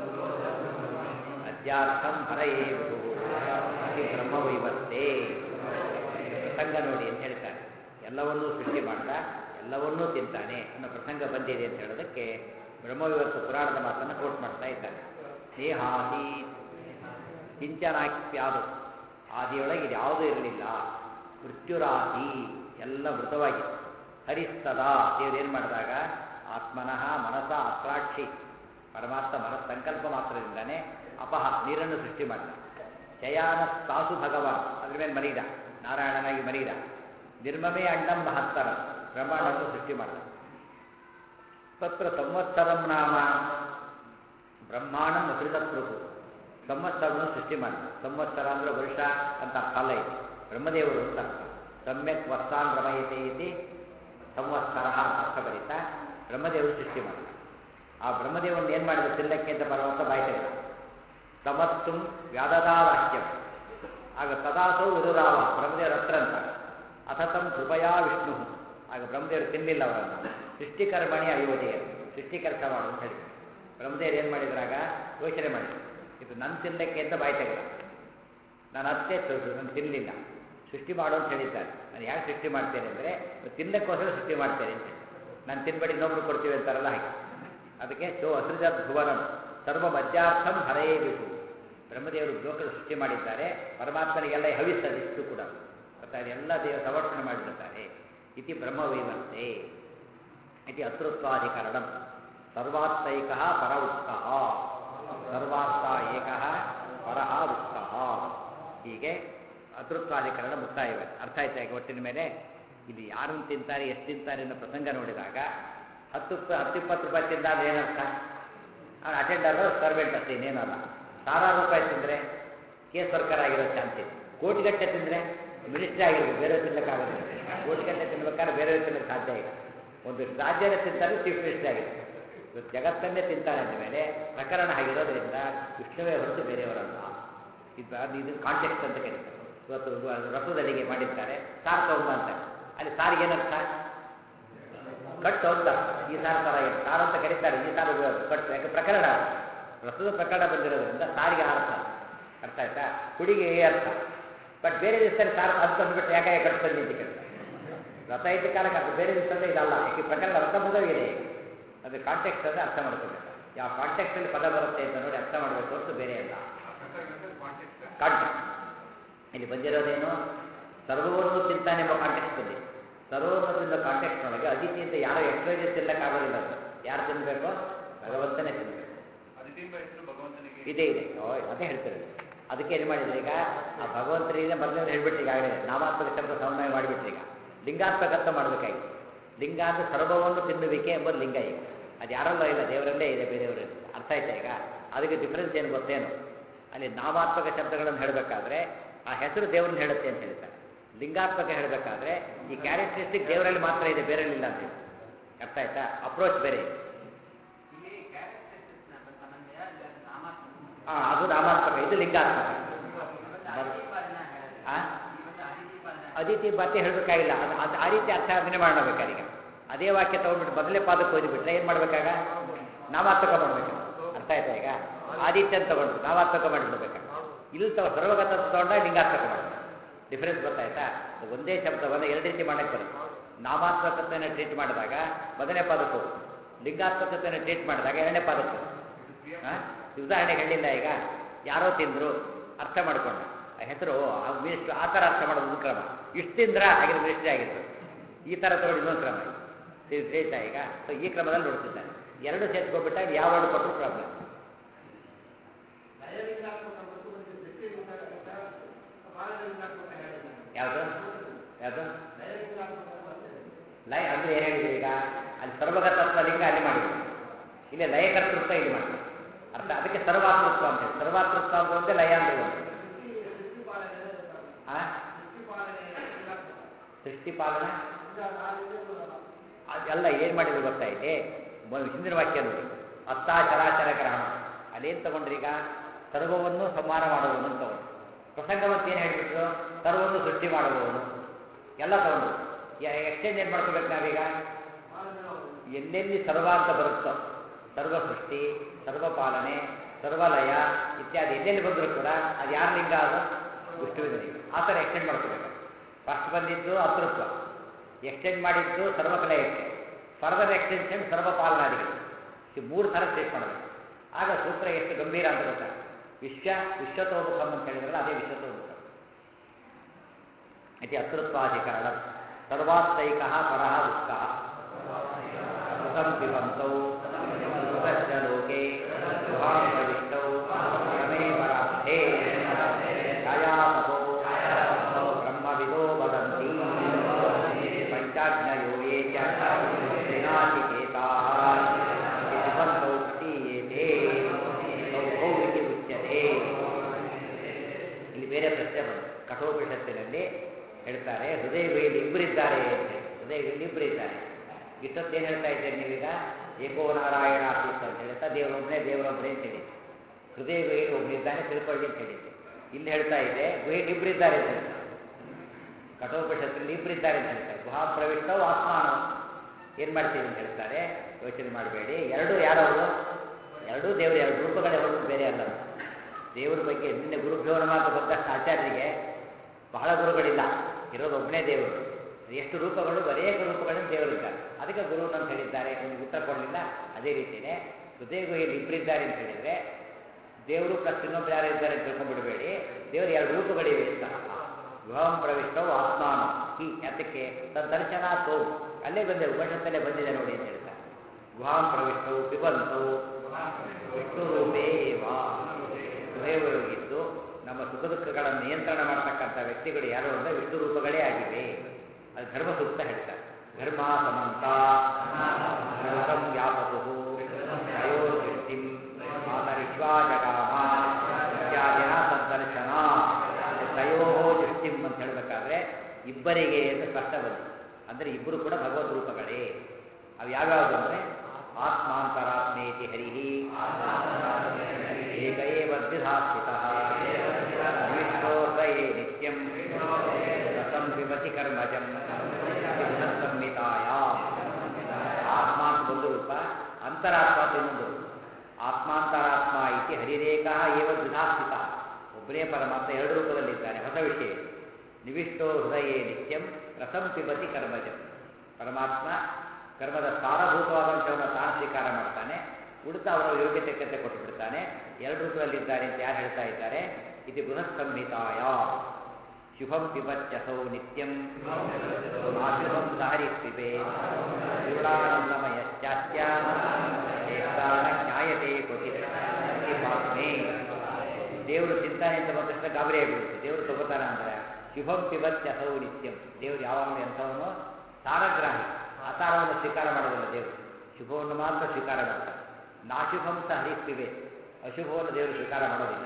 ಅದ್ಯಾರ್ಥಂ ಹರಯೇ ವಿಭುಃ ಇತಿ ಬ್ರಹ್ಮವೈವತ್ತೇ ಪ್ರಸಂಗ ನೋಡಿ ಅಂತ ಹೇಳ್ತಾರೆ ಎಲ್ಲವನ್ನೂ ಸೃಷ್ಟಿ ಮಾಡ್ತಾ ಎಲ್ಲವನ್ನೂ ತಿಂತಾನೆ ಅನ್ನೋ ಪ್ರಸಂಗ ಬಂದಿದೆ ಅಂತ ಹೇಳೋದಕ್ಕೆ ಬ್ರಹ್ಮವಿವತ್ತು ಪುರಾಣದ ಮಾತನ್ನು ಕೋಟ್ ಮಾಡ್ತಾ ಇದ್ದಾರೆ ದೇಹಾದಿ ಕಿಂಚನಾಕ್ಯಾದು ಆದಿಯೊಳಗೆ ಇದು ಯಾವುದೂ ಇರಲಿಲ್ಲ ಮೃತ್ಯುರಾತಿ ಎಲ್ಲ ಮೃತವಾಗಿತ್ತು ಹರಿಸ್ತದ ದೇವ್ರು ಏನು ಮಾಡಿದಾಗ ಆತ್ಮನಃ ಮನಸ ಅತ್ರಾಕ್ಷಿ ಪರಮಾತ್ಮ ಮನಸ್ ಸಂಕಲ್ಪ ಮಾತ್ರದಿಂದಾನೆ ಅಪಹ ನೀರನ್ನು ಸೃಷ್ಟಿ ಮಾಡಿದ ಶಯಾನ ಸಾಸು ಭಗವಾನ್ ಅದ್ರ ಮೇಲೆ ಮಲಗಿದ ನಾರಾಯಣನಾಗಿ ಮಲಗಿದ ನಿರ್ಮಮೇ ಅಂಡಂ ಮಹತ್ತರ ಬ್ರಹ್ಮಾಂಡವನ್ನು ಸೃಷ್ಟಿ ಮಾಡಿದ ತತ್ರ ಸಂವತ್ಸರಂ ನಾಮ ಬ್ರಹ್ಮಾಂಡಂ ಅಸೃತಪ್ರಭು ಸಂವತ್ಸರವನ್ನು ಸೃಷ್ಟಿ ಮಾಡಿದ ಸಂವತ್ಸರ ಅಂದ್ರೆ ವರ್ಷ ಅಂತ ಅರ್ಥ ಅಲ್ಲ ಇದೆ ಬ್ರಹ್ಮದೇವರು ಅಂತ ಅರ್ಥ ಸಮ್ಯಕ್ ವತ್ಸಾನ್ ರಮಯತೆ ಇತಿ ಸಂವತ್ಸರ ಅಂತ ಅರ್ಥ ಬರೀತಾ ಬ್ರಹ್ಮದೇವರು ಸೃಷ್ಟಿ ಮಾಡಿದ ಆ ಬ್ರಹ್ಮದೇವರನ್ನು ಏನು ಮಾಡಿದ ತಿನ್ನಕ್ಕೆ ಅಂತ ಪರಮಾತ್ಮ ಬಾಯ್ತಿಲ್ಲ ತಮತ್ತುಂ ವ್ಯಾದದಾವಾಕ್ಯಂ ಆಗ ತದಾಸೌ ವಿರುರಾವ ಬ್ರಹ್ಮದೇವರ ಹತ್ರ ಅಂತ ಅಥತಂ ಕೃಪಯಾ ವಿಷ್ಣು ಆಗ ಬ್ರಹ್ಮದೇವರು ತಿನ್ನಲಿಲ್ಲ ಅವರನ್ನು ಸೃಷ್ಟಿಕರ್ಮಣಿ ಅಯೋಧ್ಯೆ ಸೃಷ್ಟಿ ಕೆಲಸ ಮಾಡು ಅಂತ ಹೇಳಿ ಬ್ರಹ್ಮದೇವರು ಏನು ಮಾಡಿದ್ರಾಗ ಯೋಚನೆ ಮಾಡಿದ್ರು ಇದು ನನ್ನ ತಿನ್ನಕ್ಕೆ ಅಂತ ಬಾಯಿ ತೆಗೆದ ನಾನು ಅತ್ತೆ ನಾನು ತಿನ್ನಲಿಲ್ಲ ಸೃಷ್ಟಿ ಮಾಡು ಅಂತ ಹೇಳಿದ್ದಾರೆ ನಾನು ಯಾಕೆ ಸೃಷ್ಟಿ ಮಾಡ್ತೇನೆ ಅಂದರೆ ತಿನ್ನಕ್ಕೋಸ್ಕರ ಸೃಷ್ಟಿ ಮಾಡ್ತೇನೆ ಅಂತ ನಾನು ತಿನ್ಬೇಡಿ ಇನ್ನೊಬ್ರು ಕೊಡ್ತೀವಿ ಅಂತಾರಲ್ಲ ಹಾಗೆ ಅದಕ್ಕೆ ಸೋ ಅಸೃಜತ್ ಭುವನಂ ಸರ್ವ ಮಧ್ಯಾರ್ಥಂ ಹರೆಯೇ ಬೇಕು ಬ್ರಹ್ಮದೇವರು ಲೋಕದ ಸೃಷ್ಟಿ ಮಾಡಿದ್ದಾರೆ ಪರಮಾತ್ಮನಿಗೆಲ್ಲ ಹವಿಸ್ತದೆ ಇಷ್ಟು ಕೂಡ ಗೊತ್ತಾ ಎಲ್ಲ ದೇವ ಸಮರ್ಪಣೆ ಮಾಡಿರ್ತಾರೆ ಇತಿ ಬ್ರಹ್ಮವೈವಂತೆ ಇತಿ ಅತೃತ್ವಾಧಿಕರಣಂ ಸರ್ವಾತ್ತೈಕ ಪರ ಉಕ್ತಃ ಸರ್ವಾರ್ಥ ಏಕಃ ಪರಃ ಉಕ್ತಃ ಹೀಗೆ ಅತೃತ್ವಾಧಿಕರಣ ಮುಕ್ತಾಯವೆ ಅರ್ಥ ಆಯ್ತಾ ಈಗ ಒಟ್ಟಿನ ಮೇಲೆ ಇಲ್ಲಿ ಯಾರನ್ನು ತಿಂತಾರೆ ಎಷ್ಟು ತಿಂತಾರೆ ಅನ್ನೋ ಪ್ರಸಂಗ ನೋಡಿದಾಗ ಹತ್ತು ರೂಪಾಯಿ ಹತ್ತು ಇಪ್ಪತ್ತು ರೂಪಾಯಿ ತಿಂದಾಗ ಏನರ್ಥ ಅಟೆಂಡರು ಸರ್ವೆಂಟ್ ಅಷ್ಟೇ ಇನ್ನೇನಲ್ಲ ಸಾವಿರಾರು ರೂಪಾಯಿ ತಿಂದರೆ ಕೇಸ್ ವರ್ಕರ್ ಆಗಿರೋ ಚಾನ್ಸ್ ಇದೆ ಕೋಟಿಗಟ್ಟೆ ತಿಂದರೆ ಮಿನಿಸ್ಟ್ರಿ ಆಗಿರ್ಬೇಕು ಬೇರೆ ತಿನ್ನಕ್ಕಾಗೋದಿಲ್ಲ ಕೋಟಿಗಟ್ಟೆ ತಿನ್ಬೇಕಾದ್ರೆ ಬೇರೆ ತಿನ್ನಕ್ಕೆ ಸಾಧ್ಯ ಇಲ್ಲ ಒಂದು ರಾಜ್ಯನೇ ತಿಂತಾರೆ ಚೀಫ್ ಮಿನಿಸ್ಟ್ರಿ ಆಗಿದೆ ಇವತ್ತು ಜಗತ್ತನ್ನೇ ತಿಂತಾನೆ ಅಂದಮೇಲೆ ಪ್ರಕರಣ ಆಗಿರೋದ್ರಿಂದ ವಿಷ್ಣುವೇ ಹೊರತು ಬೇರೆಯವರಲ್ಲ ಇದು ಅದು ಇದು ಕಾಂಟೆಕ್ಸ್ಟ್ ಅಂತ ಕರೀತಾರೆ ಇವತ್ತು ರಸದ ಅಡಿಗೆ ಮಾಡಿರ್ತಾರೆ ಸಾರು ತಗೊಂಬ ಅಂತಾರೆ ಅಲ್ಲಿ ಸಾರಿಗೆ ಏನರ್ಥ ಕಟ್ಟು ಅಂತ ಈ ಸಾರು ಥರ ಏನು ಸಾರು ಅಂತ ಕರೀತಾರೆ ಈ ಸಾರು ಕಟ್ಟು ಯಾಕೆ ಪ್ರಕರಣ ರಸದ ಪ್ರಕರಣ ಬಂದಿರೋದ್ರಿಂದ ಸಾರಿಗೆ ಅರ್ಥ ಅರ್ಥ ಆಯ್ತಾ ಹುಡುಗಿ ಅರ್ಥ ಬಟ್ ಬೇರೆ ದಿವಸದಲ್ಲಿ ಸಾರು ಅದು ತಂದುಬಿಟ್ಟು ಯಾಕೆ ಕಟ್ಟು ತಂದಿ ಅಂತ ಕೇಳ್ತಾರೆ ರಥ ಇದ್ದ ಕಾಲಕ್ಕೆ ಅದು ಬೇರೆ ದಿವಸದಲ್ಲಿ ಇದಲ್ಲ ಯಾಕೆ ಪ್ರಕರಣ ಅರ್ಥ ಮುಗಿದೋಗಿದೆ ಅದು ಕಾಂಟೆಕ್ಸ್ಟ್ ಅಂದರೆ ಅರ್ಥ ಮಾಡ್ಕೋಬೇಕು ಯಾವ ಕಾಂಟೆಕ್ಸ್ಟಲ್ಲಿ ಪದ ಬರುತ್ತೆ ಅಂತ ನೋಡಿ ಅರ್ಥ ಮಾಡಬೇಕು ಹೊರತು ಬೇರೆ ಅಲ್ಲ ಕಾಂಟೆಕ್ಸ್ಟ್ ಇಲ್ಲಿ ಬಂದಿರೋದೇನು ಸರ್ವವನ್ನು ತಿಂತಾನೆ ಎಂಬ ಕಾಂಟೆಕ್ಸ್ಟ್ ಬಂದಿದೆ ಸರ್ವವನ್ನು ತಿಂದ ಕಾಂಟೆಕ್ಸ್ನೊಳಗೆ ಅದಿತಿ ಅಂತ ಯಾರೋ ಎಕ್ಸ್ಟ್ರಾ ತಿನ್ನಕ್ಕಾಗೋದಿಲ್ಲ ಅದು ಯಾರು ತಿನ್ನಬೇಕು ಭಗವಂತನೇ ತಿನ್ನಬೇಕು ಇದೆ ಇದೆ ಓ, ಅದೇ ಹೇಳ್ತಾರೆ ಅದಕ್ಕೆ ಏನು ಮಾಡಿದ್ರೆ ಈಗ ಆ ಭಗವಂತನಿಗೆ ಮೊದಲೇ ಹೇಳ್ಬಿಟ್ಟು ಈಗಾಗಲೇ ನಾಮಾತ್ಮಕ ಶಬ್ದ ಸಮನ್ವಯ ಮಾಡಿಬಿಟ್ರಿ ಈಗ ಲಿಂಗಾತ್ಮಕತ್ವ ಮಾಡಬೇಕಾಗಿ ಲಿಂಗ ಅಂದರೆ ಸರ್ವವನ್ನು ತಿನ್ನುವಿಕೆ ಎಂಬುದು ಲಿಂಗ ಈಗ ಅದು ಯಾರಲ್ಲೋ ಇಲ್ಲ ದೇವರಲ್ಲೇ ಇದೆ ಬೇರೆಯವರಲ್ಲಿ ಅರ್ಥ ಆಯ್ತಾ ಈಗ ಅದಕ್ಕೆ ಡಿಫ್ರೆನ್ಸ್ ಏನು ಗೊತ್ತೇನು ಅಲ್ಲಿ ನಾಮಾತ್ಮಕ ಶಬ್ದಗಳನ್ನು ಹೇಳಬೇಕಾದ್ರೆ ಆ ಹೆಸರು ದೇವ್ರನ್ನ ಹೇಳುತ್ತೆ ಅಂತ ಹೇಳ್ತಾರೆ ಲಿಂಗಾತ್ಮಕ ಹೇಳಬೇಕಾದ್ರೆ ಈ ಕ್ಯಾರೆಕ್ಟರಿಸ್ಟಿಕ್ ದೇವರಲ್ಲಿ ಮಾತ್ರ ಇದೆ ಬೇರೆಯಲ್ಲಿಲ್ಲ ಅಂತ ಹೇಳಿ ಅರ್ಥ ಆಯ್ತಾ ಅಪ್ರೋಚ್ ಬೇರೆ ಇಲ್ಲಿ ಕ್ಯಾರೆಕ್ಟರಿಸ್ಟಿಕ್ಸ್ ಸಮನ್ವಯ ಇಲ್ಲ ನಾಮಾತ್ಮಕ ಹಾಂ ಅದು ನಾಮಾತ್ಮಕ ಇದು ಲಿಂಗಾತ್ಮಕ ಅಧಿಪಾದನ ಹೇಳಿದ್ರೆ ಆ? ಈ ಒಂದು ಅಧಿಪಾದನ ಅದಿತಿ ಮತ್ತೆ ಹೇಳಬೇಕಾಗಿಲ್ಲ ಅದು ಅದು ಆ ರೀತಿ ಅರ್ಥ ಅದನ್ನೇ ಮಾಡಬೇಕಾಗ ಈಗ ಅದೇ ವಾಕ್ಯ ತಗೊಂಡ್ಬಿಟ್ಟು ಮೊದಲೇ ಪಾದಕ್ಕೆ ಓದಿಬಿಟ್ರೆ ಏನು ಮಾಡ್ಬೇಕಾಗ ನಾಮಾತ್ಮಕ ಮಾಡ್ಬೇಕು ಅರ್ಥ ಆಯ್ತಾ ಈಗ ಆದಿತ್ಯ ಅಂತ ತಗೊಂಡು ನಾಮಾತ್ಮಕ ಮಾಡಿಬಿಡ್ಬೇಕಾಗ ಇಲ್ಲಿ ತಗೋ ಸರ್ವಗತ ಅಂತ ತಗೊಂಡ ಲಿಂಗಾತ್ಮಕ ಮಾಡಬೇಕು ಡಿಫರೆನ್ಸ್ ಗೊತ್ತಾಯ್ತಾ ಅದು ಒಂದೇ ಶಬ್ದವನ್ನು ಎರಡು ರೀತಿ ಮಾಡಕ್ಕೆ ಬರುತ್ತೆ ನಾಮಾತ್ಮಕತೆಯನ್ನು ಟ್ರೀಟ್ ಮಾಡಿದಾಗ ಮೊದಲನೇ ಪದಕ್ಕೆ ಹೋಗುತ್ತೆ ಲಿಂಗಾತ್ಮಕತೆಯನ್ನು ಟ್ರೀಟ್ ಮಾಡಿದಾಗ ಎರಡನೇ ಪದಕ್ಕೆ ಹಾಂ ಉದಾಹರಣೆಗೆ ಹೇಳಿಲ್ಲ ಈಗ ಯಾರೋ ತಿಂದರು ಅರ್ಥ ಮಾಡ್ಕೊಂಡ ಆ ಹೆಸರು ಆ ಮಿನಿಸ್ಟ್ರು ಆ ಥರ ಅರ್ಥ ಮಾಡೋದು ಒಂದು ಕ್ರಮ ಇಷ್ಟು ತಿಂದ್ರ ಹಾಗಿದ್ರೆ ಮಿನಿಸ್ಟ್ರಿ ಆಗಿರ್ತದೆ ಈ ಥರ ತಗೊಂಡು ಇನ್ನೊಂದು ಕ್ರಮ ಇದು ಆಯ್ತಾ ಈಗ ಸೊ ಈ ಕ್ರಮದಲ್ಲಿ ನೋಡ್ತಿದ್ದಾನೆ ಎರಡು ಸೇರ್ಸ್ಕೊಬಿಟ್ಟಾಗ ಯಾವ ವರ್ಡ್ ಕೊಟ್ಟರು ಪ್ರಾಬ್ಲಮ್ ಯಾವುದು ಯಾವುದು ಲಯ ಅಂದ್ರೆ ಏನು ಹೇಳಿದ್ರಿ ಈಗ ಅಲ್ಲಿ ಸರ್ವಗತತ್ವ ಲಿಂಗ ಅಲ್ಲಿ ಮಾಡಿದ್ರು ಇಲ್ಲಿ ಲಯಕರ್ತೃತ್ವ ಇಲ್ಲಿ ಮಾಡಿ ಅರ್ಥ ಅದಕ್ಕೆ ಸರ್ವಾತೃತ್ವ ಅಂತ ಹೇಳಿ ಸರ್ವಾತೃತ್ವ ಅಂದ್ರೆ ಒಂದೇ ಲಯ ಅಂದ್ರೆ ಒಂದು ಆ? ಸೃಷ್ಟಿ ಪಾಲನೆ ಅದೆಲ್ಲ ಏನು ಮಾಡಿದ್ರು ಗೊತ್ತಾಯ್ತೆ ಮೊದಲು ಹಿಂದಿನ ವಾಕ್ಯ ನೋಡಿ ಅತ್ತ ಚರಾಚರ ಗ್ರಹಣ ಅಲ್ಲೇನು ತಗೊಂಡ್ರಿ ಈಗ ಸರ್ವವನ್ನು ಸಂಹಾರ ಮಾಡುವವನು ಅಂತ ತಗೊಂಡು ಪ್ರಸಂಗವಂತ ಏನು ಹೇಳಿಬಿಟ್ರು ಸರ್ವವನ್ನು ಸೃಷ್ಟಿ ಮಾಡುವವನು ಎಲ್ಲ ತಗೊಂಡು ಎಕ್ಸ್ಚೇಂಜ್ ಏನು ಮಾಡ್ಕೋಬೇಕು ನಾವೀಗ ಎಲ್ಲೆಲ್ಲಿ ಸರ್ವ ಅಂತ ಬರುತ್ತೋ ಸರ್ವ ಸೃಷ್ಟಿ ಸರ್ವ ಪಾಲನೆ ಸರ್ವಲಯ ಇತ್ಯಾದಿ ಎಲ್ಲೆಲ್ಲಿ ಬಂದರೂ ಕೂಡ ಅದು ಯಾರ ಲಿಂಗ ಅದು ವಿಷ್ಣುವಿನ ಲಿಂಗ ಆ ಥರ ಎಕ್ಸ್ಟೆಂಡ್ ಮಾಡ್ಕೋಬೇಕು ಫಸ್ಟ್ ಬಂದಿದ್ದು ಅತೃತ್ವ ಎಕ್ಸ್ಟೆಂಡ್ ಮಾಡಿದ್ದು ಸರ್ವಕಲಯಕ್ಕೆ ಫರ್ದರ್ ಎಕ್ಸ್ಟೆನ್ಷನ್ ಸರ್ವಪಾಲನಾದಿಗಳು ಈ ಮೂರು ಥರ ಟ್ರೀಟ್ ಮಾಡಬೇಕು ಆಗ ಸೂತ್ರ ಎಷ್ಟು ಗಂಭೀರ ಅಂತ ಗೊತ್ತಾಗ ವಿಶ್ವ ವಿಶ್ವತೋಮುಖಂ ಅಂತ ಹೇಳಿದ್ರಲ್ಲ ಅದೇ ವಿಶ್ವತೋಮುಖಂ ಇತಿ ಅತೃತ್ವಾಧಿಕರಣ ಸರ್ವಾತ್ತೈಕ ಪರಃ ದುಃಖ ಸುಖಂ ಪಿಬಂತೌ ಸುಖಶ್ಚ ಲೋಕೆ ಗುಹಾಂ ಪ್ರವಿಷ್ಟೌ ರಮೇ ಪರಾರ್ಥೇ ಛಾಯಾತಪೋ ಬ್ರಹ್ಮವಿದೋ ವದಂತಿ ಪಂಚಾಜ್ಞಯೋ ಯೇ ಚ ವಿನಾಶಿಕೇತಾಃ ಪಿಬಂತೌ ಕ್ಷೀಯೇತೆ ಸೌಭೌ ಇತಿ ಉಚ್ಯತೆ ಇಲ್ಲಿ ಬೇರೆ ಪ್ರಶ್ನೆ ಬಂತು ಕಠೋಪನಿಷತ್ತಿನಲ್ಲಿ ಹೇಳ್ತಾರೆ ಹೃದಯವೇಲಿ ಇಬ್ಬರಿದ್ದಾರೆ ಅಂತ ಹೇಳಿ ಹೃದಯದಲ್ಲಿ ಇಬ್ಬರಿದ್ದಾರೆ ಇಷ್ಟೊತ್ತೇನು ಹೇಳ್ತಾ ಇದ್ದೀರಿ ನೀವೀಗ ಏಕೋ ನಾರಾಯಣ ಆಸೀತ್ ಅಂತ ಹೇಳ್ತಾ ದೇವರೊಬ್ಬನೇ ದೇವರೊಬ್ಬನೇ ಅಂತ ಹೇಳಿ ಹೃದಯ ಗುಹೆಯಲ್ಲಿ ಒಬ್ಬನಿದ್ದಾನೆ ತಿಳ್ಕೊಳ್ಳಿ ಅಂತ ಹೇಳಿದ್ದೆ ಇಲ್ಲಿ ಹೇಳ್ತಾ ಇದೆ ಗುಹೆಯಲ್ಲಿ ಇಬ್ಬರಿದ್ದಾರೆ ಅಂತ ಹೇಳ್ತಾರೆ ಕಠೋಪನಿಷತ್ತಲ್ಲಿ ಇಬ್ಬರಿದ್ದಾರೆ ಅಂತ ಹೇಳ್ತಾರೆ ಗುಹಾ ಪ್ರವಿಷ್ಟವು ಆತ್ಮಾನ ಏನು ಮಾಡ್ತೀವಿ ಅಂತ ಹೇಳ್ತಾರೆ ಯೋಚನೆ ಮಾಡಬೇಡಿ ಎರಡೂ ಯಾರವರು ಎರಡೂ ದೇವರು ಎರಡು ರೂಪಗಳೇ ಹೊರತು ಬೇರೆ ಅಲ್ಲ ದೇವರ ಬಗ್ಗೆ ನಿನ್ನೆ ಗುರುಭ್ಯೋ ಮಾತು ಬಂದಷ್ಟು ಆಚಾರ್ಯರಿಗೆ ಬಹಳ ಗುರುಗಳಿಲ್ಲ ಇರೋದು ಒಬ್ಬನೇ ದೇವರು ಎಷ್ಟು ರೂಪಗಳು ಅನೇಕ ರೂಪಗಳನ್ನು ದೇವರಿದ್ದಾರೆ ಅದಕ್ಕೆ ಗುರು ಅಂತ ಹೇಳಿದ್ದಾರೆ ನಿಮಗೆ ಉತ್ತರ ಕೊಡಲಿಲ್ಲ ಅದೇ ರೀತಿಯೇ ಹೃದಯ ಗುಹೆಯಲ್ಲಿ ಇಬ್ಬರಿದ್ದಾರೆ ಅಂತ ಹೇಳಿದರೆ ದೇವರು ಪ್ಲಸ್ ಇನ್ನೊಬ್ಬರು ಯಾರು ಇದ್ದಾರೆ ಅಂತ ತಿಳ್ಕೊಂಡ್ಬಿಡಬೇಡಿ ದೇವರು ಎರಡು ರೂಪಗಳಿವೆ ಅಂತ ಗುಹಾಂ ಪ್ರವಿಷ್ಟವು ಆತ್ಮಾನ ಹಿ ಅದಕ್ಕೆ ತದ್ದರ್ಶನ ತೋ ಅಲ್ಲೇ ಬಂದೆ ಉಪನಿಷತ್ತಲ್ಲೇ ಬಂದಿದೆ ನೋಡಿ ಅಂತ ಹೇಳ್ತಾರೆ ಗುಹಾಂ ಪ್ರವಿಷ್ಟವು ಪಿಬಂತು ವಿಷ್ಣು ರೂಪೇ ವಾ ಹೃದಯವಾಗಿದ್ದು ನಮ್ಮ ಸುಖ ದುಃಖಗಳನ್ನು ನಿಯಂತ್ರಣ ಮಾಡತಕ್ಕಂಥ ವ್ಯಕ್ತಿಗಳು ಯಾರು ಅಂದರೆ ವಿಷ್ಣು ರೂಪಗಳೇ ಆಗಿವೆ ಅದು ಧರ್ಮ ಸೂಕ್ತ ಹೇಳ್ತಾರೆ ಧರ್ಮ ಸಮಂತ ಧರ್ಮಂ ವ್ಯಾಪಕು ಅಯೋದೃಷ್ಟಿಂ ಮಾತರಿಶ್ವಾ ಜಗಾಮ ಇತ್ಯಾದಿನ ತದ್ದರ್ಶನ ತಯೋ ದೃಷ್ಟಿಂ ಅಂತ ಹೇಳಬೇಕಾದ್ರೆ ಇಬ್ಬರಿಗೆ ಅಂತ ಸ್ಪಷ್ಟ ಬಂತು ಅಂದರೆ ಇಬ್ಬರು ಕೂಡ ಭಗವದ್ ರೂಪಗಳೇ ಅವು ಯಾವ್ಯಾವುದು ಅಂದರೆ ಆತ್ಮಾಂತರಾತ್ಮೇತಿ ಹರಿಹಿ ಏಕ ಏವ ದ್ವಿಧಾ ಸ್ಥಿತಃ ವಿಷ್ಣೋರ್ದಯೇ ನಿತ್ಯಂ ರಸಂ ವಿಮತಿ ಕರ್ಮಜಂ ಸಂಹಿತಾಯ ಆತ್ಮ ಅಂತ ಒಂದು ರೂಪ ಅಂತರಾತ್ಮ ಅಂತ ಇನ್ನೊಂದು ರೂಪ ಆತ್ಮಾಂತರಾತ್ಮ ಇತಿ ಹರಿರೇಕ ಏವ ದ್ವಿಧಾ ಸ್ಥಿತಃ ಒಬ್ಬನೇ ಪರಮಾತ್ಮ ಎರಡು ರೂಪದಲ್ಲಿದ್ದಾನೆ ಹೊಸ ವಿಷಯ ಇದು. ನಿವಿಷ್ಟೋ ಹೃದಯೇ ನಿತ್ಯಂ ರಸಂ ಪಿಬತಿ ಕರ್ಮಜಂ ಪರಮಾತ್ಮ ಕರ್ಮದ ಸಾರಭೂತವಾದಂಥವನ್ನ ತಾನು ಸ್ವೀಕಾರ ಮಾಡ್ತಾನೆ ಉಳಿತ ಅವರ ಯೋಗ್ಯತೆ ಕತೆ ಕೊಟ್ಟು ಬಿಡ್ತಾನೆ ಎರಡು ರೂಪದಲ್ಲಿದ್ದಾರೆ ಅಂತ ಯಾರು ಹೇಳ್ತಾ ಇದ್ದಾರೆ ಇದು ಬೃಹತ್ ಸಂಹಿತಾಯ ಶುಭಂ ಪಿಬತ್ಯಸೌ ನಿತ್ಯಂ ನಾಶುಭಂ ಸಹರಿ ಪಿಬೆ ಶಿವಳಾನಂದಮಯಶ್ಚಾಸ್ಯ ಏಕಾನ ಜ್ಞಾಯತೆ ಕ್ವಚಿತ್ ಪಾತ್ಮೆ ದೇವರು ಚಿಂತಾನೆ ಅಂತ ಬಂದ ತಕ್ಷಣ ಗಾಬರಿ ಆಗಿಬಿಡುತ್ತೆ ದೇವರು ತಗೋತಾನ ಅಂದ್ರೆ ಶುಭಂ ಪಿಬತ್ಯಸೌ ನಿತ್ಯಂ ದೇವರು ಯಾವಾಗಲೂ ಎಂಥವನು ಸಾರಗ್ರಾಹಿ ಆಸಾರವನ್ನು ಸ್ವೀಕಾರ ಮಾಡೋದಿಲ್ಲ ದೇವರು ಶುಭವನ್ನು ಮಾತ್ರ ಸ್ವೀಕಾರ ಮಾಡ್ತಾರೆ ನಾಶುಭಂ ಸಹ ಹರಿಸ್ತಿವೆ ಅಶುಭವನ್ನು ದೇವರು ಸ್ವೀಕಾರ ಮಾಡೋದಿಲ್ಲ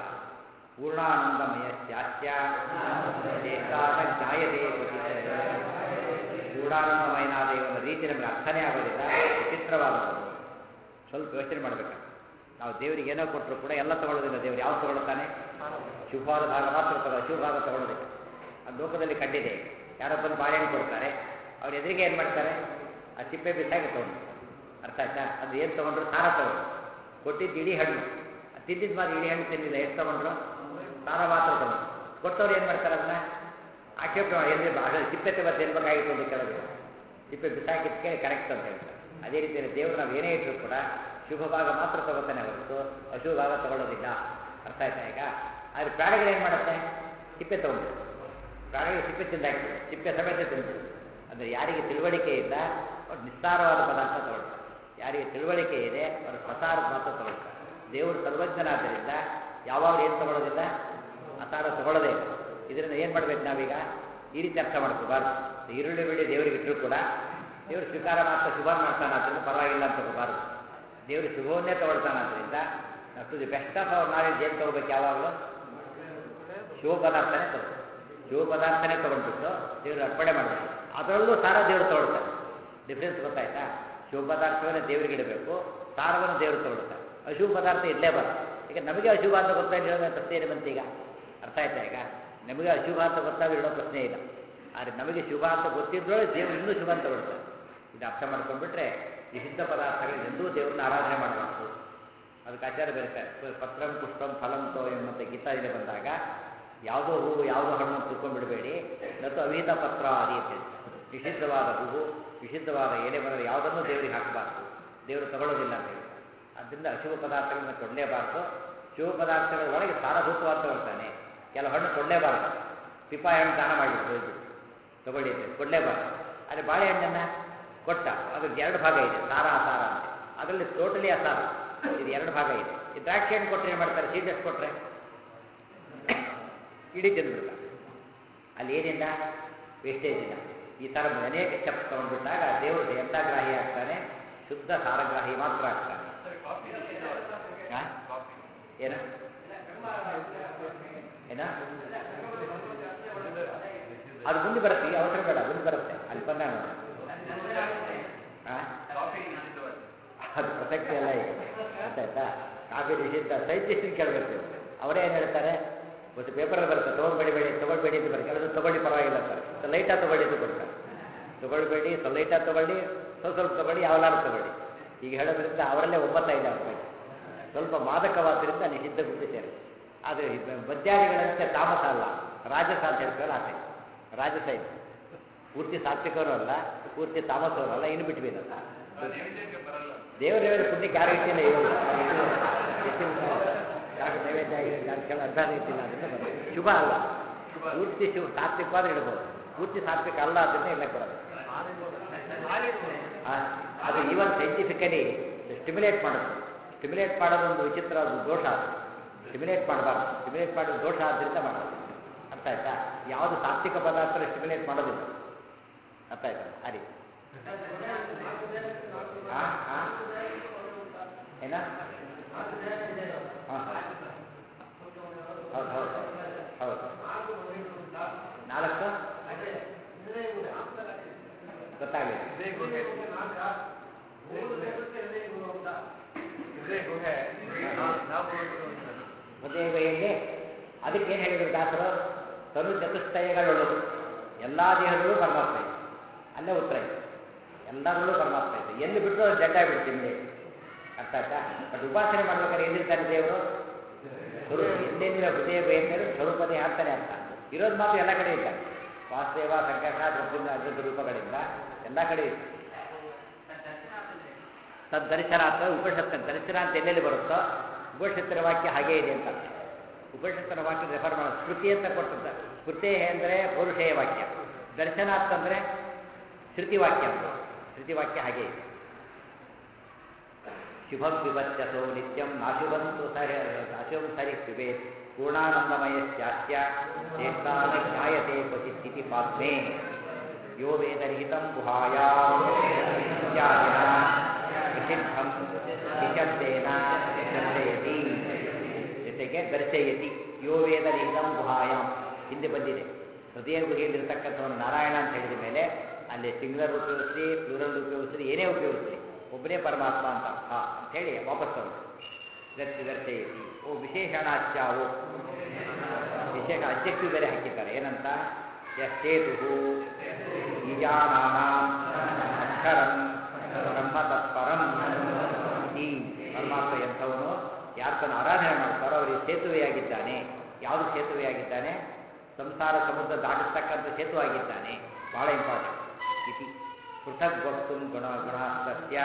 ಪೂರ್ಣಾನಂದಮಯ ತ್ಯಾತ್ಯ ಏಕಾದ ಜ್ಞಾಯತೆ ಪೂರ್ಣಾನಂದಮಯನಾದ ಈ ಒಂದು ರೀತಿ ನಮಗೆ ಅರ್ಥನೇ ಆಗೋದಿಲ್ಲ ವಿಚಿತ್ರವಾದದ್ದು ಸ್ವಲ್ಪ ಯೋಚನೆ ಮಾಡಬೇಕು ನಾವು ದೇವರಿಗೆ ಏನೋ ಕೊಟ್ಟರು ಕೂಡ ಎಲ್ಲ ತಗೊಳ್ಳೋದಿಲ್ಲ ದೇವರು ಯಾವ್ದು ತಗೊಳ್ತಾನೆ ಶುಭವಾದ ಭಾಗ ಮಾತ್ರ ತಗೋ ಅಶುಭ ಭಾಗ ತಗೊಳ್ಳೋದಿಲ್ಲ ಅದು ಲೋಕದಲ್ಲಿ ಕಂಡಿದೆ ಯಾರೊಬ್ಬರು ಬಾಳೆಹಣ್ಣು ಕೊಡ್ತಾರೆ ಅವ್ರ ಎದುರಿಗೆ ಏನು ಮಾಡ್ತಾರೆ ಆ ಸಿಪ್ಪೆ ಬಿಸಾಗಿ ತಗೊಂಡು ಅರ್ಥ ಆಯ್ತಾ ಅದು ಏನು ತೊಗೊಂಡ್ರು ಸಾರ ತಗೊಂಡು ಕೊಟ್ಟಿದ್ದು ಇಡೀ ಹಣ್ಣು ಅದ್ ತಿಂದಿದ್ದು ಮಾತ್ರ ಇಡೀ ಹಣ್ಣು ತಿನ್ನಿಲ್ಲ ಎಷ್ಟು ತೊಗೊಂಡ್ರು ಸಾರ ಮಾತ್ರ ತಗೊಂಡು ಕೊಟ್ಟವ್ರು ಏನು ಮಾಡ್ತಾರೆ ಅದನ್ನ ಆಕ್ಷೇಪ ಮಾಡಿ ಎಲ್ಲಿ ಅದು ಸಿಪ್ಪೆ ತಗೋದು ತಿನ್ಬೇಕಾಗಿತ್ತು ಅಂತ ಕೆಲವರು ಸಿಪ್ಪೆ ಬಿಸಾಕಿದ್ದಕ್ಕೆ ಕರೆಕ್ಟ್ ಅಂತ ಹೇಳ್ತಾರೆ ಅದೇ ರೀತಿಯಲ್ಲಿ ದೇವರು ನಾವು ಏನೇ ಇಟ್ಟರು ಕೂಡ ಶುಭ ಭಾಗ ಮಾತ್ರ ತಗೋತಾನೆ ಹೊರತು ಅಶುಭ ಭಾಗ ತಗೊಳ್ಳೋದಿಲ್ಲ ಅರ್ಥ ಆಯ್ತಾ ಈಗ ಆದರೆ ಪ್ರಾಣಿಗಳು ಏನು ಮಾಡುತ್ತೆ ಸಿಪ್ಪೆ ತಗೊಂಡು ಪ್ರಾಣಿಗಳು ಸಿಪ್ಪೆ ತಿಂದಾಕ್ತದೆ ಸಿಪ್ಪೆ ಸಮೇತ ತಿಂದು ಅಂದರೆ ಯಾರಿಗೆ ತಿಳುವಳಿಕೆ ಇಲ್ಲ ಅವ್ರು ನಿಸ್ಸಾರವಾದ ಪದಾರ್ಥ ತಗೊಳ್ತಾರೆ ಯಾರಿಗೆ ತಿಳುವಳಿಕೆ ಇದೆ ಅವರು ಪ್ರಸಾರದ ಮಾತ್ರ ತಗೊಳ್ತಾರೆ ದೇವರು ಸರ್ವಜ್ಞನಾದ್ದರಿಂದ ಯಾವಾಗಲೂ ಏನು ತಗೊಳ್ಳೋದಿಲ್ಲ ಅಸಾರ ತಗೊಳ್ಳೋದೇ ಇಲ್ಲ ಇದರಿಂದ ಏನು ಮಾಡ್ಬೇಕು ನಾವೀಗ ಈ ರೀತಿ ಅರ್ಥ ಮಾಡ್ಕೋಬಾರ್ದು ಈರುಳ್ಳಿ ಬೆಳ್ಳಿ ದೇವರಿಗೆ ಇಟ್ಟರು ಕೂಡ ದೇವರು ಸ್ವೀಕಾರ ಮಾತ್ರ ಶುಭ ಮಾಡ್ತಾನೆ ಆದ್ದರಿಂದ ಪರವಾಗಿಲ್ಲ ಅಂತ ತಗೋಬಾರ್ದು ದೇವರು ಶುಭವನ್ನೇ ತಗೊಳ್ತಾನಾದ್ರಿಂದ to the best of our knowledge ಏನು ತಗೋಬೇಕು ಯಾವಾಗಲೂ ಶಿವ ಪದಾರ್ಥನೇ ತಗೋ ಶಿವ ಪದಾರ್ಥನೇ ತಗೊಂಡ್ಬಿಟ್ಟು ದೇವರು ಅರ್ಪಣೆ ಮಾಡಬೇಕು ಅದರಲ್ಲೂ ಸಾರ ದೇವರು ತಗೊಳ್ತಾರೆ ಡಿಫ್ರೆನ್ಸ್ ಗೊತ್ತಾಯ್ತಾ ಶಿವ ಪದಾರ್ಥವನ್ನೇ ದೇವರಿಗೆ ಇಡಬೇಕು ಸಾರವನ್ನು ದೇವರು ತಗೊಳ್ತಾರೆ ಅಶುಭ ಪದಾರ್ಥ ಇರಲೇಬಾರ್ದು ಈಗ ನಮಗೆ ಅಶುಭ ಅಂತ ಗೊತ್ತಾಗಿ ಹೇಳೋದು ಪ್ರಶ್ನೆ ಏನು ಬಂತು ಈಗ ಅರ್ಥ ಆಯ್ತಾ ಈಗ ನಮಗೆ ಅಶುಭ ಅಂತ ಗೊತ್ತಾದ್ರೆ ಇಡೋ ಪ್ರಶ್ನೆ ಇಲ್ಲ ಆದರೆ ನಮಗೆ ಶುಭ ಅಂತ ಗೊತ್ತಿದ್ರೂ ದೇವರು ಇನ್ನೂ ಶುಭ ಅಂತ ತಗೊಳ್ತಾರೆ ಇದು ಅರ್ಥ ಮಾಡ್ಕೊಂಡ್ಬಿಟ್ರೆ ನಿಷಿದ್ಧ ಪದಾರ್ಥಗಳು ಎಂದೂ ದೇವ್ರನ್ನ ಆರಾಧನೆ ಮಾಡಬಾರ್ದು ಅದಕ್ಕೆ ಆಚಾರ ಬರೀತಾರೆ ಪ- ಪತ್ರಂ ಪುಷ್ಪಂ ಫಲಂ ತೋ ಎಂಬಂತೆ ಗೀತಾದಲ್ಲಿ ಬಂದಾಗ ಯಾವುದೋ ಹೂವು ಯಾವುದೋ ಹಣ್ಣು ಅಂತ ತಿಳ್ಕೊಂಡ್ಬಿಡಬೇಡಿ ಮತ್ತು ಅವಿಹಿತ ಪತ್ರ ಆದಿ ಅಂತ ಹೇಳ್ತಾರೆ ನಿಷಿದ್ಧವಾದ ಹೂವು ನಿಷಿದ್ಧವಾದ ಎಲೆ ಮರ ಯಾವುದನ್ನೂ ದೇವರಿಗೆ ಹಾಕಬಾರ್ದು ದೇವರು ತಗೊಳ್ಳೋದಿಲ್ಲ ಅಂತ ಹೇಳ್ತಾರೆ ಆದ್ದರಿಂದ ಅಶುಭ ಪದಾರ್ಥಗಳನ್ನ ಕೊಡಲೇಬಾರ್ದು ಶುಭ ಪದಾರ್ಥಗಳ ಒಳಗೆ ಸಾರಭೂತವಾದ ತಗೊಳ್ತಾನೆ ಕೆಲವು ಹಣ್ಣು ಕೊಡಲೇಬಾರ್ದು ಪಿಪಾಯಿ ಹಣ್ಣು ದಾನ ಮಾಡಿಬಿಟ್ಟು ಹೋಗ್ಬಿಟ್ಟು ತಗೊಳ್ಳಿ ಅಂತ ಕೊಡಲೇಬಾರ್ದು ಆದರೆ ಬಾಳೆಹಣ್ಣನ್ನು ಕೊಟ್ಟ ಅದ್ರದ್ದು ಎರಡು ಭಾಗ ಇದೆ ಸಾರ ಅಸಾರ ಅಂತ ಅದರಲ್ಲಿ ಟೋಟಲಿ ಅಸಾರ ಇದು ಎರಡು ಭಾಗ ಇದೆ ಈ ದ್ರಾಕ್ಷಿ ಹಣ್ಣು ಕೊಟ್ಟರೆ ಏನು ಮಾಡ್ತಾರೆ ಸೀಡ್ಲೆಸ್ ಕೊಟ್ಟರೆ ಇಡೀ ತಿಂದ್ಬಿಡ್ತಾರೆ ಅಲ್ಲಿ ಏನಿಲ್ಲ ವೇಸ್ಟೇಜ್ ಇಲ್ಲ ಈ ಥರ ಅನೇಕ ಸ್ಟೆಪ್ಸ್ ತೊಗೊಂಡ್ಬಿಟ್ಟಾಗ ದೇವರು ಎಂಥ ಗ್ರಾಹಿ ಆಗ್ತಾನೆ ಶುದ್ಧ ಸಾರಗ್ರಾಹಿ ಮಾತ್ರ ಆಗ್ತಾನೆ ಆ? ಏನ ಏನ ಅದು ಮುಂದೆ ಬರುತ್ತೆ ಈಗ ಅವಸರ ಬೇಡ ಮುಂದೆ ಬರುತ್ತೆ ಅಲ್ಲಿ ಬಂದ ನೋಡಿ ಆ? ಅದು ಪ್ರಸಕ್ತಿ ಎಲ್ಲ ಈಗ ಗೊತ್ತಾಯ್ತಾ ಕಾಫಿ ನಿಷಿದ್ಧ ಸೈಂಟಿಸ್ಟಿನ ಕೇಳಬೇಕು ನೀವು ಅವರೇ ಏನು ಹೇಳ್ತಾರೆ ಒಂದು ಪೇಪರಲ್ಲಿ ಬರುತ್ತೆ ತೊಗೊಳ್ಬೇಡಿ ಬೇಡಿ ತೊಗೊಳ್ಬೇಡಿ ಅಂತ ಬರುತ್ತೆ ಕೆಲವರು ತೊಗೊಳ್ಳಿ ಪರವಾಗಿಲ್ಲ ಅಂತಾರೆ ಸ್ವಲ್ಪ ಲೈಟಾಗಿ ತೊಗೊಳ್ಳಿ ಅಂತ ಕೊಡ್ತಾರೆ ತೊಗೊಳ್ಬೇಡಿ ಸ್ವಲ್ಪ ಲೈಟಾಗಿ ತೊಗೊಳ್ಳಿ ಸ್ವಲ್ಪ ಸ್ವಲ್ಪ ತೊಗೊಳ್ಳಿ ಯಾವಲಾರು ತೊಗೊಳ್ಳಿ ಈಗ ಹೇಳೋದ್ರಿಂದ ಅವರಲ್ಲೇ ಒಂಬತ್ತೈದು ಅವ್ರ ಬಗ್ಗೆ ಸ್ವಲ್ಪ ಮಾದಕವಾದ್ದರಿಂದ ನಿಷಿದ್ಧ ಗುಂಪು ಸೇರಿ ಆದರೆ ಮದ್ಯಾದಿಗಳಂತೆ ತಾಮಸ ಅಲ್ಲ ರಾಜಸ ಅಂತ ಹೇಳ್ತೀವಲ್ಲ ಆ ಟೈಪ್ ರಾಜಸ ಇದೆ ಪೂರ್ತಿ ಸಾತ್ವಿಕರು ಅಲ್ಲ ಪೂರ್ತಿ ತಾಮಸವರು ಅಲ್ಲ ಇನ್ನು ಬಿಟ್ವೀನ್ ಅಲ್ಲ ದೇವರ ದೇವರ ಪುಣ್ಯಕ್ಕೆ ಯಾರು ಇಟ್ಟಿಲ್ಲ ಇವರು ಯಾಕೆ ನೈವೇದ್ಯ ಆಗಿದೆ ಅದಕ್ಕೆಲ್ಲ ಅರ್ಧಾನ ಇಟ್ಟಿಲ್ಲ ಅದರಿಂದ ಬರುತ್ತೆ ಶುಭ ಅಲ್ಲ ಪೂರ್ತಿ ಶುಭ ಸಾತ್ವಿಕವಾದ್ರೆ ಇಡ್ಬೋದು ಪೂರ್ತಿ ಸಾತ್ವಿಕ ಅಲ್ಲ ಅದನ್ನೇ ಇಲ್ಲ ಕೊಡೋದು ಆ, ಅದು ಈವನ್ ಸೈಂಟಿಫಿಕಲಿ ಸ್ಟಿಮ್ಯುಲೇಟ್ ಮಾಡೋದು ಸ್ಟಿಮ್ಯುಲೇಟ್ ಮಾಡೋದು ಒಂದು ವಿಚಿತ್ರ ಅದು ದೋಷ ಅದು ಸ್ಟಿಮ್ಯುಲೇಟ್ ಮಾಡಬಾರ್ದು ಸ್ಟಿಮ್ಯುಲೇಟ್ ಮಾಡೋದು ದೋಷ ಆದ್ದರಿಂದ ಮಾಡೋದು ಅರ್ಥ ಆಯ್ತಾ ಯಾವುದು ಸಾತ್ವಿಕ ಪದಾರ್ಥ ಸ್ಟಿಮ್ಯುಲೇಟ್ ಮಾಡೋದಿಲ್ಲ ಅರ್ಥ ಆಯ್ತಾ ಆ ರೀತಿ ಆ, ಆ? ಏನ ಹಾಂ ಹೌದು ಹೌದು ಹೌದು ನಾಲ್ಕು ಗೊತ್ತಾಗಲಿಲ್ಲ ಹೃದಯಗಳಲ್ಲಿ ಅದಕ್ಕೆ ಏನು ಹೇಳಿದ್ರು ದಾಸರು ತನು ಚತುಷ್ಟಯಗಳುಳ್ಳದು ಎಲ್ಲ ದೇಹದಲ್ಲೂ ಪರಮಾತ್ಮ ಇದೆ ಅಲ್ಲೇ ಉತ್ತರ ಇದೆ ಎಲ್ಲರಲ್ಲೂ ಪರಮಾತ್ಮ ಇದೆ ಎಲ್ಲಿ ಬಿಟ್ಟರು ಅದು ಜಡ್ಡ ಬಿಡ್ತೀನಿ ಅರ್ಥ ಆಯ್ತಾ ಬಟ್ ಉಪಾಸನೆ ಮಾಡ್ಬೇಕಾದ್ರೆ ಎಲ್ಲಿರ್ತಾನೆ ದೇವರು ಸ್ವರೂಪ ಎಲ್ಲೆಲ್ಲಿರೋ ಹೃದಯ ಬೇಂದ್ರೆ ಸ್ವರೂಪದೇ ಅಂತಾನೆ ಅರ್ಥ ಇರೋದು ಮಾತ್ರ ಎಲ್ಲ ಕಡೆ ಇದ್ದಾರೆ ವಾಸುದೇವ ಸಂಕಟ ರುದ್ರಿಂದ ಅದ್ಭುತ ರೂಪಗಳಿಂದ ಎಲ್ಲ ಕಡೆ ಇದೆ ತದ್ದರ್ಶನ ಅಥವಾ ಉಪನಿಷತ್ತಿನ ದರ್ಶನ ಅಂತ ಎಲ್ಲೆಲ್ಲಿ ಬರುತ್ತೋ ಉಪನಿಷತ್ತಿನ ವಾಕ್ಯ ಹಾಗೇ ಇದೆ ಅಂತ ಅರ್ಥ. ಉಪನಿಷತ್ತಿನ ವಾಕ್ಯ ರೆಫರ್ ಮಾಡೋದು ಸ್ಮೃತಿ ಅಂತ ಕೊಟ್ಟದ್ದು ಸ್ಮೃತಿ ಅಂದರೆ ಪೌರುಷೇಯ ವಾಕ್ಯ ದರ್ಶನ ಅಂತಂದರೆ ಶ್ರುತಿ ವಾಕ್ಯ ಅಂತ ಶ್ರುತಿ ವಾಕ್ಯ ಹಾಗೇ ಇದೆ ಶುಭಂ ವಿಭತ್ಯಸೋ ನಿತ್ಯಂ ನಾಶುಭಂತು ಸಹ ಅಶುಭಂ ಸರಿ ಪಿಬೇತ್ ಪೂರ್ಣಾನಂದಮಯಶ್ಚಾಸ್ಯ ಚೇಷ್ಟಾನ ಜ್ಞಾಯತೆ ಕ್ವಚಿತ್ ಪಾತ್ಮೆ ಯೋ ವೇದರಹಿತಂ ಗುಹಾಯಾಂ ಇತ್ಯಾದಿನ ಪ್ರಸಿದ್ಧಂ ನಿಶಬ್ದೇನ ದರ್ಶಯತಿ ಜೊತೆಗೆ ದರ್ಶಯತಿ ಯೋ ವೇದರಹಿತಂ ಗುಹಾಯಾಂ ಹಿಂದೆ ಬಂದಿದೆ ಹೃದಯ ಗುಹೆಯಲ್ಲಿರ್ತಕ್ಕಂಥವನು ನಾರಾಯಣ ಅಂತ ಹೇಳಿದ ಮೇಲೆ ಅಲ್ಲಿ ಸಿಂಗ್ಲರ್ ಉಪಯೋಗಿಸ್ರಿ ಪ್ಲೂರಲ್ ಉಪಯೋಗಿಸ್ರಿ ಏನೇ ಉಪಯೋಗಿಸ್ರಿ ಒಬ್ಬನೇ ಪರಮಾತ್ಮ ಅಂತ ಅರ್ಥ ಅಂತೇಳಿ ವಾಪಸ್ ತಗೊಂಡು ವ್ಯರ್ಥ ವ್ಯರ್ಥಯತಿ ಓ ವಿಶೇಷಣಾಚ್ಯಾವು ವಿಶೇಷ ಅಬ್ಜೆಕ್ಟಿವ್ ಬೇರೆ ಹಾಕಿದ್ದಾರೆ ಏನಂತ ಯಶ್ಚೇತು ನಿಜಾನಾಂ ಅಕ್ಷರಂ ಬ್ರಹ್ಮ ತತ್ಪರಂ ಈ ಪರಮಾತ್ಮ ಎಂಥವನು ಯಾರು ತನ್ನ ಆರಾಧನೆ ಮಾಡ್ತಾರೋ ಅವರಿಗೆ ಸೇತುವೆಯಾಗಿದ್ದಾನೆ ಯಾವುದು ಸೇತುವೆಯಾಗಿದ್ದಾನೆ ಸಂಸಾರ ಸಮುದ್ರ ದಾಟಿಸ್ತಕ್ಕಂಥ ಸೇತು ಆಗಿದ್ದಾನೆ ಬಹಳ ಇಂಪಾರ್ಟೆಂಟ್ ಇತಿ ಪೃಥಕ್ ವಕ್ತು ಗುಣ ಗುಣಾಸ್ತಸ್ಯ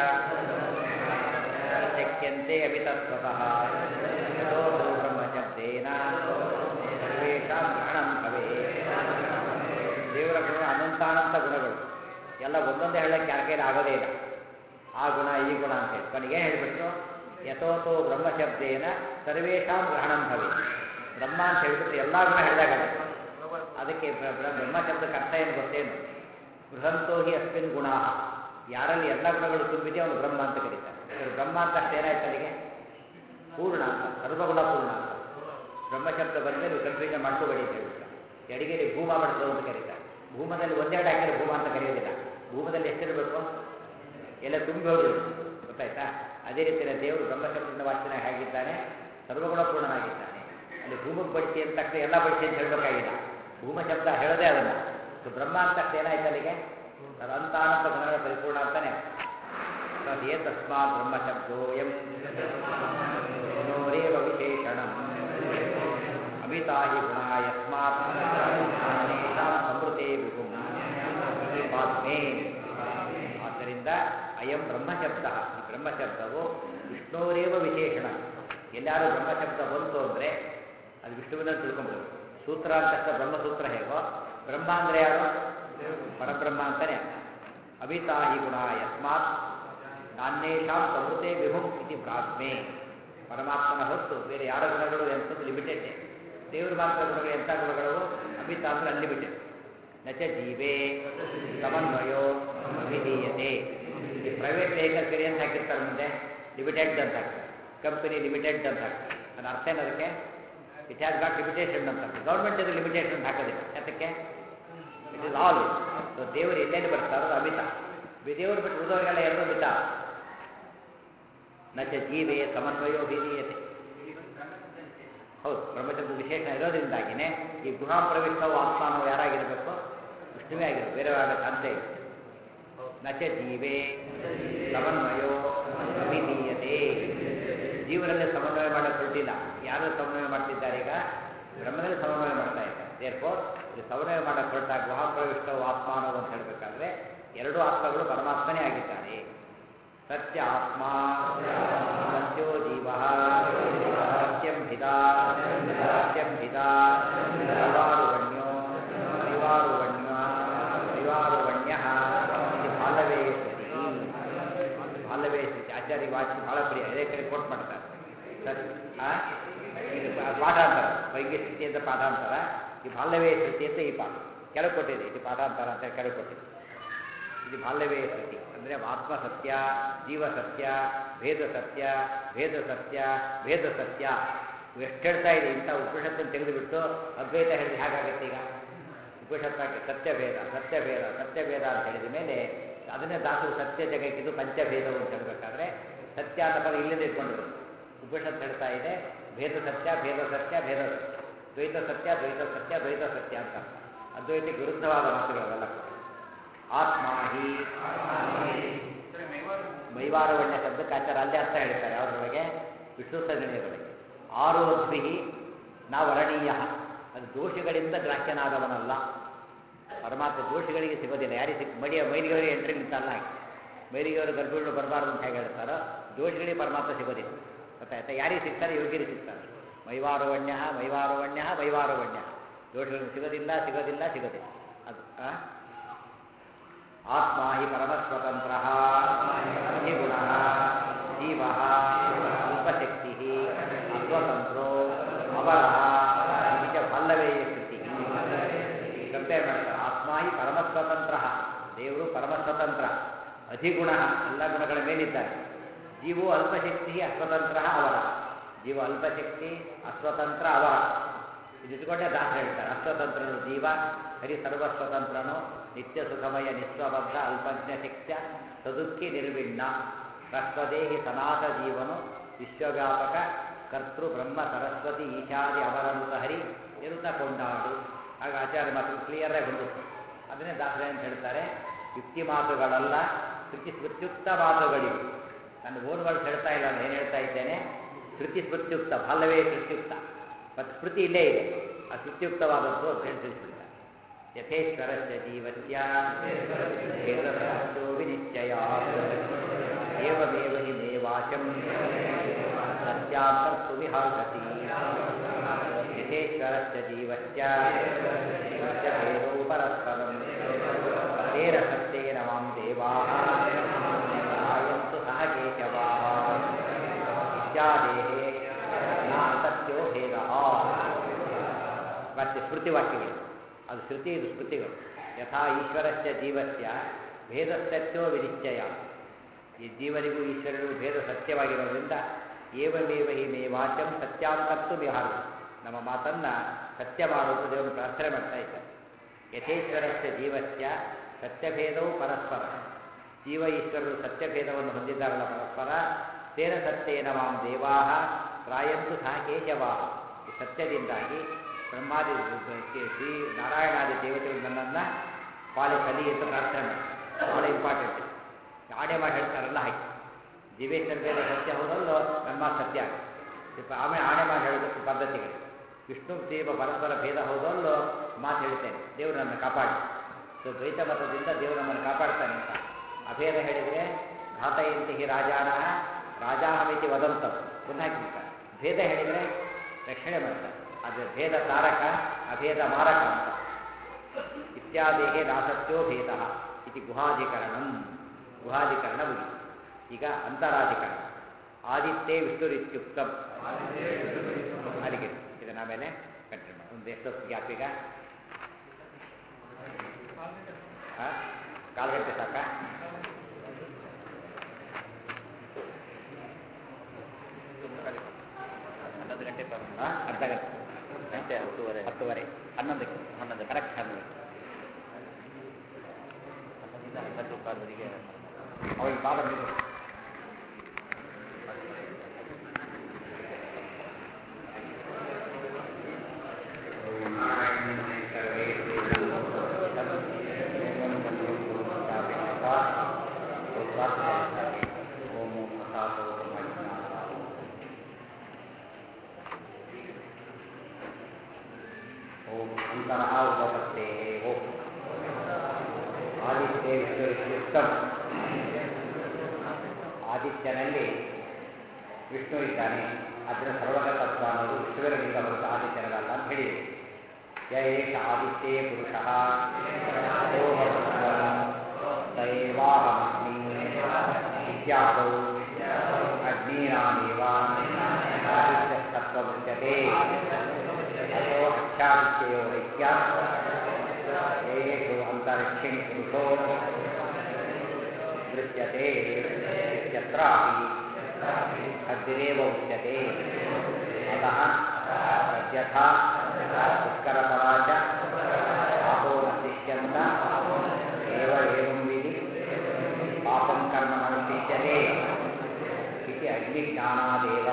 ಶಕ್ಯಂತೆ ಅಮಿತತ್ವತಃ ಯಥೋ ಬ್ರಹ್ಮಶಬ್ದೇನ ಸರ್ವೇಷಾಂ ಗ್ರಹಣಂ ಭವೇ ದೇವರ ಗುಣ ಅನಂತಾನಂತ ಗುಣಗಳು ಎಲ್ಲ ಒಂದೊಂದೇ ಹೇಳಕ್ಕೆ ಯಾರ ಕೈಲಿ ಆಗೋದೇ ಇಲ್ಲ ಆ ಗುಣ ಈ ಗುಣ ಅಂತ ಹೇಳಿ ಕೊನೆಗೆ ಏನು ಹೇಳಿಬಿಟ್ರು ಯಥೋತೋ ಬ್ರಹ್ಮಶಬ್ದೇನ ಸರ್ವೇಷಾಂ ಗ್ರಹಣಂ ಭವೆ ಬ್ರಹ್ಮ ಅಂತ ಹೇಳಿಬಿಟ್ರೆ ಎಲ್ಲ ಗುಣ ಹೇಳಿದಾಗಲ್ಲ ಅದಕ್ಕೆ ಬ್ರ- ಬ್ರ- ಬ್ರಹ್ಮ ಶಬ್ದಕ್ಕೆ ಅರ್ಥ ಏನು ಗೊತ್ತೇನು ಬೃಹಂತೋ ಹಿ ಅಸ್ಮಿನ್ ಗುಣ ಯಾರಲ್ಲಿ ಎಲ್ಲ ಗುಣಗಳು ತುಂಬಿದೆ ಅವನು ಬ್ರಹ್ಮ ಅಂತ ಕರೀತಾರೆ ಇವರು ಬ್ರಹ್ಮ ಅಂತ ಅರ್ಥ ಏನಾಯ್ತು ಅಲ್ಲಿಗೆ ಪೂರ್ಣ ಅಂತ ಸರ್ವಗುಣ ಪೂರ್ಣ ಅಂತ ಬ್ರಹ್ಮಶಬ್ದ ಬಂದರೆ ನೀವು ಕನ್ಫ್ಯೂಷನ್ ಮಾಡ್ಕೋಬೇಡಿ ಅಂತ ಹೇಳ್ಬಿಟ್ಟು ಎಡಗೇರಿ ಭೂಮ ಬಡಿಸೋದು ಅಂತ ಕರೀತಾರೆ ಭೂಮದಲ್ಲಿ ಒಂದೆರಡು ಹಾಕಿದ್ರೆ ಭೂಮ ಅಂತ ಕರೆಯೋದಿಲ್ಲ ಭೂಮದಲ್ಲಿ ಎಷ್ಟಿರಬೇಕು ಎಲ್ಲ ತುಂಬಿ ಹೋಗಿರು ಗೊತ್ತಾಯ್ತಾ ಅದೇ ರೀತಿಯ ದೇವರು ಬ್ರಹ್ಮಶಬ್ದದ ವಾಚನ ಹೇಗಿದ್ದಾನೆ ಸರ್ವಗುಣ ಪೂರ್ಣನಾಗಿದ್ದಾನೆ ಅಲ್ಲಿ ಭೂಮಕ್ಕೆ ಬಡಿಸಿ ಅಂತ ತಕ್ಷಣ ಎಲ್ಲ ಬಡಿಸಿ ಅಂತ ಹೇಳಬೇಕಾಗಿಲ್ಲ ಭೂಮ ಶಬ್ದ ಹೇಳೋದೇ ಅದನ್ನು ಸೊ ಬ್ರಹ್ಮ ಅಂತ ತಕ್ಷಣ ಏನಾಯ್ತು ಅಲ್ಲಿಗೆ ಅದು ಅಂತಾನಂತ ಗುಣಗಳ ಪರಿಪೂರ್ಣ ಅಂತಾನೆ ತದೇ ತಸ್ಮಾತ್ ಬ್ರಹ್ಮಶಬ್ದೋಯಂ ಗುಣೋರೇವ ವಿಶೇಷಣಂ ಅಮಿತಾಹಿ ಗುಣ ಯಸ್ಮಾತ್ ಜ್ಞಾನೇಶಾಂ ಸಮೃತೆ ವಿಭುಂ ಇತಿ ಪಾತ್ಮೇ ಆದ್ದರಿಂದ ಅಯಂ ಬ್ರಹ್ಮಶಬ್ದ ಈ ಬ್ರಹ್ಮಶಬ್ದವು ವಿಷ್ಣೋರೇವ ವಿಶೇಷಣ ಎಲ್ಲಾರು ಬ್ರಹ್ಮಶಬ್ದ ಬಂತು ಅಂದರೆ ಅದು ವಿಷ್ಣುವಿನ ತಿಳ್ಕೊಂಬಿಡೋದು ಸೂತ್ರ ಅಂತ ತಕ್ಷಣ ಬ್ರಹ್ಮಸೂತ್ರ ಹೇಗೋ ಬ್ರಹ್ಮ ಅಂದರೆ ಯಾರು ಪರಬ್ರಹ್ಮ ಅಂತಾನೆ ಅರ್ಥ ಅಮಿತಾಹಿ ಗುಣ ಯಸ್ಮಾತ್ ನಾನ್ಯೇಷಾಂ ಸಮೃತೆ ವಿಭುಂ ಇತಿ ಪ್ರಾಜ್ಞೆ ಪರಮಾತ್ಮನ ಹೊತ್ತು ಬೇರೆ ಯಾರ ಗುಣಗಳು ಎಂಥದ್ದು ಲಿಮಿಟೆಡ್ ದೇವ್ರ ಮಾತ್ರ ಗುಣಗಳು ಎಂಥ ಗುಣಗಳು ಅಮಿತ ಅಂದ್ರೆ ಅನ್ಲಿಮಿಟೆಡ್ ನಚ ಜೀವೇ ಸಮನ್ವಯೋ ವಿಧೀಯತೆ ಈ ಪ್ರೈವೇಟ್ ವೆಹಿಕಲ್ ಸರಿ ಅಂತ ಹಾಕಿರ್ತಾರೆ ಮುಂದೆ ಲಿಮಿಟೆಡ್ ಅಂತ ಹಾಕ್ತಾರೆ ಕಂಪನಿ ಲಿಮಿಟೆಡ್ ಅಂತ ಹಾಕ್ತಾರೆ ಅದರ ಅರ್ಥ ಏನದಕ್ಕೆ ಇಟ್ ಹ್ಯಾಸ್ ಗಾಟ್ ಲಿಮಿಟೇಷನ್ ಅಂತ ಗೌರ್ಮೆಂಟ್ ಇದು ಲಿಮಿಟೇಷನ್ ಹಾಕೋದಿಲ್ಲ ಯಾತಕ್ಕೆ ಇಟ್ ಇಸ್ ಆಲ್ ಸೊ ದೇವರು ಎಲ್ಲೆಲ್ಲಿ ಬರ್ತಾರೋ ಅದು ಅಮಿತ ದೇವರು ಬಿಟ್ಟು ಉಳಿದವರಿಗೆಲ್ಲ ಎರಡು ಮಿತ ನಚ ಜೀವೇ ಸಮನ್ವಯೋ ವಿಧೀಯತೆ ಹೌದು ಬ್ರಹ್ಮಶಬ್ದ ವಿಶೇಷ ಇರೋದ್ರಿಂದಾಗಿನೇ ಈ ಗುಹಾಂ ಪ್ರವಿಷ್ಟವು ಆತ್ಮಾನವು ಯಾರಾಗಿರಬೇಕು ವಿಷ್ಣುವೇ ಆಗಿರಬೇಕು ಬೇರೆ ಆಗಕ್ಕೆ ಅಂತ ಇಲ್ಲ ನಚ ಜೀವೇ ಸಮನ್ವಯೋ ಅವಿಧೀಯತೆ ಜೀವನದಲ್ಲಿ ಸಮನ್ವಯ ಮಾಡಕ್ಕೆ ಹೊರಟಿಲ್ಲ ಯಾರು ಸಮನ್ವಯ ಮಾಡ್ತಿದ್ದಾರೆ ಈಗ ಬ್ರಹ್ಮದಲ್ಲಿ ಸಮನ್ವಯ ಮಾಡ್ತಾ ಇದ್ದಾರೆ ದೇರ್ಫೋರ್ ಇದು ಸಮನ್ವಯ ಮಾಡಕ್ಕೆ ಹೊರಟಾಗ ಗುಹಾಂ ಪ್ರವಿಷ್ಟವು ಆತ್ಮಾನವು ಅಂತ ಹೇಳಬೇಕಾದ್ರೆ ಎರಡೂ ಆತ್ಮಗಳು ಪರಮಾತ್ಮನೇ ಆಗಿದ್ದಾರೆ ಸತ್ಯ ಆತ್ಮ ಸತ್ಯೋ ಜೀವ ಸತ್ಯಂ ಹಿತಾ ಸತ್ಯಂ ಹಿತಾ ಪರಿವಾರುವಣ್ಯೋ ಪರಿವಾರುವಣ್ಯ ಪರಿವಾರುವಣ್ಯ ಇದು ಬಾಲವೇ ಸ್ಥಿತಿ ಬಾಲವೇ ಸ್ಥಿತಿ ಆಚಾರ್ಯ ವಾಚಿ ಬಹಳ ಪ್ರಿಯ ಇದೇ ಕಡೆ ಕೋಟ್ ಮಾಡ್ತಾರೆ ಸರಿ ಆ? ಇದು ಪಾ- ಪಾಠಾಂತರ ವೈದ್ಯ ಸ್ಥಿತಿ ಅಂತ ಪಾಠಾಂತರ ಈ ಬಾಲ್ಯವೇ ಸ್ಥಿತಿ ಅಂತ ಈ ಪಾಠ ಕೆಳಗೆ ಕೊಟ್ಟಿದೆ ಇದು ಪಾಠಾಂತರ ಅಂತ ಕೆಳಗೆ ಕೊಟ್ಟಿದೆ ಇದು ಬಾಲ್ಯವೇ ಸ್ಥಿತಿ ಅಂದರೆ ಆತ್ಮ ಸತ್ಯ ಜೀವ ಸತ್ಯ ಭೇದ ಸತ್ಯ ಭೇದ ಸತ್ಯ ಭೇದ ಸತ್ಯ ಇವು ಎಷ್ಟು ಹೇಳ್ತಾ ಇದೆ ಇಂಥ ಉಪನಿಷತ್ತನ್ನು ತೆಗೆದುಬಿಟ್ಟು ಅದ್ವೈತ ಹೇಳಿದ್ರೆ ಹೇಗಾಗುತ್ತೆ ಈಗ ಉಪನಿಷತ್ತಾಗಿ ಸತ್ಯಭೇದ ಸತ್ಯಭೇದ ಸತ್ಯಭೇದ ಅಂತ ಹೇಳಿದ ಮೇಲೆ ಅದನ್ನೇ ದಾಸರು ಸತ್ಯ ಜಗಕ್ಕಿದು ಪಂಚಭೇದವು ಅಂತ ಹೇಳಬೇಕಾದ್ರೆ ಸತ್ಯ ಅಂತ ಪದ ಇಲ್ಲದೆ ಇಟ್ಕೊಂಡಿರೋದು ಉಪನಿಷತ್ತು ಹೇಳ್ತಾ ಇದೆ ಭೇದ ಸತ್ಯ ಭೇದ ಸತ್ಯ ಭೇದ ಸತ್ಯ ದ್ವೈತ ಸತ್ಯ ದ್ವೈತ ಸತ್ಯ ದ್ವೈತ ಸತ್ಯ ಅಂತ ಅರ್ಥ. ಅದ್ವೈತಕ್ಕೆ ವಿರುದ್ಧವಾದ ಮಾತುಗಳವೆಲ್ಲ ಕೂಡ ಆತ್ಮ ಹಿ ಮೈವಾರವಣ್ಯ ಶಬ್ದಕ್ಕೆ ಆಚಾರ ಅಲ್ಲೇ ಅರ್ಥ ಹೇಳ್ತಾರೆ ಅವರೊಳಗೆ ವಿಷ್ಣು ಸಂಗಣಿಯದೊಳಗೆ ಆರೋಧ್ವಿ ನಾವರಣೀಯ ಅದು ದೋಷಗಳಿಂದ ಗ್ರಾಹ್ಯನಾದವನಲ್ಲ ಪರಮಾತ್ಮ ದೋಷಗಳಿಗೆ ಸಿಗೋದಿಲ್ಲ ಯಾರಿಗೆ ಸಿಕ್ ಮಡಿಯ ಮೈಲಿಗಳಿಗೆ ಎಂಟ್ರಿ ನಿಂತಲ್ಲ ಹಾಕಿ ಮೈಲಿಗೆಯವರು ಗರ್ಭಿಣಿಗಳು ಬರಬಾರ್ದು ಅಂತ ಹೇಗೆ ಹೇಳ್ತಾರೋ ದೋಷಗಳಿಗೆ ಪರಮಾತ್ಮ ಸಿಗೋದಿಲ್ಲ ಗೊತ್ತಾಯ್ತಾ ಯಾರಿಗೆ ಸಿಗ್ತಾರೆ ಯೋಗ್ಯರಿಗೆ ಸಿಗ್ತಾರೆ ಮೈವಾರವಣ್ಯ ಮೈವಾರವಣ್ಯ ಮೈವಾರವಣ್ಯ ದೋಷಗಳು ಸಿಗೋದಿಲ್ಲ ಸಿಗೋದಿಲ್ಲ ಸಿಗೋದಿಲ್ಲ ಅದು ಆ? ಆತ್ಮ ಹಿ ಪರಮಸ್ವತಂತ್ರ ಅಧಿಗುಣ ಜೀವ ಅಲ್ಪಶಕ್ತಿ ಅಸ್ವತಂತ್ರೋ ಅವರ ನಿಜ ಪಲ್ಲವೇ ಸ್ಥಿತಿ ಕಂಪೇರ್ ಮಾಡ್ತಾರೆ ಆತ್ಮ ಹಿ ಪರಮಸ್ವತಂತ್ರ ದೇವರು ಪರಮಸ್ವತಂತ್ರ ಅಧಿಗುಣ ಎಲ್ಲ ಗುಣಗಳ ಮೇಲಿದ್ದಾರೆ ಜೀವೋ ಅಲ್ಪಶಕ್ತಿ ಅಸ್ವತಂತ್ರ ಅವರ ಜೀವ ಅಲ್ಪಶಕ್ತಿ ಅಸ್ವತಂತ್ರ ಅವರ ಇದು ಇಟ್ಕೊಂಡೆ ದಾಸ ಹೇಳ್ತಾರೆ ಅಸ್ವತಂತ್ರನು ಜೀವ ಹರಿ ಸರ್ವಸ್ವತಂತ್ರನು ನಿತ್ಯ ಸುಖಮಯ ನಿಸ್ವಬದ್ಧ ಅಲ್ಪಜ್ಞ ಶಕ್ತ್ಯ ಸದುಃಖಿ ನಿರ್ವಿಣ್ಣ ರಸ್ವದೇಹಿ ಸನಾಥ ಜೀವನು ವಿಶ್ವವ್ಯಾಪಕ ಕರ್ತೃ ಬ್ರಹ್ಮ ಸರಸ್ವತಿ ಈಶಾದಿ ಅವರನುತ ಹರಿ ಇರುತ್ತ ಕೊಂಡಾಡು ಆಗ ಆಚಾರ್ಯ ಮಾತು ಕ್ಲಿಯರ್ ಆಗಿ ಹೊಂದುತ್ತೆ ಅದನ್ನೇ ದಾಸರೇ ಅಂತ ಹೇಳ್ತಾರೆ ಯುಕ್ತಿ ಮಾತುಗಳಲ್ಲ ಶ್ರುತಿ ಸ್ಮೃತ್ಯುಕ್ತ ಮಾತುಗಳಿವು ನಾನು ಓನ್ ವರ್ಡ್ಸ್ ಹೇಳ್ತಾ ಇಲ್ಲ ನಾನು ಏನು ಹೇಳ್ತಾ ಇದ್ದೇನೆ ಶ್ರುತಿ ಸ್ಮೃತ್ಯುಕ್ತ ಬಾಲ್ಯವೇ ಶ್ರುತ್ಯುಕ್ತ ಮತ್ತು ಸ್ಮೃತಿ ಇಲ್ಲೇ ಇದೆ ಆ ಸ್ಮೃತ್ಯುಕ್ತವಾದದ್ದು ಅಂತ ಹೇಳಿ ತಿಳಿಸ್ಬಿಡ್ತಾರೆ ಯಥೇಶ್ವರಸ್ಯ ಜೀವಸ್ಯ ವೇದಶಾಸ್ತ್ರೋ ವಿನಿಶ್ಚಯ ಏವಮೇವ ಹಿ ಮೇ ವಾಚಂ ಸತ್ಯಾಂತರ್ತು ವಿಹಾಸತಿ ಯಥೇಶ್ವರಸ್ಯ ಜೀವಸ್ಯ ಸತ್ಯಭೇದೋ ಪರಸ್ಪರಂ ತೇನ ಸತ್ಯೇನ ಮಾಂ ದೇವಾಃ ಆಯಂತು ಸಹ ಕೇಶವಾಃ ಇತ್ಯಾದೇಹೇ ನಾ ಸತ್ಯೋ ಭೇದಃ ಮತ್ತೆ ಸ್ಮೃತಿವಾಕ್ಯಗಳು ಅದು ಶ್ರುತಿ ಇದು ಸ್ಮೃತಿಗಳು ಯಥಾ ಈಶ್ವರಸ್ಯ ಜೀವಸ್ಯ ಭೇದ ಸತ್ಯೋ ವಿನಿಶ್ಚಯ ಈ ಜೀವನಿಗೂ ಈಶ್ವರನಿಗೂ ಭೇದ ಸತ್ಯವಾಗಿರೋದ್ರಿಂದ ಏವಮೇವ ಹಿ ಮೇ ವಾಚಂ ಸತ್ಯಾಂಕರ್ತು ವಿಹಾರ ನಮ್ಮ ಮಾತನ್ನು ಸತ್ಯ ಮಾಡುವುದು ದೇವರು ಪ್ರಾರ್ಥನೆ ಮಾಡ್ತಾ ಇದ್ದಾರೆ ಯಥೇಶ್ವರಸ್ಯ ಜೀವಸ್ಯ ಸತ್ಯಭೇದವು ಪರಸ್ಪರ ಜೀವ ಈಶ್ವರರು ಸತ್ಯಭೇದವನ್ನು ಹೊಂದಿದ್ದಾರಲ್ಲ ಪರಸ್ಪರ ತೇನ ಸತ್ಯೇನ ಮಾಂ ದೇವಾ ತ್ರಾಯಂತು ಸಹ ಕೇಶವಾ ಈ ಸತ್ಯದಿಂದಾಗಿ ಬ್ರಹ್ಮಾದಿ ಶ್ರೀ ನಾರಾಯಣಾದಿ ದೇವತೆಗಳು ನನ್ನನ್ನು ಪಾಲಿಸಲಿ ಅಂತ ಪ್ರಾರ್ಥನೆ ಮಾಡ್ತಾರೆ ಭಾಳ ಇಂಪಾರ್ಟೆಂಟ್ ಆಣೆ ಮಾಡಿ ಹೇಳ್ತಾರಲ್ಲ ಹಾಗೆ ಜೀವೇಶ್ವರ ಭೇದ ಸತ್ಯ ಹೋದಲ್ಲೋ ನನ್ನ ಮಾತು ಸತ್ಯ ಆಗುತ್ತೆ ಆಮೇಲೆ ಆಣೆ ಮಾಡಿ ಹೇಳೋದಕ್ಕೆ ಪದ್ಧತಿಗಳು ವಿಷ್ಣು ಜೀವ ಪರಸ್ಪರ ಭೇದ ಹೋದಲ್ಲೋ ಮಾತು ಹೇಳ್ತೇನೆ ದೇವರು ನನ್ನ ಕಾಪಾಡಿ ಸೊ ದ್ವೈತ ಮತದಿಂದ ದೇವರು ನಮ್ಮನ್ನು ಕಾಪಾಡ್ತಾನೆ ಅಂತ ಅಭೇದ ಹೇಳಿದರೆ ಘಾತಯಂತಿ ಹಿ ರಾಜಾನ ರಾಜಾಹಮಿತಿ ವದಂತಂ ಪುನಃ ಹಾಕಿಬಿಡ್ತಾರೆ ಭೇದ ಹೇಳಿದರೆ ರಕ್ಷಣೆ ಮಾಡ್ತಾರೆ ಆದರೆ ಭೇದ ತಾರಕ ಅಭೇದ ಮಾರಕ ಅಂತ ಇತ್ಯಾದೇಹೇ ನಾಸತ್ಯೋ ಭೇದ ಇತಿ ಗುಹಾಧಿಕರಣಂ ಗುಹಾಧಿಕರಣ ಮುಗಿತು ಈಗ ಅಂತರಾಧಿಕರಣ ಆದಿತ್ಯೇ ವಿಷ್ಣುರಿತ್ಯುಕ್ತಂ ಅದಕ್ಕೆ ಇದನ್ನ ಆಮೇಲೆ ಕಂಟಿನ್ಯೂ ಮಾಡಿ ಒಂದು ಎಷ್ಟೊತ್ತು ಗ್ಯಾಪ್ ಈಗ ಹಾಂ ಕಾಲು ಗಂಟೆ ಸಾಕಾ ಹನ್ನೊಂದು ಗಂಟೆ ಪ್ರಾರಂಭ ಹಾಂ ಅರ್ಧ ಗಂಟೆ ಗಂಟೆ ಹತ್ತುವರೆ ಹತ್ತುವರೆ ಹನ್ನೊಂದಕ್ಕೆ ಹನ್ನೊಂದು ಕರೆಕ್ಟ್ ಹನ್ನೊಂದು ಹನ್ನೊಂದರಿಂದ ಹನ್ನೊಂದು ಕಾಲುವರೆಗೆ ಅವಾಗ ಪಾದ ಮೇಲೆ ಓಂ ಅಂತರಃ ಉಪಪತ್ತೇ ಓಂ ಆದಿತ್ಯ ವಿಷ್ಣುರಿತ್ಯುಕ್ತಂ ಆದಿತ್ಯನಲ್ಲಿ ವಿಷ್ಣು ಇದ್ದಾನೆ ಅದರ ಸರ್ವಗ ತತ್ವ ಅನ್ನೋದು ವಿಷ್ಣುವಿನಿಂದ ಹೊರತು ಆದಿತ್ಯನದಲ್ಲ ಅಂತ ಹೇಳಿದೆ ಯ ಏಷ ಆದಿತ್ಯೇ ಪುರುಷಃ ಸೈವಾಹಮಸ್ಮಿ ಇತ್ಯಾದೌ ಅಗ್ನೀನಾಮೇವ ಆದಿತ್ಯಸ್ತತ್ವಮುಚ್ಯತೆ ಅತೋ ಅಕ್ಷಾದಿತ್ಯೋ ಐಕ್ಯ येषु अन्तरिक्षिणि पुरुषो दृश्यते यत्रापि अग्निरेव उच्यते अतः यथा पुष्करतरा च आपो न शिष्यन्त एव एवं विधि पापं कर्म न विशिष्यते इति अग्निज्ञानादेव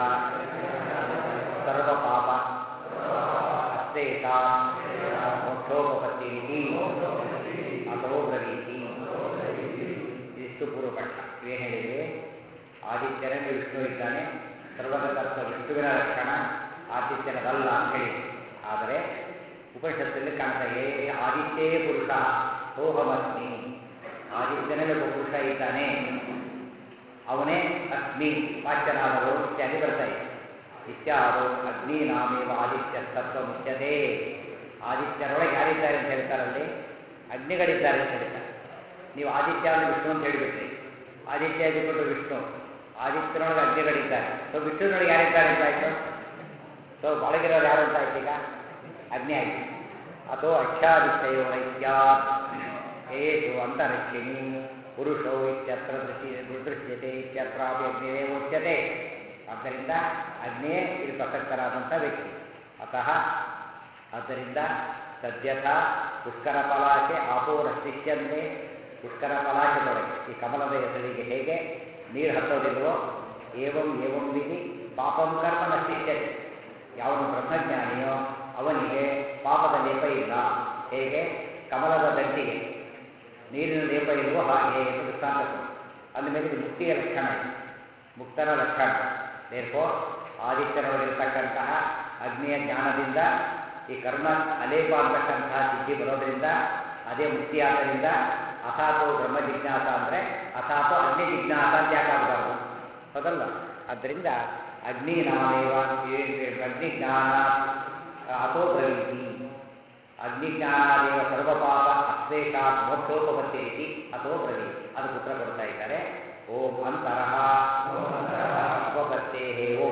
सर्वपाप अस्तेषां ಮೋಕ್ಷೋಪಪತ್ತಿರಿತಿ ಅಥವಾ ಬ್ರವೀತಿ ಇದಿಷ್ಟು ಪೂರ್ವಪಕ್ಷ ಏನು ಹೇಳಿದರೆ ಆದಿತ್ಯನಲ್ಲಿ ವಿಷ್ಣು ಇದ್ದಾನೆ ಸರ್ವಗತತ್ವ ವಿಷ್ಣುವಿನ ಲಕ್ಷಣ ಆದಿತ್ಯನದಲ್ಲ ಅಂತ ಹೇಳಿ ಆದರೆ ಉಪನಿಷತ್ತಲ್ಲಿ ಕಾಣ್ತಾ ಇದೆ ಆದಿತ್ಯೇ ಪುರುಷ ಸೋಹಮಸ್ಮಿ ಆದಿತ್ಯನಲ್ಲಿ ಒಬ್ಬ ಪುರುಷ ಇದ್ದಾನೆ ಅವನೇ ಅಗ್ನಿ ವಾಚ್ಯನಾದವರು ಇತ್ಯಾದಿ ಬರ್ತಾ ಇದೆ ಇತ್ಯಾದು ಅಗ್ನಿ ನಾಮೇವ ಆದಿತ್ಯ ತತ್ವ ಮುಖ್ಯತೆ ಆದಿತ್ಯರೊಳಗೆ ಯಾರಿದ್ದಾರೆ ಅಂತ ಹೇಳ್ತಾರಲ್ಲಿ ಅಗ್ನಿಗಳಿದ್ದಾರೆ ಅಂತ ಹೇಳ್ತಾರೆ ನೀವು ಆದಿತ್ಯ ಅಂದ್ರೆ ವಿಷ್ಣು ಅಂತ ಹೇಳಿಬಿಟ್ರಿ ಆದಿತ್ಯ ಇದ್ದುಕೊಂಡು ವಿಷ್ಣು ಆದಿತ್ಯನೊಳಗೆ ಅಗ್ನಿಗಳಿದ್ದಾರೆ ಸೊ ವಿಷ್ಣುನೊಳಗೆ ಯಾರಿದ್ದಾರೆ ಅಂತ ಆಯ್ತು ಸೊ ಒಳಗಿರೋರು ಯಾರು ಅಂತ ಆಯ್ತು ಈಗ ಅಗ್ನಿ ಆಯ್ತು ಅಥವಾ ಅಕ್ಷಾದಿತ್ಯೋ ಐತ್ಯಾತ್ ಏಷು ಅಂತರಿಕ್ಷಿಣಿ ಪುರುಷೋ ಇತ್ಯತ್ರ ದೃಶ್ಯ ದೃಶ್ಯತೆ ಇತ್ಯತ್ರಾಪಿ ಅಗ್ನಿರೇ ಉಚ್ಯತೆ ಆದ್ದರಿಂದ ಅಗ್ನಿಯೇ ಇಲ್ಲಿ ಪ್ರಸಕ್ತರಾದಂಥ ವ್ಯಕ್ತಿ ಅತಃ ಆದ್ದರಿಂದ ಸದ್ಯಥ ಪುಷ್ಕರ ಪಲಾಶೆ ಆಪೋರಷ್ಟಿಷ್ಯಂತೆ ಪುಷ್ಕರ ಪಲಾಶದೊಳಗೆ ಈ ಕಮಲದ ಹೆಸರಿಗೆ ಹೇಗೆ ನೀರು ಹತ್ತೋದಿಲ್ವೋ ಏವಂ ಏವಂ ವಿಧಿ ಪಾಪಂ ಕರ್ಮ ನಶಿಷ್ಯತೆ ಯಾವನು ಬ್ರಹ್ಮಜ್ಞಾನಿಯೋ ಅವನಿಗೆ ಪಾಪದ ಲೇಪ ಇಲ್ಲ ಹೇಗೆ ಕಮಲದ ದಂಟಿಗೆ ನೀರಿನ ಲೇಪ ಇಲ್ವೋ ಹಾಗೆ ಎಂದು ದೃಷ್ಟಾಂತ ಕೊಡು ಅಂದಮೇಲೆ ಇದು ಮುಕ್ತಿಯ ಲಕ್ಷಣ ಇದೆ ಮುಕ್ತರ ಲಕ್ಷಣ ದೇರ್ಫೋ ಆದಿತ್ಯನೊಳಗಿರ್ತಕ್ಕಂತಹ ಅಗ್ನಿಯ ಜ್ಞಾನದಿಂದ ಈ ಕರ್ಮ ಅಲೇಪ ಅಂತಕ್ಕಂತಹ ಸಿದ್ಧಿ ಬರೋದ್ರಿಂದ ಅದೇ ಮುಕ್ತಿ ಆದ್ದರಿಂದ ಅಥಾತು ಬ್ರಹ್ಮ ಜಿಜ್ಞಾಸ ಅಂದರೆ ಅಥಾತು ಅಗ್ನಿ ಜಿಜ್ಞಾಸ ಅಂತ ಯಾಕೆ ಆಗಬಾರ್ದು ಹೌದಲ್ಲ ಆದ್ದರಿಂದ ಅಗ್ನಿ ನಾಮೇವ ಅಗ್ನಿಜ್ಞಾನ ಅಥೋ ಬ್ರವೀತಿ ಅಗ್ನಿಜ್ಞಾನಾದೇವ ಸರ್ವಪಾಪ ಅಶ್ಲೇಷಾತ್ ಮೋಕ್ಷೋಪಪತ್ತಿ ರೀತಿ ಅಥೋ ಬ್ರವೀತಿ ಅದಕ್ಕೆ ಉತ್ತರ ಕೊಡ್ತಾ ಇದ್ದಾರೆ ಓಂ ಅಂತರಃ ಉಪಪತ್ತೇ ಓಂ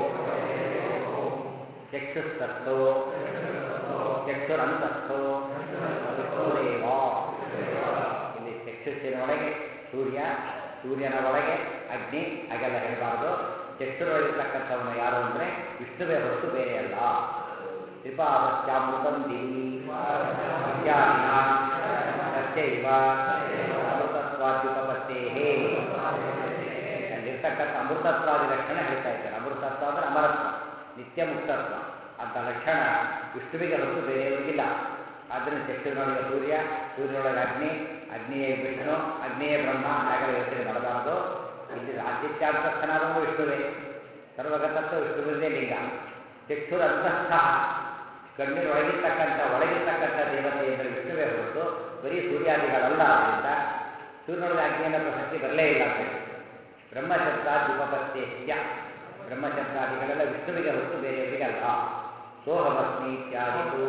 ಚಕ್ಷುಸ್ತಸ್ಥೋ ಚಕ್ಷುರಂತಸ್ಥೋ ವಿಷ್ಣುರೇವ ಇಲ್ಲಿ ಚಕ್ಷುಸ್ಸಿನ ಒಳಗೆ ಸೂರ್ಯ ಸೂರ್ಯನ ಒಳಗೆ ಅಗ್ನಿ ಹಾಗೆಲ್ಲ ಹೇಳಬಾರ್ದು ಚಕ್ಷುರೊಳಗಿರ್ತಕ್ಕಂಥವನು ಯಾರು ಅಂದರೆ ವಿಷ್ಣುವೇ ಹೊರತು ಬೇರೆ ಅಲ್ಲ ತ್ರಿಪಾದಶ್ಚಾಮೃತಂ ದಿವಿ ಇತ್ಯಾದಿನ ತಸ್ಯೈವ ಅಮೃತತ್ವಾದ್ಯುಪಪತ್ತೇಹೇ ಅಲ್ಲಿರ್ತಕ್ಕಂಥ ಅಮೃತತ್ವಾದಿ ಲಕ್ಷಣ ಹೇಳ್ತಾ ಇದ್ದಾರೆ ಅಮೃತತ್ವ ಅಂದರೆ ಅಮರತ್ವ ನಿತ್ಯ ಮುಕ್ತತ್ವ ಅಂತ ಲಕ್ಷಣ ವಿಷ್ಣುವಿಗೆ ಹೊರತು ಬೇರೆಯವರಿಗಿಲ್ಲ ಆದ್ದರಿಂದ ಚಕ್ಷುವಿನೊಳಗೆ ಸೂರ್ಯ ಸೂರ್ಯನೊಳಗೆ ಅಗ್ನಿ ಅಗ್ನಿಯೇ ವಿಷ್ಣು ಅಗ್ನಿಯೇ ಬ್ರಹ್ಮ ಹಾಗೆಲ್ಲ ಯೋಚನೆ ಮಾಡಬಾರದು ಇಲ್ಲಿ ಆದಿತ್ಯಾಂತಸ್ಥನಾದವನು ವಿಷ್ಣುವೇ ಸರ್ವಗತತ್ವ ವಿಷ್ಣುವಿನದೇ ಲಿಂಗ ಚಕ್ಷುರಂತಸ್ಥ ಕಣ್ಣಿನೊಳಗಿರ್ತಕ್ಕಂಥ ಒಳಗಿರ್ತಕ್ಕಂಥ ದೇವತೆ ಅಂದರೆ ವಿಷ್ಣುವೇ ಹೊರತು ಬರೀ ಸೂರ್ಯಾದಿಗಳಲ್ಲ ಆದ್ದರಿಂದ ಸೂರ್ಯನೊಳಗೆ ಅಗ್ನಿಯನ್ನು ಪ್ರಸಕ್ತಿ ಬರಲೇ ಇಲ್ಲ ಅಂತ ಹೇಳಿ ಬ್ರಹ್ಮಶಬ್ದಾದಿ ಉಪಪತ್ತೇತ್ಯ ಬ್ರಹ್ಮಶಬ್ದಾದಿಗಳೆಲ್ಲ ವಿಷ್ಣುವಿಗೆ ಹೊರತು ಬೇರೆಯವರಿಗಲ್ಲ ಸೋಹಮಸ್ಮಿ ಇತ್ಯಾದಿತು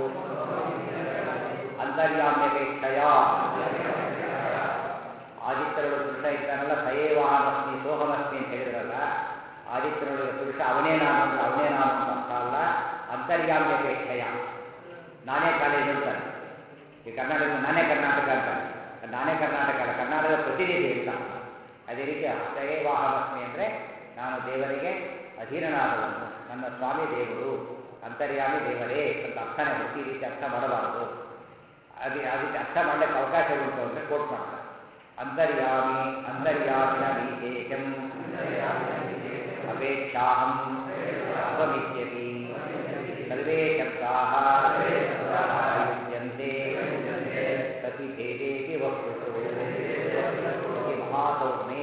ಅಂತರ್ಯಾಮ್ಯಪೇಕ್ಷಯ ಆದಿತ್ಯರೊಳಗೆ ಪುರುಷ ಇದ್ದಾನಲ್ಲ ಸಯೇವಾಹಮಸ್ಮಿ ಸೋಹಮಸ್ಮಿ ಅಂತ ಹೇಳಿದ್ರಲ್ಲ ಆದಿತ್ಯರೊಳಗೆ ಪುರುಷ ಅವನೇ ನಾನು ಅಂತ ಅವನೇ ನಾನು ಅಂತ ಅರ್ಥ ಅಲ್ಲ ಅಂತರ್ಯಾಮ್ಯಪೇಕ್ಷಯ ನಾನೇ ಕಾಲೇಜ್ ಅಂತಾನೆ ಈ ಕರ್ನಾಟಕ ನಾನೇ ಕರ್ನಾಟಕ ಅಂತಾನೆ ನಾನೇ ಕರ್ನಾಟಕ ಅಲ್ಲ ಕರ್ನಾಟಕದ ಪ್ರತಿನಿಧಿ ಅಂತ ಅದೇ ರೀತಿ ಸಯೇವಾಹಮಸ್ಮಿ ಅಂದರೆ ನಾನು ದೇವರಿಗೆ ಅಧೀನನಾದವನು ನನ್ನ ಸ್ವಾಮಿ ದೇವರು ಅಂತರ್ಯಾಮಿ ದೇವರೇ ಅಂತ ಅರ್ಥನೇ ಹೊರತು ಈ ರೀತಿ ಅರ್ಥ ಮಾಡಬಾರದು ಅದೇ ಅದಕ್ಕೆ ಅರ್ಥ ಮಾಡಲಿಕ್ಕೆ ಅವಕಾಶ ಉಂಟು ಅಂದರೆ ಕೋಟ್ ಮಾಡ್ತಾರೆ ಅಂತರ್ಯಾಮಿ ಅಂತರ್ಯಾಮಿನ ವಿಶೇಷಂ ಅಪೇಕ್ಷಾಹಂ ಸ್ವಮಿತ್ಯಪಿ ಸರ್ವೇ ಶಬ್ದಾಃ ಪ್ರಯುಜ್ಯಂತೆ ಸತಿ ಭೇದೇಪಿ ವಸ್ತುಷು ಇತಿ ಮಹಾಸೌಮ್ಯೇ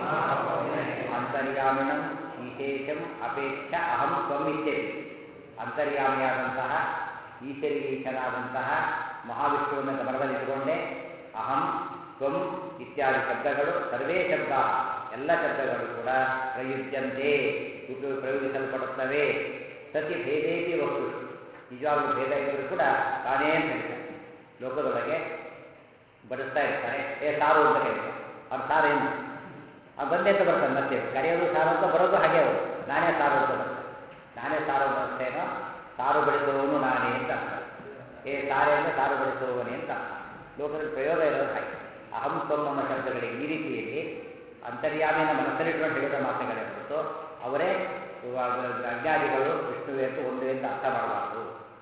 ಅಂತರ್ಯಾಮಿಣಂ ವಿಶೇಷಂ ಅಪೇಕ್ಷ ಅಹಂ ತ್ವಂ ಇತ್ಯಪಿ ಅಂತರ್ಯಾಮಿಯಾದಂತಹ ಈಶ್ವರಿಗೆ ಈಶನಾದಂತಹ ಮಹಾವಿಷ್ಣುವನ್ನು ಗಮನದಲ್ಲಿಟ್ಟುಕೊಂಡೇ ಅಹಂ ತ್ವಂ ಇತ್ಯಾದಿ ಶಬ್ದಗಳು ಸರ್ವೇ ಶಬ್ದ ಎಲ್ಲ ಶಬ್ದಗಳು ಕೂಡ ಪ್ರಯುಜ್ಯಂತೆ ಉಪಯೋಗ ಪ್ರಯೋಗಿಸಲ್ಪಡುತ್ತವೆ ಸತಿ ಭೇದೇಪಿ ವಸ್ತು ನಿಜವಾಗ್ಲೂ ಭೇದ ಇದ್ದರೂ ಕೂಡ ತಾನೇ ಅಂತ ಹೇಳ್ತಾರೆ ಲೋಕದೊಳಗೆ ಬಡಿಸ್ತಾ ಇರ್ತಾರೆ ಏ ಸಾರು ಅಂತ ಕರೀತಾರೆ ಅವ್ರ ಸಾರೇನು ಅವ್ರು ಬಂದೆ ಅಂತ ಬರ್ತಾನೆ ಮತ್ತೆ ಕರೆಯೋದು ಸಾರು ಅಂತ ಬರೋದು ಹಾಗೆ ಅವರು ನಾನೇ ಸಾರು ಅಂತ ಬರ್ತಾರೆ ನಾನೇ ಸಾರು ಬರ್ತೇನೋ ಸಾರು ಬೆಳೆಸುವವನು ನಾನೇ ಅಂತ ಅರ್ಥ ಏ ಸಾರೆ ಅಂದರೆ ಸಾರು ಬೆಳೆಸುವವನೇ ಅಂತ ಅರ್ಥ ಲೋಕದಲ್ಲಿ ಪ್ರಯೋಗ ಇರೋದು ಹಾಗೆ ಅಹಂ ತ್ವಂ ನಮ್ಮ ಶಬ್ದಗಳಿಗೆ ಈ ರೀತಿಯಲ್ಲಿ ಅಂತರ್ಯಾಮಿನ ಮನಸ್ಸಲ್ಲಿಟ್ಕೊಂಡು ಹೇಳಿದ ಮಾತುಗಳೇ ಹೊರತು ಅವರೇ ಇವಾಗ ಅಜ್ಞಾದಿಗಳು ವಿಷ್ಣುವೆ ಅಂತ ಒಂದೇ ಅಂತ ಅರ್ಥ ಮಾಡಬಾರ್ದು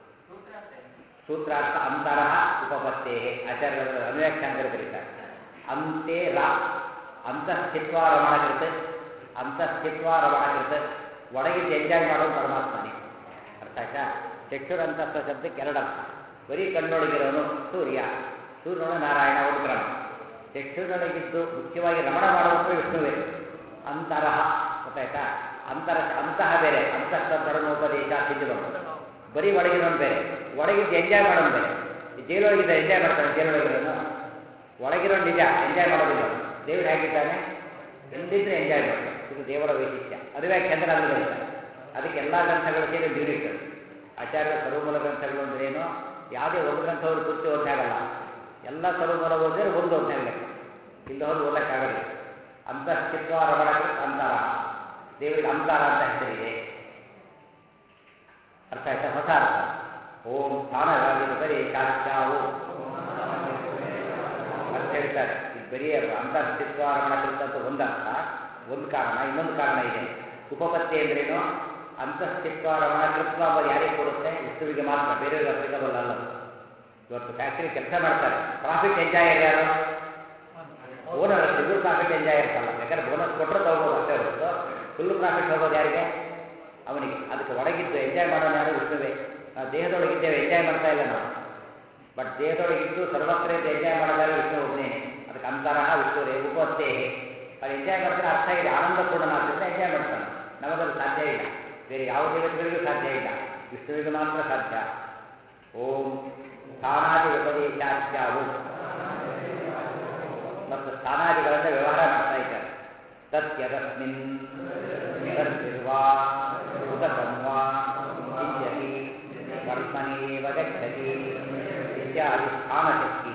ಸೂತ್ರಾರ್ಥ ಅಂತರಹ ಉಪಪತ್ತೇ ಆಚಾರ್ಯರು ಅನ್ವ್ಯಾಖ್ಯಾನಗಳು ಕರೀತಾರೆ ಅಂತೆ ರ ಅಂತಸ್ಥಿತ್ವ ರಮಣಕೃತ ಅಂತಸ್ಥಿತ್ವ ರಮಣಕೃತ ಒಳಗಿದ್ದು ಎಂಜಾಯ್ ಮಾಡೋದು ಪರಮಾತ್ಮನೇ ಅರ್ಥ ಆಯ್ತಾ ಚಕ್ಷುರಂತಸ್ಥ ಶಬ್ದಕ್ಕೆ ಎರಡರ್ಥ ಬರೀ ಕಣ್ಣೊಳಗಿರೋನು ಸೂರ್ಯ ಸೂರ್ಯನೊಳ ನಾರಾಯಣ ಒಂದು ಕ್ರಮ ಚಕ್ಷುರೊಳಗಿದ್ದು ಮುಖ್ಯವಾಗಿ ರಮಣ ಮಾಡುವಂಥ ವಿಷ್ಣುವೇ ಅಂತರಹ ಗೊತ್ತಾಯ್ತಾ ಅಂತರ ಅಂತಹ ಬೇರೆ ಅಂತಃಧರ್ಮೋಪದೇಶ ಸಿದ್ಧ ಬರೋದು ಬರೀ ಒಳಗಿರೋನು ಬೇರೆ ಒಳಗಿದ್ದು ಎಂಜಾಯ್ ಮಾಡೋನು ಬೇರೆ ಈ ಜೈಲೊಳಗಿದ್ದ ಎಂಜಾಯ್ ಮಾಡ್ತಾನೆ ಜೈಲೊಳಗಿರೋನು ಒಳಗಿರೋ ನಿಜ ಎಂಜಾಯ್ ಮಾಡೋದಿಲ್ಲ ಅವನು. ದೇವ್ರು ಹೇಗಿದ್ದಾನೆ ಎಲ್ಲಿದ್ರೆ ಎಂಜಾಯ್ ಮಾಡ್ತಾನೆ ಇದು ದೇವರ ವೈಶಿಷ್ಟ್ಯ ಅದುವೇ ಚಂದ್ರಾದ್ರು ಬೆಳೀತಾರೆ ಅದಕ್ಕೆ ಎಲ್ಲ ಗ್ರಂಥಗಳು ಸೇರಿ ಯೂನಿಟ್ ಆಚಾರ್ಯ ಸರ್ವಮೂಲ ಗ್ರಂಥಗಳು ಅಂದ್ರೆ ಏನು ಯಾವುದೇ ಒಂದು ಗ್ರಂಥವರು ಪೂರ್ತಿ ಓದಾಗಲ್ಲ ಎಲ್ಲ ಸರ್ವಮೂಲ ಓದಿದ್ರೆ ಒಂದು ಓದಾಗಬೇಕು ಇಲ್ಲ ಹೋದ್ರೆ ಓದಕ್ಕಾಗಲ್ಲ ಅಂತಸ್ಥಿತ್ವ ರಮಣ ಅಂತರ ದೇವರಿಗೆ ಅಂತರ ಅಂತ ಹೆಸರಿದೆ ಅರ್ಥ ಆಯ್ತಾ ಹೊಸ ಅರ್ಥ ಓಂ ಸ್ಥಾನವಾಗಿ ಬರೀ ಶಾಸ್ತ್ರಾವು ಅಂತ ಹೇಳ್ತಾರೆ ಇದು ಬರೀ ಅಂತಸ್ಥಿತ್ವ ರಮಣ ಅಂತ ಒಂದು ಅರ್ಥ ಒಂದು ಕಾರಣ ಇನ್ನೊಂದು ಕಾರಣ ಇದೆ ಉಪಪತ್ತಿ ಅಂದ್ರೇನು ಅಂತಸ್ಥಿತ್ವ ರಮಣಕೃತ್ವ ಅಂಬೋದು ಯಾರಿಗೆ ಕೊಡುತ್ತೆ ವಿಷ್ಣುವಿಗೆ ಮಾತ್ರ ಬೇರೆಯವ್ರಿಗೆ ಅಪ್ಲಿಕಬಲ್ ಅಲ್ಲ ಅದು. ಇವತ್ತು ಫ್ಯಾಕ್ಟ್ರಿ ಕೆಲಸ ಮಾಡ್ತಾರೆ ಪ್ರಾಫಿಟ್ ಎಂಜಾಯರ್ ಯಾರು ಓನರ್ ಇವರು ಪ್ರಾಫಿಟ್ ಎಂಜಾಯರ್ಸ್ ಅಲ್ಲ ಯಾಕಂದ್ರೆ ಬೋನಸ್ ಕೊಟ್ಟರೆ ತಗೋಬೋದು ಅಷ್ಟೇ ಹೊರತು ಫುಲ್ ಪ್ರಾಫಿಟ್ ಹೋಗೋದು ಯಾರಿಗೆ ಅವನಿಗೆ ಅದಕ್ಕೆ ಒಳಗಿದ್ದು ಎಂಜಾಯ್ ಮಾಡೋನು ಯಾರು ವಿಷ್ಣುವೇ ನಾವು ದೇಹದೊಳಗಿದ್ದೇವೆ ಎಂಜಾಯ್ ಮಾಡ್ತಾ ಇಲ್ಲ ನಾವು ಬಟ್ ದೇಹದೊಳಗಿದ್ದು ಸರ್ವತ್ರ ಇದ್ದು ಎಂಜಾಯ್ ಮಾಡೋದಾದ್ರೆ ವಿಷ್ಣು ಒಬ್ಬನೇ ಅದಕ್ಕೆ ಅಂತರಹ ವಿಷ್ಣುರೇ ಉಪತ್ತೇಹೆ ಅದು ಎಂಜಾಯ್ ಮಾಡ್ತಾರೆ ಅರ್ಥ ಇದೆ ಆನಂದಪೂರ್ಣನಾದ್ರಿಂದ ಎಂಜಾಯ್ ಮಾಡ್ತಾನೆ ನಮಗದು ಸಾಧ್ಯ ಇಲ್ಲ ಬೇರೆ ಯಾವ ದೇವತೆಗಳಿಗೂ ಸಾಧ್ಯ ಇಲ್ಲ ವಿಷ್ಣುವಿಗೆ ಮಾತ್ರ ಸಾಧ್ಯ ಓಂ ಸ್ಥಾನಾದಿ ಉಪದೇಶಾಖ್ಯಾವು ಮತ್ತು ಸ್ಥಾನಾದಿಗಳಿಂದ ವ್ಯವಹಾರ ಮಾಡ್ತಾ ಇದ್ದಾರೆ ತತ್ಯದಸ್ಮಿನ್ ತದ್ವಿರ್ವ ಉದಕಂವಾ ಚಿಂತ್ಯತಿ ವರ್ತ್ಮನೇವ ಗಚ್ಚತಿ ಇತ್ಯಾದಿ ಸ್ಥಾನಶಕ್ತಿ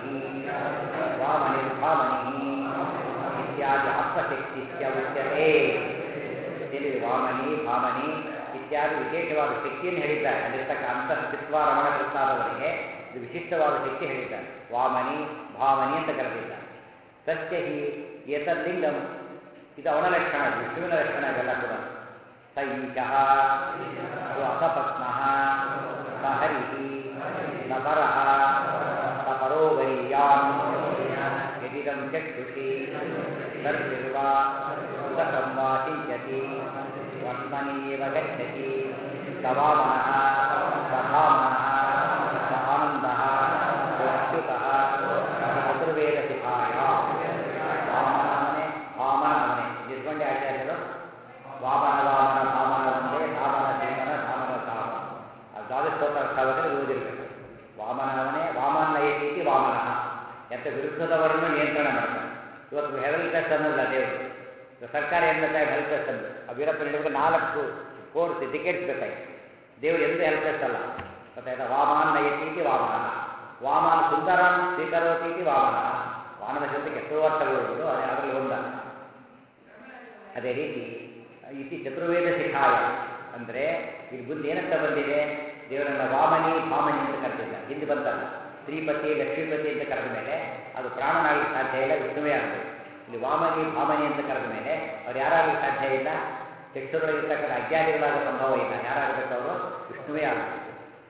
ವಾಮನಿರ್ಭಾಮನಿ ಇತ್ಯಾದಿ ಆತ್ಮಶಕ್ತಿಶ್ಚ ಉಚ್ಯತೆ ಇಲ್ಲಿ ವಾಮನಿ ಭಾಮನಿ ಇತ್ಯಾದಿ ವಿಶೇಷವಾದ ಶಕ್ತಿಯನ್ನು ಹೇಳಿದ್ದಾರೆ ಅಲ್ಲಿರ್ತಕ್ಕ ಅಂತಸ್ಥಿತ್ವ ರಮಣ ಕೃಷ್ಣಾದವರಿಗೆ ಇದು ವಿಶಿಷ್ಟವಾದ ಶಕ್ತಿ ಹೇಳಿದ್ದಾರೆ ವಾಮನಿ ಭಾಮನಿ ಅಂತ ಕರೆದಿದ್ದಾರೆ ತಸ್ಯ ಹಿ ಏತಲ್ಲಿಂಗಂ ಇದು ಅವನ ಲಕ್ಷಣ ಇದು ವಿಷ್ಣುವಿನ ಲಕ್ಷಣ ಇವೆಲ್ಲ ಕೂಡ ಸ ಈಶಃ ಅದು ಅಸಪತ್ನಃ ಸ ಹರಿಃ ಸ ಪರಃ ಸ ಪರೋವರೀಯಾನ್ ಯದಿದಂ ಚಕ್ಷುಷಿ ಸರ್ವಿರ್ವಾ ಉದಕಂ ವಾ ಚಿಂತ್ಯತಿ ವರ್ತ್ಮನೇವ ಗಚ್ಚತಿ ಸ ವಾಮನಃ ಸ ಭಾಮನಃ ಸ ಆನಂದಃ ಸ ಅಚ್ಯುತಃ ಸ ಚತುರ್ವೇದಶಿಖಾಯ ವಾಮನ ಅವನೇ ವಾಮನ ಅವನೇ ನಿಸ್ಕೊಂಡೆ ಆಚಾರ್ಯರು ವಾಮನ ವಾಮನ ಭಾಮನ ಒಂದೇ ಸಾಮನ ಸೀಮನ ಸಾಮನ ಸಾಮ ಆ ದ್ವಾದಶ ಸ್ತೋತ್ರ ಅರ್ಥವಾದರೆ ಓದಿರಬೇಕು ವಾಮನ ಅವನೇ ವಾಮನ ಏತಿ ವಾಮನ ಎಂತ ವಿರುದ್ಧದವರನ್ನು ನಿಯಂತ್ರಣ ಮಾಡ್ತಾನೆ ಇವತ್ತು ಹೆಲ್ತ್ ಟೆಸ್ಟ್ ಅನ್ನೋದಿಲ್ಲ ದೇವರು ಇವತ್ತು ಸರ್ಕಾರ ಏನು ಬೇಕಾಗಿ ಹೆಲ್ತ್ ಟೆಸ್ಟ್ ಅಂದ್ರೆ ಆ ವೀರಪ್ಪ ನೀಡುವಾಗ ನಾಲ್ಕು ಕೋರ್ಸ್ ಟಿಕೆಟ್ಸ್ ಬೇಕಾಗಿ ದೇವರು ಎಂದೂ ಹೆಲ್ತ್ ಟೆಸ್ಟ್ ಅಲ್ಲ ಗೊತ್ತಾಯ್ತಾ ವಾಮಾನ್ ನಯತೀತಿ ವಾಮನ ವಾಮಾನ್ ಸುಂದರಂ ಸ್ವೀಕರೋತೀತಿ ವಾಮನ ವಾಮನ ಶಬ್ದಕ್ಕೆ ಎಷ್ಟೋ ಅರ್ಥಗಳು ಅದೇ ಅದರಲ್ಲಿ ಒಂದ ಅದೇ ರೀತಿ ಇತಿ ಚತುರ್ವೇದ ಶಿಖಾಯ ಅಂದರೆ ಇಲ್ಲಿ ಮುಂದೆ ಏನಂತ ಬಂದಿದೆ ದೇವರನ್ನ ವಾಮನಿ ಭಾಮನಿ ಅಂತ ಕರೆದಿಲ್ಲ ಹಿಂದೆ ಬಂತಲ್ಲ ಶ್ರೀಪತಿ ಲಕ್ಷ್ಮೀಪತಿ ಅಂತ ಕರೆದ ಮೇಲೆ ಅದು ಪ್ರಾಣನಾಗಲಿಕ್ಕೆ ಸಾಧ್ಯ ಇಲ್ಲ ವಿಷ್ಣುವೇ ಆಗಬೇಕು ಇಲ್ಲಿ ವಾಮನಿ ಭಾಮನಿ ಅಂತ ಕರೆದ ಮೇಲೆ ಅವ್ರು ಯಾರಾಗಲಿಕ್ಕೆ ಸಾಧ್ಯ ಇಲ್ಲ ಚಕ್ಷುರೊಳಗಿರ್ತಕ್ಕಂಥ ಅಜ್ಞಾನಿಗಳಾಗ ಸಂಭವ ಇಲ್ಲ ಯಾರಾಗಬೇಕು ಅವರು ವಿಷ್ಣುವೇ ಆಗಬೇಕು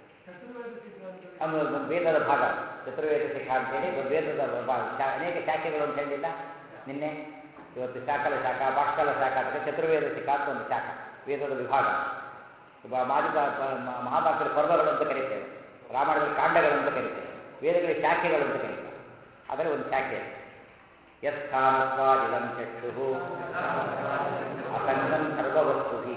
ಅದು ಒಂದು ವೇದದ ಭಾಗ ಚತುರ್ವೇದ ಶಿಖಾ ಅಂತೇಳಿ ಒಂದು ವೇದದ ಭಾಗ ಶಾ- ಅನೇಕ ಶಾಖೆಗಳು ಅಂತ ಹೇಳಿಲ್ಲ ನಿನ್ನೆ ಇವತ್ತು ಶಾಕಲ ಶಾಖ ಬಾಷ್ಕಲ ಶಾಖ ಅಂತ ಚತುರ್ವೇದ ಶಿಖಾ ಅಂತ ಒಂದು ಶಾಖ ವೇದದ ವಿಭಾಗ ಬ- ಮಾದಿಕ ಪ- ಮ- ಮಹಾಭಾರತದ ಪರ್ವಗಳು ಅಂತ ಕರೀತೇವೆ ರಾಮಾಯಣದ ಕಾಂಡಗಳು ಅಂತ ಕರೀತೇವೆ ವೇದಗಳಿಗೆ ಶಾಖೆಗಳು ಅಂತ ಕರೀತಾರೆ ಅದರ ಒಂದು ಶಾಖೆ ಯಸ್ಥಾನತ್ವಾದಿದಂ ಚಕ್ಷು ಅಸಂಗಂ ಸರ್ವವಸ್ತುಭಿ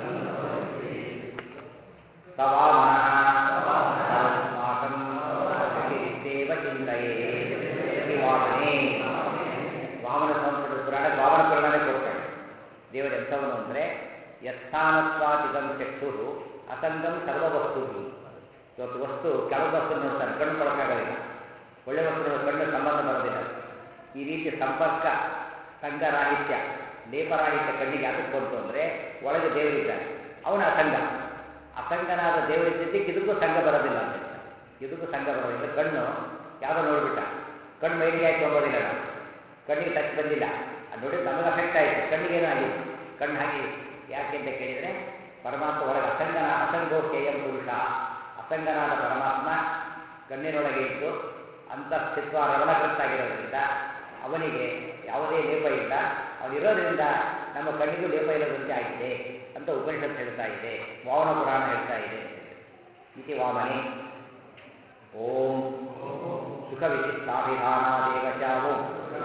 ಸವಾಮನಃ ಸರ್ವಸ್ಮಾಕಂ ಪ್ರತಿನಿತ್ಯೇವ ಚಿಂತೆಯೇ ಇತಿ ವಾಮನೇ ವಾಮನ ಸಂಸ್ಕೃತ ಪುರಾಣ ವಾಮನ ಪುರಾಣನೇ ಕೊಡ್ತಾನೆ ದೇವರು ಎಂಥವನು ಅಂದರೆ ಯಸ್ಥಾನತ್ವಾದಿದಂ ಚಕ್ಷು ಅಸಂಗಂ ಸರ್ವವಸ್ತು ಇವತ್ತು ವಸ್ತು ಕೆಲವು ವಸ್ತು ನೋಡ್ತಾನೆ ಕಣ್ಣು ಕೊಡೋಕ್ಕಾಗೋದಿಲ್ಲ ಒಳ್ಳೆ ವಸ್ತು ನೋಡೋ ಕಣ್ಣು ಸಂಬಂಧ ಬರೋದಿಲ್ಲ ಈ ರೀತಿ ಸಂಪರ್ಕ ಸಂಘರಾಹಿತ್ಯ ಲೇಪರಾಹಿತ್ಯ ಕಣ್ಣಿಗೆ ಅದಕ್ಕೆ ಬಂತು ಅಂದರೆ ಒಳಗೆ ದೇವರಿದ್ದಾನೆ ಅವನ ಅಸಂಗ ಅಸಂಗನಾದ ದೇವರಿದ್ದಕ್ಕೆ ಇದಕ್ಕೂ ಸಂಘ ಬರೋದಿಲ್ಲ ಅಂತ ಹೇಳ್ತಾರೆ. ಇದಕ್ಕೂ ಸಂಘ ಬರೋದಿಲ್ಲ ಕಣ್ಣು ಯಾವುದೋ ನೋಡ್ಬಿಟ್ಟ ಕಣ್ಣು ಮೈಲಿಗೆ ಆಯ್ತು ಅಂಬೋದಿಲ್ಲ ನಾವು ಕಣ್ಣಿಗೆ ಟಚ್ ಬಂದಿಲ್ಲ ಅದು ನೋಡಿ ನಮಗೆ ಅಫೆಕ್ಟ್ ಆಯಿತು ಕಣ್ಣಿಗೇನೋ ಆಗಿದೆ ಕಣ್ಣು ಹಾಗೆ ಯಾಕೆ ಅಂತ ಕೇಳಿದರೆ ಪರಮಾತ್ಮ ಒಳಗೆ ಅಸಂಗನ ಅಸಂಗೋಕ್ಯಯಂ ಪುರುಷ ಅಸಂಗನಾದ ಪರಮಾತ್ಮ ಕಣ್ಣಿನೊಳಗೆ ಇದ್ದು ಅಂತಸ್ಥಿತ್ವ ರಮಣಕೃತ್ತಾಗಿರೋದ್ರಿಂದ ಅವನಿಗೆ ಯಾವುದೇ ಲೇಪ ಇಲ್ಲ ಅವನಿರೋದ್ರಿಂದ ನಮ್ಮ ಕಣ್ಣಿಗೂ ಲೇಪ ಇಲ್ಲದಂತೆ ಆಗಿದೆ ಅಂತ ಉಪನಿಷತ್ ಹೇಳ್ತಾ ಇದೆ ವಾಮನ ಪುರಾಣ ಹೇಳ್ತಾ ಇದೆ ಇತಿ ವಾಮನೆ ಓಂ ಸುಖ ವಿಶಿಷ್ಟಾಭಿಧಾನಾದೇವ ಚ ಓಂ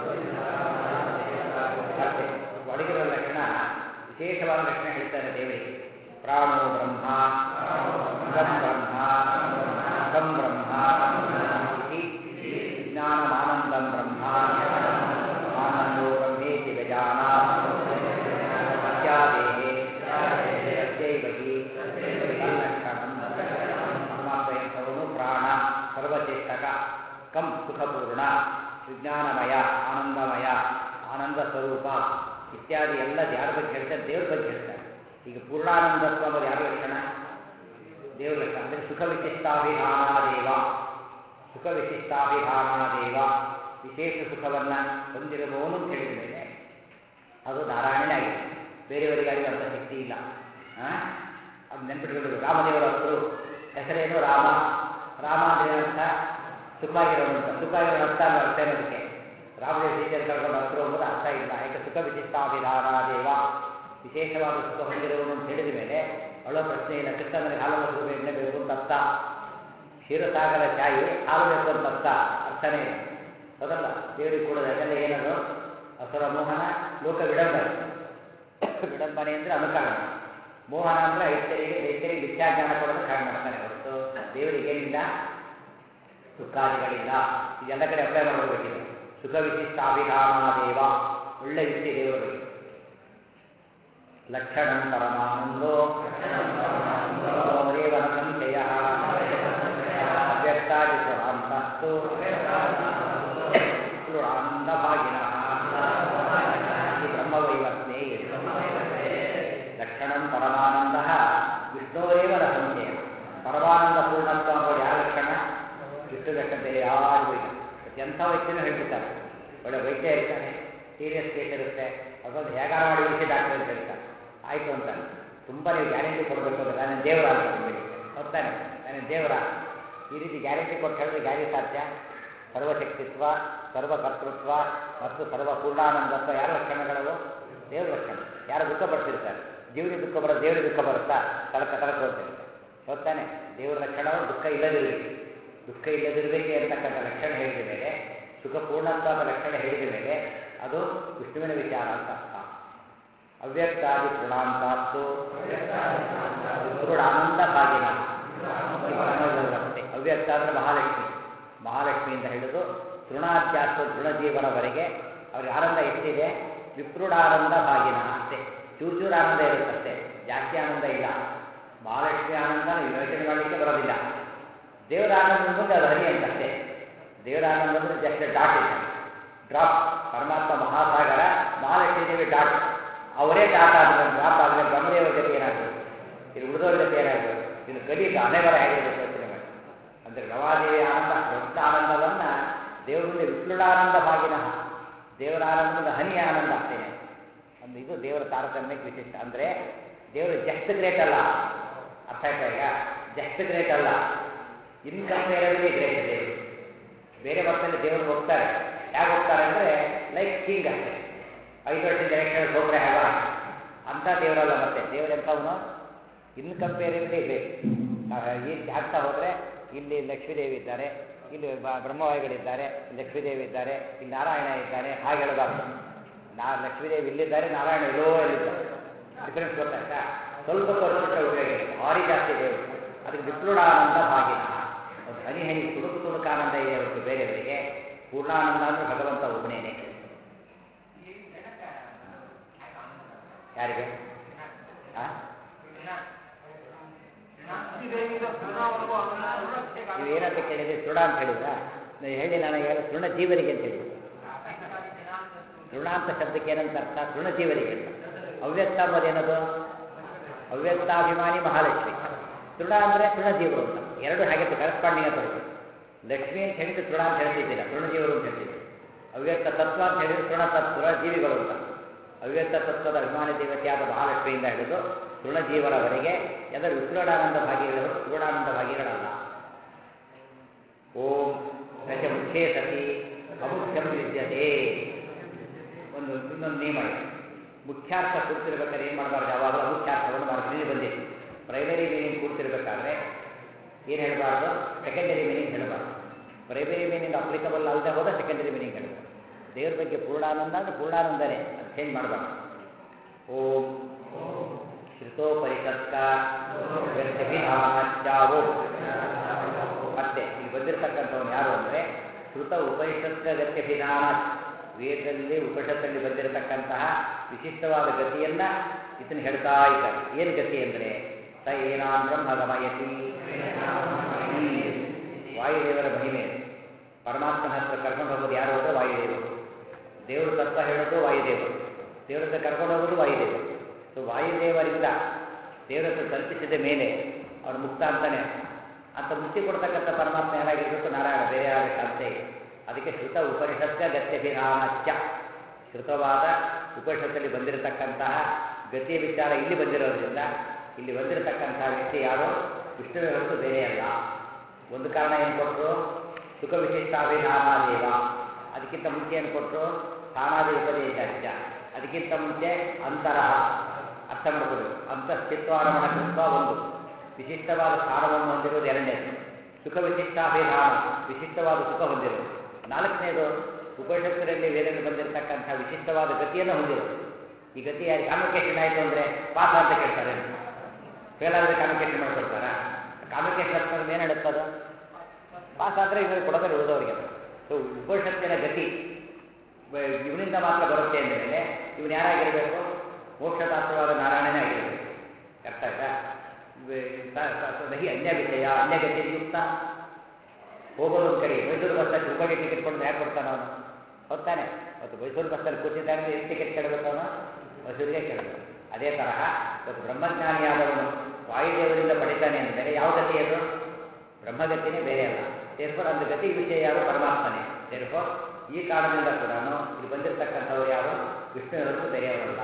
ಮತ್ತೆ ಒಳಗಿರೋ ಲಕ್ಷಣ ವಿಶೇಷವಾದ ಲಕ್ಷಣ ಹೇಳ್ತಾರೆ ದೇವರಿಗೆ ಪ್ರಾಣೋ ಬ್ರಹ್ಮ ಇದಂ ಬ್ರಹ್ಮ ಸಂ ಬ್ರಹ್ಮ ಇತಿ ಜ್ಞಾನಮಾನಂದಂ ಬ್ರಹ್ಮ ಆನಂದೋ ಬ್ರಹ್ಮೇತಿ ಗಜಾನಾತ್ ಅತ್ಯಾದೇಹೇ ಸತ್ಯೈವ ಹಿ ತಲ್ಲಕ್ಷಣಂ ಪರಮಾತ್ಮ ಎಂಥವನು ಪ್ರಾಣ ಸರ್ವಚೇಷ್ಟಕ ಕಂ ಸುಖಪೂರ್ಣ ವಿಜ್ಞಾನಮಯ ಆನಂದಮಯ ಆನಂದ ಸ್ವರೂಪ ಇತ್ಯಾದಿ ಎಲ್ಲ ಯಾರ ಬಗ್ಗೆ ಹೇಳ್ತಾರೆ ದೇವ್ರ ಬಗ್ಗೆ ಹೇಳ್ತಾರೆ ಈಗ ಪೂರ್ಣಾನಂದತ್ವ ಅನ್ನೋದು ಯಾರ ಲಕ್ಷಣ ದೇವ್ರ ಲಕ್ಷಣ ಅಂದರೆ ಸುಖ ವಿಶಿಷ್ಟಾಭಿಧಾನಾದೇವ ಸುಖ ವಿಶಿಷ್ಟಾಭಿಧಾನಾದೇವ ವಿಶೇಷ ಸುಖವನ್ನು ಹೊಂದಿರುವವನು ಅಂತ ಹೇಳಿದ ಮೇಲೆ ಅದು ನಾರಾಯಣನೇ ಆಗಿದೆ ಬೇರೆಯವರಿಗಾಗಲಿ ಅಂಥ ಶಕ್ತಿ ಇಲ್ಲ ಆ? ಅದು ನೆನ್ಪಿಟ್ಕೊಂಡು ರಾಮದೇವರ ಹತ್ರ ಹೆಸರೇನು ರಾಮ ರಾಮ ಅಂದ್ರೆ ಏನರ್ಥ ಸುಖವಾಗಿರೋನು ಅಂತ ಸುಖವಾಗಿರೋ ಅರ್ಥ ಅಲ್ಲ ಅರ್ಥ ಏನದಕ್ಕೆ ರಾಮದೇವ ಸೀತೆಯನ್ನು ಕರ್ಕೊಂಡು ಹತ್ರ ಅನ್ನೋದು ಅರ್ಥ ಇಲ್ಲ ಯಾಕೆ ಸುಖ ವಿಶಿಷ್ಟಾಭಿಧಾನ ದೇವ ವಿಶೇಷವಾದ ಸುಖ ಹೊಂದಿರುವನು ಅಂತ ಹೇಳಿದ ಮೇಲೆ ಅಳೋ ಪ್ರಶ್ನೆ ಇಲ್ಲ ಕೃಷ್ಣನಿಗೆ ಹಾಲು ಮೊಸರು ಎಣ್ಣೆ ಬೇಕು ಅಂತ ಅರ್ಥ ಕ್ಷೀರಸಾಗರ ಚಾಯಿ ಹಾಲು ಬೇಕು ಅಂತ ಅರ್ಥ ಅರ್ಥನೇ ಇಲ್ಲ ಹೌದಲ್ಲ ದೇವರಿಗೆ ಕೂಡ ಅದೆಲ್ಲ ಏನದು ಅಸುರ ಮೋಹನ ಲೋಕ ವಿಡಂಬನೆ ವಿಡಂಬನೆ ಅಂದರೆ ಅನುಕರಣ ಮೋಹನ ಅಂದರೆ ಐಶ್ವರ್ಯಗೆ ಐಶ್ವರ್ಯ ಮಿಥ್ಯಾಜ್ಞಾನ ಕೊಡೋದು ಕಾರಣ ಮಾಡ್ತಾನೆ ಹೊರತು ದೇವರಿಗೆ ಏನಿಲ್ಲ ಸುಖಾದಿಗಳಿಲ್ಲ ಇದೆಲ್ಲ ಕಡೆ ಅಪ್ಲೈ ಮಾಡಬೇಕಿದೆ ಸುಖ ವಿಶಿಷ್ಟ ಅಭಿಧಾನ ದೇವ ಒಳ್ಳೆ ರೀತಿ ದೇವರ ಬಗ್ಗೆ ಲಕ್ಷಣಂ ಪರಮಾನಂದೋ ದೇವನ ಸಂಶಯ ಅವ್ಯಕ್ತಾದಿ ಸ್ವರಾಂತಸ್ತು ಆನಂದಭಾಗಿನಃ ಈ ಬ್ರಹ್ಮವೈವತ್ನೇ ಲಕ್ಷಣಂ ಪರಮಾನಂದ ವಿಷ್ಣುರೇವ ನ ಸಂಶಯ ಪರಮಾನಂದ ಪೂರ್ಣತ್ವ ಅಂಬೋದು ಯಾವ ಲಕ್ಷಣ ವಿಷ್ಣು ಲಕ್ಷಣ ಬೇರೆ ಯಾರಿಗೂ ಇಲ್ಲ ಎಂಥ ವೈದ್ಯನೂ ಹೇಳ್ಬಿಡ್ತಾರೆ ಒಳ್ಳೆ ವೈದ್ಯ ಇರ್ತಾನೆ ಸೀರಿಯಸ್ ಕೇಸ್ ಇರುತ್ತೆ ಅದೊಂದು ಹೇಗಾರ ಮಾಡಿ ಉಳಿಸಿ ಡಾಕ್ಟರ್ ಅಂತ ಹೇಳ್ತಾರೆ ಆಯಿತು ಅಂತಾನೆ ತುಂಬ ನೀವು ಗ್ಯಾರಂಟಿ ಕೊಡಬೇಕು ಅಂದರೆ ನಾನು ದೇವರ ಅಂತ ನಿಮಗೆ ಹೋಗ್ತಾನೆ ನಾನು ದೇವರ ಈ ರೀತಿ ಗ್ಯಾರಂಟಿ ಕೊಟ್ಟು ಹೇಳಿದ್ರೆ ಗ್ಯಾರಿ ಸಾಧ್ಯ ಸರ್ವಶಕ್ತಿತ್ವ ಸರ್ವಕರ್ತೃತ್ವ ಮತ್ತು ಸರ್ವ ಪೂರ್ಣಾನಂದತ್ವ ಯಾರ ಲಕ್ಷಣಗಳವು ದೇವರ ಲಕ್ಷಣ ಯಾರು ದುಃಖ ಪಡ್ತಿರ್ತಾರೆ ಜೀವನಿಗೆ ದುಃಖ ಬರೋದು ದೇವರಿಗೆ ದುಃಖ ಬರುತ್ತಾ ತಳಕ ತಳಕ ಹೋಗ್ತಿರ್ತಾರೆ ಹೋಗ್ತಾನೆ ದೇವರ ಲಕ್ಷಣವು ದುಃಖ ಇಲ್ಲದಿರಬೇಕು ದುಃಖ ಇಲ್ಲದಿರಬೇಕೆ ಅಂತಕ್ಕಂಥ ಲಕ್ಷಣ ಹೇಳಿದ ಮೇಲೆ ಸುಖ ಪೂರ್ಣತ್ವದ ಲಕ್ಷಣ ಹೇಳಿದ ಮೇಲೆ ಅದು ವಿಷ್ಣುವಿನ ವಿಚಾರ ಅಂತ ಅರ್ಥ ಅವ್ಯಕ್ತಾದಿ ತೃಣಾಂತಾಸ್ತು ಆನಂದ ಭಾಗಿನ ಅಷ್ಟೇ ಅವ್ಯಕ್ತ ಅಂದರೆ ಮಹಾಲಕ್ಷ್ಮಿ ಮಹಾಲಕ್ಷ್ಮಿಯಿಂದ ಹಿಡಿದು ತೃಣಾಧ್ಯಾಸ್ತು ತೃಣಜೀವನವರೆಗೆ ಅವ್ರಿಗೆ ಆನಂದ ಎಷ್ಟಿದೆ ವಿಪ್ರುಡಾನಂದ ಭಾಗಿನ ಅಷ್ಟೇ ಚೂಚೂರು ಆನಂದ ಇರುತ್ತಷ್ಟೇ ಜಾಸ್ತಿ ಆನಂದ ಇಲ್ಲ ಮಹಾಲಕ್ಷ್ಮಿ ಆನಂದ ಯೋಚನೆ ಮಾಡಲಿಕ್ಕೆ ಬರೋದಿಲ್ಲ ದೇವರ ಆನಂದ ಮುಂದೆ ಅದು ಹರಿ ಅಂತಷ್ಟೇ ದೇವರ ಆನಂದ ಅಂದರೆ ಜಸ್ಟ್ ಡಾಟ್ ಇದೆ ಡ್ರಾಪ್ ಪರಮಾತ್ಮ ಮಹಾಸಾಗರ ಮಹಾಲಕ್ಷ್ಮೀ ದೇವಿ ಡಾಟ್ ಅವರೇ ಡಾಟ್ ಆದ್ರೆ ಡ್ರಾಪ್ ಆದರೆ ಬ್ರಹ್ಮದೇವರ ಗತಿ ಏನಾಗಬೇಕು ಇಲ್ಲಿ ಉಳಿದವ್ರ ಗತಿ ಏನಾಗಬೇಕು ಇನ್ನು ಗಡಿ ಹಣೆಬರ ಹೇಗಿರುತ್ತೆ ಯೋಚನೆ ಮಾಡಿ ಅಂದರೆ ರವಾದೇವಿ ಆನಂದ ದೊಡ್ಡ ಆನಂದವನ್ನು ದೇವರ ಮುಂದೆ ವಿಪ್ಲುಡಾನಂದ ಭಾಗಿನಃ ದೇವರ ಆನಂದದ ಹನಿಯ ಆನಂದ ಅಷ್ಟೇನೆ ಒಂದು ಇದು ದೇವರ ತಾರತಮ್ಯಕ್ಕೆ ವಿಶಿಷ್ಟ ಅಂದರೆ ದೇವರು ಜಸ್ಟ್ ಗ್ರೇಟ್ ಅಲ್ಲ ಅರ್ಥ ಆಯ್ತಾ ಈಗ ಜಸ್ಟ್ ಗ್ರೇಟ್ ಅಲ್ಲ ಇನ್ಕಂಪೇರಬಲಿ ಗ್ರೇಟ್ ದೇವರು ಬೇರೆ ಮಕ್ಕಳಲ್ಲಿ ದೇವರು ಹೋಗ್ತಾರೆ ಹೇಗೆ ಹೋಗ್ತಾರೆ ಅಂದರೆ ಲೈಕ್ ಕಿಂಗ್ ಅಷ್ಟೇ ಐದು ವರ್ಷದ ಎಲೆಕ್ಷನ್ ಹೋಗ್ರೆ ಹೇಗ ಅಂಥ ದೇವರಲ್ಲ ಮತ್ತೆ ದೇವರೆಂಥವನು ಇನ್ಕಂಪೇರಬಲಿ ಗ್ರೇಟ್ ಈ ಜಾಗ್ತಾ ಹೋದರೆ ಇಲ್ಲಿ ಲಕ್ಷ್ಮೀದೇವಿ ಇದ್ದಾರೆ ಇಲ್ಲಿ ಬ- ಬ್ರಹ್ಮವಾಯಿಗಳಿದ್ದಾರೆ ಲಕ್ಷ್ಮೀದೇವಿ ಇದ್ದಾರೆ ಇಲ್ಲಿ ನಾರಾಯಣ ಇದ್ದಾನೆ ಹಾಗೆ ಹೇಳಬಾರ್ದು ನಾ ಲಕ್ಷ್ಮೀದೇವಿ ಇಲ್ಲಿದ್ದಾರೆ ನಾರಾಯಣ ಎಲ್ಲೋ ಎಲ್ಲಿದ್ದಾರೆ ಡಿಫರೆನ್ಸ್ ಗೊತ್ತಾಯ್ತಾ ಸ್ವಲ್ಪ ತೋರಿಸ್ಬಿಟ್ರೆ ಉಪಯೋಗ ಇಲ್ಲ ಭಾರಿ ಜಾಸ್ತಿ ದೇವರು ಅದಕ್ಕೆ ವಿಪ್ಲುಡಾನಂದ ಭಾಗಿನ ಒಂದು ಹನಿ ಹನಿ ತುಡುಕು ತುಡುಕಾನಂದ ಇದೆ ಹೊರತು ಬೇರೆಯವರಿಗೆ ಪೂರ್ಣಾನಂದ ಅಂದರೆ ಭಗವಂತ ಒಬ್ಬನೇನೆ ಯಾರಿಗೆ ಆ? ನೀವು ಏನಂತ ಕೇಳಿದ್ರೆ ತೃಣ ಅಂತ ಹೇಳಿದ್ರಾ ನೀವು ಹೇಳಿ ನನಗೆ ಹೇಳಿ ತೃಣ ಜೀವರಿಗೆ ಅಂತ ಹೇಳಿ ತೃಣ ಅಂತ ಶಬ್ದಕ್ಕೆ ಏನಂತ ಅರ್ಥ ತೃಣಜೀವರಿಗೆ ಅಂತ ಅವ್ಯಕ್ತ ಅನ್ನೋದೇನದು ಅವ್ಯಕ್ತಾಭಿಮಾನಿ ಮಹಾಲಕ್ಷ್ಮಿ ತೃಣ ಅಂದರೆ ತೃಣಜೀವರು ಅಂತ ಎರಡು ಹಾಗೆ ಕರೆಸ್ಪಾಂಡಿಂಗ್ ಅಂತ ಹೇಳಿ ಲಕ್ಷ್ಮಿ ಅಂತ ಹೇಳಿದ್ರೆ ತೃಣ ಅಂತ ಹೇಳ್ತಿದ್ದಿಲ್ಲ ತೃಣಜೀವರು ಅಂತ ಹೇಳ್ತಿದ್ರು ಅವ್ಯಕ್ತ ತತ್ವ ಅಂತ ಹೇಳಿದ್ರೆ ತೃಣ ತತ್ವ ತೃಣಜೀವಿಗಳು ಅಂತ ಅವ್ಯಕ್ತ ತತ್ವದ ಅಭಿಮಾನಿ ದೇವತೆಯಾದ ಮಹಾಲಕ್ಷ್ಮಿಯಿಂದ ಹಿಡಿದು ತೃಣಜೀವರವರೆಗೆ ಎಲ್ಲರೂ ವಿಪ್ಲುಡಾನಂದ ಭಾಗಿಗಳು ತೃಣಾನಂದ ಭಾಗಿಗಳಲ್ಲ ಓಂ ದಶ ಮುಖ್ಯೇ ಸತಿ ಅಮುಖ್ಯಂ ವಿದ್ಯತೆ ಒಂದು ಇನ್ನೊಂದು ನಿಯಮ ಇದೆ ಮುಖ್ಯಾರ್ಥ ಕೂಡ್ತಿರ್ಬೇಕಾದ್ರೆ ಏನು ಮಾಡಬಾರ್ದು ಯಾವಾಗಲೂ ಅಮುಖ್ಯಾರ್ಥವನ್ನು ಮಾಡ್ತೀನಿ ಬಂದಿದೆ ಪ್ರೈಮರಿ ಮೀನಿಂಗ್ ಕೂಡ್ತಿರ್ಬೇಕಾದ್ರೆ ಏನು ಹೇಳಬಾರ್ದು ಸೆಕೆಂಡರಿ ಮೀನಿಂಗ್ ಹೇಳಬಾರ್ದು ಪ್ರೈಮರಿ ಮೀನಿಂಗ್ ಅಪ್ಲಿಕಬಲ್ ಅಲ್ಲದೆ ಹೋದ ಸೆಕೆಂಡರಿ ಮೀನಿಂಗ್ ಹೇಳಬೇಕು ದೇವ್ರ ಬಗ್ಗೆ ಪೂರ್ಣಾನಂದ ಅಂದರೆ ಪೂರ್ಣಾನಂದನೇ ಅದು ಚೇಂಜ್ ಮಾಡಬಾರ್ದು ಓಂ ಶ್ರುತೋಪರಿಷತ್ಕ ವ್ಯರ್ಥಭಿಧಾನಶ್ಚಾವೋ ಮತ್ತೆ ಇಲ್ಲಿ ಬಂದಿರತಕ್ಕಂಥವನು ಯಾರು ಅಂದರೆ ಶ್ರುತ ಉಪನಿಷತ್ಕ ಗತ್ಯಭಿಧಾನ ವೇದದಲ್ಲಿ ಉಪನಿಷತ್ತಲ್ಲಿ ಬಂದಿರತಕ್ಕಂತಹ ವಿಶಿಷ್ಟವಾದ ಗತಿಯನ್ನ ಇದನ್ನು ಹೇಳ್ತಾ ಇದ್ದಾರೆ ಏನು ಗತಿ ಅಂದರೆ ಸ ಏನಾಂ ಬ್ರಹ್ಮಗಮಯತಿ ವಾಯುದೇವರ ಮಹಿಮೆ ಇದು. ಪರಮಾತ್ಮನ ಹತ್ರ ಕರ್ಕೊಂಡು ಹೋಗೋದು ಯಾರು ಅಂದರೆ ವಾಯುದೇವರು ದೇವರು ತತ್ವ ಹೇಳೋದು ವಾಯುದೇವರು ದೇವರ ಹತ್ರ ಕರ್ಕೊಂಡು ಹೋಗೋದು ವಾಯುದೇವರು ಸೊ ವಾಯುದೇವರಿಂದ ದೇವರ ಹತ್ರ ತಲುಪಿಸಿದ ಮೇಲೆ ಅವನು ಮುಕ್ತ ಅಂತಾನೆ ಅಂತ ಮುಕ್ತಿ ಕೊಡ್ತಕ್ಕಂಥ ಪರಮಾತ್ಮ ಯಾರಾಗಿರ್ಬೇಕು ನಾರಾಯಣ ಬೇರೆ ಯಾರ ಸಾಧ್ಯ ಇಲ್ಲ ಅದಕ್ಕೆ ಶ್ರುತ ಉಪನಿಷತ್ಕ ಗತ್ಯಭಿಧಾನಶ್ಚ ಶ್ರುತವಾದ ಉಪನಿಷತ್ತಲ್ಲಿ ಬಂದಿರತಕ್ಕಂತಹ ಗತಿಯ ವಿಚಾರ ಇಲ್ಲಿ ಬಂದಿರೋದ್ರಿಂದ ಇಲ್ಲಿ ಬಂದಿರತಕ್ಕಂಥ ವ್ಯಕ್ತಿ ಯಾರು ವಿಷ್ಣುವೇ ಹೊರತು ಬೇರೆ ಅಲ್ಲ ಒಂದು ಕಾರಣ ಏನು ಕೊಟ್ಟರು ಸುಖ ವಿಶಿಷ್ಟಾಭಿಧಾನಾದೇವ ಅದಕ್ಕಿಂತ ಮುಂಚೆ ಏನು ಕೊಟ್ಟರು ಸ್ಥಾನಾದಿ ಉಪದೇಶ ಅದಕ್ಕಿಂತ ಮುಂಚೆ ಅಂತರಹ ಅರ್ಥ ಮಾಡ್ಕೋಬೇಕು ಅಂತಸ್ಥಿತ್ವಾರಮಣ ಕೃತ್ವ ಒಂದು ವಿಶಿಷ್ಟವಾದ ಸ್ಥಾನವನ್ನು ಹೊಂದಿರುವುದು ಎರಡನೇದು ಸುಖ ವಿಶಿಷ್ಟಾಭಿಧಾನ ವಿಶಿಷ್ಟವಾದ ಸುಖ ಹೊಂದಿರುವುದು ನಾಲ್ಕನೇದು ಉಪನಿಷತ್ತಿನಲ್ಲಿ ವೇದಗಳು ಬಂದಿರತಕ್ಕಂಥ ವಿಶಿಷ್ಟವಾದ ಗತಿಯನ್ನು ಹೊಂದಿರುವುದು ಈ ಗತಿ ಯಾರು ಕಾನ್ವಕೇಶನ್ ಆಯಿತು ಅಂದರೆ ಪಾಸ್ ಅಂತ ಕೇಳ್ತಾರೆ ಫೇಲ್ ಆದರೆ ಕಾನ್ವಕೇಶನ್ ಮಾಡಿಕೊಡ್ತಾರ ಕಾನ್ವಕೇಶನ್ ಅಂತ ಏನು ಹೇಳುತ್ತದು ಪಾಸ್ ಆದರೆ ಇವರು ಕೊಡೋದ್ರೆ ಉಳಿದವರಿಗೆ ಸೊ ಉಪನಿಷತ್ತಿನ ಗತಿ ಬ- ಇವನಿಂದ ಮಾತ್ರ ಬರುತ್ತೆ ಅಂದಮೇಲೆ ಇವನು ಯಾರಾಗಿರಬೇಕು ಮೋಕ್ಷದಾತ್ರವಾದ ನಾರಾಯಣನೇ ಆಗಿರಬೇಕು ಅರ್ಥ ಆಯ್ತಾ ವೆ- ಸ- ಸ- ಸ- ನಹಿ ಅನ್ಯ ವಿಷಯ ಅನ್ಯ ಗತಿ ಯುಕ್ತ ಹೋಗೋದು ಒಂದು ಕಡೆ ಮೈಸೂರು ಬಸ್ಸಲ್ಲಿ ಹುಬ್ಬಳ್ಳಿ ಟಿಕೆಟ್ ಕೊಡೋದು ಯಾಕೆ ಕೊಡ್ತಾನೆ ಅವನು ಹೋಗ್ತಾನೆ ಮತ್ತು ಮೈಸೂರು ಬಸ್ಸಲ್ಲಿ ಕೂತಿದ್ದಾನೆ ಎಷ್ಟು ಟಿಕೆಟ್ ಕೇಳಬೇಕು ಅವನು ಮೈಸೂರಿಗೆ ಕೇಳಬೇಕು ಅದೇ ತರಹ ಇವತ್ತು ಬ್ರಹ್ಮಜ್ಞಾನಿಯಾದವನು ವಾಯುದೇವರಿಂದ ಪಡಿತಾನೆ ಅಂದರೆ ಯಾವ ಗತಿ ಅದು ಬ್ರಹ್ಮಗತಿನೇ ಬೇರೆ ಅಲ್ಲ ಸೇರ್ಫೋರ್ ಒಂದು ಗತಿ ವಿಷಯ ಯಾರು ಪರಮಾತ್ಮನೇ ಸೇರ್ಫೋರ್ ಈ ಕಾರಣದಿಂದ ಕೂಡ ಇಲ್ಲಿ ಬಂದಿರತಕ್ಕಂಥವ್ರು ಯಾರು ವಿಷ್ಣು ಹೊರತು ಬೇರೆಯವರಲ್ಲ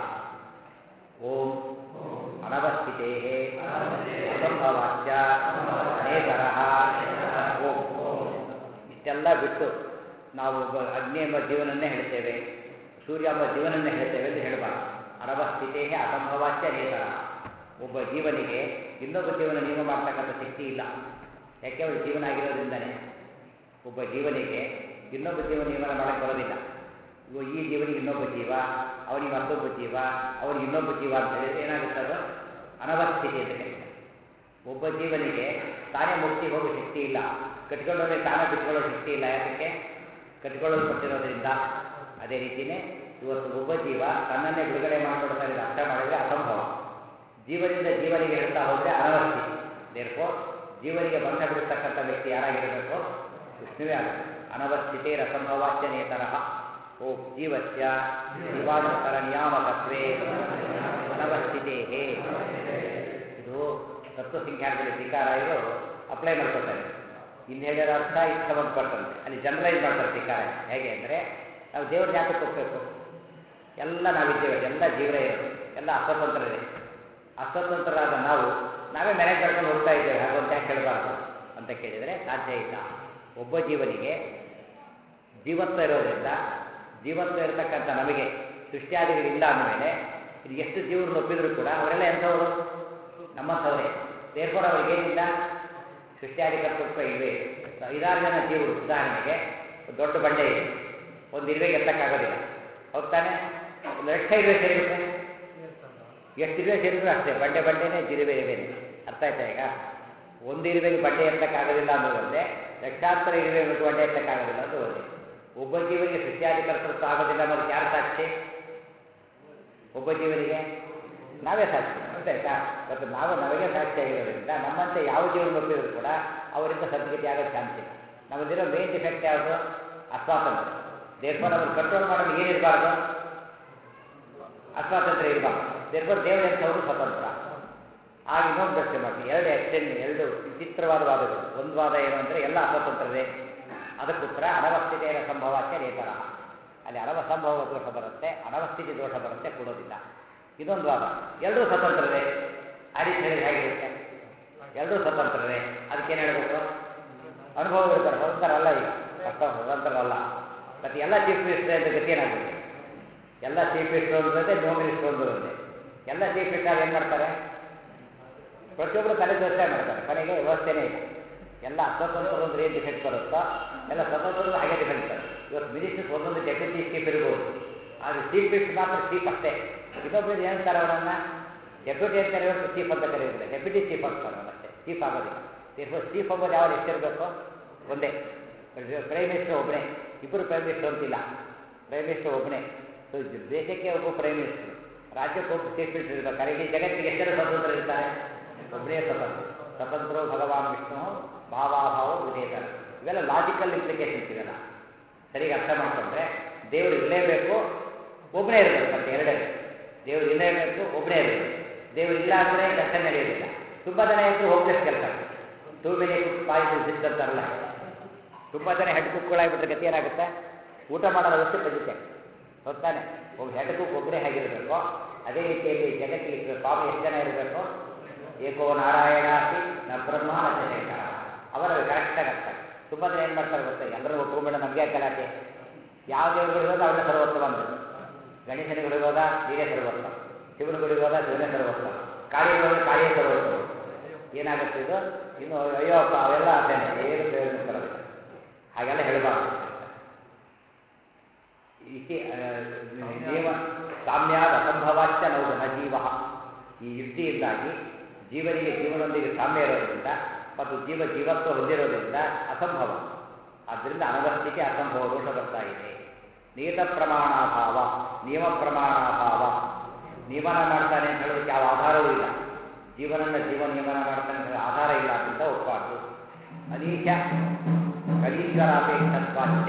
ಓಂ ಅನವಸ್ಥಿತೇ ಅಸಂಭವಾಚ್ಯ ಅನೇಕರಃ ಓಂ ಇಷ್ಟೆಲ್ಲ ಬಿಟ್ಟು ನಾವು ಒಬ್ಬ ಅಗ್ನಿ ಎಂಬ ಜೀವನನ್ನೇ ಹೇಳ್ತೇವೆ ಸೂರ್ಯ ಎಂಬ ಜೀವನನ್ನೇ ಹೇಳ್ತೇವೆ ಎಂದು ಹೇಳಬಾರ್ದು ಅನವಸ್ಥಿತೇ ಅಸಂಭವಾಚ್ಯ ಅನೇಕರ ಒಬ್ಬ ಜೀವನಿಗೆ ಇನ್ನೊಬ್ಬ ಜೀವನ ನಿಯಮ ಮಾಡ್ತಕ್ಕಂಥ ಶಕ್ತಿ ಇಲ್ಲ ಯಾಕೆ ಅವನು ಜೀವನ ಆಗಿರೋದ್ರಿಂದನೇ ಒಬ್ಬ ಜೀವನಿಗೆ ಇನ್ನೊಬ್ಬ ಜೀವನ ನಿಯಮನ ಮಾಡಕ್ಕೆ ಬರೋದಿಲ್ಲ ಇವ ಈ ಜೀವನಿಗೆ ಇನ್ನೊಬ್ಬ ಜೀವ ಅವನಿಗೆ ಮತ್ತೊಬ್ಬ ಜೀವ ಅವನಿಗೆ ಇನ್ನೊಬ್ಬ ಜೀವ ಅಂತ ಹೇಳಿದ್ರೆ ಏನಾಗುತ್ತೆ ಅದು ಅನವಸ್ಥಿತಿ ಅಂತ ಕರೀತಾರೆ ಒಬ್ಬ ಜೀವನಿಗೆ ತಾನೇ ಮುಕ್ತಿ ಹೋಗೋ ಶಕ್ತಿ ಇಲ್ಲ ಕಟ್ಕೊಳ್ಳೋದ್ರೆ ತಾನೇ ಬಿಟ್ಕೊಳ್ಳೋ ಶಕ್ತಿ ಇಲ್ಲ ಯಾಕೆ ಕಟ್ಕೊಳ್ಳೋದು ಕೊಟ್ಟಿರೋದ್ರಿಂದ ಅದೇ ರೀತಿಯೇ ಇವತ್ತು ಒಬ್ಬ ಜೀವ ತನ್ನನ್ನೇ ಬಿಡುಗಡೆ ಮಾಡಿಕೊಡ್ತಾರೆ ಇದು ಅರ್ಥ ಮಾಡಿದ್ರೆ ಅಸಂಭವ ಜೀವನಿಂದ ಜೀವನಿಗೆ ಹೇಳ್ತಾ ಹೋದರೆ ಅನವಸ್ಥಿತಿ ದೇರ್ಕೋ ಜೀವನಿಗೆ ಬಂಧ ಬಿಡಿಸ್ತಕ್ಕಂಥ ವ್ಯಕ್ತಿ ಯಾರಾಗಿರಬೇಕು ವಿಷ್ಣುವೇ ಆಗಬೇಕು ಅನವಸ್ಥಿತೇ ರಸಂಭವಾಚ್ಯನೇ ತರಹ ಓ ಜೀವಸ್ಯ ಜೀವಾಂತರ ನಿಯಾಮಕತ್ವೇ ಅನವಸ್ಥಿತೇ ಇದು ತತ್ವಸಂಖ್ಯಾನದಲ್ಲಿ ಟೀಕಾರಾಯರು ಅಪ್ಲೈ ಮಾಡ್ಕೊತಾರೆ ಇಲ್ಲಿ ಹೇಳಿರೋ ಅರ್ಥ ಇಷ್ಟು ಸಂಬಂಧಪಟ್ಟಂತೆ ಅಲ್ಲಿ ಜನರಲೈಸ್ ಮಾಡ್ತಾರೆ ಟೀಕಾರ ಹೇಗೆ ಅಂದರೆ ನಾವು ದೇವ್ರ ಜ್ಞಾಪಕ್ಕೆ ಹೋಗ್ಬೇಕು ಎಲ್ಲ ನಾವಿದ್ದೇವೆ ಎಲ್ಲ ಜೀವರೇ ಇರೋದು ಎಲ್ಲ ಅಸ್ವತಂತ್ರರೇ ಅಸ್ವತಂತ್ರರಾದ ನಾವು ನಾವೇ ಮ್ಯಾನೇಜ್ ಮಾಡ್ಕೊಂಡು ಹೋಗ್ತಾ ಇದ್ದೇವೆ ಹಾಗೆ ಅಂತ ಯಾಕೆ ಹೇಳಬಾರ್ದು ಅಂತ ಕೇಳಿದರೆ ಸಾಧ್ಯ ಇಲ್ಲ ಒಬ್ಬ ಜೀವನಿಗೆ ಜೀವತ್ವ ಇರೋದ್ರಿಂದ ಜೀವತ್ವ ಇರತಕ್ಕಂಥ ನಮಗೆ ಸೃಷ್ಟಿಯಾದಿಗಳಿಲ್ಲ ಅಂದಮೇಲೆ ಇದು ಎಷ್ಟು ಜೀವರನ್ನು ಒಪ್ಪಿದ್ರು ಕೂಡ ಅವರೆಲ್ಲ ಎಂಥವರು ನಮ್ಮಂಥವರೇ ದೇರ್ಪಡ ಅವ್ರಿಗೇನಿಲ್ಲ ಸೃಷ್ಟಿಯಾದಿ ಕರ್ತೃತ್ವ ಇಲ್ವೇ ಐದಾರು ಜನ ಜೀವರು ಉದಾಹರಣೆಗೆ ಒಂದು ದೊಡ್ಡ ಬಂಡೆ ಇದೆ ಒಂದು ಇರುವೆಗೆ ಎತ್ತಕ್ಕಾಗೋದಿಲ್ಲ ಹೌದ್ ತಾನೆ ಒಂದು ಲಕ್ಷ ಇರುವೆ ಸೇರಿಬಿಟ್ರೆ ಎಷ್ಟು ಇರುವೆ ಸೇರಿದ್ರು ಅಷ್ಟೇ ಬಂಡೆ ಬಂಡೆನೇ ಜಿರುವೆ ಇರುವೆನೆ ಅರ್ಥ ಆಯ್ತಾ ಈಗ ಒಂದು ಇರುವೆಗೆ ಬಂಡೆ ಎತ್ತಕ್ಕಾಗೋದಿಲ್ಲ ಅನ್ನೋದು ಒಂದೇ ಲಕ್ಷಾಂತರ ಇರುವೆ ಬಂಡೆ ಎತ್ತಕ್ಕಾಗೋದಿಲ್ಲ ಅದು ಒಂದೇ ಒಬ್ಬ ಜೀವನಿಗೆ ಸೃಷ್ಟಿಯಾದಿ ಕರ್ತೃತ್ವ ಆಗೋದಿಲ್ಲ ಅನ್ನೋದಕ್ಕೆ ಯಾರು ಸಾಕ್ಷಿ ಒಬ್ಬ ಜೀವನಿಗೆ ನಾವೇ ಸಾಕ್ಷಿ ಅರ್ಥ ಆಯ್ತಾ ಮತ್ತು ನಾವು ನಮಗೆ ಸಾಕ್ಷಿ ಆಗಿರೋದ್ರಿಂದ ನಮ್ಮಂತೆ ಯಾವ ಜೀವನ ಒಪ್ಪಿದ್ರು ಕೂಡ ಅವರಿಂದ ಸದ್ಗತಿ ಆಗೋ ಚಾನ್ಸ್ ಇಲ್ಲ ನಮ್ಮಲ್ಲಿರೋ ಮೇನ್ ಡಿಫೆಕ್ಟ್ ಯಾವುದು ಅಸ್ವಾತಂತ್ರ್ಯ ದೇರ್ಫೋರ್ ಅವ್ರು ಕಂಟ್ರೋಲ್ ಮಾಡೋದು ಏನಿರಬಾರ್ದು ಅಸ್ವಾತಂತ್ರ್ಯ ಇರಬಾರ್ದು ದೇರ್ಫೋರ್ ದೇವರೆಂಥವರು ಸ್ವತಂತ್ರ ಆಗ ಇನ್ನೊಂದು ಪ್ರಶ್ನೆ ಮಾಡಿ ಎರಡು ಎಕ್ಸ್ಟೆಂಡ್ ಎರಡು ವಿಚಿತ್ರವಾದ ವಾದಗಳು ಒಂದು ವಾದ ಏನು ಅಂದರೆ ಎಲ್ಲ ಅಸ್ವತಂತ್ರರೇ ಅದಕ್ಕುತ್ತರ ಅನವಸ್ಥಿತಿಯ ಸಂಭವಾಕ್ಕೆ ನೇತರ ಅಲ್ಲಿ ಅನವ ಸಂಭವ ದೋಷ ಬರುತ್ತೆ ಅನವಸ್ಥಿತಿ ದೋಷ ಬರುತ್ತೆ ಕೊಡೋದಿಲ್ಲ ಇದೊಂದು ವಾದ ಎರಡೂ ಸ್ವತಂತ್ರರೇ ಆ ರೀತಿ ಹೇಳಿದ್ರೆ ಹೇಗಿರುತ್ತೆ ಎರಡೂ ಸ್ವತಂತ್ರರೇ ಅದಕ್ಕೇನು ಹೇಳಬೇಕು ಅನುಭವ ಇರ್ತಾರೆ ಸ್ವತಂತ್ರರಲ್ಲ ಈಗ ಅರ್ಥ ಸ್ವತಂತ್ರರಲ್ಲ ಮತ್ತು ಎಲ್ಲ ಚೀಫ್ ಮಿನಿಸ್ಟರ್ ಅಂತ ಗತಿ ಏನಾಗುತ್ತೆ ಎಲ್ಲ ಚೀಫ್ ಮಿನಿಸ್ಟರ್ ಒಂದೇ ನೋ ಮಿನಿಸ್ಟರ್ ಒಂದು ಒಂದೇ ಎಲ್ಲ ಚೀಫ್ ಮಿನಿಸ್ಟರ್ ಏನು ಮಾಡ್ತಾರೆ ಪ್ರತಿಯೊಬ್ಬರು ತಲೆ ದೋಷ ಮಾಡ್ತಾರೆ ಕೊನೆಗೆ ವ್ಯವಸ್ಥೆನೇ ಇಲ್ಲ ಎಲ್ಲ ಅಸ್ವತಂತ್ರ ಅಂದ್ರೆ ಏನು ಡಿಫೆಕ್ಟ್ ಬರುತ್ತೋ ಎಲ್ಲ ಸ್ವತಂತ್ರ ಹಾಗೆ ಡಿಫೆಕ್ಟ್ ಬರುತ್ತೆ ಇವತ್ತು ಮಿನಿಸ್ಟರ್ಸ್ ಒಂದೊಂದು ಡೆಪ್ಯೂಟಿ ಚೀಫ್ ಇರ್ಬೋದು ಆದರೆ ಚೀಫ್ ಮಿನಿಸ್ಟರ್ ಮಾತ್ರ ಚೀಫ್ ಅಷ್ಟೇ ಇನ್ನೊಬ್ಬರು ಏನಂತಾರೆ ಅವರನ್ನ ಡೆಪ್ಯೂಟಿ ಅಂತಾರೆ ಇವತ್ತು ಚೀಫ್ ಅಂತ ಕರೆಯೋದಿಲ್ಲ ಡೆಪ್ಯೂಟಿ ಚೀಫ್ ಅಂತಾರೆ ಅವನಷ್ಟೇ ಚೀಫ್ ಆಗೋದಿಲ್ಲ ಇರ್ಬೋದು ಚೀಫ್ ಅಂಬೋದು ಯಾವಾಗ ಎಷ್ಟಿರಬೇಕು ಒಂದೇ ಪ್ರೈಮ್ ಮಿನಿಸ್ಟರ್ ಒಬ್ಬನೇ ಇಬ್ಬರು ಪ್ರೈಮ್ ಮಿನಿಸ್ಟರ್ ಅಂತಿಲ್ಲ ಪ್ರೈಮ್ ಮಿನಿಸ್ಟರ್ ಒಬ್ಬನೇ ಸೊ ದೇಶಕ್ಕೆ ಒಬ್ಬ ಪ್ರೈಮ್ ಮಿನಿಸ್ಟರ್ ರಾಜ್ಯಕ್ಕೆ ಒಬ್ಬ ಚೀಫ್ ಮಿನಿಸ್ಟರ್ ಇರ್ಬೇಕಾದ್ರೆ ಇಡೀ ಜಗತ್ತಿಗೆ ಎಷ್ಟರ ಸ್ವತಂತ್ರ ಇರ್ತಾರೆ ಒಬ್ಬನೇ ಸ್ವತಂತ್ರ ಸ್ವತಂತ್ರೋ ಭಗವಾನ್ ವಿಷ್ಣು ಭಾವಾಭಾವ ವಿಧೇತರ ಇವೆಲ್ಲ ಲಾಜಿಕಲ್ ಇಂಪ್ಲಿಕೇಶನ್ಸ್ ಇವೆಲ್ಲ ಸರಿಗೆ ಅರ್ಥ ಮಾಡಿಕೊಂಡ್ರೆ ದೇವರು ಇರಲೇಬೇಕು ಒಬ್ಬನೇ ಇರಬೇಕು ಮತ್ತೆ ಎರಡೇ ದೇವರು ಇರಲೇಬೇಕು ಒಬ್ಬನೇ ಇರಬೇಕು ದೇವರು ಇಲ್ಲ ಅಂದರೆ ಕೆಲಸ ನಡೆಯೋದಿಲ್ಲ ತುಂಬ ಜನ ಇದ್ದರೂ ಹೋಗ್ಲೆಸ್ ಕೆಲಸ ಟೂ ಮೆನಿ ಬಾಯಿ ಅಂತಾರಲ್ಲ ತುಂಬ ಜನ ಹೆಡ್ ಕುಕ್ಗಳಾಗ್ಬಿಟ್ರೆ ಗತಿ ಏನಾಗುತ್ತೆ ಊಟ ಮಾಡೋ ವ್ಯವಸ್ಥೆ ಪದ್ಧತಿ ಗೊತ್ತಾನೆ ಒಬ್ಬ ಹೆಡ್ ಕುಕ್ ಒಬ್ಬರೇ ಹೇಗಿರಬೇಕು ಅದೇ ರೀತಿಯಲ್ಲಿ ಜಗತ್ತಿಗೆ ಸ್ವಾಮಿ ಎಷ್ಟು ಜನ ಇರಬೇಕು ಏಕೋ ನಾರಾಯಣ ಅಸ್ತಿ ನ ಬ್ರಹ್ಮ ನ ಚ ಶಂಕರ ಅವರ ಕರೆಕ್ಟಾಗಿ ಅರ್ಥ ಆಗುತ್ತೆ. ಸುಭದ್ರ ಏನು ಮಾಡ್ತಾರೆ ಗೊತ್ತಾ ಎಲ್ಲರೂ ಒಪ್ಕೊಂಡ್ಬಿಡ ನಮಗೆ ಗಲಾಟೆ ಯಾವ ದೇವರುಗಳು ಹೋದ ಅವರೇ ಸರ್ವೋತ್ತಮ ಅಂದರು ಗಣೇಶನ ಗುಡಿಗೆ ಹೋದ ನೀರೇ ಸರ್ವೋತ್ತಮ ಶಿವನ ಗುಡಿಗೆ ಹೋದ ಶಿವನೇ ಸರ್ವೋತ್ತಮ ಕಾಳಿಗೆ ಹೋದ ಕಾಳಿಯೇ ಸರ್ವೋತ್ತಮ ಏನಾಗುತ್ತೆ ಇದು ಇನ್ನು ಅಯ್ಯೋ ಅಪ್ಪ ಅವೆಲ್ಲ ಅದೇನೆ ಏನು ಪ್ರಯೋಜನ ಬರೋದಿಲ್ಲ ಹಾಗೆಲ್ಲ ಹೇಳಬಾರ್ದು ಇತಿ ಆ, ಜೀವ ಸಾಮ್ಯಾದ ಅಸಂಭವಾಚ್ಯ ನೌದನ ಜೀವ ಈ ಯುಕ್ತಿಯಿಂದಾಗಿ ಜೀವನಿಗೆ ಜೀವನದೊಂದಿಗೆ ಸಾಮ್ಯ ಇರೋದ್ರಿಂದ ಮತ್ತು ಜೀವ ಜೀವತ್ವ ಹೊಂದಿರೋದ್ರಿಂದ ಅಸಂಭವ ಆದ್ದರಿಂದ ಅನವಸ್ಥಿತಿ ಅಸಂಭವ ದೋಷ ಬರ್ತಾ ಇದೆ ನಿಯತ ಪ್ರಮಾಣಾಭಾವ ನಿಯಮ ಪ್ರಮಾಣಾಭಾವ ನಿಯಮನ ಮಾಡ್ತಾನೆ ಅಂತ ಹೇಳೋದಕ್ಕೆ ಯಾವ ಆಧಾರವೂ ಇಲ್ಲ ಜೀವನನ್ನ ಜೀವ ನಿಯಮನ ಮಾಡ್ತಾನೆ ಅಂತ ಹೇಳೋ ಆಧಾರ ಇಲ್ಲ ಅಂತ ಒಪ್ಪಬಾರ್ದು ಅನೀಶ ಕಳೀಶ್ವರಾಪೇಕ್ಷತ್ವಾಚ್ಯ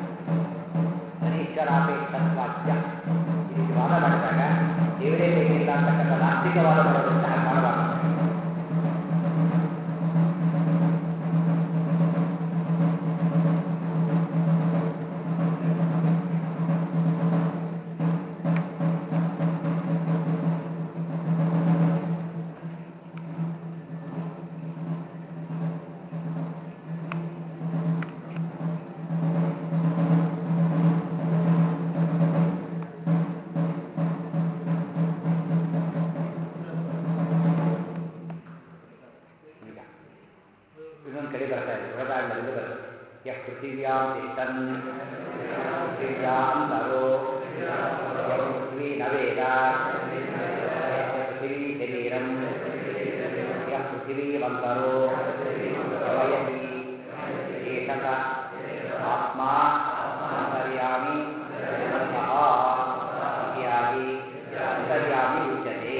ಅನೀಶ್ವರಾಪೇಕ್ಷತ್ವಾಚ್ಯ ಈ ರೀತಿ ವಾದ ಮಾಡಿದಾಗ ದೇವರೇ ಬೇಕಿಲ್ಲ ಅಂತಕ್ಕಂಥ ನಾಸ್ತಿಕವಾದ ಮಾಡೋದ್ರಿಂದ ಹಾಗೆ ಮಾಡಬಾರ್ದು ಈಗ ಇನ್ನೊಂದು ಕಡೆ ಬರ್ತಾ ಇದೆ ಬೃಹದಾಂಡದಲ್ಲಿ ಬರ್ತದೆ ಯಃ ಪೃಥಿವ್ಯಾಂ ತಿಷ್ಟನ್ ಪೃಥಿವ್ಯಾಂತರೋ ಯಂ ಪೃಥ್ವೀ ನ ವೇದ ಯಸ್ಯ ಪೃಥಿವೀ ಶರೀರಂ ಯಃ ಪೃಥಿವೀವಂತರೋ ವಯಸಿ ಏಷತ ಆತ್ಮ ಅಂತರ್ಯಾಮಿ ಅಂತಃ ಇತ್ಯಾದಿ ಅಂತರ್ಯಾಮಿ ಉಚ್ಯತೆ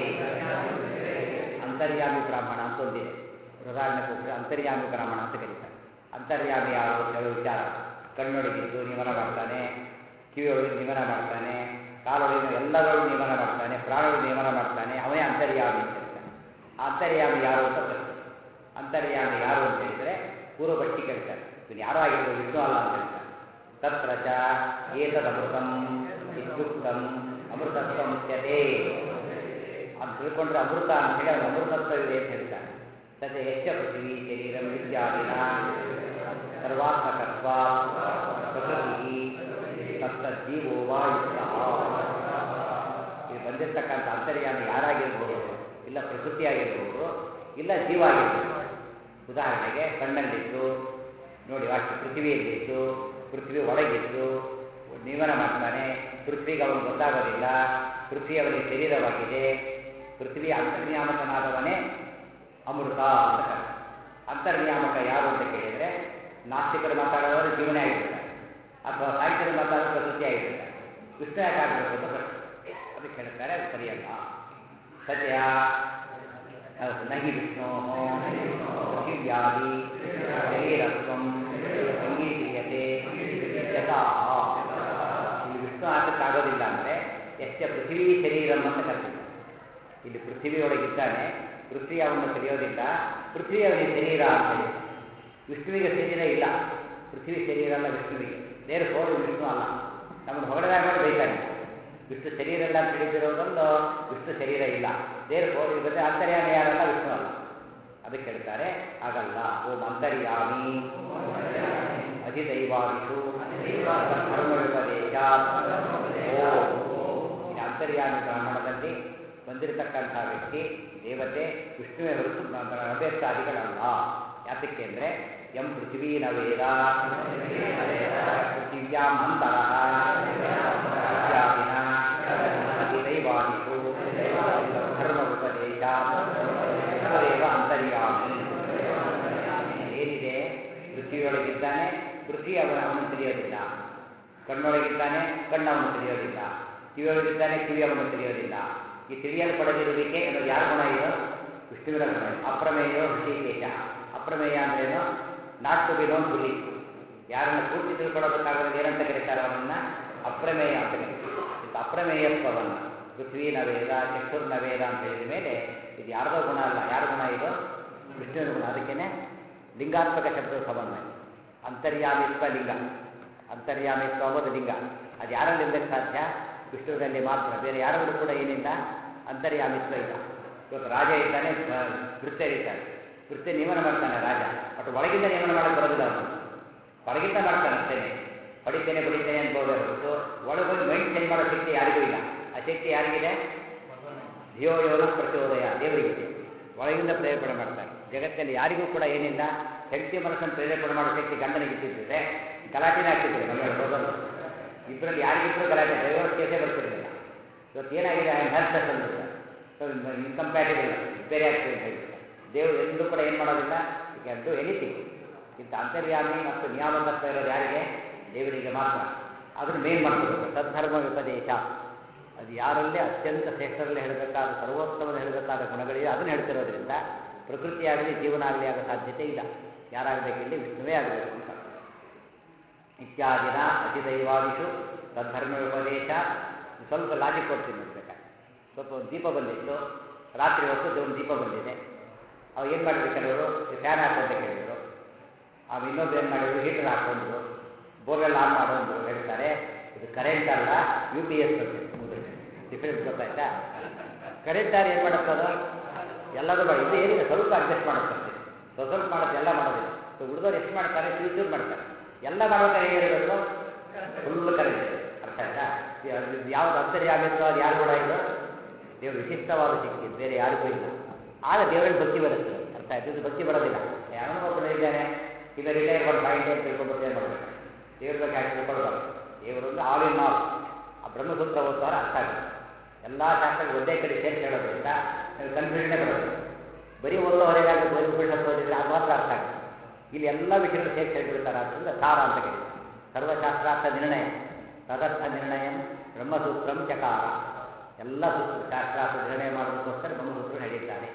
ಅಂತರ್ಯಾಮಿ ಬ್ರಾಹ್ಮಣ ಅಂತ ಒಂದಿದೆ ಬೃಹದಾರಣ್ಯಕೋಶ ಅಂತರ್ಯಾಮಿ ಬ್ರಾಹ್ಮಣ ಅಂತ ಕರೀತಾರೆ ಅಂತರ್ಯಾಮಿ ಯಾರು ಅಂತ ಹೇಳೋ ವಿಚಾರ ಕಣ್ಣೊಳಗಿದ್ದು ನಿಮನ ಮಾಡ್ತಾನೆ ಕಿವಿಯೊಳಗೆ ನಿಮನ ಮಾಡ್ತಾನೆ ಕಾಲೊಳಗಿನ ಎಲ್ಲದರೊಳಗೆ ನಿಮನ ಮಾಡ್ತಾನೆ ಪ್ರಾಣೊಳಗೆ ನಿಮನ ಮಾಡ್ತಾನೆ ಅವನೇ ಅಂತರ್ಯಾಮಿ ಅಂತ ಹೇಳ್ತಾನೆ ಆ ಅಂತರ್ಯಾಮಿ ಯಾರು ಅಂತ ಪ್ರಶ್ನೆ ಅಂತರ್ಯಾಮಿ ಯಾರು ಅಂತ ಹೇಳಿದರೆ ಪೂರ್ವಪಕ್ಷಿ ಕೇಳ್ತಾರೆ ಇವನು ಯಾರೋ ಆಗಿರ್ಬೋದು ವಿಷ್ಣು ಅಲ್ಲ ಅಂತ ಹೇಳ್ತಾರೆ ತತ್ರ ಚ ಏತದಮೃತಂ ಇತ್ಯುಕ್ತಂ ಅಮೃತತ್ವ ಮುಚ್ಯತೆ ಅದು ತಿಳ್ಕೊಂಡ್ರೆ ಅಮೃತ ಅಂತ ಹೇಳಿ ಅವನು ಅಮೃತತ್ವವಿದೆ ಅಂತ ಹೇಳ್ತಾನೆ ಸದ್ಯ ಹೆಚ್ಚ ಪೃಥ್ವಿ ಶರೀರಂ ಇತ್ಯಾದಿನ ಸರ್ವಾತ್ಮಕತ್ವ ಪ್ರಕೃತಿ ತತ್ತಜ್ಜೀವೋ ವಾ ಯುಕ್ತಃ ಇಲ್ಲಿ ಬಂದಿರತಕ್ಕಂಥ ಅಂತರ್ಯಾಮಿ ಯಾರಾಗಿರ್ಬೋದು ಇಲ್ಲ ಪ್ರಕೃತಿ ಆಗಿರ್ಬೋದು ಇಲ್ಲ ಜೀವ ಆಗಿರ್ಬೋದು ಉದಾಹರಣೆಗೆ ಕಣ್ಣಲ್ಲಿದ್ದು ನೋಡಿ ವಾಕ್ಯ ಪೃಥ್ವಿಯಲ್ಲಿದ್ದು ಪೃಥ್ವಿ ಒಳಗಿದ್ದು ನಿಯಮನ ಮಾಡ್ತಾನೆ ಪೃಥ್ವಿಗೆ ಅವನು ಗೊತ್ತಾಗೋದಿಲ್ಲ ಪೃಥ್ವಿ ಅವನಿಗೆ ಶರೀರವಾಗಿದೆ ಪೃಥ್ವಿ ಅಂತರ್ನಿಯಾಮಕನಾದವನೇ ಅಮೃತ ಅಂತ ಕರೆ ಅಂತರ್ನಿಯಾಮಕ ಯಾರು ಅಂತ ಕೇಳಿದರೆ ನಾಸ್ತಿಕರು ಮಾತಾಡೋದ್ರೆ ಜೀವನೇ ಆಗಿರ್ತಾರೆ ಅಥವಾ ಸಾಹಿತ್ಯರು ಮಾತಾಡೋ ಪ್ರಕೃತಿ ಆಗಿರ್ತಾರೆ ವಿಷ್ಣು ಯಾಕೆ ಆಗಬೇಕು ಅಂತ ಪ್ರಶ್ನೆ ಅದಕ್ಕೆ ಹೇಳ್ತಾರೆ ಅದು ಸರಿಯಲ್ಲ ಸದ್ಯ ಹೌದು ನಹಿ ವಿಷ್ಣೋ ಪೃಥಿವ್ಯಾದಿ ಶರೀರತ್ವಂ ಅಂಗೀಕ್ರಿಯತೆ ಯಥಾಹ ಇಲ್ಲಿ ವಿಷ್ಣು ಆಗೋದಿಲ್ಲ ಅಂದರೆ ಎಷ್ಟ ಪೃಥ್ವಿ ಶರೀರಂ ಅಂತ ಕರ್ತಿದ್ದಾರೆ ಇಲ್ಲಿ ಪೃಥ್ವಿಯೊಳಗಿದ್ದಾನೆ ಪೃಥ್ವಿ ಅವನು ತಿಳಿಯೋದಿಲ್ಲ ಪೃಥ್ವಿ ಅವನಿಗೆ ಶರೀರ ಅಂತ ಹೇಳಿ ವಿಷ್ಣುವಿಗೆ ಶರೀರ ಇಲ್ಲ ಪೃಥ್ವಿ ಶರೀರ ಅಲ್ಲ ವಿಷ್ಣುವಿಗೆ ನೇರ ಹೋಗಿ ವಿಷ್ಣು ಅಲ್ಲ ನಮ್ಮನ್ನು ಹೊಗಡದಾಗ ಮಾಡಿ ಬೈತಾನೆ ವಿಷ್ಣು ಶರೀರ ಇಲ್ಲ ಅಂತ ತಿಳಿದಿರೋದೊಂದು ವಿಷ್ಣು ಶರೀರ ಇಲ್ಲ ನೇರ ಹೋಗಿ ಬಂದರೆ ಅಂತರ್ಯಾಮಿ ಯಾರಲ್ಲ ವಿಷ್ಣು ಅಲ್ಲ ಅದಕ್ಕೆ ಹೇಳ್ತಾರೆ ಆಗಲ್ಲ ಓಂ ಅಂತರ್ಯಾಮಿ ಅಧಿದೈವಾದಿಷು ಧರ್ಮೋಪದೇಶ ಓ ಈ ಅಂತರ್ಯಾಮಿ ಬ್ರಾಹ್ಮಣದಲ್ಲಿ ಬಂದಿರತಕ್ಕಂಥ ವ್ಯಕ್ತಿ ದೇವತೆ ವಿಷ್ಣುವೇ ಹೊರತು ಅಭ್ಯರ್ಥಾದಿಗಳಲ್ಲ ಯಾತಕ್ಕೆ ಅಂದರೆ ಎಂ ಪೃಥ್ವೀ ನ ವೇದ ಪೃಥಿವ್ಯಾಂ ಅಂತರ ಇತ್ಯಾದಿನ ಅಧಿದೈವಾದಿಷು ಧರ್ಮ ಉಪದೇಶ ದೇವ ಅಂತರ್ಯಾಮಿ ಏನಿದೆ ಪೃಥ್ವಿಯೊಳಗಿದ್ದಾನೆ ಪೃಥ್ವಿ ಅವನ ಅವನು ತಿಳಿಯೋದಿಲ್ಲ ಕಣ್ಣೊಳಗಿದ್ದಾನೆ ಕಣ್ಣು ಅವನು ತಿಳಿಯೋದಿಲ್ಲ ಕಿವಿಯೊಳಗಿದ್ದಾನೆ ಕಿವಿ ಅವನು ತಿಳಿಯೋದಿಲ್ಲ ಈ ತಿಳಿಯಲ್ಪಡದಿರುವಿಕೆ ಅನ್ನೋದು ಯಾರ ಗುಣ ಇದು ವಿಷ್ಣುವಿನ ಗುಣ ಇದು ಅಪ್ರಮೇಯೋ ಋಷಿಕೇಶ ಅಪ್ರಮೇಯ ಅಂದ್ರೇನು not to be known fully ಯಾರನ್ನ ಪೂರ್ತಿ ತಿಳ್ಕೊಳ್ಳೋದಕ್ಕಾಗೋದು ಏನಂತ ಕರೀತಾರೆ ಅವನನ್ನ ಅಪ್ರಮೇಯ ಅಂತ ಕರೀತಾರೆ ಇಂಥ ಅಪ್ರಮೇಯತ್ವವನ್ನು ಪೃಥ್ವಿನ ವೇದ ಚಕ್ಷುರ್ನ ವೇದ ಅಂತ ಹೇಳಿದ ಮೇಲೆ ಇದು ಯಾರದೋ ಗುಣ ಅಲ್ಲ ಯಾರ ಗುಣ ಇದು ವಿಷ್ಣುವಿನ ಗುಣ ಅದಕ್ಕೇನೆ ಲಿಂಗಾತ್ಮಕ ಶಬ್ದ ಸಮನ್ವಯ ಅಂತರ್ಯಾಮಿತ್ವ ಲಿಂಗ ಅಂತರ್ಯಾಮಿತ್ವ ಅನ್ನೋದು ಲಿಂಗ ಅದು ಯಾರಲ್ಲಿ ಇರ್ಲಿಕ್ಕೆ ಸಾಧ್ಯ ವಿಷ್ಣುವಿನಲ್ಲಿ ಮಾತ್ರ ಬೇರೆ ಯಾರಲ್ಲೂ ಕೂಡ ಏನಿಲ್ಲ ಅಂತರ್ಯಾಮಿತ್ವ ಇಲ್ಲ ಇವತ್ತು ರಾಜ ಇದ್ದಾನೆ ಇರ್ತಾನೆ ವೃತ್ತಿ ನಿಯಮನ ಮಾಡ್ತಾನೆ ರಾಜ ಬಟ್ ಒಳಗಿಂದ ನಿಯಮನ ಮಾಡಕ್ಕೆ ಬರೋದಿಲ್ಲ ಅವನು ಹೊರಗಿಂದ ಮಾಡ್ತಾನೆ ಅಷ್ಟೇನೆ ಹೊಡಿತೇನೆ ಬಡಿತೇನೆ ಅನ್ಬೋದೇ ಹೊರತು ಒಳಗೆ ಹೋಗಿ ಮೈಂಡ್ ಚೇಂಜ್ ಮಾಡೋ ಶಕ್ತಿ ಯಾರಿಗೂ ಇಲ್ಲ ಆ ಶಕ್ತಿ ಯಾರಿಗಿದೆ ಧಿಯೋ ಯೋನ ಪ್ರಚೋದಯ ದೇವರಿಗಿದೆ ಒಳಗಿಂದ ಪ್ರೇರೇಪಣೆ ಮಾಡ್ತಾರೆ ಜಗತ್ತಲ್ಲಿ ಯಾರಿಗೂ ಕೂಡ ಏನಿಲ್ಲ ಹೆಂಡತಿ ಮನಸ್ಸನ್ನು ಪ್ರೇರೇಪಣೆ ಮಾಡೋ ಶಕ್ತಿ ಗಂಡನಿಗೆ ಇದ್ದಿದ್ದರೆ ಗಲಾಟೆನೇ ಆಗ್ತಿದ್ರು ಮನೆಯೊಳಗೆ ಹೋಗೋದು ಇಬ್ಬರಲ್ಲಿ ಯಾರಿಗಿಬ್ಬರು ಗಲಾಟೆ ಡೈವರ್ಸ್ ಕೇಸೇ ಬರ್ತಿರಲಿಲ್ಲ ಇವತ್ತು ಏನಾಗಿದೆ ಐ ಆಮ್ ಹೆಲ್ತ್ ಅಂದಿರ್ತಾರೆ ಸೊ ಇನ್ಕಂಪ್ಯಾಟಿಬಲ್ ಬೇರೆ ಆಗ್ತದೆ ಅಂತ ಹೇಳ್ತಾರೆ ದೇವರು ಎಂದೂ ಕೂಡ ಏನು ಮಾಡೋದಿಲ್ಲ ಯು ಕ್ಯಾನ್ ಡೂ ಎನಿಥಿಂಗ್ ಇಂಥ ಅಂತರ್ಯಾಮಿ ಮತ್ತು ನಿಯಾಮಕತ್ವ ಇರೋದು ಯಾರಿಗೆ ದೇವರಿಗೆ ಮಾತ್ರ ಅದನ್ನು ಮೇನ್ ಮಾಡ್ಕೋಬೇಕು ಸದ್ಧರ್ಮ ವಿಪದೇಶ ಅದು ಯಾರಲ್ಲಿ ಅತ್ಯಂತ ಶ್ರೇಷ್ಠರಲ್ಲಿ ಹೇಳಬೇಕಾದ ಸರ್ವೋತ್ತಮದ ಹೇಳಬೇಕಾದ ಗುಣಗಳಿವೆ ಅದನ್ನು ಹೇಳ್ತಿರೋದ್ರಿಂದ ಪ್ರಕೃತಿ ಆಗಲಿ ಜೀವನ ಆಗಲಿ ಆಗೋ ಸಾಧ್ಯತೆ ಇಲ್ಲ ಯಾರಾಗಬೇಕಿಲ್ಲಿ ವಿಷ್ಣುವೇ ಆಗಬೇಕು ಅಂತ ಇತ್ಯಾದಿನ ಅತಿದೈವಾದಿಷು ತದ್ಧರ್ಮ ಉಪದೇಶ ಸ್ವಲ್ಪ ಲಾಜಿಕ್ ಕೊಡ್ತೀನಿ ನೋಡ್ಬೇಕಾದ್ರೆ ಸ್ವಲ್ಪ ಒಂದು ದೀಪ ಬಂದಿತ್ತು ರಾತ್ರಿ ಹೊತ್ತು ಒಂದು ದೀಪ ಬಂದಿದೆ ಅವು ಏನು ಮಾಡಿದ್ರು ಕೆಲವರು ಫ್ಯಾನ್ ಹಾಕು ಅಂತ ಕೇಳಿದರು ಅವು ಇನ್ನೊಂದು ಏನು ಮಾಡಿದ್ರು ಹೀಟರ್ ಹಾಕೊಂಡ್ರು ಬೋರ್ವೆಲ್ ಆನ್ ಮಾಡೋದು ಹೇಳ್ತಾರೆ ಇದು ಕರೆಂಟ್ ಅಲ್ಲ ಯು ಪಿ ಎಸ್ ಅಂತ ಡಿಫ್ರೆನ್ಸ್ ಗೊತ್ತಾಯ್ತಾ ಕರೆಂಟ್ ಆರ್ ಏನು ಮಾಡುತ್ತದ ಎಲ್ಲದೂ ಮಾಡಿ ಇದು ಏನಿದೆ ಸ್ವಲ್ಪ ಅಡ್ಜಸ್ಟ್ ಮಾಡುತ್ತೆ ಸ್ವಲ್ಪ ಸ್ವಲ್ಪ ಮಾಡುತ್ತೆ ಎಲ್ಲ ಮಾಡೋದಿಲ್ಲ ಸೊ ಹುಡುಗರು ಎಷ್ಟು ಮಾಡ್ತಾರೆ ಚೂರು ಮಾಡ್ತಾರೆ ಎಲ್ಲ ಮಾಡ್ಬೇಕಾದ್ರೆ ಹೇಗಿರಬೇಕು ಫುಲ್ ಕರೆಂಟ್ ಅರ್ಥ ಆಯ್ತಾ ಇದು ಯಾವ್ದು ಅಂತರ್ಯಾಮಿತ್ತು ಅದು ಯಾರು ಕೂಡ ಇದು ದೇವರು ವಿಶಿಷ್ಟವಾದ ಶಕ್ತಿ ಬೇರೆ ಯಾರಿಗೂ ಇಲ್ಲ ಆಗ ದೇವರಲ್ಲಿ ಭಕ್ತಿ ಬರುತ್ತೆ ಅರ್ಥ ಆಯ್ತು ಇದು ಭಕ್ತಿ ಬರೋದಿಲ್ಲ ಯಾವನೋ ಒಬ್ಬನು ಇದ್ದಾನೆ ಇದು ರಿಟೈರ್ ಒಂದು ಪಾಯಿಂಟ್ ಅಂತ ತಿಳ್ಕೊಂಡ್ಬಿಟ್ಟು ಏನು ಮಾಡಬೇಕು ದೇವ್ರ ಬಗ್ಗೆ ಹಾಕಿ ತಿಳ್ಕೊಳ್ಬಾರ್ದು ದೇವರೊಂದು ಆಲ್ ಇನ್ ಆಲ್ ಆ ಬ್ರಹ್ಮಸೂತ್ರ ಓದ್ತಾರೆ ಅರ್ಥ ಆಗುತ್ತೆ ಎಲ್ಲ ಶಾಸ್ತ್ರಗಳು ಒಂದೇ ಕಡೆ ಸೇರಿಸಿ ಹೇಳೋದ್ರಿಂದ ನಿಮಗೆ ಕನ್ಫ್ಯೂಷನ್ನೇ ಬರೋದು ಬರೀ ಓದೋ ಹೊರಗಾಗಿ ಬರೀ ಉಪನಿಷತ್ತು ಓದಿದ್ರೆ ಅದು ಮಾತ್ರ ಅರ್ಥ ಆಗುತ್ತೆ ಇಲ್ಲಿ ಎಲ್ಲ ವಿಷಯಗಳು ಸೇರಿಸಿ ಹೇಳ್ಬಿಡ್ತಾರೆ ಆದ್ದರಿಂದ ಸಾರ ಅಂತ ಕರೀತಾರೆ ಸರ್ವಶಾಸ್ತ್ರಾರ್ಥ ನಿರ್ಣಯ ತದರ್ಥ ನಿರ್ಣಯ ಬ್ರಹ್ಮಸೂತ್ರಂ ಚಕಾರ ಎಲ್ಲ ಸೂತ್ರ ಶಾಸ್ತ್ರಾರ್ಥ ನಿರ್ಣಯ ಮಾಡೋದಕ್ಕೋಸ್ಕರ ಬ್ರಹ್ಮಸೂತ್ರ ಹೇಳಿದ್ದಾರೆ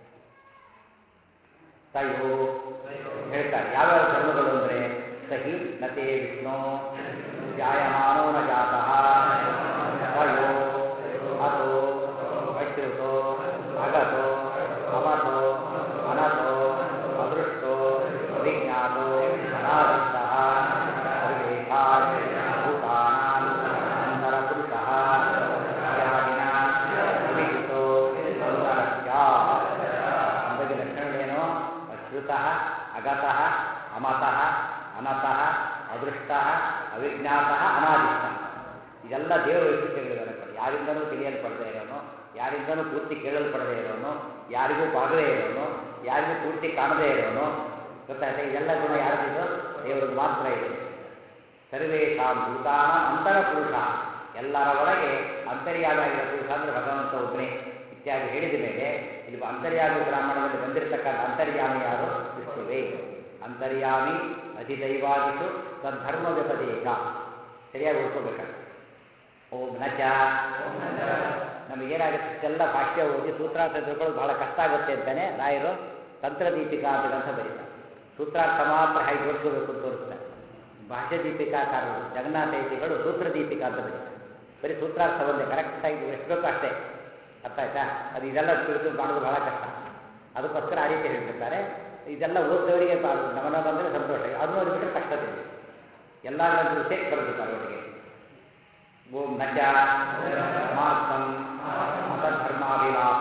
ತಯೋ ಹೇಳ್ತಾರೆ ಯಾವ್ಯಾವ ಧರ್ಮಗಳು ಅಂದರೆ ಸಹಿ ನತೆ ವಿಷ್ಣು ಜಾಯಮಾನೋ ನ ಜಾತಃ ತಯೋ ಅತೋ ಅಶ್ರುತೋ ಅಗತೋ ಅಮತೋ ಅನತೋ ಅದೃಷ್ಟೋ ಅವಿಜ್ಞಾತೋ ಅನಾದಿಷ್ಟಃ ಸರ್ವೇಷಾಂ ಭೂತಾನಾಂ ಅಂತರಪುರುಷಃ ಇತ್ಯಾದಿನ ವಿಹಿತೋ ಅಂತರಸ್ಯ ಅಂದಾಗೆ ಲಕ್ಷಣಗಳೇನು ಅಶ್ರುತಃ ಅಗತಃ ಅಮತಃ ಅನತಃ ಅದೃಷ್ಟಃ ಅವಿಜ್ಞಾತಃ ಅನಾದಿಷ್ಟಃ ಇದೆಲ್ಲ ದೇವರ ವೈಶಿಷ್ಟ್ಯಗಳಿವೆ ಕಡೆ ಯಾರಿಂದನೂ ತಿಳಿಯಲ್ಪಡದೇ ಇರೋನು ಯಾರಿಂದನೂ ಪೂರ್ತಿ ಕೇಳಲ್ಪಡದೇ ಇರೋನು ಯಾರಿಗೂ ಬಾಗದೇ ಇರೋನು ಯಾರಿಗೂ ಪೂರ್ತಿ ಕಾಣದೇ ಇರೋನು ಗೊತ್ತಾಯ್ತಾ ಇದೆಲ್ಲ ಗುಣ ಯಾರಿಗಿದು ದೇವರಿಗೆ ಮಾತ್ರ ಇದೆ ಸರ್ವೇಷಾಂ ಭೂತಾನ ಅಂತರ ಪುರುಷ ಎಲ್ಲರ ಒಳಗೆ ಅಂತರ್ಯಾಮಿಯಾಗಿರೋ ಪುರುಷ ಅಂದರೆ ಭಗವಂತ ಒಬ್ಬನೇ ಇತ್ಯಾದಿ ಹೇಳಿದ ಮೇಲೆ ಇಲ್ಲಿ ಅಂತರ್ಯಾಮಿ ಬ್ರಾಹ್ಮಣದಲ್ಲಿ ಬಂದಿರತಕ್ಕಂಥ ಅಂತರ್ಯಾಮಿ ಯಾರು ವಿಷ್ಣುವೇ ಅಂತರ್ಯಾಮಿ ಅಧಿದೈವಾದಿಷು ತದ್ಧರ್ಮ ವ್ಯಪದೇಶ ಸರಿಯಾಗಿ ಓದ್ಕೋಬೇಕಾಗ್ತದೆ ಓಂ ನಚ ನಮಗೇನಾಗುತ್ತೆ ಇಷ್ಟೆಲ್ಲ ಭಾಷ್ಯ ಓದಿ ಸೂತ್ರಾರ್ಥ ತಿಳ್ಕೊಳ್ಳೋದು ಬಹಳ ಕಷ್ಟ ಆಗುತ್ತೆ ಅಂತಾನೆ ರಾಯರು ತಂತ್ರದೀಪಿಕಾ ಅಂತ ಗ್ರಂಥ ಬರೀತಾರೆ ಸೂತ್ರಾರ್ಥ ಮಾತ್ರ ಹೇಗೆ ಜೋಡಿಸ್ಕೋಬೇಕು ಅಂತ ತೋರಿಸ್ತಾರೆ ಭಾಷ್ಯ ದೀಪಿಕಾಕಾರರು ಜಗನ್ನಾಥ ಐತಿಗಳು ಸೂತ್ರ ದೀಪಿಕಾ ಅಂತ ಬರೀತಾರೆ ಬರೀ ಸೂತ್ರಾರ್ಥ ಒಂದೇ ಕರೆಕ್ಟಾಗಿ ಎಷ್ಟು ಬೇಕೋ ಅಷ್ಟೇ ಅರ್ಥ ಆಯ್ತಾ ಅದು ಇದೆಲ್ಲ ತಿಳಿದು ಮಾಡೋದು ಬಹಳ ಕಷ್ಟ ಅದಕ್ಕೋಸ್ಕರ ಆ ರೀತಿ ಹೇಳ್ತಿರ್ತಾರೆ ಇದೆಲ್ಲ ಓದಿದವರಿಗೆ ಗಮನ ಬಂದರೆ ಸಂತೋಷ ಅದನ್ನು ಓದಿಬಿಟ್ರೆ ಕಷ್ಟ ತಿಳಿದು ಎಲ್ಲ ಗ್ರಂಥಗಳು ಸೇರಿ ಬರೆದಿದ್ದಾರೆ ಒಟ್ಟಿಗೆ ಓಂ ನಚ ಮಾರ್ತಂ ಮತಧರ್ಮಾಭಿಲಾಪ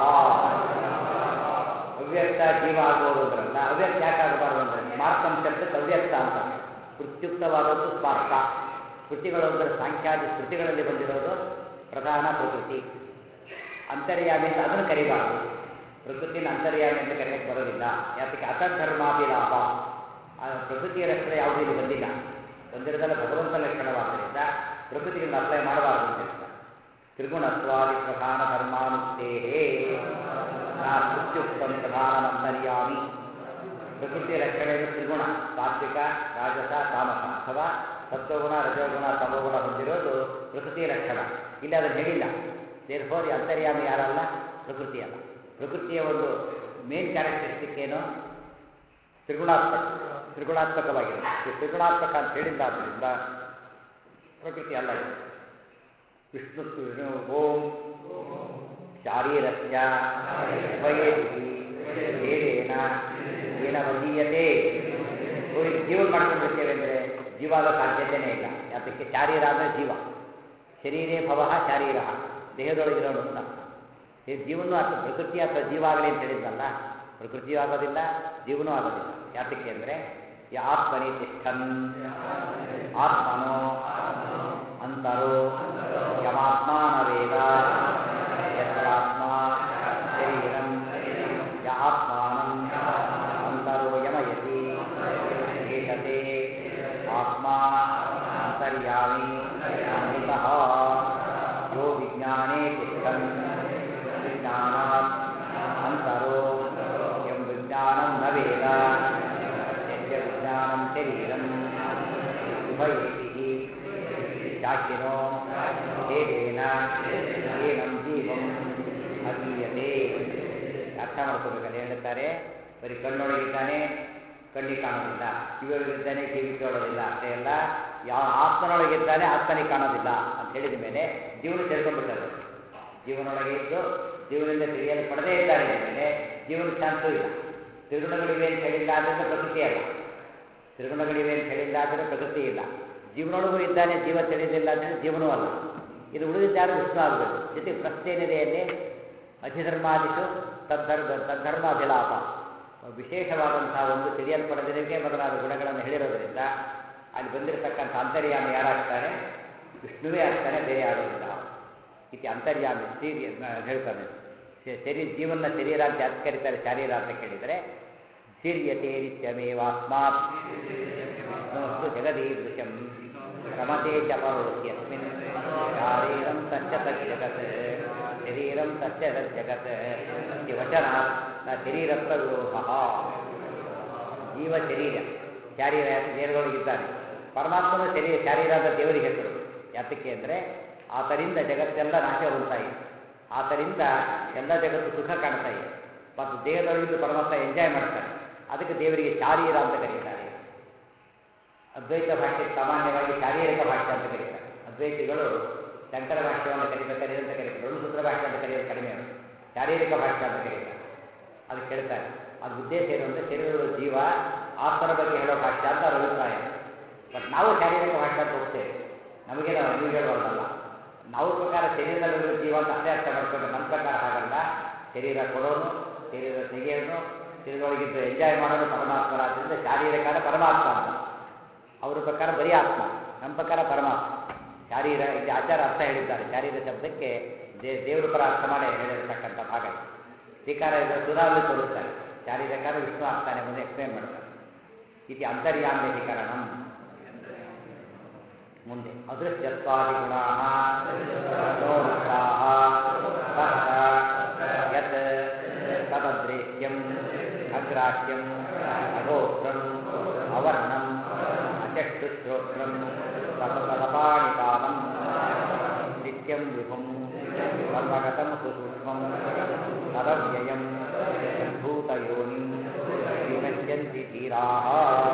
ಅವ್ಯಕ್ತ ಜೀವ ಆಗುವುದು ಅಂದ್ರಲ್ಲ ಅವ್ಯಕ್ತ ಯಾಕೆ ಆಗಬಾರ್ದು ಅಂದ್ರೆ ಸ್ಮಾರ್ತಂ ಶಬ್ದಕ್ಕೆ ಅವ್ಯಕ್ತ ಅಂತ ಪ್ರತ್ಯುಕ್ತವಾದದ್ದು ಸ್ಮಾರ್ತ ಕೃತಿಗಳು ಅಂದರೆ ಸಾಂಖ್ಯಾದಿ ಕೃತಿಗಳಲ್ಲಿ ಬಂದಿರೋದು ಪ್ರಧಾನ ಪ್ರಕೃತಿ ಅಂತರ್ಯಾಮಿ ಅಂತ ಅದನ್ನು ಕರಿಬಾರ್ದು ಪ್ರಕೃತಿನ ಅಂತರ್ಯಾಮಿ ಅಂತ ಕರೆಯಕ್ಕೆ ಬರೋದಿಲ್ಲ ಯಾತಕ್ಕೆ ಅತಧರ್ಮಾಭಿಲಾಪ ಆ ಪ್ರಕೃತಿಯ ಲಕ್ಷಣ ಯಾವುದೂ ಇಲ್ಲಿ ಬಂದಿಲ್ಲ ಬಂದಿರೋದಲ್ಲ ಭಗವಂತ ಲಕ್ಷಣವಾದ್ದರಿಂದ ಪ್ರಕೃತಿಗಳನ್ನ ಅಪ್ಲೈ ಮಾಡಬಾರ್ದು ಅಂತ ಹೇಳ್ತಾರೆ ತ್ರಿಗುಣತ್ವಾದಿ ಪ್ರಧಾನ ಧರ್ಮಾನುತ್ತೇಹೇ ನಾ ಪ್ರತ್ಯುಕ್ತಂ ಪ್ರಧಾನಮಂತರ್ಯಾಮಿ ಪ್ರಕೃತಿಯ ಲಕ್ಷಣಗಳು ತ್ರಿಗುಣ ಸಾತ್ವಿಕ ರಾಜಸ ತಾಮಸ ಅಥವಾ ಸತ್ವಗುಣ ರಜೋಗುಣ ತಮೋಗುಣ ಹೊಂದಿರೋದು ಪ್ರಕೃತಿಯ ಲಕ್ಷಣ ಇಲ್ಲಿ ಅದನ್ನು ಹೇಳಿಲ್ಲ ದೇರ್ಫೋರ್ ಅಂತರ್ಯಾಮಿ ಯಾರಲ್ಲ ಪ್ರಕೃತಿ ಅಲ್ಲ ಪ್ರಕೃತಿಯ ಒಂದು ಮೇನ್ ಕ್ಯಾರೆಕ್ಟರಿಸ್ಟಿಕ್ ಏನು ತ್ರಿಗುಣಾತ್ಮಕ ತ್ರಿಗುಣಾತ್ಮಕವಾಗಿದೆ ಈ ತ್ರಿಗುಣಾತ್ಮಕ ಅಂತ ಹೇಳಿದ್ದಾದ್ರಿಂದ ಪ್ರಕೃತಿ ಅಲ್ಲ ಇದು ವಿಷ್ಣು ವಿಷ್ಣು ಓಂ ಶಾರೀರಸ್ಯ ಸ್ವಯೇತಿ ದೇವೇನ ಏನ ವದೀಯತೆ ಓ, ಇದು ಜೀವ ಮಾಡ್ಕೊಂಡಿರ್ತೇವೆ ಅಂದರೆ ಜೀವ ಆಗೋ ಸಾಧ್ಯತೆಯೇ ಇಲ್ಲ ಯಾತಕ್ಕೆ ಶಾರೀರ ಅಂದರೆ ಜೀವ ಶರೀರೇ ಭವ ಶಾರೀರ ದೇಹದೊಳಗಿರೋನು ಅಂತ ಈ ಜೀವನೂ ಅಥವಾ ಪ್ರಕೃತಿ ಅಥವಾ ಜೀವ ಆಗಲಿ ಅಂತ ಹೇಳಿದ್ನಲ್ಲ ಪ್ರಕೃತಿಯೂ ಆಗೋದಿಲ್ಲ ಜೀವನೂ ಆಗೋದಿಲ್ಲ ಯಾತಕ್ಕೆ ಅಂದರೆ ಈ ಆತ್ಮನಿ ತಿಷ್ಠನ್ ಆತ್ಮನೋ ಅಂತರೋ ಯಮಾತ್ಮಾನ ವೇದ ಯತ್ರಾತ್ಮ ಶರೀರಂ ಯ ಆತ್ಮಾನಂ ಅಂತರೋ ಯಮಯತಿ ಏಷತೆ ಆತ್ಮ ಅಂತರ್ಯಾಮಿ ಅಮೃತಃ ಯೋ ವಿಜ್ಞಾನೇ ತಿಷ್ಠನ್ ವಿಜ್ಞಾನಾತ್ ಅಂತರೋ ಯಂ ವಿಜ್ಞಾನಂ ನ ವೇದ ಯಸ್ಯ ವಿಜ್ಞಾನಂ ಶರೀರಂ ಉಭಯೇತಿ ಶಾಕಿನೋ ದೇವೇನ ಏನಂ ಜೀವಂ ಅಧೀಯತೆ ಅರ್ಥ ಮಾಡ್ಕೋಬೇಕಲ್ಲ ಹೇಳ್ತಾರೆ ಬರೀ ಕಣ್ಣೊಳಗಿದ್ದಾನೆ ಕಣ್ಣಿಗೆ ಕಾಣೋದಿಲ್ಲ ಕಿವಿಯೊಳಗಿದ್ದಾನೆ ಕಿವಿ ಕೇಳೋದಿಲ್ಲ ಅಷ್ಟೇ ಅಲ್ಲ ಯಾವ ಆತ್ಮನೊಳಗಿದ್ದಾನೆ ಆತ್ಮನಿಗೆ ಕಾಣೋದಿಲ್ಲ ಅಂತ ಹೇಳಿದ ಮೇಲೆ ಜೀವನ ಸೇರ್ಕೊಂಡ್ಬಿಟ್ಟರು ಜೀವನೊಳಗೆ ಇದ್ದು ಜೀವನದಿಂದ ತಿಳಿಯಲು ಪಡೆದೇ ಇದ್ದಾನೆ ಮೇಲೆ ಜೀವನ ಚಾನ್ಸೂ ಇಲ್ಲ ತ್ರಿಗುಣಗಳಿವೆ ಅಂತ ಹೇಳಿಲ್ಲ ಆದ್ದರಿಂದ ಪ್ರಕೃತಿ ಅಲ್ಲ ತ್ರಿಗುಣಗಳಿವೆ ಅಂತ ಹೇಳಿಲ್ಲ ಆದರೆ ಪ್ರಕೃತಿ ಇಲ್ಲ ಜೀವನೊಳಗೂ ಇದ್ದಾನೆ ಜೀವ ತಿಳಿದಿಲ್ಲ ಅಂದರೆ ಜೀವನವೂ ಅಲ್ಲ ಇದು ಉಳಿದಿದ್ದಾರು ವಿಷ್ಣು ಆಗಬೇಕು ಜೊತೆಗೆ ಪ್ರಶ್ನೆ ಏನಿದೆ ಅಲ್ಲಿ ಅಧಿಧರ್ಮಾದಿಷು ತದ್ಧರ್ಮ ತದ್ಧರ್ಮಾಭಿಲಾಪ ವಿಶೇಷವಾದಂತಹ ಒಂದು ತಿಳಿಯಲ್ಪಡದಿರಕ್ಕೆ ಮೊದಲಾದ ಗುಣಗಳನ್ನು ಹೇಳಿರೋದ್ರಿಂದ ಅಲ್ಲಿ ಬಂದಿರತಕ್ಕಂಥ ಅಂತರ್ಯಾಮಿ ಯಾರಾಗ್ತಾನೆ ವಿಷ್ಣುವೇ ಆಗ್ತಾನೆ ಬೇರೆ ಆಗೋದಿಲ್ಲ ಇತಿ ಅಂತರ್ಯಾಮಿ ಸ್ಥಿರಿ ಹೇಳ್ತಾನೆ ಶೆ- ಶರೀರ ಜೀವನ ಶರೀರ ಅಂತ ಯಾಕೆ ಕರೀತಾರೆ ಶಾರೀರ ಅಂತ ಕೇಳಿದರೆ ಸ್ಥಿರ್ಯತೆ ನಿತ್ಯಮೇವಾಸ್ಮಾತ್ ವಿಷ್ಣೋಸ್ತು ಜಗದೀದೃಶಂ ರಮತೆ ಚ ಪರೋಸ್ಯಸ್ಮಿನ್ ಶಾರೀರಂ ತಸ್ಯ ತಜ್ಜಗತ್ ಶರೀರಂ ತಸ್ಯ ತಜ್ಜಗತ್ ಇತಿ ವಚನಾತ್ ನ ಶರೀರತ್ವ ವಿರೋಧ ಜೀವ ಶರೀರ ಶಾರೀರ ದೇವರೊಳಗಿದ್ದಾನೆ ಪರಮಾತ್ಮನ ಶರೀರ ಶಾರೀರ ಅಂತ ದೇವರಿಗೆ ಹೆಸರು ಯಾತಕ್ಕೆ ಅಂದರೆ ಆತರಿಂದ ಜಗತ್ತೆಲ್ಲ ನಾಶ ಹೊಂದ್ತಾ ಇದೆ ಆತರಿಂದ ಎಲ್ಲ ಜಗತ್ತು ಸುಖ ಕಾಣ್ತಾ ಇದೆ ಮತ್ತು ದೇಹದೊಳಗಿದ್ದು ಪರಮಾತ್ಮ ಎಂಜಾಯ್ ಮಾಡ್ತಾನೆ ಅದಕ್ಕೆ ದೇವರಿಗೆ ಶಾರೀರ ಅಂತ ಕರೀತಾರೆ ಅದ್ವೈತ ಭಾಷೆ ಸಾಮಾನ್ಯವಾಗಿ ಶಾರೀರಿಕ ಭಾಷೆ ಅಂತ ಕರೀತಾರೆ ಅದ್ವೈತಿಗಳು ಶಂಕರ ಭಾಷ್ಯವನ್ನು ಕರಿಬೇಕಾದ್ರೆ ಅಂತ ಕರೀತಾರೆ ಬ್ರಹ್ಮಸೂತ್ರ ಭಾಷೆ ಅಂತ ಕರೆಯೋದು ಕಡಿಮೆ ಅವರು ಶಾರೀರಿಕ ಭಾಷೆ ಅಂತ ಕರೀತಾರೆ ಅದು ಕೇಳ್ತಾರೆ ಅದ್ರ ಉದ್ದೇಶ ಏನು ಅಂದರೆ ಶರೀರದ ಜೀವ ಆತ್ಮರ ಬಗ್ಗೆ ಹೇಳೋ ಭಾಷೆ ಅಂತ ಅವ್ರ ಅಭಿಪ್ರಾಯ ಬಟ್ ನಾವು ಶಾರೀರಿಕ ಭಾಷೆ ಅಂತ ಹೋಗ್ತೇವೆ ನಮಗೇನು ಅನ್ಯೂಜಲ್ ನಾವು ಪ್ರಕಾರ ಶರೀರದಲ್ಲಿರುವ ಜೀವ ಅಂತ ಅಷ್ಟೇ ಅರ್ಥ ಮಾಡ್ಕೊಂಡು ನಮ್ಮ ಪ್ರಕಾರ ಹಾಗಲ್ಲ ಶರೀರ ಕೊಡೋನು ಶರೀರ ತೆಗೆಯೋನು ಶರೀರದೊಳಗಿದ್ದು ಎಂಜಾಯ್ ಮಾಡೋನು ಪರಮಾತ್ಮರಾದ್ರಿಂದ ಶಾರೀರಿಕ ಪರಮಾತ್ಮ ಅಂತ ಅವ್ರ ಪ್ರಕಾರ ಬರೀ ಆತ್ಮ ನಮ್ಮ ಪ್ರಕಾರ ಪರಮಾತ್ಮ ಶಾರೀರ ಇಲ್ಲಿ ಆಚಾರ ಅರ್ಥ ಹೇಳಿದ್ದಾರೆ ಶಾರೀರ ಶಬ್ದಕ್ಕೆ ದೇ ದೇವ್ರ ಪರ ಅರ್ಥ ಮಾಡಿ ಹೇಳಿರ್ತಕ್ಕಂಥ ಭಾಗ ಇದು. ಶ್ರೀಕಾರ ಇದರ ಸುಧಾರಣೆ ತೋರಿಸ್ತಾರೆ ಶಾರೀರಿಕ ವಿಷ್ಣು ಆಗ್ತಾನೆ ಮುಂದೆ ಎಕ್ಸ್ಪ್ಲೇನ್ ಮಾಡ್ತಾರೆ ಇತಿ ಅಂತರ್ಯಾಮ್ಯಧಿಕರಣಂ ಮುಂದೆ ಅದೃಶ್ಯತ್ವಾದಿ ಗುಣಾ ಯತ್ ತದದ್ರೇಶ್ಯಂ ಅಗ್ರಾಹ್ಯಂ ಅಗೋತ್ರಂ ಅವರ್ಣಂ ಅಚಕ್ಷುಶ್ರೋತ್ರಂ ಸತತಪಾಣಿಪಾದಂ ನಿತ್ಯಂ ವಿಭುಂ ಸರ್ವಗತಂ ಸುಸೂಕ್ಷ್ಮಂ ತದವ್ಯಯಂ ಭೂತಯೋನಿಂ ವಿನಶ್ಯಂತಿ ಧೀರಾಃ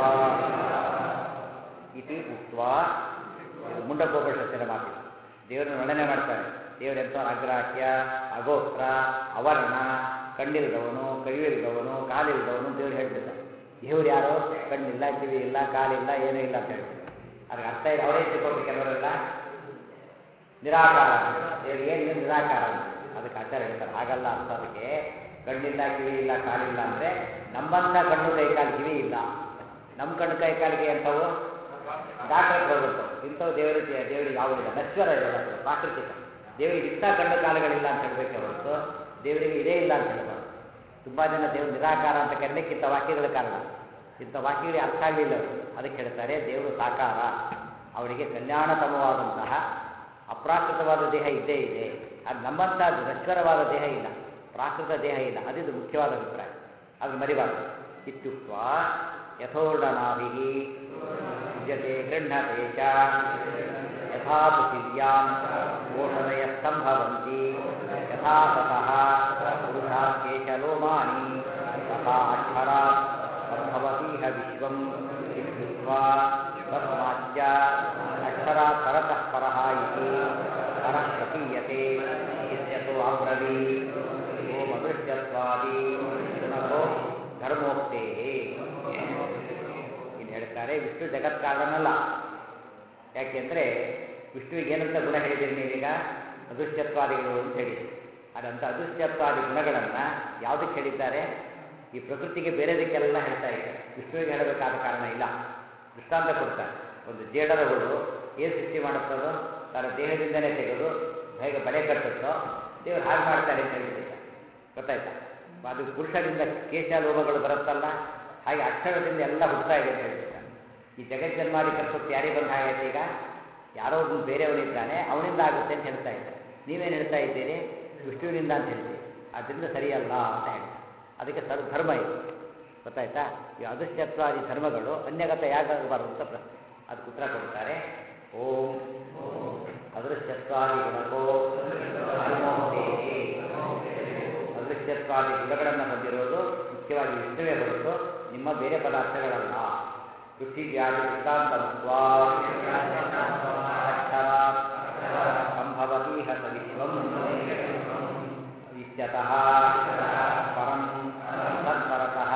ಇತಿ ಉಕ್ತ್ವಾ ಇದು ಮುಂಡಕೋಪನಿಷತ್ತಿನ ಮಾತು ದೇವರನ್ನು ವರ್ಣನೆ ಮಾಡ್ತಾರೆ ದೇವರೆಂತ ಅಗ್ರಾಹ್ಯ ಅಗೋತ್ರ ಅವರ್ಣ ಕಣ್ಣಿಲ್ದವನು ಕೈಯಿಲ್ದವನು ಕಾಲಿಲ್ದವನು ದೇವರು ಹೇಳ್ತಿದ್ದ ದೇವ್ರು ಯಾರು ಕಣ್ಣಿಲ್ಲ ಕಿವಿ ಇಲ್ಲ ಕಾಲಿಲ್ಲ ಏನೂ ಇಲ್ಲ ಅಂತ ಹೇಳ್ತಿದ್ದ ಅದಕ್ಕೆ ಅರ್ಥ ಇದೆ ಅವರೇ ತಿಳ್ಕೊಂಡು ಕೆಲವರೆಲ್ಲ ನಿರಾಕಾರ ದೇವ್ರು ಏನು ನಿರಾಕಾರ ಅಂತ ಅದಕ್ಕೆ ಆಚಾರ ಹೇಳ್ತಾರೆ ಹಾಗಲ್ಲ ಅರ್ಥ ಅದಕ್ಕೆ ಕಣ್ಣಿಲ್ಲ ಕಿವಿ ಇಲ್ಲ ಕಾಲಿಲ್ಲ ಅಂದರೆ ನಮ್ಮಂಥ ಕಣ್ಣು ಕೈ ಕಾಲು ಕಿವಿ ಇಲ್ಲ ನಮ್ಮ ಕಣ್ಣು ಕೈ ಕಾಲಿಗೆ ಅಂಥವು ಡಾಕ್ಟರ್ ಹೋಗುತ್ತೆ ಇಂಥವು ದೇವರಿಗೆ ದೇವರಿಗೆ ಯಾವುದಿಲ್ಲ ನಶ್ವರ ಇರೋಲ್ಲ ಅದು ಪ್ರಾಕೃತಿಕ ದೇವರಿಗೆ ಇಂಥ ಕಣ್ಣು ಕಾಲುಗಳಿಲ್ಲ ಅಂತ ಹೇಳಬೇಕೆ ಹೊರತು ದೇವರಿಗೆ ಇದೇ ಇಲ್ಲ ಅಂತ ಹೇಳ್ಬಾರ್ದು ತುಂಬ ಜನ ದೇವರು ನಿರಾಕಾರ ಅಂತ ಕರೀಲಿಕ್ಕೆ ಇಂಥ ವಾಕ್ಯಗಳ ಕಾರಣ ಇಂಥ ವಾಕ್ಯಗಳಿಗೆ ಅರ್ಥ ಆಗಲಿಲ್ಲ ಅವರು ಅದಕ್ಕೆ ಹೇಳ್ತಾರೆ ದೇವರು ಸಾಕಾರ ಅವರಿಗೆ ಕಲ್ಯಾಣತಮವಾದಂತಹ ಅಪ್ರಾಕೃತವಾದ ದೇಹ ಇದ್ದೇ ಇದೆ ಅದು ನಮ್ಮಂಥ ನಶ್ವರವಾದ ದೇಹ ಇಲ್ಲ ಪ್ರಾಕೃತ ದೇಹ ಇಲ್ಲ ಅದಿದು ಮುಖ್ಯವಾದ ಅಭಿಪ್ರಾಯ ಅದು ಮರಿಬಾರ್ದು ಇತ್ಯುಕ್ತ ಯಥೋರ್ಣನಾಭಿ ಯುಜ್ಯತೆ ಗೃಹ್ಣತೆ ಚ ಯಥಾ ಪೃಥಿವ್ಯಾಂ ಓಷಧಯ ಸಂಭವಂತಿ ಯಥಾ ತತಃ ಪುರುಷಾತ್ ಕೇಶಲೋಮಾನಿ ತಥಾ ಅಕ್ಷರಾತ್ ಸಂಭವತೀಹ ವಿಶ್ವಂ ಇತ್ಯುಕ್ತ್ವಾ ತಸ್ಮಾಚ್ಚ ಅಕ್ಷರಾತ್ ಪರತಃ ಪರಃ ಇತಿ ಪರಃ ಪ್ರತೀಯತೆ ಇತ್ಯಥೋ ಅಬ್ರವೀ ಓಮದೃಶ್ಯತ್ವಾದಿ ಗುಣಕೋ ಧರ್ಮೋಕ್ತೇಹೇ ಇಲ್ಲಿ ಹೇಳ್ತಾರೆ ವಿಷ್ಣು ಜಗತ್ಕಾರಣನಲ್ಲ ಯಾಕೆಂದರೆ ವಿಷ್ಣುವಿಗೆ ಏನಂತ ಗುಣ ಹೇಳಿದ್ದೀರಿ ನೀವೀಗ ಅದೃಶ್ಯತ್ವಾದಿಗಳು ಅಂತ ಹೇಳಿ ಅದಂಥ ಅದೃಶ್ಯತ್ವಾದಿ ಗುಣಗಳನ್ನು ಯಾವುದಕ್ಕೆ ಹೇಳಿದ್ದಾರೆ ಈ ಪ್ರಕೃತಿಗೆ ಬೇರೆದಕ್ಕೆಲ್ಲ ಹೇಳ್ತಾ ಇದ್ದಾರೆ ವಿಷ್ಣುವಿಗೆ ಹೇಳಬೇಕಾದ ಕಾರಣ ಇಲ್ಲ ದೃಷ್ಟಾಂತ ಕೊಡ್ತಾರೆ ಒಂದು ಜೇಡರ ಹುಳು ಏನು ಸೃಷ್ಟಿ ಮಾಡುತ್ತದೋ ತನ್ನ ದೇಹದಿಂದನೇ ತೆಗೆದು ಹೇಗೆ ಬಲೆ ಕಟ್ಟುತ್ತೋ ದೇವರು ಹಾಗೆ ಮಾಡ್ತಾರೆ ಅಂತ ಹೇಳ್ಬಿಟ್ಟಿದ್ದಾರೆ ಗೊತ್ತಾಯ್ತಾ ಅದು ಪುರುಷರಿಂದ ಕೇಶ ಲೋಭಗಳು ಬರುತ್ತಲ್ಲ ಹಾಗೆ ಅಕ್ಷರದಿಂದ ಎಲ್ಲ ಹುಡ್ತಾ ಇದೆ ಅಂತ ಹೇಳ್ಬಿಡ್ತಾರೆ ಈ ಜಗಜ್ಜನ್ಮಾದಿ ಕಲ್ಪತ್ತು ಯಾರಿಗೆ ಬಂದ ಹಾಗಾಯ್ತು ಈಗ ಯಾರೋ ಒಬ್ಬನು ಬೇರೆಯವನಿದ್ದಾನೆ ಅವನಿಂದ ಆಗುತ್ತೆ ಅಂತ ಹೇಳ್ತಾ ಇದ್ದಾರೆ ನೀವೇನು ಹೇಳ್ತಾ ಇದ್ದೀರಿ ವಿಷ್ಣುವಿನಿಂದ ಅಂತ ಹೇಳ್ತೀರಿ ಅದರಿಂದ ಸರಿಯಲ್ಲ ಅಂತ ಹೇಳ್ತಾರೆ ಅದಕ್ಕೆ ಸರ್ ಧರ್ಮ ಇದು ಗೊತ್ತಾಯ್ತಾ ಈ ಅದೃಶ್ಯತ್ವಾದಿ ಧರ್ಮಗಳು ಅನ್ಯಗತ ಯಾಕಾಗಬಾರದು ಅಂತ ಪ್ರಶ್ನೆ ಅದಕ್ಕೆ ಉತ್ತರ ಕೊಡ್ತಾರೆ ಓಂ ಅದೃಶ್ಯತ್ವಾದಿ ಗುಣಕೋ ಧರ್ಮೋಪದೇಶಿ. ಅದೃಶ್ಯತ್ವಾದಿ ಗುಣಗಳನ್ನು ಹೊಂದಿರೋದು ಮುಖ್ಯವಾಗಿ ವಿಷ್ಣುವೇ ಹೊರತು ನಿಮ್ಮ ಬೇರೆ ಪದಾರ್ಥಗಳಲ್ಲ ಪೃಥಿವ್ಯಾದಿ ವೃತ್ತಾಂತಮತ್ವ ಅಕ್ಷರಾತ್ ಸಂಭವತೀಹ ಸವಿಶ್ವಂ ಇತ್ಯತಃ ಪರಂ ತತ್ಪರತಃ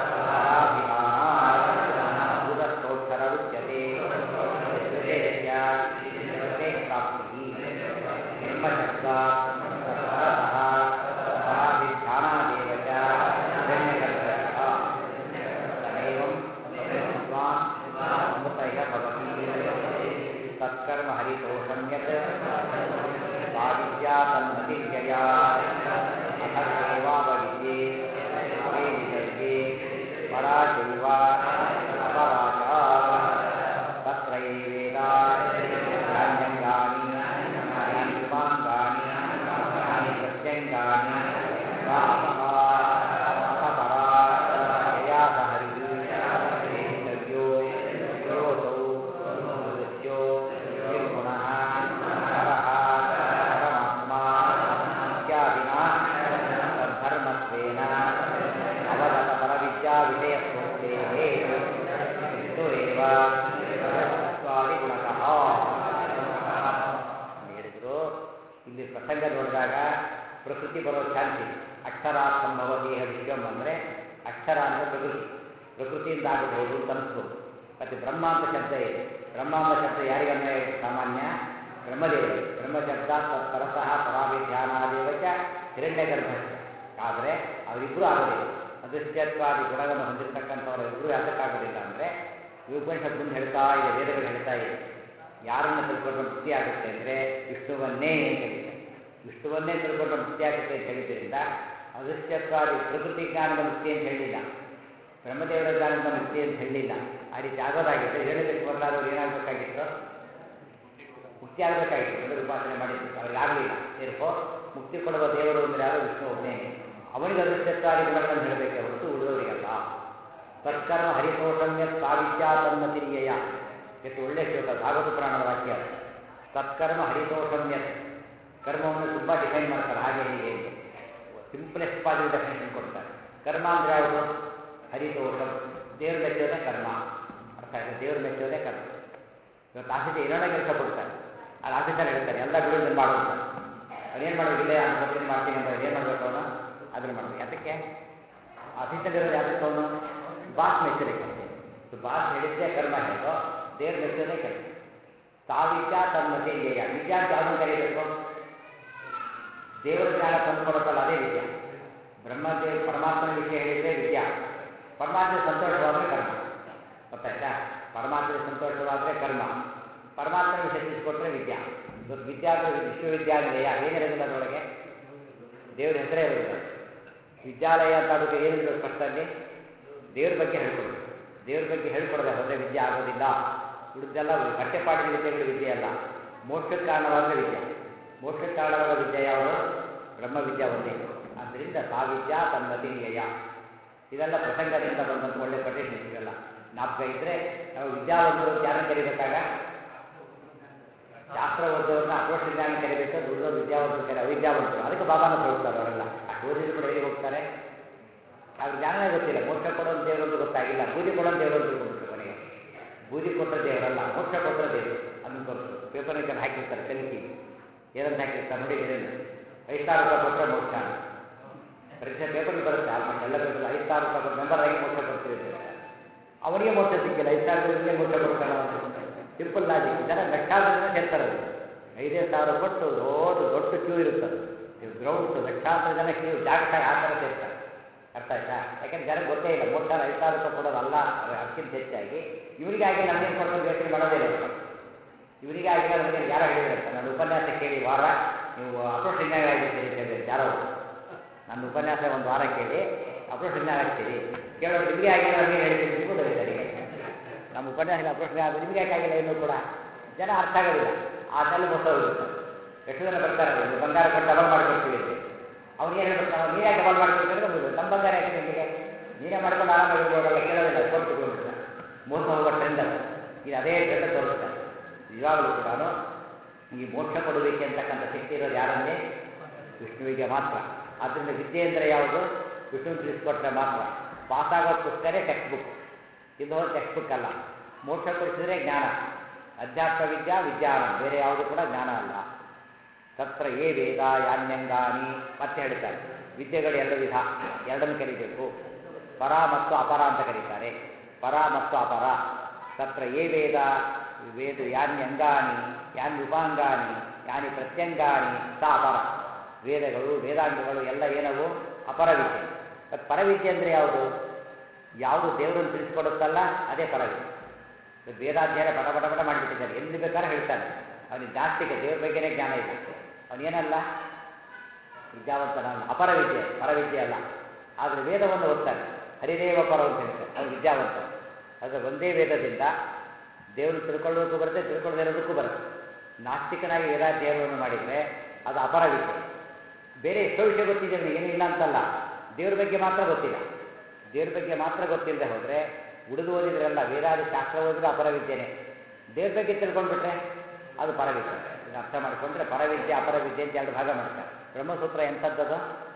ಪರಾಭಿಮಾನಾತ್ ಉದಸ್ತೋಕ್ಷರ ಉಚ್ಯತೆ ಶ್ರುತೇಶ್ಯ ಶ್ರುತೆ ಪ್ರಾಪ್ತಿ ಬ್ರಹ್ಮಶಬ್ದಾತ್ ತತ್ಪರತಃ ಪರಾಭಿಧ್ಯಾನಾದೇವ ಚ ಹಿರಣ್ಯಗರ್ಭಶ್ಚ ತಮೇವಂ ವಿದ್ವಾನ್ ಅಮೃತೈಃ ಭವತಿ ತತ್ಕರ್ಮ ಹರಿತೋಷಂ ಯತ್ ಸಾವಿದ್ಯಾ ತನ್ಮತಿವ್ಯಯಾ ಅಥರ್ವೇವಾವವಿದ್ಯೆ ವೇದಿತವ್ಯೆ ಪರಾಶೈವ ಅಪರಾಚ ತತ್ರೈವೇದ ಧಾನ್ಯಂಗಾನಿ ಜ್ಞಾನಿ ಕೃಪಾಂಗಾನಿ ಜ್ಞಾನಿ ಪ್ರತ್ಯಂಗಾನಿ ವಾ ಅಪಹ ಅಪಪರ ಯಯಾ ಸಹರಿ ವೇದಿತವ್ಯೋ ಯೋಸೌ ದೃಶ್ಯೋ ನಿರ್ಗುಣಃ ಪರಃ ಪರಮಾತ್ಮ ಇತ್ಯಾದಿನ ತದ್ಧರ್ಮತ್ವೇನ ಅವಗತ ಪರವಿದ್ಯಾ ವಿಷಯತ್ವತ್ತೇಃ ವಿಷ್ಣುರೇವ ಸ್ವಾದಿಗುಣಕಃ ಹೇಳಿದ್ರು ಇಲ್ಲಿ ಪ್ರಸಂಗ ನೋಡಿದಾಗ ಪ್ರಕೃತಿ ಬರೋ ಚಾನ್ಸ್ ಇದೆ ಅಕ್ಷರ ಸಂಭವ ದೇಹ ವಿಶ್ವಂ ಅಂದರೆ ಅಕ್ಷರ ಅಂದರೆ ಪ್ರಕೃತಿ ಪ್ರಕೃತಿಯಿಂದ ಆಗಬಹುದು ಅಂತ ಅನಿಸ್ಬೋದು ಮತ್ತು ಬ್ರಹ್ಮ ಅಂತ ಶಬ್ದ ಇದೆ ಬ್ರಹ್ಮ ಅಂತ ಶಬ್ದ ಯಾರಿಗನ್ವಯ ಸಾಮಾನ್ಯ ಬ್ರಹ್ಮದೇವರಿಗೆ ಬ್ರಹ್ಮಶಬ್ದ ತತ್ಪರತಃ ಪರಾಭಿಧ್ಯಾನಾದೇವಚ ಹಿರಣ್ಯ ಗರ್ಭಸ್ಯ ಆದರೆ ಅವರಿಬ್ಬರು ಆಗೋದಿಲ್ಲ ಅದೃಶ್ಯತ್ವಾದಿ ಗುಣವನ್ನು ಹೊಂದಿರತಕ್ಕಂಥವ್ರು ಇಬ್ಬರು ಯಾತಕ್ಕಾಗೋದಿಲ್ಲ ಅಂದರೆ ಈ ಉಪನಿಷತ್ ಮುಂದೆ ಹೇಳ್ತಾ ಇದೆ ವೇದಗಳು ಹೇಳ್ತಾ ಇದೆ ಯಾರನ್ನು ತಿಳ್ಕೊಂಡ್ರೆ ಮುಕ್ತಿ ಆಗುತ್ತೆ ಅಂದರೆ ವಿಷ್ಣುವನ್ನೇ ಅಂತ ಹೇಳಿದೆ ವಿಷ್ಣುವನ್ನೇ ತಿಳ್ಕೊಂಡ್ರೆ ಮುಕ್ತಿ ಆಗುತ್ತೆ ಅಂತ ಹೇಳಿದ್ರಿಂದ ಅದೃಶ್ಯತ್ವಾದಿ ಪ್ರಕೃತಿ ಜ್ಞಾನದ ಮುಕ್ತಿ ಅಂತ ಹೇಳಿಲ್ಲ ಬ್ರಹ್ಮದೇವರ ಜ್ಞಾನದ ಮುಕ್ತಿ ಅಂತ ಹೇಳಿಲ್ಲ ಆ ರೀತಿ ಆಗೋದಾಗಿತ್ತು ಹೇಳೋದಕ್ಕೆ ಬದಲಾದವ್ರು ಏನಾಗಬೇಕಾಗಿತ್ತು ಮುಕ್ತಿ ಆಗಬೇಕಾಗಿತ್ತು ಎಲ್ಲರೂ ಉಪಾಸನೆ ಮಾಡಿದ್ರು ಅವ್ರಿಗೆ ಆಗಲಿಲ್ಲ ಸೇರ್ಕೋ ಮುಕ್ತಿ ಕೊಡುವ ದೇವರು ಅಂದರೆ ಯಾರು ವಿಷ್ಣು ಒಬ್ಬನೇ ಅವನಿಗೆ ಅದೃಶ್ಯತ್ವಾದಿ ಗುಣಗಳನ್ನು ಹೇಳಬೇಕೆ ಹೊರತು ಉಳಿದವರಿಗಲ್ಲ ತತ್ಕರ್ಮ ಹರಿತೋಷಮ್ಯ ಸಾವಿತ್ಯ ತನ್ಮತಿರಿಯಯ ಎಷ್ಟು ಒಳ್ಳೆಯ ಶ್ಲೋಕ ಭಾಗವತ ಪುರಾಣದ ವಾಕ್ಯ ಅದು. ತತ್ಕರ್ಮ ಹರಿತೋಷಮ್ಯ ಕರ್ಮವನ್ನು ತುಂಬ ಡಿಫೈನ್ ಮಾಡ್ತಾರೆ ಹಾಗೆ ಹೀಗೆ ಅಂತ ಸಿಂಪ್ಲೆಸ್ಟ್ ಪಾಸಿಟಿವ್ ಡೆಫಿನೇಷನ್ ಕೊಡ್ತಾರೆ ಕರ್ಮ ಅಂದ್ರೆ ಯಾವುದು ಹರಿತೋಷಂ ದೇವ್ರ ಮೆಚ್ಚೋದೇ ಕರ್ಮ ಅರ್ಥ ಆಯ್ತು ದೇವ್ರ ಮೆಚ್ಚೋದೇ ಕರ್ಮ ಇವತ್ತು ಆಫೀಸ್ ಏನೋ ಕೆಲಸ ಕೊಡ್ತಾರೆ ಅಲ್ಲಿ ಆಫೀಸಲ್ಲಿ ಹೇಳ್ತಾರೆ ಎಲ್ಲ ಬಿಡುಗಡೆ ಮಾಡು ಅಂತ ಅವ್ರೇನು ಮಾಡಬೇಕು ಇಲ್ಲ ನಾನು ಕೊಡ್ತೀನಿ ಮಾಡ್ತೀನಿ ಅಂತ ಏನು ಮಾಡಬೇಕು ಅವನು ಅದನ್ನು ಮಾಡಬೇಕು ಯಾತಕ್ಕೆ ಆಫೀಸಲ್ಲಿ ಇರೋದು ಯಾತಕ್ಕೆ ಅವನು ಬಾಸ್ ಮೆಚ್ಚಲಿಕ್ಕೆ ಸೊ ಬಾಸ್ ಹೇಳಿದ್ದೇ ಕರ್ಮ ಹೇಳೋ ದೇವ್ರ ಮೆಚ್ಚೋದೇ ಕೆಲಸ ತಾವಿದ್ಯ ತನ್ನ ವಿದ್ಯಾ ವಿದ್ಯಾ ಅಂತ ಯಾವುದನ್ನು ಕರೀಬೇಕು ದೇವರ ಜ್ಞಾನ ತಂದುಕೊಡುತ್ತಲ್ಲ ಅದೇ ವಿದ್ಯಾ ಬ್ರಹ್ಮದೇವ ಪರಮಾತ್ಮನ ವಿಷಯ ಹೇಳಿದ್ರೆ ವಿದ್ಯಾ ಪರಮಾತ್ಮ ಸಂತೋಷವಾದರೆ ಕರ್ಮ ಗೊತ್ತಾಯ್ತಾ ಪರಮಾತ್ಮ ಸಂತೋಷವಾದರೆ ಕರ್ಮ ಪರಮಾತ್ಮನ ವಿಷಯ ತಿಳಿಸ್ಕೊಟ್ರೆ ವಿದ್ಯಾ ಇವತ್ತು ವಿದ್ಯಾ ಅಂದರೆ ವಿಶ್ವವಿದ್ಯಾನಿಲಯ ಏನಿರೋದಿಲ್ಲ ಅದರೊಳಗೆ ದೇವ್ರ ಹೆಸರೇ ಇರೋದಿಲ್ಲ ವಿದ್ಯಾಲಯ ಅಂತ ಅದಕ್ಕೆ ಏನಿರಬೇಕು ಫಸ್ಟಲ್ಲಿ ದೇವ್ರ ಬಗ್ಗೆ ಹೇಳ್ಕೊಡ್ಬೇಕು ದೇವ್ರ ಬಗ್ಗೆ ಹೇಳ್ಕೊಡದೆ ಹೋದರೆ ವಿದ್ಯೆ ಆಗೋದಿಲ್ಲ ಉಳಿದೆಲ್ಲ ಪಠ್ಯಪಾಠದ ವಿದ್ಯೆಗಳು ವಿದ್ಯೆ ಅಲ್ಲ ಮೋಕ್ಷಕ್ಕೆ ಕಾರಣವಾದ ವಿದ್ಯೆ ಮೋಕ್ಷಕ್ಕೆ ಕಾರಣವಾದ ವಿದ್ಯೆ ಯಾವುದು ಬ್ರಹ್ಮವಿದ್ಯಾ ಒಂದೇ ಆದ್ದರಿಂದ ಸಾವಿದ್ಯಾ ತನ್ಮತಿನಿಯ ಇದೆಲ್ಲ ಪ್ರಸಂಗದಿಂದ ಬಂದಂಥ ಒಳ್ಳೆ ಕೊಟೇಶನ್ ಇವೆಲ್ಲ ಜ್ಞಾಪಕ ಇದ್ದರೆ ನಾವು ವಿದ್ಯಾವಂತರು ಜ್ಞಾನ ಕರಿಬೇಕಾಗ ಶಾಸ್ತ್ರ ಓದೋರನ್ನ ಅಪೋಷ ಜ್ಞಾನ ಕರಿಬೇಕು ದುಡಿದೋ ವಿದ್ಯಾವಂತರು ಕರೆ ಅವಿದ್ಯಾವಂತರು ಅದಕ್ಕೆ ಬಾಬಾನ ಹೋಗ್ತಾರೆ ಅವರೆಲ್ಲ ಅಷ್ಟು ಓದಿದ್ರು ಕೂಡ ಎಲ್ಲಿ ಹೋಗ್ತಾರೆ ಅವ್ರ ಜ್ಞಾನನೇ ಗೊತ್ತಿಲ್ಲ ಮೋಕ್ಷ ಕೊಡೋದು ದೇವರಂತೂ ಗೊತ್ತಾಗಿಲ್ಲ ಬೂದಿ ಕೊಡೋದು ದೇವರಂತೂ ಕೊಡ್ತಾರೆ ಕೊನೆಗೆ ಬೂದಿ ಕೊಟ್ಟ ದೇವರಲ್ಲ ಮೋಕ್ಷ ಕೊಟ್ಟರೆ ದೇವರು ಅದನ್ನು ತೋರಿಸು ಪೇಪರ್ಗೆ ಹಾಕಿರ್ತಾರೆ ಕಲಿಕೆ ಏನಂತ ಹಾಕಿರ್ತಾರೆ ನೋಡಿ ಏನೇನು ಐದು ಸಾವಿರ ರೂಪಾಯಿ ಕೊಟ್ಟರೆ ಮೋಕ್ಷ ಅಂತ. ಪರೀಕ್ಷೆ ಪೇಪರ್ಗೆ ಬರುತ್ತೆ ಆಲ್ಮೋಸ್ಟ್ ಎಲ್ಲ ಪೇಪರ್ ಐದು ಸಾವಿರ ರೂಪಾಯಿ ಕೊಟ್ಟು ಮೆಂಬರ್ ಆಗಿ ಮೋಕ್ಷ ಕೊಡ್ತೀವಿ ಅಂತ. ಅವನಿಗೆ ಮೋಕ್ಷ ಸಿಕ್ಕಿಲ್ಲ ಐದು ಸಾವಿರ ರೂಪಾಯಿಗೆ ಮೋಕ್ಷ ಕೊಡ್ತಾನೆ ಸಿಂಪಲ್ ಲಾಜಿಕ್ ಜನ ಲಕ್ಷಾಂತರ ಜನ ಸೇರ್ತಾರೆ ಅದು ಐದೇ ಸಾವಿರ ಕೊಟ್ಟು ದೊಡ್ಡ ದೊಡ್ಡ ಕ್ಯೂ ಇರುತ್ತೆ ಅದು ನೀವು ಗ್ರೌಂಡ್ಸ್ ಲಕ್ಷಾಂತರ ಜನಕ್ಕೆ ನೀವು ಜಾಗಟ ಆ ಥರ ಸೇರ್ತಾರೆ ಅರ್ಥ ಆಯ್ತಾ ಯಾಕಂದ್ರೆ ಜನಕ್ಕೆ ಗೊತ್ತೇ ಇಲ್ಲ ಮೂರು ಸಾವಿರ ಐದು ಸಾವಿರ ರೂಪಾಯಿ ಕೊಡೋದಲ್ಲ ಅದು ಅದಕ್ಕಿಂತ ಹೆಚ್ಚಾಗಿ ಇವರಿಗಾಗಿ ನಮಗೇನು ಕೊಡ್ಕೊಂಡು ಯೋಚನೆ ಮಾಡೋದೇ ಇಲ್ಲ ಇವರು. ಇವರಿಗೆ ಆಗಿಲ್ಲ ನನಗೆ ಯಾರೋ ಹೇಳಿದ್ರೆ ನನ್ನ ಉಪನ್ಯಾಸ ಕೇಳಿ ವಾರ ನೀವು ಅಪ್ರೋಚ್ ಆಗ್ತೀರಿ ಅಂತ ಹೇಳಿದ್ರೆ ಯಾರೋ ಒಬ್ರು. ನನ್ನ ಉಪನ್ಯಾಸ ಒಂದು ವಾರ ಕೇಳಿ ಅಪ್ರೋಚ್ ಆಗ್ತೀರಿ ಕೇಳೋರು ನಿಮಗೆ ಆಗಿಲ್ಲ ನನಗೆ ಹೇಳ್ತೀನಿ ನಿಮಗೂ ಬರೀತಾರೆ ನಮ್ಮ ಉಪನ್ಯಾಸ ಅಪ್ರೋಚ್ ಆದ್ರೆ ನಿಮಗೆ ಯಾಕೆ ಆಗಿಲ್ಲ ಇನ್ನೂ ಕೂಡ ಜನ ಅರ್ಥ ಆಗೋದಿಲ್ಲ ಅದೆಲ್ಲ ಮೋಸ ಹೋಗುತ್ತೆ ಎಷ್ಟು ಜನ ಬರ್ತಾರೆ ನೀವು ಬಂಗಾರ ಕೊಟ್ಟು ಡಬಲ್ ಮಾಡ್ಕೊಡ್ತೀವಿ ಅಂತ ಅವ್ನು ಏನು ಹೇಳ್ಬೇಕು ನಾವು ನೀನೇ ಡಬಲ್ ಮಾಡ್ಕೊಡ್ತಾರೆ ನಮ್ಮ ಬಂಗಾರ ಯಾಕೆ ನಿಮಗೆ ನೀನೇ ಮಾಡ್ಕೊಂಡು ಆರಾಮಾಗಿ ಇರ್ಬೋದಲ್ಲ ಕೇಳೋದಿಲ್ಲ ಕೊಟ್ಟು ತಗೊಂಡ್ಬಿಡ್ತಾರೆ ಮೋಸ ಹೋಗೋ ಟ್ರೆಂಡ್ ಅದು ಇದು ಅದೇ ಟ್ರೆಂಡ್ ತೋರಿಸ್ತಾರೆ ನಿಜವಾಗಲೂ ಕೂಡ ಈ ಮೋಕ್ಷ ಕೊಡುವಿಕೆ ಅಂತಕ್ಕಂಥ ಶಕ್ತಿ ಇರೋದು ಯಾರಲ್ಲಿ ವಿಷ್ಣುವಿಗೆ ಮಾತ್ರ ಆದ್ದರಿಂದ ವಿದ್ಯೆ ಅಂದರೆ ಯಾವುದು ವಿಷ್ಣು ತಿಳಿಸ್ಕೊಟ್ರೆ ಮಾತ್ರ ಪಾಸಾಗೋ ಪುಸ್ತಕನೇ ಟೆಕ್ಸ್ಟ್ ಬುಕ್ ಇದು ಟೆಕ್ಸ್ಟ್ ಬುಕ್ ಅಲ್ಲ ಮೋಕ್ಷ ಕೊಡಿಸಿದ್ರೆ ಜ್ಞಾನ ಅಧ್ಯಾತ್ಮ ವಿದ್ಯಾ ವಿಜ್ಞಾನ ಬೇರೆ ಯಾವುದು ಕೂಡ ಜ್ಞಾನ ಅಲ್ಲ ತತ್ರ ಏ ವೇದ ಯಾನ್ಯಂಗಾನಿ ಮತ್ತೆ ಹೇಳ್ತಾರೆ ವಿದ್ಯೆಗಳು ಎರಡು ವಿಧ ಎರಡನ್ನು ಕಲಿಬೇಕು ಪರ ಮತ್ತು ಅಪರ ಅಂತ ಕರೀತಾರೆ ಪರ ಮತ್ತು ಅಪರ ತತ್ರ ಏ ವೇದ ವೇದ ಯಾನ್ಯಂಗಾನಿ ಯಾನ್ ಉಪಾಂಗಾನಿ ಯಾನಿ ಪ್ರತ್ಯಂಗಾನಿ ಸ ಅಪರ ವೇದಗಳು ವೇದಾಂಗಗಳು ಎಲ್ಲ ಏನವು ಅಪರ ವಿದ್ಯೆ ಮತ್ತು ಪರವಿದ್ಯೆ ಅಂದರೆ ಯಾವುದು ಯಾವುದು ದೇವರನ್ನು ತಿಳಿಸ್ಕೊಡುತ್ತಲ್ಲ ಅದೇ ಪರವಿದ್ಯೆ ಇವತ್ತು ವೇದಾಧ್ಯಯನ ಪಟ ಪಟ ಪಟ ಮಾಡಿಬಿಟ್ಟಿದ್ದಾನೆ ಎಲ್ಲಿ ಬೇಕಾದ್ರೆ ಹೇಳ್ತಾನೆ ಅವನಿಗೆ ಜಾಸ್ತಿಕ ದೇವ್ರ ಬಗ್ಗೆನೇ ಜ್ಞಾನ ಇದೆ ಅವನೇನಲ್ಲ ವಿದ್ಯಾವಂತನಲ್ಲ ಅಪರ ವಿದ್ಯೆ ಪರವಿದ್ಯೆ ಅಲ್ಲ ಆದರೆ ವೇದವನ್ನು ಓದ್ತಾನೆ ಹರಿದೇವ ಪರ ಅಂತ ಹೇಳ್ತಾರೆ ಅವನು ವಿದ್ಯಾವಂತ ಆದರೆ ಒಂದೇ ವೇದದಿಂದ ದೇವರು ತಿಳ್ಕೊಳ್ಳೋದಕ್ಕೂ ಬರುತ್ತೆ ತಿಳ್ಕೊಳ್ಳದೇ ಇರೋದಕ್ಕೂ ಬರುತ್ತೆ ನಾಸ್ತಿಕನಾಗಿ ವೇದಾಧ್ಯಯನವನ್ನು ಮಾಡಿದರೆ ಅದು ಅಪರ ವಿದ್ಯೆ ಬೇರೆ ಎಷ್ಟೋ ವಿಷಯ ಗೊತ್ತಿದೆ ಅವನಿಗೆ ಏನೂ ಇಲ್ಲ ಅಂತಲ್ಲ ದೇವ್ರ ಬಗ್ಗೆ ಮಾತ್ರ ಗೊತ್ತಿಲ್ಲ ದೇವ್ರ ಬಗ್ಗೆ ಮಾತ್ರ ಗೊತ್ತಿಲ್ಲದೆ ಹೋದರೆ ಉಳಿದು ಓದಿದ್ರಲ್ಲ ವೇದಾದಿ ಶಾಸ್ತ್ರ ಓದಿದ್ರೆ ಅಪರ ವಿದ್ಯೆನೇ ದೇವ್ರ ಬಗ್ಗೆ ತಿಳ್ಕೊಂಡ್ಬಿಟ್ರೆ ಅದು ಪರವಿದ್ಯೆ ಇದನ್ನ ಅರ್ಥ ಮಾಡಿಕೊಂಡ್ರೆ ಪರವಿದ್ಯೆ ಅಪರ ವಿದ್ಯೆ ಅಂತ ಎರಡು ಭಾಗ ಮಾಡ್ತಾರೆ ಬ್ರಹ್ಮಸೂತ್ರ ಎಂಥದ್ದದು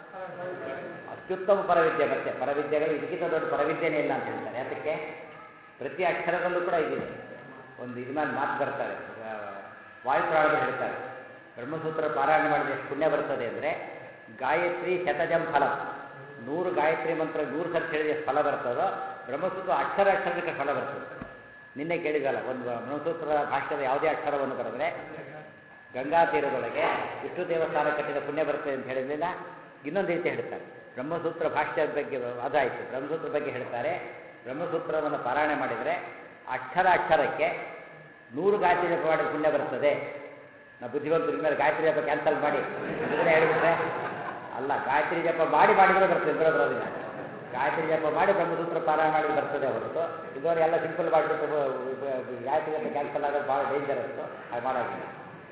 ಅತ್ಯುತ್ತಮ ಪರವಿದ್ಯೆ ಮತ್ತೆ ಪರವಿದ್ಯೆಗಳು ಇದಕ್ಕಿಂತ ದೊಡ್ಡ ಪರವಿದ್ಯೆನೇ ಇಲ್ಲ ಅಂತ ಹೇಳ್ತಾರೆ ಯಾತಕ್ಕೆ ಪ್ರತಿ ಅಕ್ಷರದಲ್ಲೂ ಕೂಡ ಇದಿದೆ ಒಂದು ಇದ್ರ ಮೇಲೆ ಮಾತು ಬರ್ತಾರೆ ಆ, ವಾಯುಪ್ರಾಣದಲ್ಲಿ ಹೇಳ್ತಾರೆ ಬ್ರಹ್ಮಸೂತ್ರ ಪಾರಾಯಣ ಮಾಡಿದ್ರೆ ಎಷ್ಟು ಪುಣ್ಯ ಬರ್ತದೆ ಅಂದರೆ ಗಾಯತ್ರಿ ಶತಜಂ ಫಲ ನೂರು ಗಾಯತ್ರಿ ಮಂತ್ರ ನೂರು ಸರ್ತಿ ಹೇಳಿದ ಎಷ್ಟು ಫಲ ಬರ್ತದೋ ಬ್ರಹ್ಮಸೂತ್ರ ಅಕ್ಷರ ಅಕ್ಷರಕ್ಕೆ ಫಲ ಬರ್ತದೆ ನಿನ್ನೆ ಕೇಳಿದಲ್ಲ ಒಂದು ಬ್ರಹ್ಮಸೂತ್ರ ಭಾಷ್ಯದ ಯಾವುದೇ ಅಕ್ಷರವನ್ನು ಬರೆದ್ರೆ ಗಂಗಾ ತೀರದೊಳಗೆ ವಿಷ್ಣು ದೇವಸ್ಥಾನ ಕಟ್ಟಿದ ಪುಣ್ಯ ಬರ್ತದೆ ಅಂತ ಹೇಳಿದ್ರಿಂದ ಇನ್ನೊಂದು ರೀತಿ ಹೇಳ್ತಾರೆ ಬ್ರಹ್ಮಸೂತ್ರ ಭಾಷ್ಯದ ಬಗ್ಗೆ ಅದಾಯಿತು ಬ್ರಹ್ಮಸೂತ್ರ ಬಗ್ಗೆ ಹೇಳ್ತಾರೆ ಬ್ರಹ್ಮಸೂತ್ರವನ್ನು ಪಾರಾಯಣ ಮಾಡಿದರೆ ಅಕ್ಷರ ಅಕ್ಷರಕ್ಕೆ ನೂರು ಗಾಯತ್ರಿ ಜಪ ಮಾಡಿದ ಪುಣ್ಯ ಬರ್ತದೆ ನಾವು ಬುದ್ಧಿವಂತರ ಮೇಲೆ ಗಾಯತ್ರಿ ಜಪ ಕ್ಯಾನ್ಸಲ್ ಮಾಡಿ ಇದನ್ನೇ ಹೇಳಿಬಿಟ್ರೆ ಅಲ್ಲ ಗಾಯತ್ರಿ ಜಪ ಮಾಡಿ ಮಾಡಿದ್ರೆ ಬರ್ತದೆ ಇಬ್ಬರ ಬರೋದಿಲ್ಲ ಗಾಯತ್ರಿ ಜಪ ಮಾಡಿ ಬ್ರಹ್ಮಸೂತ್ರ ಪಾರಾಯಣ ಮಾಡಿದ್ರೆ ಬರ್ತದೆ ಹೊರತು ಇದುವರೆ ಎಲ್ಲ ಸಿಂಪಲ್ ಮಾಡಿಬಿಟ್ಟು ಬ- ಬ- ಬ- ಗಾಯತ್ರಿ ಜಪ ಕ್ಯಾನ್ಸಲ್ ಆಗೋದು ಭಾಳ ಡೇಂಜರಸ್ಸು ಅದು ಮಾಡೋದಿಲ್ಲ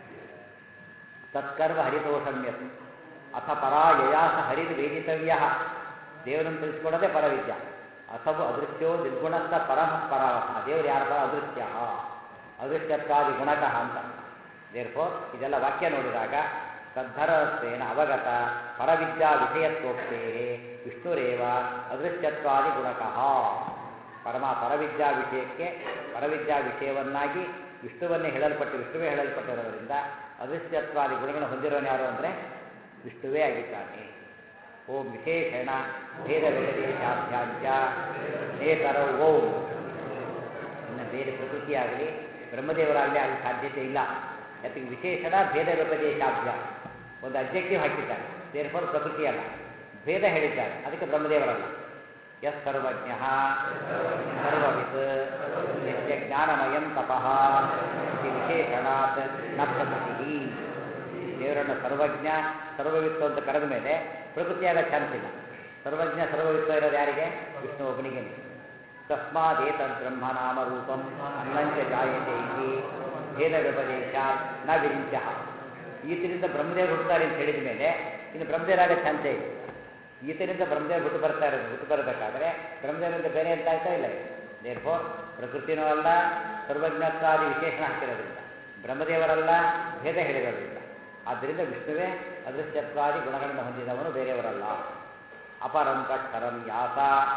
ತತ್ಕರ್ಮ ಹರಿದೋಷಮ್ಯತ್ ಅಥ ಪರಾ ಯಯಾಸ ಹರಿದು ವೇದಿತವ್ಯ ದೇವರನ್ನು ತಿಳಿಸ್ಕೊಡೋದೇ ಪರವಿದ್ಯ ಅಸವು ಅದೃಶ್ಯೋ ನಿರ್ಗುಣಸ್ಥ ಪರಮ ಪರಾವಥ ದೇವರು ಯಾರ ಪರ ಅದೃಶ್ಯ ಅದೃಶ್ಯತ್ವಾದಿ ಗುಣಕಃ ಅಂತ ದೇರ್ಫೋ ಇದೆಲ್ಲ ವಾಕ್ಯ ನೋಡಿದಾಗ ತದ್ಧರತ್ವೇನ ಅವಗತ ಪರವಿದ್ಯಾ ವಿಷಯತ್ವೋಕ್ತೇ ವಿಷ್ಣುರೇವ ಅದೃಶ್ಯತ್ವಾದಿ ಗುಣಕಃ ಪರಮ ಪರವಿದ್ಯಾ ವಿಷಯಕ್ಕೆ ಪರವಿದ್ಯಾ ವಿಷಯವನ್ನಾಗಿ ವಿಷ್ಣುವನ್ನೇ ಹೇಳಲ್ಪಟ್ಟು ವಿಷ್ಣುವೇ ಹೇಳಲ್ಪಟ್ಟಿರೋದ್ರಿಂದ ಅದೃಶ್ಯತ್ವಾದಿ ಗುಣಗಳನ್ನು ಹೊಂದಿರೋನು ಯಾರು ಅಂದರೆ ವಿಷ್ಣುವೇ ಆಗಿದ್ದಾನೆ ಓಂ ವಿಶೇಷಣ ಭೇದ ವಿಶೇಷಾಭ್ಯಾಂತ್ಯ ನೇತರ ಓಂ ಇನ್ನು ಬೇರೆ ಪ್ರಕೃತಿಯಾಗಲಿ ಬ್ರಹ್ಮದೇವರಾಗಲಿ ಆಗಲಿ ಸಾಧ್ಯತೆ ಇಲ್ಲ ಯಾತಕ್ಕೆ ವಿಶೇಷಣ ಭೇದ ವ್ಯಪದೇಶಾಭ್ಯ ಒಂದು ಅಬ್ಜೆಕ್ಟಿವ್ ಹಾಕಿದ್ದಾರೆ ದೇರ್ಫೋರ್ ಪ್ರಕೃತಿ ಅಲ್ಲ ಭೇದ ಹೇಳಿದ್ದಾರೆ ಅದಕ್ಕೆ ಬ್ರಹ್ಮದೇವರಲ್ಲ ಯಸ್ ಸರ್ವಜ್ಞ ಸರ್ವವಿತ್ ನಿತ್ಯ ಜ್ಞಾನಮಯಂ ತಪಃ ಇತಿ ವಿಶೇಷಣಾತ್ ನ ಪ್ರಕೃತಿ ದೇವರನ್ನು ಸರ್ವಜ್ಞ ಸರ್ವವಿತ್ತು ಅಂತ ಕರೆದ ಮೇಲೆ ಪ್ರಕೃತಿಯಾಗ ಚಾನ್ಸ್ ಇಲ್ಲ ಸರ್ವಜ್ಞ ಸರ್ವವಿತ್ತು ಇರೋದು ಯಾರಿಗೆ ವಿಷ್ಣು ಒಬ್ಬನಿಗೇನೆ ತಸ್ಮಾದೇತದ್ ಬ್ರಹ್ಮ ನಾಮ ರೂಪಂ ಅನ್ನಂಚ ಜಾಯತೆ ಇತಿ ಭೇದ ವ್ಯಪದೇಶ ನ ವಿರಿಂಚ ಈತನಿಂದ ಬ್ರಹ್ಮದೇವರು ಹುಟ್ಟುತ್ತಾರೆ ಅಂತ ಹೇಳಿದ ಮೇಲೆ ಇನ್ನು ಬ್ರಹ್ಮದೇವರಾಗ ಚಾನ್ಸೇ ಇದೆ ಈತನಿಂದ ಬ್ರಹ್ಮದೇವರು ಹುಟ್ಟು ಬರ್ತಾ ಇರೋದು ಹುಟ್ಟು ಬರಬೇಕಾದ್ರೆ ಬ್ರಹ್ಮದೇವರಿಂದ ಬೇರೆ ಅಂತ ಆಯ್ತಾ ಇಲ್ಲ ದೇರ್ಫೋರ್ ಪ್ರಕೃತಿನೂ ಅಲ್ಲ ಸರ್ವಜ್ಞತ್ವಾದಿ ವಿಶೇಷಣ ಹಾಕಿರೋದ್ರಿಂದ ಬ್ರಹ್ಮದೇವರಲ್ಲ ಭೇದ ಹೇಳಿರೋದ್ರಿಂದ ಆದ್ದರಿಂದ ವಿಷ್ಣುವೇ ಅದೃಶ್ಯತ್ವಾದಿ ಗುಣಗಳನ್ನು ಹೊಂದಿದವನು ಬೇರೆಯವರಲ್ಲ ಅಪರಂತಕ್ಷರಂ ಯಾಸ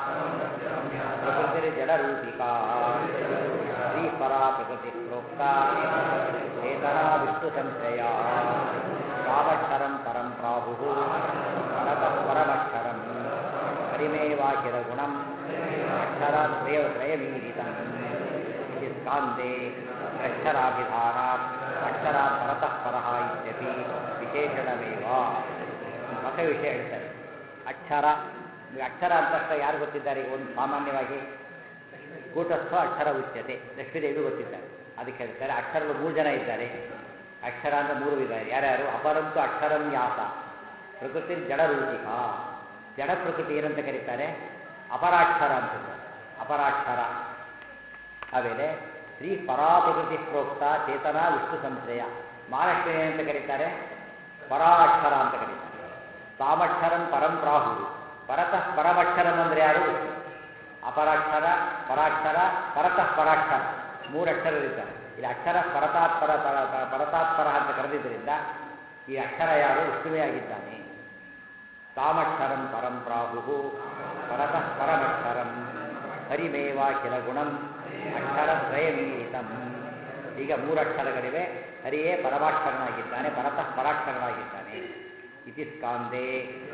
ಪ್ರಕೃತಿ ಜಡರೂಪಿಕಾ ಶ್ರೀ ಪರಾ ಪ್ರಕೃತಿ ಪ್ರೋಕ್ತ ಚೇತನಾ ವಿಷ್ಣು ಸಂಶಯ ಯಾವಕ್ಷರಂ ಪರಂ ಪ್ರಾಹು ಪರತಃ ಪರಮಕ್ಷರಂ ಹರಿಮೇವಾಖಿಲ ಗುಣಂ ಅಕ್ಷರಾತ್ರಯ ತ್ರಯಮೀರಿತಂ इति स्कान्दे अक्षराभिधानात् अक्षरात् परतः परः इत्यपि विशेषणमेव ಹೊಸ ವಿಷಯ ಹೇಳ್ತಾರೆ ಅಕ್ಷರ ನೀವು ಅಕ್ಷರ ಅಂತ ತಕ್ಷಣ ಯಾರು ಗೊತ್ತಿದ್ದಾರೆ ಈಗ ಒಂದು ಸಾಮಾನ್ಯವಾಗಿ ಕೂಟಸ್ಥ ಅಕ್ಷರ ಉಚ್ಯತೆ ಲಕ್ಷ್ಮೀದೇವಿ ಗೊತ್ತಿದ್ದಾರೆ ಅದಕ್ಕೆ ಹೇಳ್ತಾರೆ ಅಕ್ಷರದ ಮೂರು ಜನ ಇದ್ದಾರೆ ಅಕ್ಷರ ಅಂತ ಮೂರು ಇದ್ದಾರೆ ಯಾರ್ಯಾರು ಅಪರಂತು ಅಕ್ಷರಂ ಯಾಸ ಪ್ರಕೃತಿ ಜಡರೂಪಿಕ ಜಡ ಪ್ರಕೃತಿ ಏನಂತ ಕರೀತಾರೆ ಅಪರಾಕ್ಷರ ಅಂತ ಹೇಳ್ತಾರೆ. ಅಪರಾಕ್ಷರ ಆಮೇಲೆ ಶ್ರೀ ಪರಾಪ್ರಕೃತಿ ಪ್ರೋಕ್ತ ಚೇತನ ವಿಷ್ಣು ಸಂಶಯ ಮಹಾಲಕ್ಷ್ಮಿ ಏನಂತ ಕರೀತಾರೆ ಪರಾಕ್ಷರ ಅಂತ ಕರೀತಾರೆ ತಾಮಕ್ಷರಂ ಪರಂ ಪ್ರಾಹು ಪರತಃ ಪರಮಕ್ಷರಂ ಅಂದರೆ ಯಾರು ವಿಷ್ಣು ಅಪರಾಕ್ಷರ ಪರಾಕ್ಷರ ಪರತಃ ಪರಾಕ್ಷರ ಮೂರು ಅಕ್ಷರರಿದ್ದಾರೆ ಇಲ್ಲಿ ಅಕ್ಷರ ಪರತಾತ್ಪರ ಪರ ಪರ- ಪರತಾತ್ಪರ ಅಂತ ಕರೆದಿದ್ದರಿಂದ ಈ ಅಕ್ಷರ ಯಾರು ವಿಷ್ಣುವೇ ಆಗಿದ್ದಾನೆ ತಾಮಕ್ಷರಂ ಪರಂ ಪ್ರಾಹು ಪರತಃ ಪರಮಕ್ಷರಂ ಹರಿಮೇವ ಕಿಲ ಗುಣಂ ಅಕ್ಷರ ತ್ರಯಮೀತಂ ಈಗ ಮೂರು ಅಕ್ಷರಗಳಿವೆ ಹರಿಯೇ ಪರಮಾಕ್ಷರನಾಗಿದ್ದಾನೆ ಪರತಃ ಪರಾಕ್ಷರನಾಗಿದ್ದಾನೆ ಇತಿ ಸ್ಕಾಂದೆ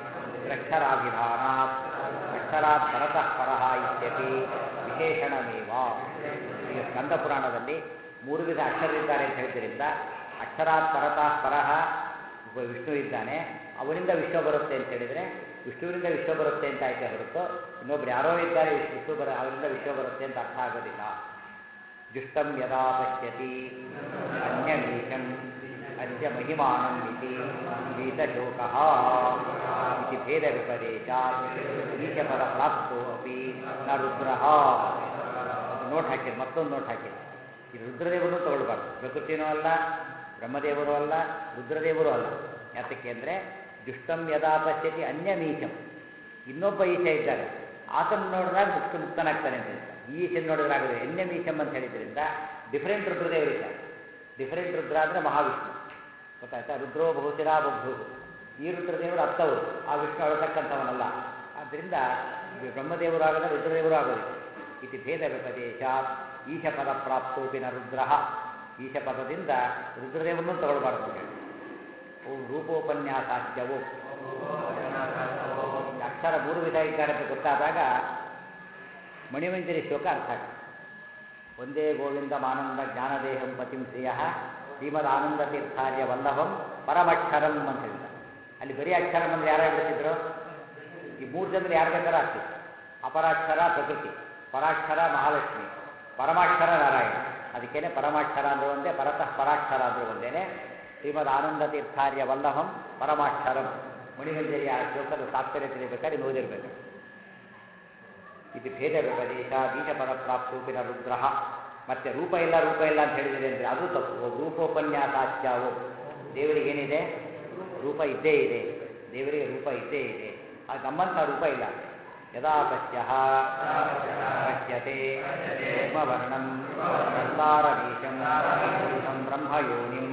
ಅಕ್ಷರಾಭಿಧಾನಾತ್ ಅಕ್ಷರಾತ್ ಪರತಃ ಪರಃ ಇತ್ಯಪಿ ವಿಶೇಷಣಮೇವ ಈಗ ಸ್ಕಂದ ಪುರಾಣದಲ್ಲಿ ಮೂರು ವಿಧ ಅಕ್ಷರರಿದ್ದಾರೆ ಅಂತ ಹೇಳಿದ್ರಿಂದ ಅಕ್ಷರಾತ್ ಪರತಃ ಪರಃ ಒಬ್ಬ ವಿಷ್ಣು ಇದ್ದಾನೆ ಅವನಿಂದ ವಿಶ್ವ ಬರುತ್ತೆ ಅಂತ ಹೇಳಿದರೆ ವಿಷ್ಣುವಿನಿಂದ ವಿಶ್ವ ಬರುತ್ತೆ ಅಂತ ಆಯ್ಕೆ ಹೊರತು ಇನ್ನೊಬ್ರು ಯಾರೋ ಇದ್ದಾರೆ ವಿಶ್ವ ವಿಷ್ಣು ಬರ ಅವರಿಂದ ವಿಶ್ವ ಬರುತ್ತೆ ಅಂತ ಅರ್ಥ ಆಗೋದಿಲ್ಲ ದುಷ್ಟಂ ಯದಾ ಪಶ್ಯತಿ ಅನ್ಯಮೀಶಂ ಅದ್ಯ ಮಹಿಮಾನಂ ಇತಿ ಗೀತಶೋಕಃ ಇತಿ ಭೇದ ವಿಪದೇಶ ಈಶಪದ ಪ್ರಾಪ್ತೋ ಅಪಿ ನ ರುದ್ರಃ ನೋಟ್ ಹಾಕಿರಿ ಮತ್ತೊಂದು ನೋಟ್ ಹಾಕಿರಿ ಇದು ರುದ್ರದೇವರನ್ನು ತಗೊಳ್ಬಾರ್ದು ಪ್ರಕೃತಿನೂ ಅಲ್ಲ ಬ್ರಹ್ಮದೇವರು ಅಲ್ಲ ರುದ್ರದೇವರು ಅಲ್ಲ ಯಾತಕ್ಕೆ ಅಂದರೆ ದುಷ್ಟಂ ಯದಾ ಪಶ್ಯತಿ ಅನ್ಯಮೀಶಂ ಇನ್ನೊಬ್ಬ ಈಶ ಇದ್ದಾರೆ ಆತನ ನೋಡಿದಾಗ ಮುಕ್ತ ಮುಕ್ತನಾಗ್ತಾನೆ ಅಂತ ಹೇಳ್ತಾರೆ ಈ ಈಶನ್ ನೋಡಿದ್ರೆ ಆಗೋದಿಲ್ಲ ಅನ್ಯಮೀಶಂ ಅಂತ ಹೇಳಿದ್ರಿಂದ ಡಿಫರೆಂಟ್ ರುದ್ರದೇವರಿದ್ದಾರೆ ಡಿಫರೆಂಟ್ ರುದ್ರ ಅಂದರೆ ಮಹಾವಿಷ್ಣು ಗೊತ್ತಾಯ್ತಾ ರುದ್ರೋ ಬಹುಶಿರ ಬಭ್ರು ಈ ರುದ್ರದೇವರು ಅತ್ತವರು ಆ ವಿಷ್ಣು ಅಳತಕ್ಕಂಥವನಲ್ಲ ಆದ್ದರಿಂದ ಬ್ರಹ್ಮದೇವರು ಆಗದ ರುದ್ರದೇವರು ಆಗೋದಿಲ್ಲ ಇತಿ ಭೇದ ವ್ಯಪದೇಶ ಈಶ ಪದ ಪ್ರಾಪ್ತೋಪಿ ನ ರುದ್ರ ಈಶ ಪದದಿಂದ ರುದ್ರದೇವರನ್ನು ತಗೊಳ್ಬಾರ್ದು ಅಂತ ಹೇಳಿ ಓಂ ರೂಪೋಪನ್ಯಾಸಾಚ್ಯವು ಈ ಅಕ್ಷರ ಮೂರು ವಿಧ ಇದ್ದಾರೆ ಅಂತ ಗೊತ್ತಾದಾಗ ಮಣಿಮಂಜರಿ ಶ್ಲೋಕ ಅರ್ಥ ಆಗುತ್ತೆ ಒಂದೇ ಗೋವಿಂದ ಮಾನಂದ ಜ್ಞಾನದೇಹಂ ಪತಿಂ ಶ್ರಿಯ ಶ್ರೀಮದ್ ಆನಂದ ತೀರ್ಥಾರ್ಯ ವಲ್ಲಭಂ ಪರಮಕ್ಷರಂ ಅಂತ ಹೇಳಿದ ಅಲ್ಲಿ ಬರೀ ಅಕ್ಷರಂ ಅಂದ್ರೆ ಯಾರು ಹೇಳ್ತಿದ್ರು ಈ ಮೂರು ಜನರು ಯಾರು ಬೇಕಾದ್ರೂ ಆಗ್ತಿತ್ತು ಅಪರಾಕ್ಷರ ಪ್ರಕೃತಿ ಪರಾಕ್ಷರ ಮಹಾಲಕ್ಷ್ಮಿ ಪರಮಾಕ್ಷರ ನಾರಾಯಣ ಅದಕ್ಕೇನೆ ಪರಮಾಕ್ಷರ ಅಂದ್ರೆ ಒಂದೇ ಪರತಃ ಪರಾಕ್ಷರ ಅಂದ್ರೆ ಒಂದೇನೆ ಶ್ರೀಮದ್ ಆನಂದ ತೀರ್ಥಾರ್ಯ ವಲ್ಲಭಂ ಪರಮಾಕ್ಷರಂ ಮಣಿಮಂಜರಿ ಆ ಶ್ಲೋಕದ ತಾತ್ಪರ್ಯ ತಿಳಿಬೇಕಾದ್ರೆ ನೀವು ಓದಿರ್ಬೇಕು ಇದು ಭೇದ ವ್ಯಪದೇಶ ಬೀಜಪದ ಪ್ರಾಪ್ತೂಪಿನ ರುದ್ರ ಮತ್ತೆ ರೂಪ ಇಲ್ಲ ರೂಪ ಇಲ್ಲ ಅಂತ ಹೇಳಿದರೆ ಅಂದರೆ ಅದು ತಪ್ಪು ರೂಪೋಪನ್ಯಾಸಾಚ್ಯಾವು ದೇವರಿಗೆ ಏನಿದೆ ರೂಪ ಇದ್ದೇ ಇದೆ ದೇವರಿಗೆ ರೂಪ ಇದ್ದೇ ಇದೆ ಆ ನಮ್ಮಂಥ ರೂಪ ಇಲ್ಲ ಯದಾ ಪಶ್ಯ ಪಶ್ಯತೆ ವರ್ಣಂ ಸಂಸಾರವೀಶಂ ಪುರುಷಂ ಬ್ರಹ್ಮಯೋನಿಂ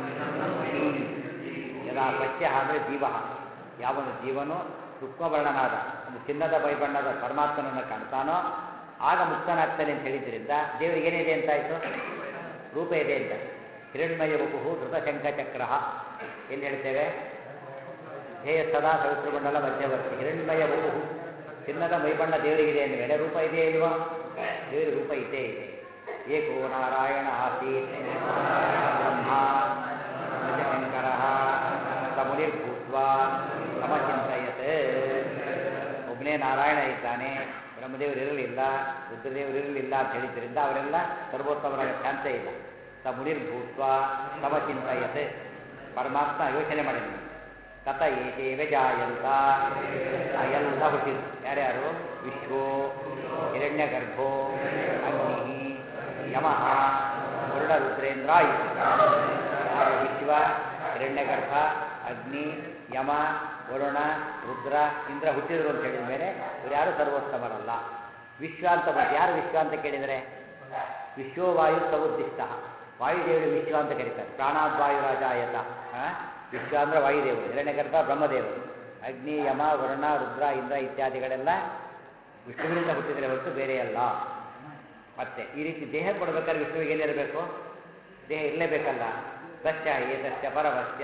ಯದಾ ಪಶ್ಯ ಅಂದರೆ ಜೀವ ಯಾವನು ಜೀವನು ಸೂಕ್ಷ್ಮವರ್ಣನಾದ ಒಂದು ಚಿನ್ನದ ಬೈಬಣ್ಣದ ಪರಮಾತ್ಮನನ್ನು ಕಾಣ್ತಾನೋ ಆಗ ಮುಕ್ತನಾಗ್ತಾನೆ ಅಂತ ಹೇಳಿದ್ರಿಂದ ದೇವರಿಗೆ ಏನಿದೆ ಅಂತಾಯಿತು ರೂಪ ಇದೆ ಅಂತ ಹಿರಣ್ಮಯ ವಪುಹು ಧೃತಶಂಖಚಕ್ರ ಎಲ್ಲಿ ಹೇಳ್ತೇವೆ ಧ್ಯೇಯ ಸದಾ ಸವಿತೃಮಂಡಲ ಮಧ್ಯವರ್ತಿ ಹಿರಣ್ಮಯ ವಪುಹು ಚಿನ್ನದ ಮೈಬಣ್ಣ ದೇವರಿಗಿದೆ ಅಂದಮೇಲೆ ರೂಪ ಇದೆಯೇ ಇಲ್ವಾ ದೇವರ ರೂಪ ಇದ್ದೇ ಇದೆ ಏಕೋ ನಾರಾಯಣ ಆಸೀತ್ ಬ್ರಹ್ಮ ಶಂಕರ ಸಮುನಿರ್ಭೂತ್ವ ಸಮಚಿಂತಯತ್ ಒಬ್ಬನೇ ನಾರಾಯಣ ಇದ್ದಾನೆ ಬ್ರಹ್ಮದೇವರು ಇರಲಿಲ್ಲ ರುದ್ರದೇವರು ಇರಲಿಲ್ಲ ಅಂತ ಹೇಳಿದ್ರಿಂದ ಅವರೆಲ್ಲ ಸರ್ವೋತ್ತಮರಾಗ ಚಾನ್ಸ ಇಲ್ಲ ಸ ಮುನಿರ್ಭೂತ್ವ ಸಮಚಿಂತಯತ್ ಪರಮಾತ್ಮ ಯೋಚನೆ ಮಾಡಿದ್ನು ತತ ಏತೇವ ಜಾಯಂತ ಆ ಎಲ್ಲ ಹುಟ್ಟಿದ್ರು ಯಾರ್ಯಾರು ವಿಶ್ವೋ ಹಿರಣ್ಯಗರ್ಭೋ ಅಗ್ನಿ ಯಮಃ ವರುಣ ರುದ್ರೇಂದ್ರ ಇವು. ಯಾರು ವಿಶ್ವ ಹಿರಣ್ಯಗರ್ಭ ಅಗ್ನಿ ಯಮ ವರುಣ ರುದ್ರ ಇಂದ್ರ ಹುಟ್ಟಿದ್ರು ಅಂತ ಹೇಳಿದ ಮೇಲೆ ಇವ್ರು ಯಾರು ಸರ್ವೋತ್ತಮರಲ್ಲ ವಿಶ್ವ ಅಂತ ಬಂತು ಯಾರು ವಿಶ್ವ ಅಂತ ಕೇಳಿದರೆ ವಿಶ್ವವಾಯು ಸವುದ್ದಿಷ್ಟ ವಾಯುದೇವರು ವಿಶ್ವ ಅಂತ ಕರೀತಾರೆ ಪ್ರಾಣಾದ್ವಾಯುರಾಜಾಯತ ಆ? ವಿಶ್ವ ಅಂದ್ರೆ ವಾಯುದೇವರು ಹಿರಣ್ಯಗರ್ಭ ಬ್ರಹ್ಮದೇವರು ಅಗ್ನಿ ಯಮ ವರುಣ ರುದ್ರ ಇಂದ್ರ ಇತ್ಯಾದಿಗಳೆಲ್ಲ ವಿಷ್ಣುವಿನಿಂದ ಹುಟ್ಟಿದರೆ ಹೊರತು ಬೇರೆ ಅಲ್ಲ ಮತ್ತೆ ಈ ರೀತಿ ದೇಹ ಕೊಡಬೇಕಾದ್ರೆ ವಿಷ್ಣುವಿಗೆ ಏನಿರಬೇಕು ದೇಹ ಇರಲೇಬೇಕಲ್ಲ ಸತ್ಯ ಏತಸ್ಯ ಪರಮಸ್ಯ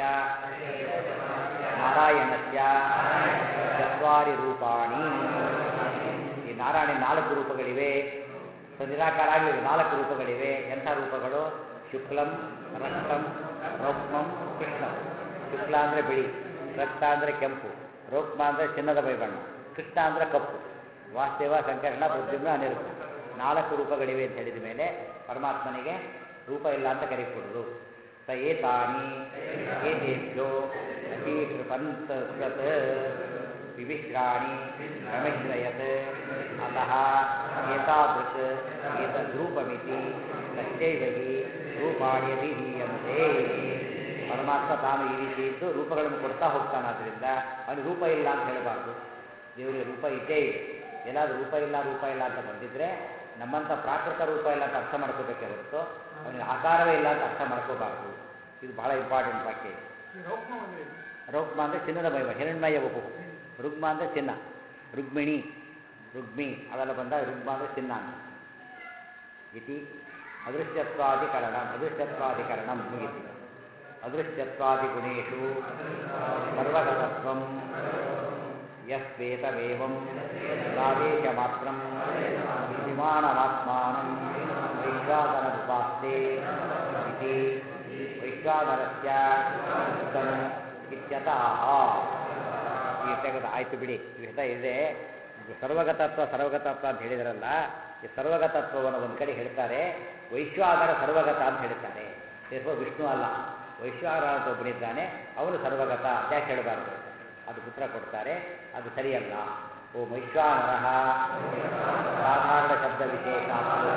ನಾರಾಯಣಸ್ಯ ಚತ್ವಾರಿ ರೂಪಾಣಿ ಈ ನಾರಾಯಣ ನಾಲ್ಕು ರೂಪಗಳಿವೆ ಸೊ ನಿರಾಕಾರ ಆಗಲಿಲ್ಲ ನಾಲ್ಕು ರೂಪಗಳಿವೆ ಎಂಥ ರೂಪಗಳು ಶುಕ್ಲಂ ರಕ್ತಂ ರೌಕ್ಮಂ ಕೃಷ್ಣಂ ಶುಕ್ಲ ಅಂದರೆ ಬಿಳಿ ರಕ್ತ ಅಂದರೆ ಕೆಂಪು ರೋಕ್ಮ ಅಂದರೆ ಚಿನ್ನದ ಬೈಬಣ್ಣ ಕೃಷ್ಣ ಅಂದರೆ ಕಪ್ಪು ವಾಸ್ತವ ಸಂಕರ್ಷಣ ಪ್ರದ್ಯುಮ್ನ ಅನಿರುದ್ಧ ನಾಲ್ಕು ರೂಪಗಳಿವೆ ಅಂತ ಹೇಳಿದ ಮೇಲೆ ಪರಮಾತ್ಮನಿಗೆ ರೂಪ ಇಲ್ಲ ಅಂತ ಕರಿಕೊಡೋದು ಸ ಏತಾನಿ ಏತೇಭ್ಯೋ ಅತೀಕೃಪಂತ ಸತ್ ವಿವಿಶ್ರಾಣಿ ರಮಿಶ್ರಯತ್ ಅತಃ ಏತಾದೃಕ್ ಏತದ್ರೂಪಮಿತಿ ತಸ್ಯೈವ ಹಿ ರೂಪಾಣಿ ಅಭಿಧೀಯಂತೆ ಪರಮಾತ್ಮ ತಾನು ಈ ರೀತಿ ಇದ್ದು ರೂಪಗಳನ್ನು ಕೊಡ್ತಾ ಹೋಗ್ತಾನಾದ್ರಿಂದ ಅವನು ರೂಪ ಇಲ್ಲ ಅಂತ ಹೇಳಬಾರ್ದು ದೇವರಿಗೆ ರೂಪ ಇದ್ದೇ ಇದೆ ಎಲ್ಲಾದ್ರೂ ರೂಪ ಇಲ್ಲ ರೂಪ ಇಲ್ಲ ಅಂತ ಬಂದಿದ್ರೆ ನಮ್ಮಂಥ ಪ್ರಾಕೃತ ರೂಪ ಇಲ್ಲ ಅಂತ ಅರ್ಥ ಮಾಡ್ಕೋಬೇಕೇ ಹೊರತು ಅವನಿಗೆ ಆಕಾರವೇ ಇಲ್ಲ ಅಂತ ಅರ್ಥ ಮಾಡ್ಕೋಬಾರ್ದು ಇದು ಬಹಳ ಇಂಪಾರ್ಟೆಂಟ್ ವಾಕ್ಯ ಇದು ಈ ರೌಕ್ಮ ಅಂದ್ರೆ ಏನು? ರುಗ್ಮ ಅಂದರೆ ಚಿನ್ನದ ಮೈವ ಹಿರಣ್ಮಯ ವಪು ರುಗ್ಮ ಅಂದರೆ ಚಿನ್ನ ರುಗ್ಮಿಣಿ ರುಗ್ಮಿ ಅವೆಲ್ಲ ಬಂದಾಗ ರುಗ್ಮ ಅಂದರೆ ಚಿನ್ನ ಅಂತ ಇತಿ ಅದೃಶ್ಯತ್ವಾಧಿಕರಣ ಅದೃಶ್ಯತ್ವಾಧಿಕರಣ ಮುಗಿತು ಅದೃಶ್ಯತ್ವಾದಿಗುಣೇಶು ಸರ್ವಗತತ್ವಂ ಯಸ್ವೇತಮೇವಂ ಪ್ರಾದೇಶಮಾತ್ರಂ ವಿಮಾನಮಾತ್ಮಾನಂ ವೈಶ್ವಾದನದುಪಾಸ್ತೆ ಇತಿ ವೈಶ್ವಾನರಸ್ಯ ಉತ್ತಮ ಇತ್ಯತಃ ಈ ತೆಗೆದು ಆಯ್ತು ಬಿಡಿ ವಿಹಿತ ಇದೆ ಇದು ಸರ್ವಗತತ್ವ ಸರ್ವಗತತ್ವ ಅಂತ ಹೇಳಿದ್ರಲ್ಲ ಈ ಸರ್ವಗತತ್ವವನ್ನು ಒಂದು ಕಡೆ ಹೇಳ್ತಾರೆ ವೈಶ್ವಾನರ ಸರ್ವಗತ ಅಂತ ಹೇಳ್ತಾರೆ ಸೇರ್ವ ವಿಷ್ಣು ಅಲ್ಲ ವೈಶ್ವಾನರ ಅಂತ ಒಬ್ಬನಿದ್ದಾನೆ ಅವನು ಸರ್ವಗತ ಅಂತ ಯಾಕೆ ಹೇಳಬಾರ್ದು ಅದು ಉತ್ತರ ಕೊಡ್ತಾರೆ ಅದು ಸರಿಯಲ್ಲ ಓ ವೈಶ್ವಾನರ ಸಾಧಾರಣ ಶಬ್ದ ವಿಶೇಷ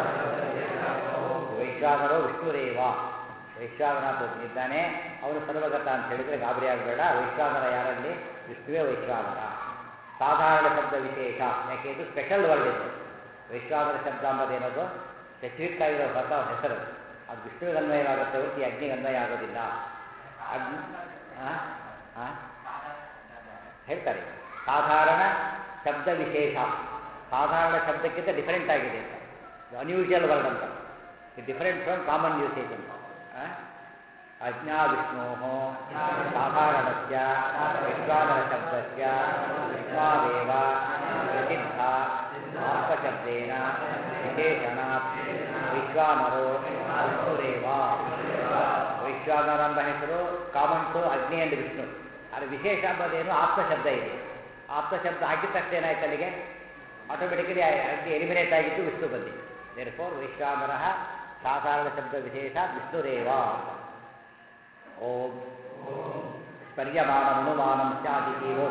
ವೈಶ್ವಾನರೋ ವಿಷ್ಣುರೇವ ವೈಶ್ವಾನರ ಅಂತ ಒಬ್ಬನಿದ್ದಾನೆ ಅವನು ಸರ್ವಗತ ಅಂತ ಹೇಳಿದರೆ ಗಾಬರಿ ಆಗಬೇಡ ವೈಶ್ವಾನರ ಯಾರಲ್ಲಿ ವಿಷ್ಣುವೇ ವೈಶ್ವಾನರ ಸಾಧಾರಣ ಶಬ್ದ ವಿಶೇಷ ಯಾಕೆ ಇದು ಸ್ಪೆಷಲ್ ವರ್ಡ್ ಇದು ವೈಶ್ವಾನರ ಶಬ್ದ ಅಂಬುದೇನದು ಸ್ಪೆಸಿಫಿಕ್ ಆಗಿರೋ ಹೊಸ ಹೆಸರು ಅದು ವಿಷ್ಣುವಿಗೆ ಅನ್ವಯವಾಗುತ್ತೆ ಹೊರತು ಈ ಅಗ್ನಿಗೆ ಅನ್ವಯ ಆಗೋದಿಲ್ಲ ಅಗ್ನಿ ಆ? ಆ? ಹೇಳ್ತಾರೆ ಸಾಧಾರಣ ಶಬ್ದ ವಿಶೇಷ ಸಾಧಾರಣ ಶಬ್ದಕ್ಕಿಂತ ಡಿಫರೆಂಟ್ ಆಗಿದೆ ಅಂತ ಅನ್ಯೂಶುವಲ್ ವರ್ಡ್ ಅಂತ ಡಿಫರೆಂಟ್ ಫ್ರಮ್ ಕಾಮನ್ ಯೂಸೇಜ್ ಅಂತ ಆ? ಅಜ್ಞಾ ವಿಷ್ಣೋ ಸಾಧಾರಣಸ್ಯ ವಿಶ್ವಾನರ ಶಬ್ದಸ್ಯ ವಿಶ್ವಾದೇವ ಪ್ರಸಿದ್ಧ ಆತ್ಮಶಬ್ದೇನ ವಿಶೇಷಣಾತ್ ವೈಶ್ವಾನರೋ ವಿಷ್ಣುರೇವ ವೈಶ್ವಾನರ ಎಂಬ ಹೆಸರು common to Agni and Vishnu ಆದರೆ ವಿಶೇಷ ಎಂಬುದೇನು ಆತ್ಮಶಬ್ದ ಇದೆ ಆತ್ಮಶಬ್ದ ಹಾಕಿದ ತಕ್ಷಣ ಏನಾಯ್ತು ಅಲ್ಲಿಗೆ ಆಟೋಮೆಟಿಕಲಿ ಅಗ್ನಿ ಎಲಿಮಿನೇಟ್ ಆಗಿದ್ದು ವಿಷ್ಣು ಬಂದಿದೆ ದೇರ್ ಫೋರ್ ವೈಶ್ವಾನರ ಸಾಧಾರಣ ಶಬ್ದ ವಿಶೇಷ ವಿಷ್ಣುರೇವ ಅಂತ ಓಂ ಪರ್ಯಮಾನಂ ಅನುಮಾನಂ ಸ್ಯಾದಿತಿ ಓಂ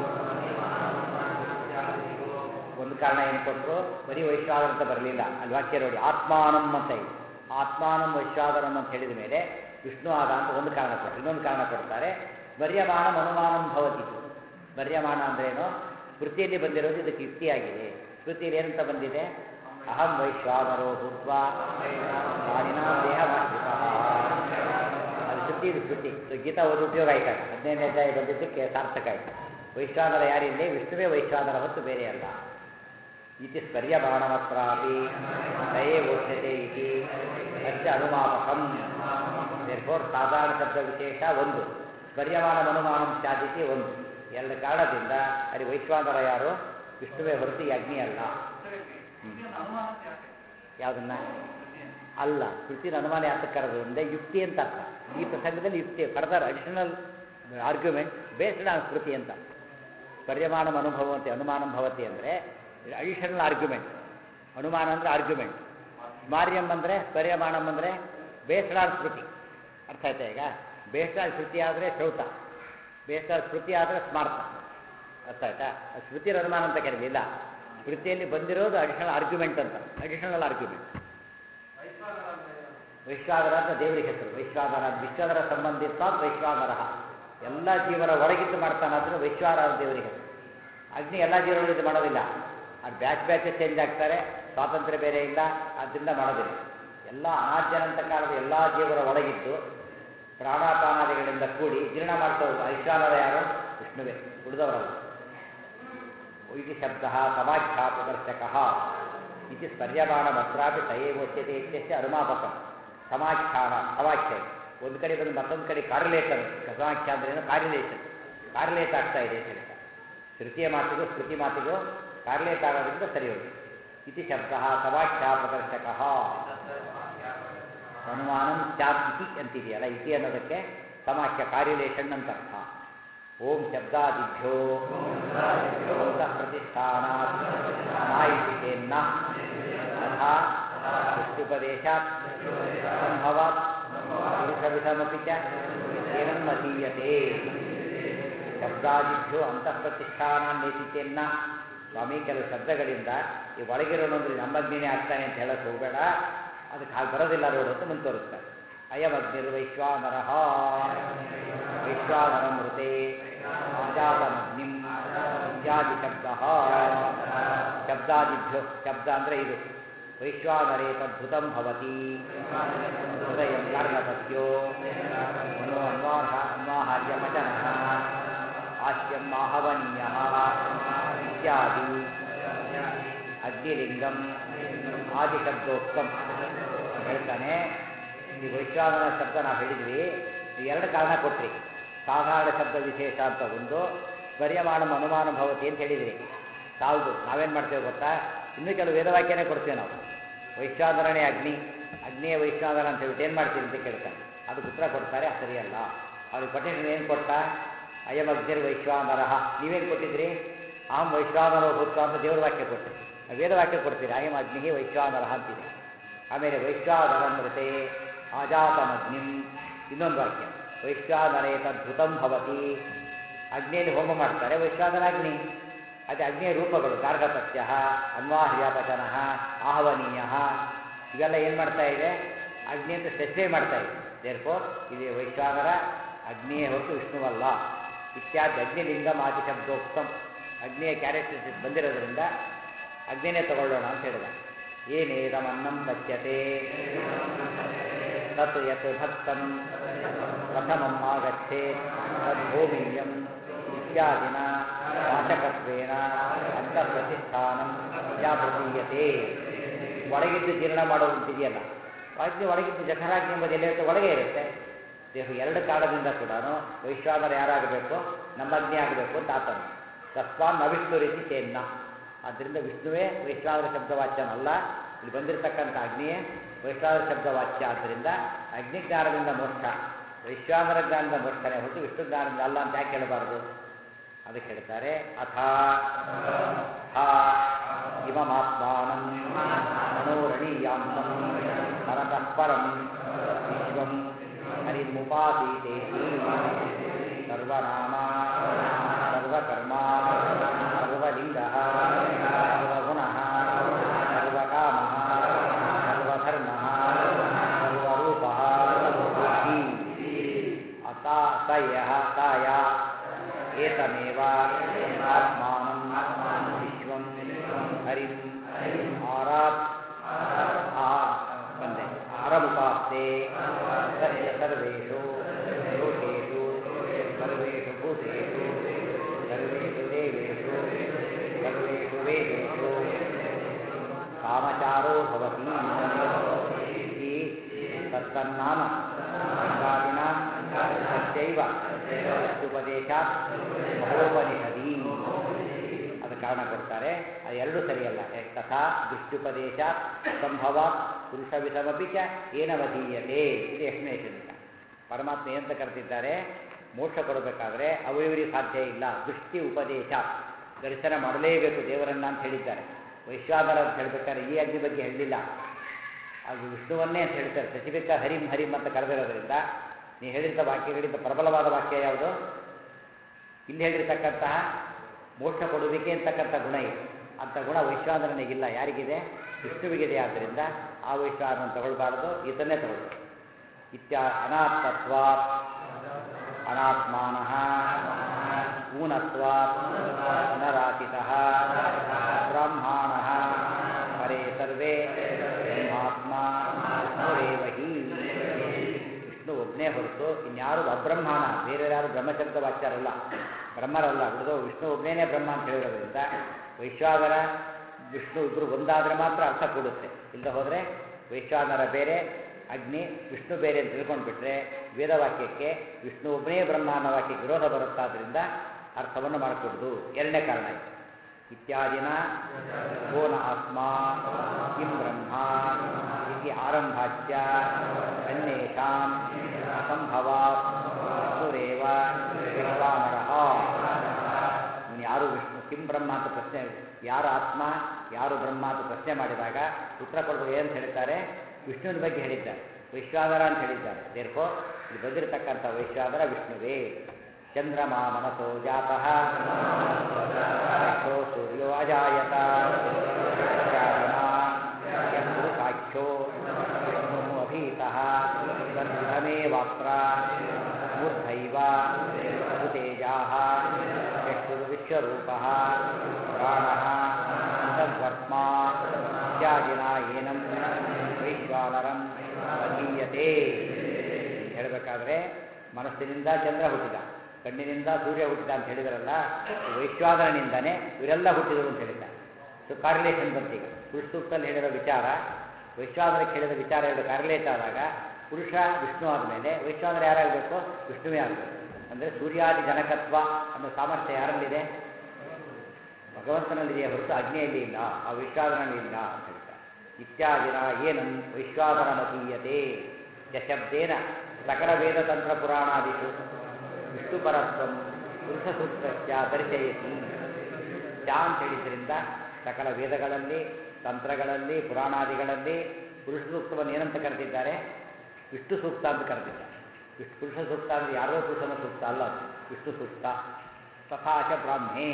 ಒಂದು ಕಾರಣ ಏನು ಕೊಟ್ಟರು ಬರೀ ವೈಶ್ವಾನರ ಅಂತ ಬರಲಿಲ್ಲ ಅಲ್ಲಿ ವಾಕ್ಯ ನೋಡಿ ಆತ್ಮಾನಂ ಅಂತ ಇದೆ ಆತ್ಮಾನಂ ವೈಶ್ವಾನರಂ ಅಂತ ಹೇಳಿದ ಮೇಲೆ ವಿಷ್ಣು ಆದ ಅಂತ ಒಂದು ಕಾರಣ ಕೊಟ್ಟರು ಇನ್ನೊಂದು ಕಾರಣ ಕೊಡ್ತಾರೆ ಮರ್ಯಮಾನಂ ಅನುಮಾನಂ ಭವತಿ ಮರ್ಯಮಾನ ಅಂದ್ರೇನು ಸ್ಮೃತಿಯಲ್ಲಿ ಬಂದಿರೋದು ಇದಕ್ಕೆ ಯುಕ್ತಿಯಾಗಿದೆ ಸ್ಮೃತಿಯಲ್ಲಿ ಏನಂತ ಬಂದಿದೆ ಅಹಂ ವೈಶ್ವಾನರೋ ಭೂತ್ವ ಪ್ರಾಣಿನ ದೇಹಮಾಶ್ರಿತ ಅದು ಶ್ರುತಿ ಇದು ಶ್ರುತಿ ಸೊ ಗೀತಾ ಒಂದು ಉಪಯೋಗ ಆಯ್ತಾಗ ಹದಿನೈದನೇ ಅಧ್ಯಾಯ ಬಂದಿದ್ದಕ್ಕೆ ಸಾರ್ಥಕ ಆಯ್ತು ವೈಶ್ವಾನರ ಯಾರಿಲ್ಲಿ ವಿಷ್ಣುವೇ ವೈಶ್ವಾನರ ಹೊತ್ತು ಬೇರೆ ಅಲ್ಲ ಇತಿ ಸ್ಪರ್ಯಮಾಣಮತ್ರಾಪಿ ದಯೇ ಗೋಷ್ಯತೆ ಇತಿ ಅಸ್ಯ ಅನುಮಾಪಕಂ ದೇರ್ಫೋರ್ ಸಾಧಾರಣ ಶಬ್ದ ವಿಶೇಷ ಒಂದು ಸ್ಪರ್ಯಮಾನ ಅನುಮಾನಂ ಸ್ಯಾದಿತಿ ಒಂದು ಎಲ್ಲ ಕಾರಣದಿಂದ ಅಲ್ಲಿ ವೈಶ್ವಾನರ ಯಾರು ವಿಷ್ಣುವೇ ಹೊರತು ಈ ಅಗ್ನಿ ಅಲ್ಲ ಯಾವುದನ್ನ ಅಲ್ಲ ಕೃತಿನ ಅನುಮಾನ ಯಾತಕ್ಕೆ ಕರೆದು ಅಂದರೆ ಯುಕ್ತಿ ಅಂತ ಅರ್ಥ ಈ ಪ್ರಸಂಗದಲ್ಲಿ ಯುಕ್ತಿ further additional argument based on ಕೃತಿ ಅಂತ ಪರ್ಯಮಾನಂ ಅನುಭವಂತೆ ಅನುಮಾನಂ ಭವತಿ ಅಂದರೆ ಅಡಿಷನಲ್ ಆರ್ಗ್ಯುಮೆಂಟ್ ಅನುಮಾನ ಅಂದರೆ ಆರ್ಗ್ಯುಮೆಂಟ್ ಸ್ಮಾರ್ಯಂ ಅಂದರೆ ಪರ್ಯಮಾನಂ ಅಂದರೆ ಬೇಸ್ಡ್ ಆನ್ ಸ್ಮೃತಿ ಅರ್ಥ ಆಯ್ತಾ ಈಗ ಬೇಸ್ಡ್ ಆನ್ ಶ್ರುತಿ ಆದರೆ ಶ್ರೌತ ಬೇಸ್ಡ್ ಆನ್ ಸ್ಮೃತಿ ಆದರೆ ಸ್ಮಾರ್ಥ ಅರ್ಥ ಆಯ್ತಾ ಅದು ಶ್ರುತಿ ಅನುಮಾನ ಅಂತ ಕರೀಲಿಲ್ಲ ಸ್ಮೃತಿಯಲ್ಲಿ ಬಂದಿರೋದು ಅಡಿಷನಲ್ ಆರ್ಗ್ಯುಮೆಂಟ್ ಅಂತ ಅಡಿಷನಲ್ ಆರ್ಗ್ಯುಮೆಂಟ್ ವೈಶ್ವಾನರ ಅಂತ ದೇವರಿಗೆ ಹೆಸರು ವೈಶ್ವಾನರ ವಿಶ್ವದರ ಸಂಬಂಧಿತ ವೈಶ್ವಾನರ ಎಲ್ಲ ಜೀವನ ಒಳಗಿದ್ದು ಮಾಡ್ತಾನಾದ್ರೂ ವೈಶ್ವಾನರ ದೇವರಿಗೆ ಹೆಸರು ಅಗ್ನಿ ಎಲ್ಲ ಜೀವನಗಳು ಇದು ಮಾಡೋದಿಲ್ಲ ಅದು ಬ್ಯಾಚ್ ಬ್ಯಾಚ್ ಚೇಂಜ್ ಆಗ್ತಾರೆ ಸ್ವಾತಂತ್ರ್ಯ ಬೇರೆ ಇಲ್ಲ ಆದ್ದರಿಂದ ಮಾಡೋದಿಲ್ಲ ಎಲ್ಲ ಅನಾದ್ಯನಂತ ಕಾಲದ ಎಲ್ಲ ಜೀವನ ಒಳಗಿದ್ದು ಪ್ರಾಣಾಪಾನಾದಿಗಳಿಂದ ಕೂಡಿ ಜೀರ್ಣ ಮಾಡ್ತವ್ರು ವೈಶ್ವಾನರ ಯಾರು ವಿಷ್ಣುವೇ ಉಳಿದವರಲ್ಲ ಇತಿ ಶಬ್ದ ಸಮಾಖ್ಯಾಪದರ್ಶಕ ಇತಿ ಸ್ಪರ್ಯಮಾಣಮತ್ರಾಪಿ ಸಯೇವೋಚ್ಯತೆ ಇತ್ಯಸ್ಯ ಅನುಮಾಪಕ ಸಮಾಖ್ಯಾನ ಸಮಾಖ್ಯ ಒಂದು ಕಡೆ ಬಂದು ಮತ್ತೊಂದು ಕಡೆ ಕಾರ್ಯಲೇಷನ್ ಸಮಾಖ್ಯ ಅಂದ್ರೆ ಏನು ಕಾರ್ಯಲೇಷನ್ ಕಾರ್ಯಲೇಟ್ ಆಗ್ತಾ ಇದೆ ಅಂತ ಹೇಳ್ತಾರೆ ಶ್ರುತಿಯ ಮಾತಿಗೂ ಸ್ಮೃತಿ ಮಾತಿಗೂ ಕಾರ್ಯಲೇಟ್ ಆಗೋದ್ರಿಂದ ಸರಿ ಹೋಗಿ ಇತಿ ಶಬ್ದ ಸಮಾಖ್ಯಾಪದರ್ಶಕ ಅನುಮಾನಂ ಸ್ಯಾತ್ ಇತಿ ಅಂತಿದೆಯಲ್ಲ ಇತಿ ಅನ್ನೋದಕ್ಕೆ ಸಮಾಖ್ಯ ಕಾರ್ಯಲೇಷನ್ ಅಂತ ಅರ್ಥ ಓಂ ಶಬ್ದಾದಿಭ್ಯೋ ಅಂತಃ ಪ್ರತಿಷ್ಠಾನಾತ್ ಮಾಯಿತೇನ್ನ ತಥಾ ಸೃಷ್ಟ್ಯುಪದೇಶಾತ್ ಸಂಭವಾತ್ ಪುರುಷವಿಧಮಪಿ ಚ ಏನಂ ಮತೀಯತೆ ಶಬ್ದಾದಿಭ್ಯೋ ಅಂತಃ ಪ್ರತಿಷ್ಠಾನ ನೇತಿತೆಯನ್ನ ಸ್ವಾಮಿ ಕೆಲವು ಶಬ್ದಗಳಿಂದ ಈ ಒಳಗಿರೋನೊಂದ್ರೆ ನಮ್ಮಗ್ನಿನೇ ಆಗ್ತಾನೆ ಅಂತ ಹೇಳಕ್ ಹೋಗಬೇಡ ಅದಕ್ಕೆ ಹಾಗೆ ಬರೋದಿಲ್ಲ ನೋಡು ಅಂತ ಮುಂದೆ ತೋರಿಸ್ತಾರೆ ಅಯಮಗ್ನಿರ್ವೈಶ್ವಾನರಃ ವೈಶ್ವಾನರ ಮೃತೆ ಆಜಾತಮಗ್ನಿಂ ಇತ್ಯಾದಿ ಶಬ್ದ ಶಬ್ದಾದಿಭ್ಯೋ ಶಬ್ದ ಅಂದರೆ ಇದು ವೈಶ್ವಾನರೇ ತದ್ಭುತಂ ಭವತಿ ಹೃದಯ ಕಾರ್ಣಪತ್ಯೋ ಮನೋ ಅನ್ವಾಹ ಅನ್ವಾಹಾರ್ಯ ಪಚನಃ ಹಾಸ್ಯಂ ಆಹವನೀಯ ಇತ್ಯಾದಿ ಅಗ್ನಿಲಿಂಗಂ ಆದಿಶಬ್ದೋಕ್ತಂ ಹೇಳ್ತಾನೆ ಈ ವೈಶ್ವಾನರ ಶಬ್ದ ನಾವು ಹೇಳಿದ್ವಿ ನೀವು ಎರಡು ಕಾರಣ ಕೊಟ್ರಿ ಸಾಧಾರಣ ಶಬ್ದ ವಿಶೇಷ ಅಂತ ಒಂದು ಸ್ಮರ್ಯಮಾಣ ಅನುಮಾನ ಭವತಿ ಅಂತ ಹೇಳಿದ್ರಿ ಸಾಲದು ನಾವೇನು ಮಾಡ್ತೇವೆ ಗೊತ್ತಾ ಇನ್ನೂ ಕೆಲವು ವೇದವಾಕ್ಯನೇ ಕೊಡ್ತೇವೆ ನಾವು ವೈಶ್ವಾನರನೇ ಅಗ್ನಿ ಅಗ್ನಿಯ ವೈಶ್ವಾನರ ಅಂತ ಹೇಳ್ಬಿಟ್ಟು ಏನು ಮಾಡ್ತೀರಿ ಅಂತ ಕೇಳ್ತಾನೆ ಅದಕ್ಕೆ ಉತ್ತರ ಕೊಡ್ತಾರೆ ಅದು ಸರಿಯಲ್ಲ ಅವ್ರಿಗೆ ಕೊಟ್ಟಿದ್ದು ಏನು ಕೊಟ್ಟ ಅಯಂ ಅಗ್ನಿರ್ ವೈಶ್ವಾನರಃ ನೀವೇನು ಕೊಟ್ಟಿದ್ರಿ ಅಹಂ ವೈಶ್ವಾನರೋ ಭೂತ್ವ ಅಂತ ದೇವ್ರ ವಾಕ್ಯ ಕೊಟ್ಟೆ ವೇದವಾಕ್ಯ ಕೊಡ್ತೀರಿ ಅಯಂ ಅಗ್ನಿಗೆ ವೈಶ್ವಾನರಃ ಅಂತಿದೆ ಆಮೇಲೆ ವೈಶ್ವಾನರ ಮೃತೆ ಆಜಾತಮಗ್ನಿಂ ಇನ್ನೊಂದು ವಾಕ್ಯ ವೈಶ್ವಾನರೇ ತದ್ಭುತಂ ಭವತಿ ಅಗ್ನಿಯಲ್ಲಿ ಹೋಮ ಮಾಡ್ತಾರೆ ವೈಶ್ವಾನರ ಅಗ್ನಿ ಅದೇ ಅಗ್ನಿಯ ರೂಪಗಳು ಗಾರ್ಗಪತ್ಯ ಅನ್ವಾಹ್ಯಾಪಚನ ಆಹ್ವನೀಯ ಇವೆಲ್ಲ ಏನು ಮಾಡ್ತಾ ಇದೆ ಅಗ್ನಿ ಅಂತ ಸ್ಪೆಸಿಫೈ ಮಾಡ್ತಾ ಇದೆ ದೇರ್ಫೋರ್ ಇದು ವೈಶ್ವಾನರ ಅಗ್ನಿಯೇ ಹೊರತು ವಿಷ್ಣುವಲ್ಲ ಇತ್ಯಾದಿ ಅಗ್ನಿಲಿಂಗಂ ಆದಿ ಶಬ್ದೋಕ್ತಂ ಅಗ್ನಿಯ ಕ್ಯಾರೆಕ್ಟರಿಸ್ಟಿಕ್ಸ್ ಬಂದಿರೋದ್ರಿಂದ ಅಗ್ನಿನೇ ತಗೊಳ್ಳೋಣ ಅಂತ ಹೇಳಿದ ಏನೇದಮನ್ನಂ ಪಚ್ಯತೆ ತತ್ ಯತ್ ಭಕ್ತಂ ಪ್ರಥಮಂ ಆಗಚ್ಚೇತ್ ತದ್ಭೂಮಿಯಂ ಇತ್ಯಾದಿನ ವಾಚಕತ್ವೇನ ಅಂತಃಪ್ರತಿಷ್ಠಾನಂ ಯಾ ಪ್ರತೀಯತೆ ಒಳಗಿದ್ದು ಜೀರ್ಣ ಮಾಡೋದಂತಿದೆಯಲ್ಲ ಅಗ್ನಿ ಒಳಗಿದ್ದು ಜಠರಾಗ್ನಿ ಎಂಬುದು ಎಲ್ಲಿರುತ್ತೆ ಒಳಗೆ ಇರುತ್ತೆ ದೇಹ ಎರಡು ಕಾರಣದಿಂದ ಕೂಡ ವೈಶ್ವಾನರ ಯಾರಾಗಬೇಕು ನಮ್ಮ ಅಗ್ನಿ ಆಗಬೇಕು ಅಂತ ಆತನು ತಸ್ಮಾನ್ ನವಿಷ್ಣು ರೀತಿ ಚೇನ್ನ ಆದ್ದರಿಂದ ವಿಷ್ಣುವೇ ವೈಶ್ವಾನರ ಶಬ್ದವಾಚ್ಯನಲ್ಲ ಇಲ್ಲಿ ಬಂದಿರತಕ್ಕಂಥ ಅಗ್ನಿಯೇ ವೈಶ್ವಾನರ ಶಬ್ದವಾಚ್ಯ ಆದ್ದರಿಂದ ಅಗ್ನಿ ಜ್ಞಾನದಿಂದ ಮೋಕ್ಷ ವೈಶ್ವಾನರ ಜ್ಞಾನದಿಂದ ಮೋಕ್ಷನೇ ಹೊರತು ವಿಷ್ಣು ಜ್ಞಾನದಿಂದ ಅಲ್ಲ ಅಂತ ಯಾಕೆ ಹೇಳಬಾರದು ಅದಕ್ಕೆ ಹೇಳ್ತಾರೆ ಅಥ ಹ ಇಮಮಾತ್ಮಾನಂ ಮನೋರಣೀಯಾಂಸಂ ಪರತಃ ಪರಂ ವಿಶ್ವಂ ಹರಿಮುಪಾಸೀತೇತಿ ಸರ್ವನಾಮ ಸರ್ವಕರ್ಮ ಸರ್ವಲಿಂಗ ಸರ್ವಗುಣ ಸರ್ವಕಾಮ ಸರ್ವಧರ್ಮ ಸರ್ವರೂಪ ಅತ ಸಯ ಸಾಯ ಏತಮೇವ ಆತ್ಮಾನಂ ವಿಶ್ವಂ ಹರಿಂ ಆರಾತ್ ಆ ಬಂದೆ ಆರಮುಪಾಸ್ತೆ ತಸ್ಯ ಸರ್ವೇಷು ಲೋಕೇಷು ಸರ್ವೇಷು ಭೂತೇಷು ಸರ್ವೇಷು ದೇವೇಷು ಸರ್ವೇಷು ವೇದೇಷು ಕಾಮಚಾರೋ ಭವತಿ ಇತಿ ತತ್ತನ್ನಾಮ ಅಂಗಾದಿನ ಸತ್ಯೈವ ಉಪದೇಶಾತ್ ಮಹೋಪನಿಷದಿ ಅದು ಕಾರಣ ಕೊಡ್ತಾರೆ ಅದು ಎರಡೂ ಸರಿಯಲ್ಲ ಎ- ತಥಾ ದೃಷ್ಟ್ಯುಪದೇಶ ಸಂಭವ ಪುರುಷವಿಧಮಪಿ ಚ ಏನವಧೀಯತೆ ಇದು ಎಕ್ಸ್ಪ್ಲೇಷನ್ ಇಲ್ಲ ಪರಮಾತ್ಮ ಏನಂತ ಕರೆದಿದ್ದಾರೆ ಮೋಕ್ಷ ಕೊಡಬೇಕಾದ್ರೆ ಅವರಿವರಿಗೆ ಸಾಧ್ಯ ಇಲ್ಲ ದೃಷ್ಟಿ ಉಪದೇಶ ದರ್ಶನ ಮಾಡಲೇಬೇಕು ದೇವರನ್ನ ಅಂತ ಹೇಳಿದ್ದಾರೆ ವೈಶ್ವಾನರ ಅಂತ ಹೇಳ್ಬೇಕಾದ್ರೆ ಈ ಅಗ್ನಿ ಬಗ್ಗೆ ಹೇಳಲಿಲ್ಲ ಅದು ವಿಷ್ಣುವನ್ನೇ ಅಂತ ಹೇಳ್ತಾರೆ ಸ್ಪೆಸಿಫಿಕ್ ಹರಿಂ ಹರಿಂ ಅಂತ ಕರೆದಿರೋದ್ರಿಂದ ನೀವು ಹೇಳಿದ ವಾಕ್ಯಗಳಿಂದ ಪ್ರಬಲವಾದ ವಾಕ್ಯ ಯಾವುದು ಇಲ್ಲಿ ಹೇಳಿರ್ತಕ್ಕಂತಹ ಮೋಕ್ಷ ಕೊಡುವಿಕೆ ಅಂತಕ್ಕಂಥ ಗುಣ ಇದೆ ಅಂಥ ಗುಣ ವೈಶ್ವಾನರನಿಗಿಲ್ಲ ಯಾರಿಗಿದೆ ವಿಷ್ಣುವಿಗಿದೆ ಆದ್ದರಿಂದ ಆ ವೈಶ್ವಾನರನ್ನು ತಗೊಳ್ಬಾರ್ದು ಈತನ್ನೇ ತಗೊಳ್ಬೇಕು ಇತ್ಯ ಅನಾತ್ಮತ್ವಾತ್ ಅನಾತ್ಮಾನಃ ಊನತ್ವಾತ್ ಪುನರಾಸಿತಃ ಬ್ರಾಹ್ಮಣಃ ಪರೇ ಸರ್ವೇ ಬ್ರಹ್ಮಾತ್ಮ ವಿಷ್ಣುರೇವ ಹಿ ವಿಷ್ಣು ಒಬ್ಬನೇ ಹೊರತು ಇನ್ಯಾರು ಅಬ್ರಹ್ಮಾಣ ಬೇರೆ ಯಾರು ಬ್ರಹ್ಮಶಬ್ದ ವಾಚ್ಯರಲ್ಲ ಬ್ರಹ್ಮರಲ್ಲ ಬಿಡದು ವಿಷ್ಣು ಒಬ್ಬನೇ ಬ್ರಹ್ಮ ಅಂತ ಹೇಳಿರೋದ್ರಿಂದ ವೈಶ್ವಾನರ ವಿಷ್ಣು ಇಬ್ಬರು ಒಂದಾದರೆ ಮಾತ್ರ ಅರ್ಥ ಕೊಡುತ್ತೆ ಇಲ್ಲದೆ ಹೋದರೆ ವೈಶ್ವಾನರ ಬೇರೆ ಅಗ್ನಿ ವಿಷ್ಣು ಬೇರೆ ಅಂತ ತಿಳ್ಕೊಂಡ್ಬಿಟ್ರೆ ವೇದವಾಕ್ಯಕ್ಕೆ ವಿಷ್ಣು ಒಬ್ಬನೇ ಬ್ರಹ್ಮ ಅನ್ನೋ ವಾಕ್ಯಕ್ಕೆ ವಿರೋಧ ಬರುತ್ತಾದ್ರಿಂದ ಅರ್ಥವನ್ನು ಮಾಡಿಕೊಡುದು ಎರಡನೇ ಕಾರಣ ಇದು ಇತ್ಯಾದಿನ ಕೋನ ಆತ್ಮ ಕಿಂ ಬ್ರಹ್ಮ ಇತಿ ಆರಂಭಾಚ್ಯ ಅನ್ಯೇಷಾಂ ಅಸಂಭವಾತ್ ವಿಷ್ಣುರೇವ ವಿಶ್ವಾನರಃ ಕಿಂ ಬ್ರಹ್ಮ ಅಂತ ಪ್ರಶ್ನೆ ಯಾರು ಆತ್ಮ ಯಾರು ಬ್ರಹ್ಮ ಅಂತ ಪ್ರಶ್ನೆ ಮಾಡಿದಾಗ ಉತ್ತರ ಕೊಡೋದು ಏನಂತ ಹೇಳ್ತಾರೆ ವಿಷ್ಣುವಿನ ಬಗ್ಗೆ ಹೇಳಿದ್ದಾರೆ ವೈಶ್ವಾನರ ಅಂತ ಹೇಳಿದ್ದಾರೆ ದೇರ್ಕೋ ಇಲ್ಲಿ ಬಂದಿರತಕ್ಕಂಥ ವೈಶ್ವಾನರ ವಿಷ್ಣುವೇ ಚಂದ್ರಮ ಮನಸೋ ಜಾತಃ ಯಶೋ ಸೂರ್ಯೋ ಅಜಾಯತ ಚಾರಿಣಾ ಯಂ ಪುರುಷಾಖ್ಯೋ ವಿಷ್ಣು ಅಭೀತಃ ತದ್ವಿಧಮೇವಾತ್ರ ಮೂರ್ಧೈವ ಭೂತೇಜಾಃ ಚಕ್ಷುರ್ವಿಶ್ವರೂಪಃ ಪ್ರಾಣಃ ತದ್ವರ್ತ್ಮಾ ಇತ್ಯಾದಿನ ಏನಂ ವೈಶ್ವಾನರಂ ಅಧೀಯತೆ ಹೇಳಬೇಕಾದ್ರೆ ಮನಸ್ಸಿನಿಂದ ಚಂದ್ರ ಹುಟ್ಟಿದ ಕಣ್ಣಿನಿಂದ ಸೂರ್ಯ ಹುಟ್ಟಿದ ಅಂತ ಹೇಳಿದ್ರಲ್ಲ ವೈಶ್ವಾನರನಿಂದನೇ ಇವರೆಲ್ಲ ಹುಟ್ಟಿದರು ಅಂತ ಹೇಳಿದ್ದಾರೆ ಸೊ ಕಾರ್ರಿಲೇಷನ್ ಬಂತೀಗ ಪುರುಷ ಸೂಕ್ತಲ್ಲಿ ಹೇಳಿರೋ ವಿಚಾರ ವೈಶ್ವಾನರಕ್ಕೆ ಹೇಳಿದ ವಿಚಾರ ಎರಡು ಕಾರ್ರಿಲೇಟ್ ಆದಾಗ ಪುರುಷ ವಿಷ್ಣು ಆದಮೇಲೆ ವೈಶ್ವಾನರ ಯಾರಾಗಬೇಕು ವಿಷ್ಣುವೇ ಆಗಬೇಕು ಅಂದರೆ ಸೂರ್ಯಾದಿ ಜನಕತ್ವ ಅನ್ನೋ ಸಾಮರ್ಥ್ಯ ಯಾರಲ್ಲಿದೆ ಭಗವಂತನಲ್ಲಿದೆಯೇ ಹೊರತು ಅಗ್ನಿಯಲ್ಲಿ ಇಲ್ಲ ಆ ವಿಶ್ವಾದನಲ್ಲಿ ಇಲ್ಲ ಅಂತ ಹೇಳ್ತಾರೆ ಇತ್ಯಾದಿನ ಏನಂ ವೈಶ್ವಾದನ ಮತೀಯತೆ ಯಶಬ್ದೇನ ಸಕಲ ವೇದತಂತ್ರ ಪುರಾಣಾದಿಷು ವಿಷ್ಣುಪರತ್ವಂ ಪುರುಷ ಸೂಕ್ತಸ್ಯ ದರ್ಶಯತಿ ಚ ಅಂತ ಹೇಳಿದ್ರಿಂದ ಸಕಲ ವೇದಗಳಲ್ಲಿ ತಂತ್ರಗಳಲ್ಲಿ ಪುರಾಣಾದಿಗಳಲ್ಲಿ ಪುರುಷ ಸೂಕ್ತವನ್ನು ಏನಂತ ಕರೆದಿದ್ದಾರೆ ವಿಷ್ಣು ಸೂಕ್ತ ಅಂತ ಕರೆದಿದ್ದಾರೆ ವಿಷ್ಣು ಪುರುಷ ಸೂಕ್ತ ಅಂದರೆ ಯಾರೋ ಪುರುಷನ ಸೂಕ್ತ ಅಲ್ಲ ಅದು ವಿಷ್ಣು ಸೂಕ್ತ ತಥಾಚ ಬ್ರಾಹ್ಮೇ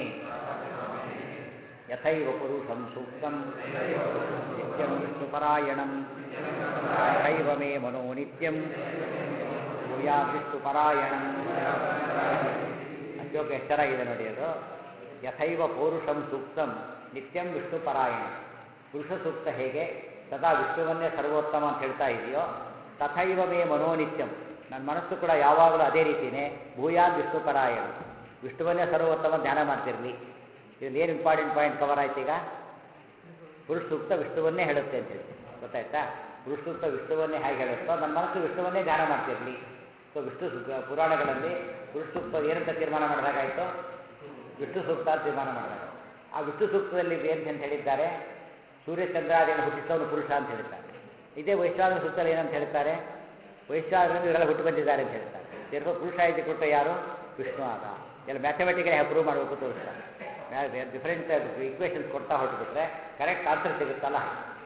ಯಥೈವ ಪುರುಷಂ ಸೂಕ್ತಂ ನಿತ್ಯಂ ವಿಷ್ಣುಪರಾಯಣಂ ತಥೈವ ಮೇ ಮನೋ ನಿತ್ಯಂ ಭೂಯಾ ವಿಷ್ಣುಪರಾಯಣಂ ಶ್ಲೋಕ ಎಷ್ಟು ಚೆನ್ನಾಗಿದೆ ನೋಡಿ ಅದು ಯಥೈವ ಪೌರುಷಂ ಸೂಕ್ತಂ ನಿತ್ಯಂ ವಿಷ್ಣುಪರಾಯಣ ಪುರುಷ ಸೂಕ್ತ ಹೇಗೆ ಸದಾ ವಿಷ್ಣುವನ್ನೇ ಸರ್ವೋತ್ತಮ ಅಂತ ಹೇಳ್ತಾ ಇದೆಯೋ ತಥೈವ ಮೇ ಮನೋನಿತ್ಯಂ ನನ್ನ ಮನಸ್ಸು ಕೂಡ ಯಾವಾಗಲೂ ಅದೇ ರೀತಿಯೇ ಭೂಯಾನ್ ವಿಷ್ಣುಪರಾಯಣ ವಿಷ್ಣುವನ್ನೇ ಸರ್ವೋತ್ತಮ ಧ್ಯಾನ ಮಾಡ್ತಿರಲಿ ಇಲ್ಲಿ ಏನು ಇಂಪಾರ್ಟೆಂಟ್ ಪಾಯಿಂಟ್ ಕವರ್ ಆಯ್ತು ಈಗ ಪುರುಷ ಸೂಕ್ತ ವಿಷ್ಣುವನ್ನೇ ಹೇಳುತ್ತೆ ಅಂತ ಹೇಳಿ ಗೊತ್ತಾಯ್ತಾ ಪುರುಷ ಸೂಕ್ತ ವಿಷ್ಣುವನ್ನೇ ಹೇಗೆ ಹೇಳುತ್ತೋ ನನ್ನ ಮನಸ್ಸು ವಿಷ್ಣುವನ್ನೇ ಧ್ಯಾನ ಮಾಡ್ತಿರಲಿ ಸೊ ವಿಷ್ಣು ಸೂಕ್ತ ಪುರಾಣಗಳಲ್ಲಿ ಪುರುಷ ಸೂಕ್ತ ಏನಂತ ತೀರ್ಮಾನ ಮಾಡಿದಾಗಾಯಿತು ವಿಷ್ಣು ಸೂಕ್ತ ಅಂತ ತೀರ್ಮಾನ ಮಾಡಿದಾಗ ಆ ವಿಷ್ಣು ಸೂಕ್ತದಲ್ಲಿ ಏನು ಅಂತ ಹೇಳಿದ್ದಾರೆ ಸೂರ್ಯಚಂದ್ರಾದಿಯನ್ನು ಹುಟ್ಟಿಸೋನು ಪುರುಷ ಅಂತ ಹೇಳ್ತಾರೆ ಇದೇ ವೈಶ್ವಾನ ಸೂಕ್ತದಲ್ಲಿ ಏನಂತ ಹೇಳ್ತಾರೆ ವೈಶ್ವಾನರಲ್ಲಿ ಇವರೆಲ್ಲ ಹುಟ್ಟು ಬಂದಿದ್ದಾರೆ ಅಂತ ಹೇಳ್ತಾರೆ ಸೇರ್ಕೋ ಪುರುಷ ಇದು ಕೊಟ್ಟು ಯಾರು ವಿಷ್ಣು ಆದ ಎಲ್ಲ ಮ್ಯಾಥಮೆಟಿಕಲಿ ಪ್ರೂವ್ ಮಾಡಬೇಕು ತೋರಿಸ್ತಾರೆ ಡಿಫ್ರೆಂಟ್ ಇಕ್ವೇಷನ್ಸ್ ಕೊಡ್ತಾ ಹೊರಟುಬಿಟ್ರೆ ಕರೆಕ್ಟ್ ಆನ್ಸರ್ ಸಿಗುತ್ತಲ್ಲ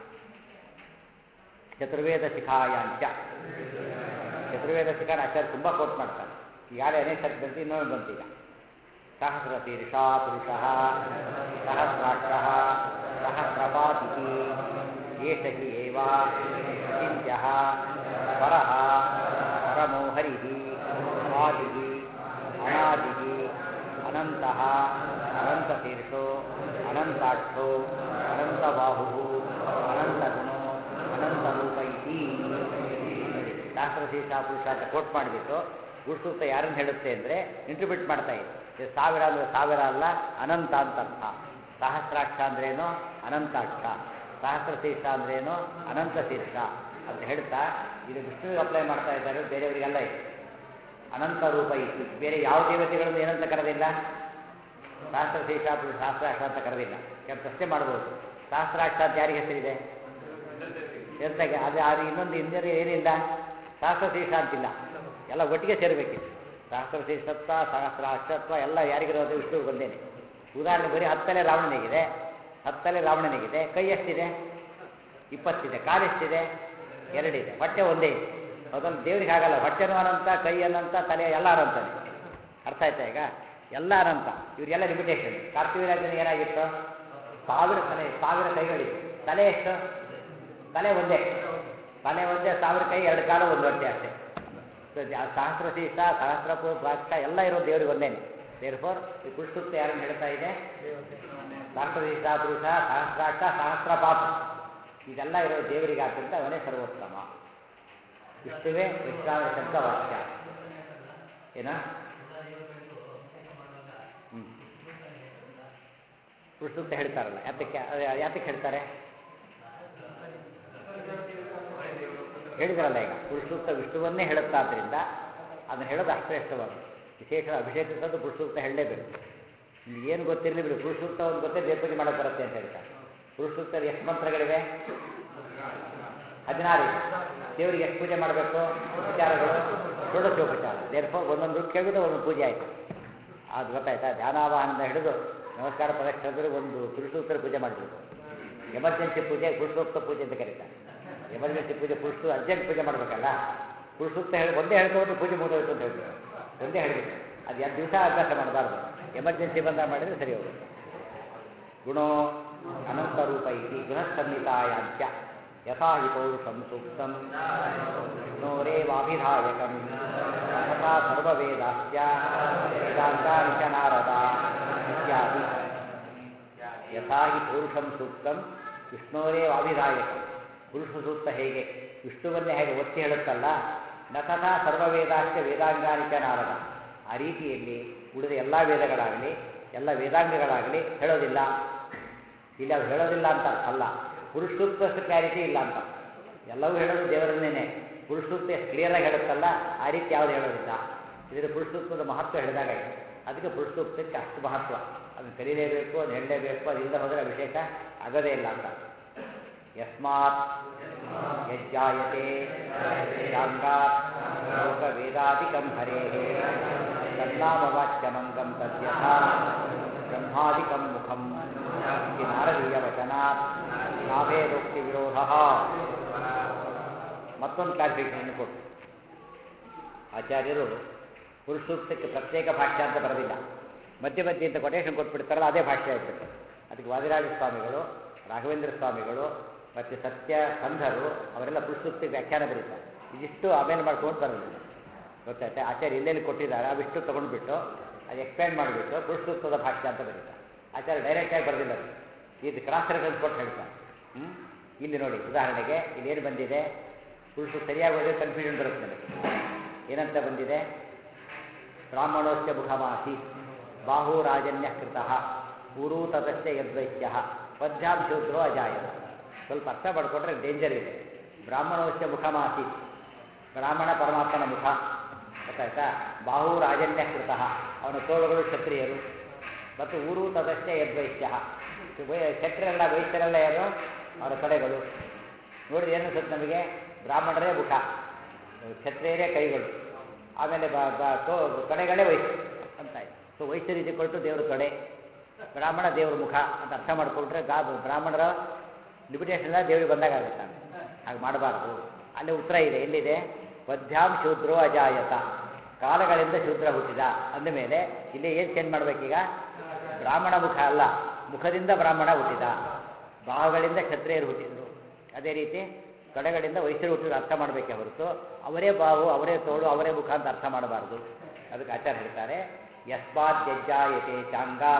ಚತುರ್ವೇದ ಶಿಖಾಯಾಂಚ ಚತುರ್ವೇದ ಶಿಖಾನ ಆಚಾರ್ಯ ತುಂಬ ಕೋಟ್ ಮಾಡ್ತಾರೆ ಈಗಾಗಲೇ ಅನೇಕ ಸರ್ತಿ ಬಂತು ಇನ್ನೊಂದು ಬಂತೀಗ ಸಹಸ್ರ ತೀರ್ಷಾ ಪುರುಷ ಸಹಸ್ರಾಕ್ಷ ಸಹಸ್ರಪಾತಿ ಏಷ ಹಿ ಏವ ಅಚಿಂತ್ಯ ಪರಃ ಪರಮೋ ಹರಿ ಆದಿ ಅನಾದಿ ಅನಂತಃ ಅನಂತತೀರ್ಥೋ ಅನಂತಾಕ್ಷೋ ಅನಂತಬಾಹು ಅನಂತಗುಣೋ ಅನಂತರೂಪ ಇತಿ ಶಾಸ್ತ್ರಶೀರ್ಷ ಪುರುಷ ಅಂತ ಕೋಟ್ ಮಾಡಿಬಿಟ್ಟು ಗುರುಸೂಕ್ತ ಯಾರನ್ನು ಹೇಳುತ್ತೆ ಅಂದರೆ ಇಂಟರ್ಪ್ರಿಟ್ ಮಾಡ್ತಾ ಇದೆ ಇದು ಸಾವಿರ ಅಂದರೆ ಸಾವಿರ ಅಲ್ಲ ಅನಂತ ಅಂತ ಅರ್ಥ ಸಹಸ್ರಾಕ್ಷ ಅಂದ್ರೇನು ಅನಂತಾಕ್ಷ ಸಹಸ್ರ ಶೀರ್ಷ ಅಂದ್ರೇನು ಅನಂತ ಶೀರ್ಷ ಅಂತ ಹೇಳ್ತಾ ಇದು ವಿಷ್ಣುವಿಗೆ ಅಪ್ಲೈ ಮಾಡ್ತಾ ಇದ್ದಾರೆ ಬೇರೆಯವರಿಗೆಲ್ಲ ಇದೆ ಅನಂತ ರೂಪ ಇತ್ತು ಬೇರೆ ಯಾವ ದೇವತೆಗಳನ್ನು ಏನಂತ ಕರೆದಿಲ್ಲ ಶಾಸ್ತ್ರ ಶೀರ್ಷ ಶಾಸ್ತ್ರಾಕ್ಷ ಅಂತ ಕರೆದಿಲ್ಲ ಕೆಲವು ಪ್ರಶ್ನೆ ಮಾಡ್ಬೋದು ಶಾಸ್ತ್ರಾಕ್ಷ ಅಂತ ಯಾರಿಗೆ ಹೆಸರಿದೆ ಎಂತಾಗೆ ಅದು ಅದು ಇನ್ನೊಂದು ಇನ್ನೊಂದು ಏನಿಲ್ಲ ಶಾಸ್ತ್ರ ಶೀರ್ಷ ಅಂತಿಲ್ಲ ಎಲ್ಲ ಒಟ್ಟಿಗೆ ಸೇರಬೇಕಿತ್ತು ಶಾಸ್ತ್ರ ಶೀರ್ಷತ್ವ ಸಹಸ್ರ ಅಕ್ಷತ್ವ ಎಲ್ಲ ಯಾರಿಗಿರೋದು ವಿಷ್ಣು ಬಂದೇನೆ ಉದಾಹರಣೆ ಬರೀ ಹತ್ತಲೆ ರಾವಣನಿಗಿದೆ ಹತ್ತಲೆ ರಾವಣನಿಗಿದೆ ಕೈ ಎಷ್ಟಿದೆ ಇಪ್ಪತ್ತಿದೆ ಕಾಲೆಷ್ಟಿದೆ ಎರಡಿದೆ ಹೊಟ್ಟೆ ಒಂದೇ ಇದೆ ಅದೊಂದು ದೇವ್ರಿಗೆ ಆಗಲ್ಲ ಹೊಟ್ಟೆನೂ ಅನಂತ ಕೈ ಅನಂತ ತಲೆ ಎಲ್ಲ ಅನಂತನೇ ಅರ್ಥ ಆಯ್ತಾ ಈಗ ಎಲ್ಲ ಅನಂತ ಇವರಿಗೆಲ್ಲ ಲಿಮಿಟೇಷನ್ ಕಾರ್ತಿವೀರಾಜನ ಏನಾಗಿತ್ತು ಸಾವಿರ ತಲೆ ಸಾವಿರ ಕೈಗಳಿತ್ತು ತಲೆ ಎಷ್ಟು ತಲೆ ಒಂದೇ ತಲೆ ಒಂದೇ ಸಾವಿರ ಕೈ ಎರಡು ಕಾಲು ಒಂದು ಹೊಟ್ಟೆ ಅಷ್ಟೇ ಸೊ ಸಹಸ್ರ ಶೀರ್ಷ ಸಹಸ್ರ ಭಾಷ ಎಲ್ಲ ಇರೋ ದೇವ್ರಿಗೆ ಒಂದೇನೆ ದೇರ್ ಫೋರ್ ಈ ಪುರುಷಸೂಕ್ತ ಯಾರನ್ನು ಹೇಳ್ತಾ ಇದೆ ಸಹಸ್ರ ಶೀರ್ಷ ಪುರುಷ ಸಹಸ್ರಾಕ್ಷ ಸಹಸ್ರ ಪಾಪ ಇದೆಲ್ಲ ಇರೋ ದೇವರಿಗೆ ಆದ್ದರಿಂದ ಅವನೇ ಸರ್ವೋತ್ತಮ ಇಷ್ಟವೇ ವಿಶ್ರಾಮ ಶಬ್ದ ವಾಕ್ಯ ಏನ ಹ್ಞೂ ಪುರುಷಸೂಕ್ತ ಹೇಳ್ತಾರಲ್ಲ ಯಾತಕ್ಕೆ ಅದು ಯಾತಕ್ಕೆ ಹೇಳ್ತಾರೆ ಹೇಳಿದ್ರಲ್ಲ ಈಗ ಪುರುಷಸೂಕ್ತ ವಿಷ್ಣುವನ್ನೇ ಹೇಳುತ್ತಾದ್ರಿಂದ ಅದನ್ನು ಹೇಳೋದು ಅಶ್ರೇಷ್ಠವಾದ ವಿಶೇಷ ಅಭಿಷೇಕಿಸೋದು ಪುರುಷಸೂಕ್ತ ಹೇಳಲೇಬೇಕು ನಿಮ್ಗೆ ಏನು ಗೊತ್ತಿರಲಿ ಬಿಡಿ ಪುರುಷಸೂಕ್ತ ಒಂದು ಗೊತ್ತೇ ದೇವರಿಗೆ ಮಾಡಕ್ಕೆ ಬರುತ್ತೆ ಅಂತ ಹೇಳ್ತಾರೆ ಪುರುಷಸೂಕ್ತದಲ್ಲಿ ಎಷ್ಟು ಮಂತ್ರಗಳಿವೆ ಹದಿನಾರು ಇದೆ ದೇವರಿಗೆ ಎಷ್ಟು ಪೂಜೆ ಮಾಡಬೇಕು ಉಪಚಾರಗಳು ಷೋಡಶೋಪಚಾರ ದೇರ್ಫೋ ಒಂದೊಂದು ಕೇಳಿದ್ರೆ ಒಂದೊಂದು ಪೂಜೆ ಆಯಿತು ಅದು ಗೊತ್ತಾಯ್ತಾ ಧ್ಯಾನಾವಾಹನದಿಂದ ಹಿಡಿದು ನಮಸ್ಕಾರ ಪ್ರದಕ್ಷಿಣೆ ಅಂದರೆ ಒಂದು ಪುರುಷೋತ್ತರ ಪೂಜೆ ಮಾಡಬೇಕು ಎಮರ್ಜೆನ್ಸಿ ಪೂಜೆ ಪುರುಷೋಕ್ತ ಪೂಜೆ ಅಂತ ಕರೀತಾರೆ ಎಮರ್ಜೆನ್ಸಿ ಪೂಜೆ ಪುರುಷ ಅರ್ಜೆಂಟ್ ಪೂಜೆ ಮಾಡಬೇಕಲ್ಲ ಪುರುಷೋಕ್ತ ಹೇಳಿ ಒಂದೇ ಹೇಳ್ಕೊಂಡು ಪೂಜೆ ಮುಗಿದೋಯ್ತು ಅಂತ ಹೇಳ್ಬೇಕು ಒಂದೇ ಹೇಳಬೇಕು ಅದು ಎರಡು ದಿವಸ ಅಭ್ಯಾಸ ಮಾಡಬಾರ್ದು ಎಮರ್ಜೆನ್ಸಿ ಬಂದಾಗ ಮಾಡಿದರೆ ಸರಿ ಹೋಗುತ್ತೆ ಗುಣೋ ಅನಂತ ರೂಪ ಇತಿ ಗೃಹಸಂಹಿತಾಯಾಂಚ ಯಥಾ ಹಿ ಪೌರುಷಂ ಸೂಕ್ತಂ ವಿಷ್ಣೋರೇವಾಭಿಧಾಯಕಂ ತಥಾ ಸರ್ವವೇದಾಶ್ಚ ವೇದಾಂಗಾನಿ ಚ ನಾರದ ಇತ್ಯಾದಿ ಯಥಾ ಹಿ ಪೌರುಷಂ ಸೂಕ್ತಂ ವಿಷ್ಣೋರೇವಾಭಿಧಾಯಕಂ ಪುರುಷ ಸೂಕ್ತ ಹೇಗೆ ವಿಷ್ಣುವನ್ನೇ ಹೇಗೆ ಒತ್ತಿ ಹೇಳುತ್ತಲ್ಲ ನ ತಥಾ ಸರ್ವವೇದಾಶ್ಚ ವೇದಾಂಗಾನಿ ಚ ನಾರದ ಆ ರೀತಿಯಲ್ಲಿ ಉಳಿದ ಎಲ್ಲ ವೇದಗಳಾಗಲಿ ಎಲ್ಲ ವೇದಾಂಗಗಳಾಗಲಿ ಹೇಳೋದಿಲ್ಲ ಇಲ್ಲಿ ಅವ್ರು ಹೇಳೋದಿಲ್ಲ ಅಂತ ಅರ್ಥ ಅಲ್ಲ ಪುರುಷ ಸೂಕ್ತಷ್ಟು ಕ್ಲಾರಿಟಿ ಇಲ್ಲ ಅಂತ ಎಲ್ಲವೂ ಹೇಳೋದು ದೇವರನ್ನೇನೆ ಪುರುಷ ಸೂಕ್ತ ಎಷ್ಟು ಕ್ಲಿಯರಾಗಿ ಹೇಳುತ್ತಲ್ಲ ಆ ರೀತಿ ಯಾವುದು ಹೇಳೋದಿಲ್ಲ ಇದರ ಪುರುಷ ಸೂಕ್ತದ ಮಹತ್ವ ಹೇಳಿದಾಗಾಯ್ತು ಅದಕ್ಕೆ ಪುರುಷ ಸೂಕ್ತಕ್ಕೆ ಅಷ್ಟು ಮಹತ್ವ ಅದನ್ನು ಕರೀಲೇಬೇಕು ಅದು ಹೇಳಲೇಬೇಕು ಅದು ಇಲ್ಲದೆ ಹೋದರೆ ಅಭಿಷೇಕ ಆಗೋದೇ ಇಲ್ಲ ಅಂತ ಯಸ್ಮಾತ್ ಯಜ್ಜಾಯತೆ ವೇದಾಂಗಾತ್ ಲೋಕ ವೇದಾಧಿಕಂ ಹರೇಃ ತನ್ನಾಮವಾಚ್ಯಮಂಗಂ ತದ್ಯಥಾ ಬ್ರಹ್ಮಾದಿಕಂ ಮುಖಂ ಇತಿ ನಾರದೀಯವಚನಾತ್ ನಾಭೇದೋಕ್ತಿ ವಿರೋಧ ಮತ್ತೊಂದು ಕ್ಲಾರಿಫಿಕೇಶನ್ ಕೊಟ್ಟು ಆಚಾರ್ಯರು ಪುರುಷೂಕ್ತಕ್ಕೆ ಪ್ರತ್ಯೇಕ ಭಾಷ್ಯ ಅಂತ ಬರೋದಿಲ್ಲ ಮಧ್ಯ ಮಧ್ಯೆ ಅಂತ ಕೊಟೇಶನ್ ಕೊಟ್ಬಿಡ್ತಾರಲ್ಲ ಅದೇ ಭಾಷ್ಯ ಆಗ್ಬಿಟ್ಟು ಅದಕ್ಕೆ ವಾದಿರಾಜ ಸ್ವಾಮಿಗಳು ರಾಘವೇಂದ್ರ ಸ್ವಾಮಿಗಳು ಮತ್ತು ಸತ್ಯ ಸಂಧರು ಅವರೆಲ್ಲ ಪುರುಷೂಕ್ತಿಗೆ ವ್ಯಾಖ್ಯಾನ ಬರೀತಾರೆ ಇದಿಷ್ಟು ಆಮೇಲೆ ಮಾಡ್ಕೊಂಡು ಬರೋದಿಲ್ಲ ಗೊತ್ತಾಯ್ತಾ ಆಚಾರ್ಯ ಎಲ್ಲೆಲ್ಲಿ ಕೊಟ್ಟಿದ್ದಾರೆ ಅವಿಷ್ಟು ತೊಗೊಂಡ್ಬಿಟ್ಟು ಅದು ಎಕ್ಸ್ಪ್ಯಾಂಡ್ ಮಾಡಿಬಿಟ್ಟು ಪುರುಷೂಕ್ತದ ಭಾಷ್ಯ ಅಂತ ಬರೀತಾರೆ ಆಚಾರ್ಯ ಡೈರೆಕ್ಟಾಗಿ ಬರೆದಿಲ್ಲ ಅದು ಇದು ಕ್ರಾಸ್ ರೆಫರೆನ್ಸ್ ಕೊಟ್ಟು ಹೇಳ್ತಾರೆ ಹ್ಞೂ ಇಲ್ಲಿ ನೋಡಿ ಉದಾಹರಣೆಗೆ ಇಲ್ಲೇನು ಬಂದಿದೆ ಪುರುಷ ಸರಿಯಾಗಿ ಹೋದರೆ ಕನ್ಫ್ಯೂಷನ್ ಬರುತ್ತೆ ನನಗೆ ಏನಂತ ಬಂದಿದೆ ಬ್ರಾಹ್ಮಣೋಸ್ಯ ಮುಖಮಾಸಿ ಬಾಹುರಾಜನ್ಯ ಕೃತ ಪೂರೂ ತದಸ್ಯ ಯದ್ವೈತ್ಯ ಪದ್ಯಾಂ ಶೂದ್ರೋ ಅಜಾಯತ ಸ್ವಲ್ಪ ಅರ್ಥ ಮಾಡಿಕೊಂಡ್ರೆ ಡೇಂಜರ್ ಇದೆ ಬ್ರಾಹ್ಮಣೋಸ್ಯ ಮುಖಮಾಸಿ ಬ್ರಾಹ್ಮಣ ಪರಮಾತ್ಮನ ಮುಖ ಗೊತ್ತಾಯ್ತಾ ಬಾಹು ರಾಜನ್ಯ ಕೃತ ಅವನ ತೋಳುಗಳು ಕ್ಷತ್ರಿಯರು ಮತ್ತು ಊರು ತದಷ್ಟೇ ಯದ್ವೈತ್ಯ ಕ್ಷತ್ರಿಯರೆಲ್ಲ ವೈಶ್ಯರೆಲ್ಲ ಯಾರು ಅವರ ಕಡೆಗಳು ನೋಡಿದ್ರೆ ಏನು ಅನ್ಸುತ್ತೆ ನಮಗೆ ಬ್ರಾಹ್ಮಣರೇ ಮುಖ ಕ್ಷತ್ರಿಯರೇ ಕೈಗಳು ಆಮೇಲೆ ಬ ಬ ತೋ ಕಡೆಗಳೇ ವೈಶ್ಯ ಅಂತ ಆಯ್ತು ಸೊ ವೈಶ್ಯರು ಇದ್ಕೊಳ್ತು ದೇವರು ತೊಡೆ ಬ್ರಾಹ್ಮಣ ದೇವ್ರ ಮುಖ ಅಂತ ಅರ್ಥ ಮಾಡಿಕೊಂಡ್ರೆ ಗಾ ಬ್ರಾಹ್ಮಣರ ಲಿಮಿಟೇಷನ್ ಎಲ್ಲ ದೇವರಿಗೆ ಬಂದಾಗ ಆಗುತ್ತೆ ಹಾಗೆ ಮಾಡಬಾರ್ದು ಅಲ್ಲಿ ಉತ್ತರ ಇದೆ ಎಲ್ಲಿದೆ ಪದ್ಯಾಂ ಶೂದ್ರೋ ಅಜಾಯತ ಕಾಲಗಳಿಂದ ಶೂದ್ರ ಹುಟ್ಟಿದ ಅಂದಮೇಲೆ ಇಲ್ಲಿ ಏನು ಚೇಂಜ್ ಮಾಡ್ಬೇಕೀಗ ಬ್ರಾಹ್ಮಣ ಮುಖ ಅಲ್ಲ ಮುಖದಿಂದ ಬ್ರಾಹ್ಮಣ ಹುಟ್ಟಿದ ಬಾಹುಗಳಿಂದ ಕ್ಷತ್ರಿಯರು ಹುಟ್ಟಿದರು ಅದೇ ರೀತಿ ಕಡೆಗಳಿಂದ ವೈಶ್ಯರು ಹುಟ್ಟಿದ್ರು ಅರ್ಥ ಮಾಡಬೇಕೇ ಹೊರತು ಅವರೇ ಬಾಹು ಅವರೇ ತೋಳು ಅವರೇ ಮುಖ ಅಂತ ಅರ್ಥ ಮಾಡಬಾರ್ದು ಅದಕ್ಕೆ ಆಚಾರ ಹೇಳ್ತಾರೆ ಯಸ್ಮಾತ್ ಯಜ್ಜಾಯತೆ ಚಾಂಗಾ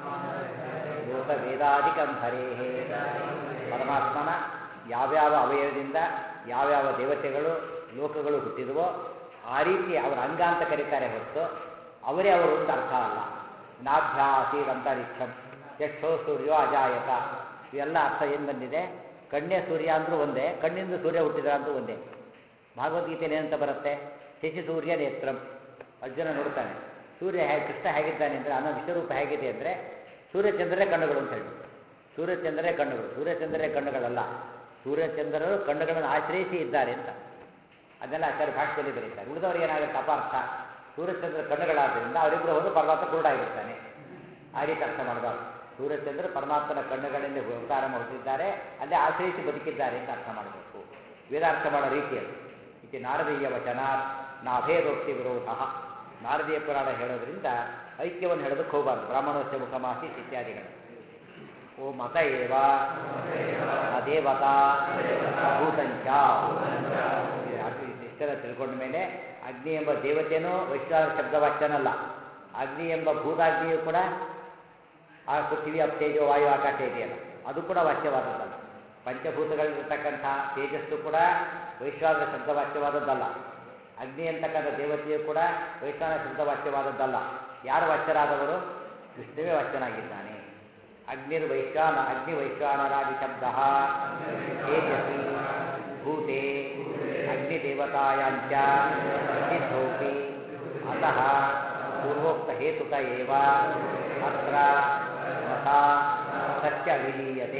ಲೋಕ ವೇದಾಧಿಕಂ ಹರೇಹೇ ಪರಮಾತ್ಮನ ಯಾವ್ಯಾವ ಅವಯವದಿಂದ ಯಾವ್ಯಾವ ದೇವತೆಗಳು ಲೋಕಗಳು ಹುಟ್ಟಿದವೋ ಆ ರೀತಿ ಅವರ ಅಂಗ ಅಂತ ಕರೀತಾರೆ ಹೊರತು ಅವರೇ ಅವರು ಅಂತ ಅರ್ಥ ಅಲ್ಲ ನಾಭ್ಯಾಸೀರಂತರಿಕ್ಷಂ ಎಷ್ಟೋ ಸೂರ್ಯೋ ಅಜಾಯತ ಇವೆಲ್ಲ ಅರ್ಥ ಏನು ಬಂದಿದೆ ಕಣ್ಣೇ ಸೂರ್ಯ ಅಂದ್ರೂ ಒಂದೇ ಕಣ್ಣಿಂದ ಸೂರ್ಯ ಹುಟ್ಟಿದ ಅಂದ್ರೂ ಒಂದೇ ಭಗವದ್ಗೀತೆಯಲ್ಲಿ ಏನಂತ ಬರುತ್ತೆ ಶಶಿ ಸೂರ್ಯ ನೇತ್ರಂ ಅರ್ಜುನ ನೋಡ್ತಾನೆ ಸೂರ್ಯ ಹೇಗೆ ಕೃಷ್ಣ ಹೇಗಿದ್ದಾನೆ ಅಂದರೆ ಅನ್ನೋ ವಿಶ್ವರೂಪ ಹೇಗಿದೆ ಅಂದರೆ ಸೂರ್ಯಚಂದ್ರರೇ ಕಣ್ಣುಗಳು ಅಂತ ಹೇಳಿ ಸೂರ್ಯಚಂದ್ರರೇ ಕಣ್ಣುಗಳು ಸೂರ್ಯಚಂದ್ರರೇ ಕಣ್ಣುಗಳಲ್ಲ ಸೂರ್ಯಚಂದ್ರರು ಕಣ್ಣುಗಳನ್ನು ಆಶ್ರಯಿಸಿ ಇದ್ದಾರೆ ಅಂತ ಅದನ್ನೆಲ್ಲ ಆಚಾರ್ಯ ಭಾಷೆಯಲ್ಲಿ ಬರೀತಾರೆ ಉಳಿದವರು ಏನಾಗುತ್ತೆ ಅಪಾರ್ಥ ಸೂರ್ಯಚಂದ್ರ ಕಣ್ಣುಗಳಾದ್ದರಿಂದ ಅವರಿಬ್ಬರು ಹೋದು ಪರಮಾತ್ಮ ಕುರುಡಾಗಿರ್ತಾನೆ ಆ ರೀತಿ ಅರ್ಥ ಮಾಡಬಾರ್ದು ಸೂರ್ಯಚಂದ್ರ ಪರಮಾತ್ಮನ ಕಣ್ಣುಗಳಿಂದ ಅವತಾರ ಮಾಡುತ್ತಿದ್ದಾರೆ ಅಲ್ಲೇ ಆಶ್ರಯಿಸಿ ಬದುಕಿದ್ದಾರೆ ಅಂತ ಅರ್ಥ ಮಾಡಬೇಕು ವೇದಾರ್ಥ ಮಾಡೋ ರೀತಿಯಲ್ಲಿ ಇತಿ ನಾರದೀಯ ವಚನ ನಾಭೇದೋಕ್ತಿ ವಿರೋಧ ನಾರದೀಯ ಪುರಾಣ ಹೇಳೋದ್ರಿಂದ ಐಕ್ಯವನ್ನು ಹೇಳೋದಕ್ಕೆ ಹೋಗಬಾರ್ದು ಬ್ರಾಹ್ಮಣೋಸ್ಯ ಮುಖಮಾಸಿ ಇತ್ಯಾದಿಗಳು ಓ ಮತ ಏವ ಅದೇವತಾ ಭೂತಂಚ ಇಷ್ಟೆಲ್ಲ ತಿಳ್ಕೊಂಡ ಮೇಲೆ ಅಗ್ನಿ ಎಂಬ ದೇವತೆಯೂ ವೈಶ್ವಾನ ಶಬ್ದವಾಚ್ಯನಲ್ಲ ಅಗ್ನಿ ಎಂಬ ಭೂತಾಗ್ನಿಯು ಕೂಡ ಆ ಪೃಥ್ವಿ ಅಪ್ತೇಜೋ ವಾಯು ಆಕಾಶ ಇದೆಯಲ್ಲ ಅದು ಕೂಡ ವಾಚ್ಯವಾದದ್ದಲ್ಲ ಪಂಚಭೂತಗಳಿರ್ತಕ್ಕಂಥ ತೇಜಸ್ಸು ಕೂಡ ವೈಶ್ವಾನ ಶಬ್ದವಾಚ್ಯವಾದದ್ದಲ್ಲ ಅಗ್ನಿ ಅಂತಕ್ಕಂಥ ದೇವತೆಯು ಕೂಡ ವೈಶ್ವಾನ ಶಬ್ದವಾಚ್ಯವಾದದ್ದಲ್ಲ ಯಾರು ವಾಚ್ಯರಾದವರು ವಿಷ್ಣುವೇ ವಾಚ್ಯನಾಗಿದ್ದಾನೆ ಅಗ್ನಿರ್ ವೈಶ್ವಾನ ಅಗ್ನಿ ವೈಶ್ವಾನರಾದಿ ಶಬ್ದ ತೇಜಸಿ ಭೂತೆ ಅಗ್ನಿದೇವತಾಯಾಂಚ ಪ್ರಸಿದ್ಧೋಪಿ ಅತಃ ಪೂರ್ವೋಕ್ತ ಹೇತುಕ ಏವ ಅತ್ರ ಮತ ಸತ್ಯ ವಿಲೀಯತೆ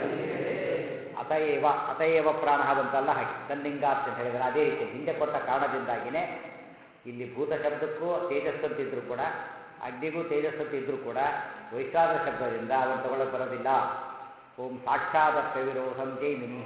ಅತಏವ ಅತಏವ ಪ್ರಾಣ ಬಂತಲ್ಲ ಹಾಗೆ ತನ್ನಿಂಗಾತ್ ಅಂತ ಹೇಳಿದರೆ ಅದೇ ರೀತಿ ಹಿಂದೆ ಕೊಟ್ಟ ಕಾರಣದಿಂದಾಗಿಯೇ ಇಲ್ಲಿ ಭೂತ ಶಬ್ದಕ್ಕೂ ತೇಜಸ್ಸು ಅಂತಿದ್ರು ಕೂಡ ಅಗ್ನಿಗೂ ತೇಜಸ್ಸು ಅಂತ ಇದ್ರೂ ಕೂಡ ವೈಶ್ವಾದ ಶಬ್ದದಿಂದ ಅವನು ತಗೊಳ್ಳೋಕೆ ಬರೋದಿಲ್ಲ ಓಂ ಸಾಕ್ಷಾತ್ ಪ್ರವಿರೋಧಂ ಜೈಮಿನಿ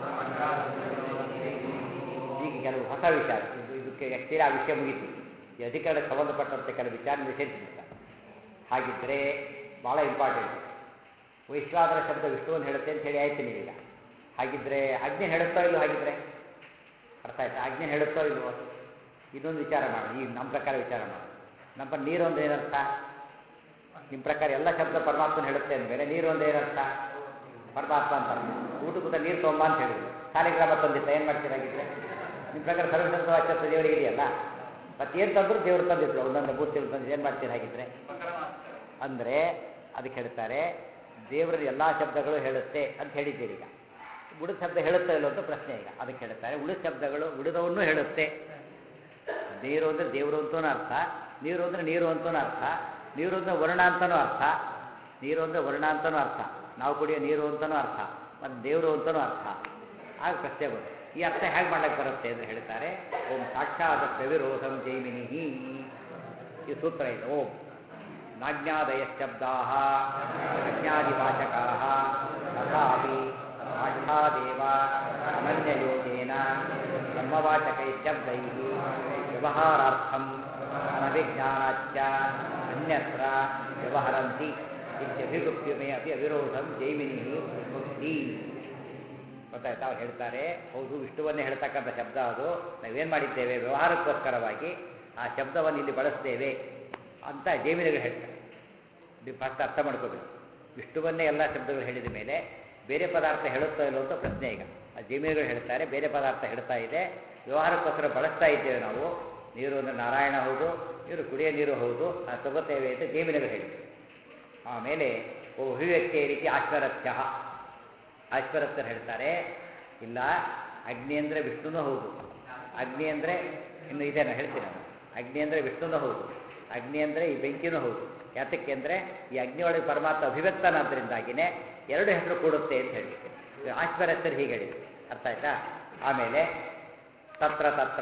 ಈಗ ಕೆಲವು ಹೊಸ ವಿಚಾರ ಇದು ಇದಕ್ಕೆ ಎಷ್ಟೇ ಆ ವಿಷಯ ಮುಗೀತು ಈ ಅಧಿಕರಣಕ್ಕೆ ಸಂಬಂಧಪಟ್ಟಂತೆ ಕೆಲವು ವಿಚಾರ ನಿಷೇಧಿಸಿದ್ದಾರೆ ಹಾಗಿದ್ದರೆ ಭಾಳ ಇಂಪಾರ್ಟೆಂಟ್ ವೈಶ್ವಾದರ ಶಬ್ದ ವಿಷ್ಣುವನ್ನು ಹೇಳುತ್ತೆ ಅಂತ ಹೇಳಿ ಆಯ್ತು ನೀವೀಗ ಹಾಗಿದ್ರೆ ಆಜ್ಞೆ ಹೇಳುತ್ತೋ ಇಲ್ವೋ ಹಾಗಿದ್ರೆ ಅರ್ಥ ಆಯ್ತಾ ಆಜ್ಞೆ ಹೇಳುತ್ತೋ ಇಲ್ವೋ ಇದೊಂದು ವಿಚಾರ ಮಾಡೋಣ ಈ ನಮ್ಮ ಪ್ರಕಾರ ವಿಚಾರ ಮಾಡೋಣ ನಮ್ಮ ನೀರು ಅಂದ್ರೆ ಏನರ್ಥ ನಿಮ್ಮ ಪ್ರಕಾರ ಎಲ್ಲ ಶಬ್ದ ಪರಮಾತ್ಮನ ಹೇಳುತ್ತೆ ಅಂದಮೇಲೆ ನೀರು ಅಂದ್ರೆ ಏನರ್ಥ ಪರಮಾತ್ಮ ಅಂತ ಅರ್ಥ. ಊಟಕ್ಕೆ ಕೂತ ನೀರು ತೊಗೊಂಬ ಅಂತ ಹೇಳಿದ್ರು ಸಾಲಿಗ್ರಾಮ ತಂದಿತ್ತ ಏನು ಮಾಡ್ತೀರಾಗಿದ್ರೆ ನಿಮ್ಮ ಪ್ರಕಾರ ಸರ್ವಶಬ್ದ ವಾಚ್ಯತ್ವ ದೇವರಿಗೆ ಇದೆಯಲ್ಲ ಮತ್ತೇನು ತಂದ್ರು ದೇವ್ರು ತಂದಿದ್ರು ಒಂದೊಂದು ಮೂರ್ತಿಗಳು ತಂದು ಏನು ಮಾಡ್ತೀರಿ ಹಾಗಿದ್ರೆ ಅಂದರೆ ಅದಕ್ಕೆ ಹೇಳ್ತಾರೆ ದೇವರ ಎಲ್ಲ ಶಬ್ದಗಳು ಹೇಳುತ್ತೆ ಅಂತ ಹೇಳಿದ್ದೀರಿ ಈಗ ಉಳಿದ ಶಬ್ದ ಹೇಳುತ್ತೆ ಇಲ್ಲೋ ಅಂತ ಪ್ರಶ್ನೆ ಈಗ ಅದಕ್ಕೆ ಹೇಳ್ತಾರೆ ಉಳಿದ ಶಬ್ದಗಳು ಉಳಿದವನ್ನು ಹೇಳುತ್ತೆ ನೀರು ಅಂದರೆ ದೇವರು ಅಂತನೂ ಅರ್ಥ ನೀರು ಅಂದರೆ ನೀರು ಅಂತನೂ ಅರ್ಥ ನೀರು ಅಂದರೆ ವರ್ಣ ಅಂತನೂ ಅರ್ಥ ನೀರು ಅಂದರೆ ವರ್ಣ ಅಂತನೂ ಅರ್ಥ ನಾವು ಕುಡಿಯೋ ನೀರು ಅಂತನೂ ಅರ್ಥ ಮತ್ತು ದೇವರು ಅಂತನೂ ಅರ್ಥ ಆಗ ಪ್ರಶ್ನೆ ಬರುತ್ತೆ ಈ ಅರ್ಥ ಹೇಗೆ ಮಾಡಕ್ಕೆ ಬರುತ್ತೆ ಅಂತ ಹೇಳ್ತಾರೆ ಓಂ ಸಾಕ್ಷಾತ್ ಪ್ರವಿರೋಧಂ ಜೈಮಿನಿ ಈ ಸೂತ್ರ ಇದೆ ಓಂ ನಾಜ್ಞಾದಯ ಶಬ್ದಾ ಅಜ್ಞಾದಿವಾಚಕಾ ತಥಾಪಿ ಸಾಕ್ಷಾದೇವ ಅನನ್ಯಯೋಗೇನ ಬ್ರಹ್ಮವಾಚಕೈ ಶಬ್ದೈ ವ್ಯವಹಾರಾರ್ಥಂ ಅನಭಿಜ್ಞಾನಾಚ್ಚ ಅನ್ಯತ್ರ ವ್ಯವಹರಂತಿ ಇತ್ಯಭಿಗುಪ್ಯಮೇ ಅಪಿ ಅವಿರೋಧಂ ಜೈಮಿನಿ ಮುಕ್ತಿ ಗೊತ್ತಾಯ್ತಾ ಅವ್ರು ಹೇಳ್ತಾರೆ ಹೌದು ವಿಷ್ಣುವನ್ನೇ ಹೇಳ್ತಕ್ಕಂಥ ಶಬ್ದ ಅದು ನಾವೇನು ಮಾಡಿದ್ದೇವೆ ವ್ಯವಹಾರಕ್ಕೋಸ್ಕರವಾಗಿ ಆ ಶಬ್ದವನ್ನು ಇಲ್ಲಿ ಬಳಸ್ತೇವೆ ಅಂತ ಜೈಮಿನಿಗಳು ಹೇಳ್ತಾರೆ ನೀವು ಫಸ್ಟ್ ಅರ್ಥ ಮಾಡ್ಕೋಬೇಕು ವಿಷ್ಣುವನ್ನೇ ಎಲ್ಲ ಶಬ್ದಗಳು ಹೇಳಿದ ಮೇಲೆ ಬೇರೆ ಪದಾರ್ಥ ಹೇಳುತ್ತೋ ಇಲ್ಲೋ ಅಂತ ಪ್ರಶ್ನೆ ಈಗ ಆ ಜೈಮಿನಿಗಳು ಹೇಳ್ತಾರೆ ಬೇರೆ ಪದಾರ್ಥ ಹೇಳ್ತಾ ಇದೆ ವ್ಯವಹಾರಕ್ಕೋಸ್ಕರ ಬಳಸ್ತಾ ಇದ್ದೇವೆ ನಾವು ನೀರು ಅಂದರೆ ನಾರಾಯಣ ಹೌದು ನೀರು ಕುಡಿಯೋ ನೀರು ಹೌದು ಆ ತಗೋತೇವೆ ಅಂತ ಜೈಮಿನಿಗಳು ಹೇಳಿ ಆಮೇಲೆ ಓ ಅಭಿವ್ಯಕ್ತಿಯ ರೀತಿ ಆಶ್ವರಥ್ಯ ಆಶ್ವರಥರು ಹೇಳ್ತಾರೆ ಇಲ್ಲ ಅಗ್ನಿ ಅಂದರೆ ವಿಷ್ಣುನೂ ಹೌದು ಅಗ್ನಿ ಅಂದರೆ ಇನ್ನು ಇದೆ ನಾನು ಹೇಳ್ತೀನಿ ನಾನು ಅಗ್ನಿ ಅಂದರೆ ವಿಷ್ಣುನೂ ಹೌದು ಅಗ್ನಿ ಅಂದರೆ ಈ ಬೆಂಕಿನೂ ಹೌದು ಯಾತಕ್ಕೆ ಅಂದರೆ ಈ ಅಗ್ನಿಯೊಳಗೆ ಪರಮಾತ್ಮ ಅಭಿವ್ಯಕ್ತನಾದ್ದರಿಂದಾಗಿನೇ ಎರಡು ಹೆಸರು ಕೂಡುತ್ತೆ ಅಂತ ಹೇಳಿ ಆಶ್ವರಸ್ಥರು ಹೀಗೆ ಹೇಳಿದ್ರು ಅರ್ಥ ಆಯ್ತಾ ಆಮೇಲೆ ತತ್ರ ತತ್ರ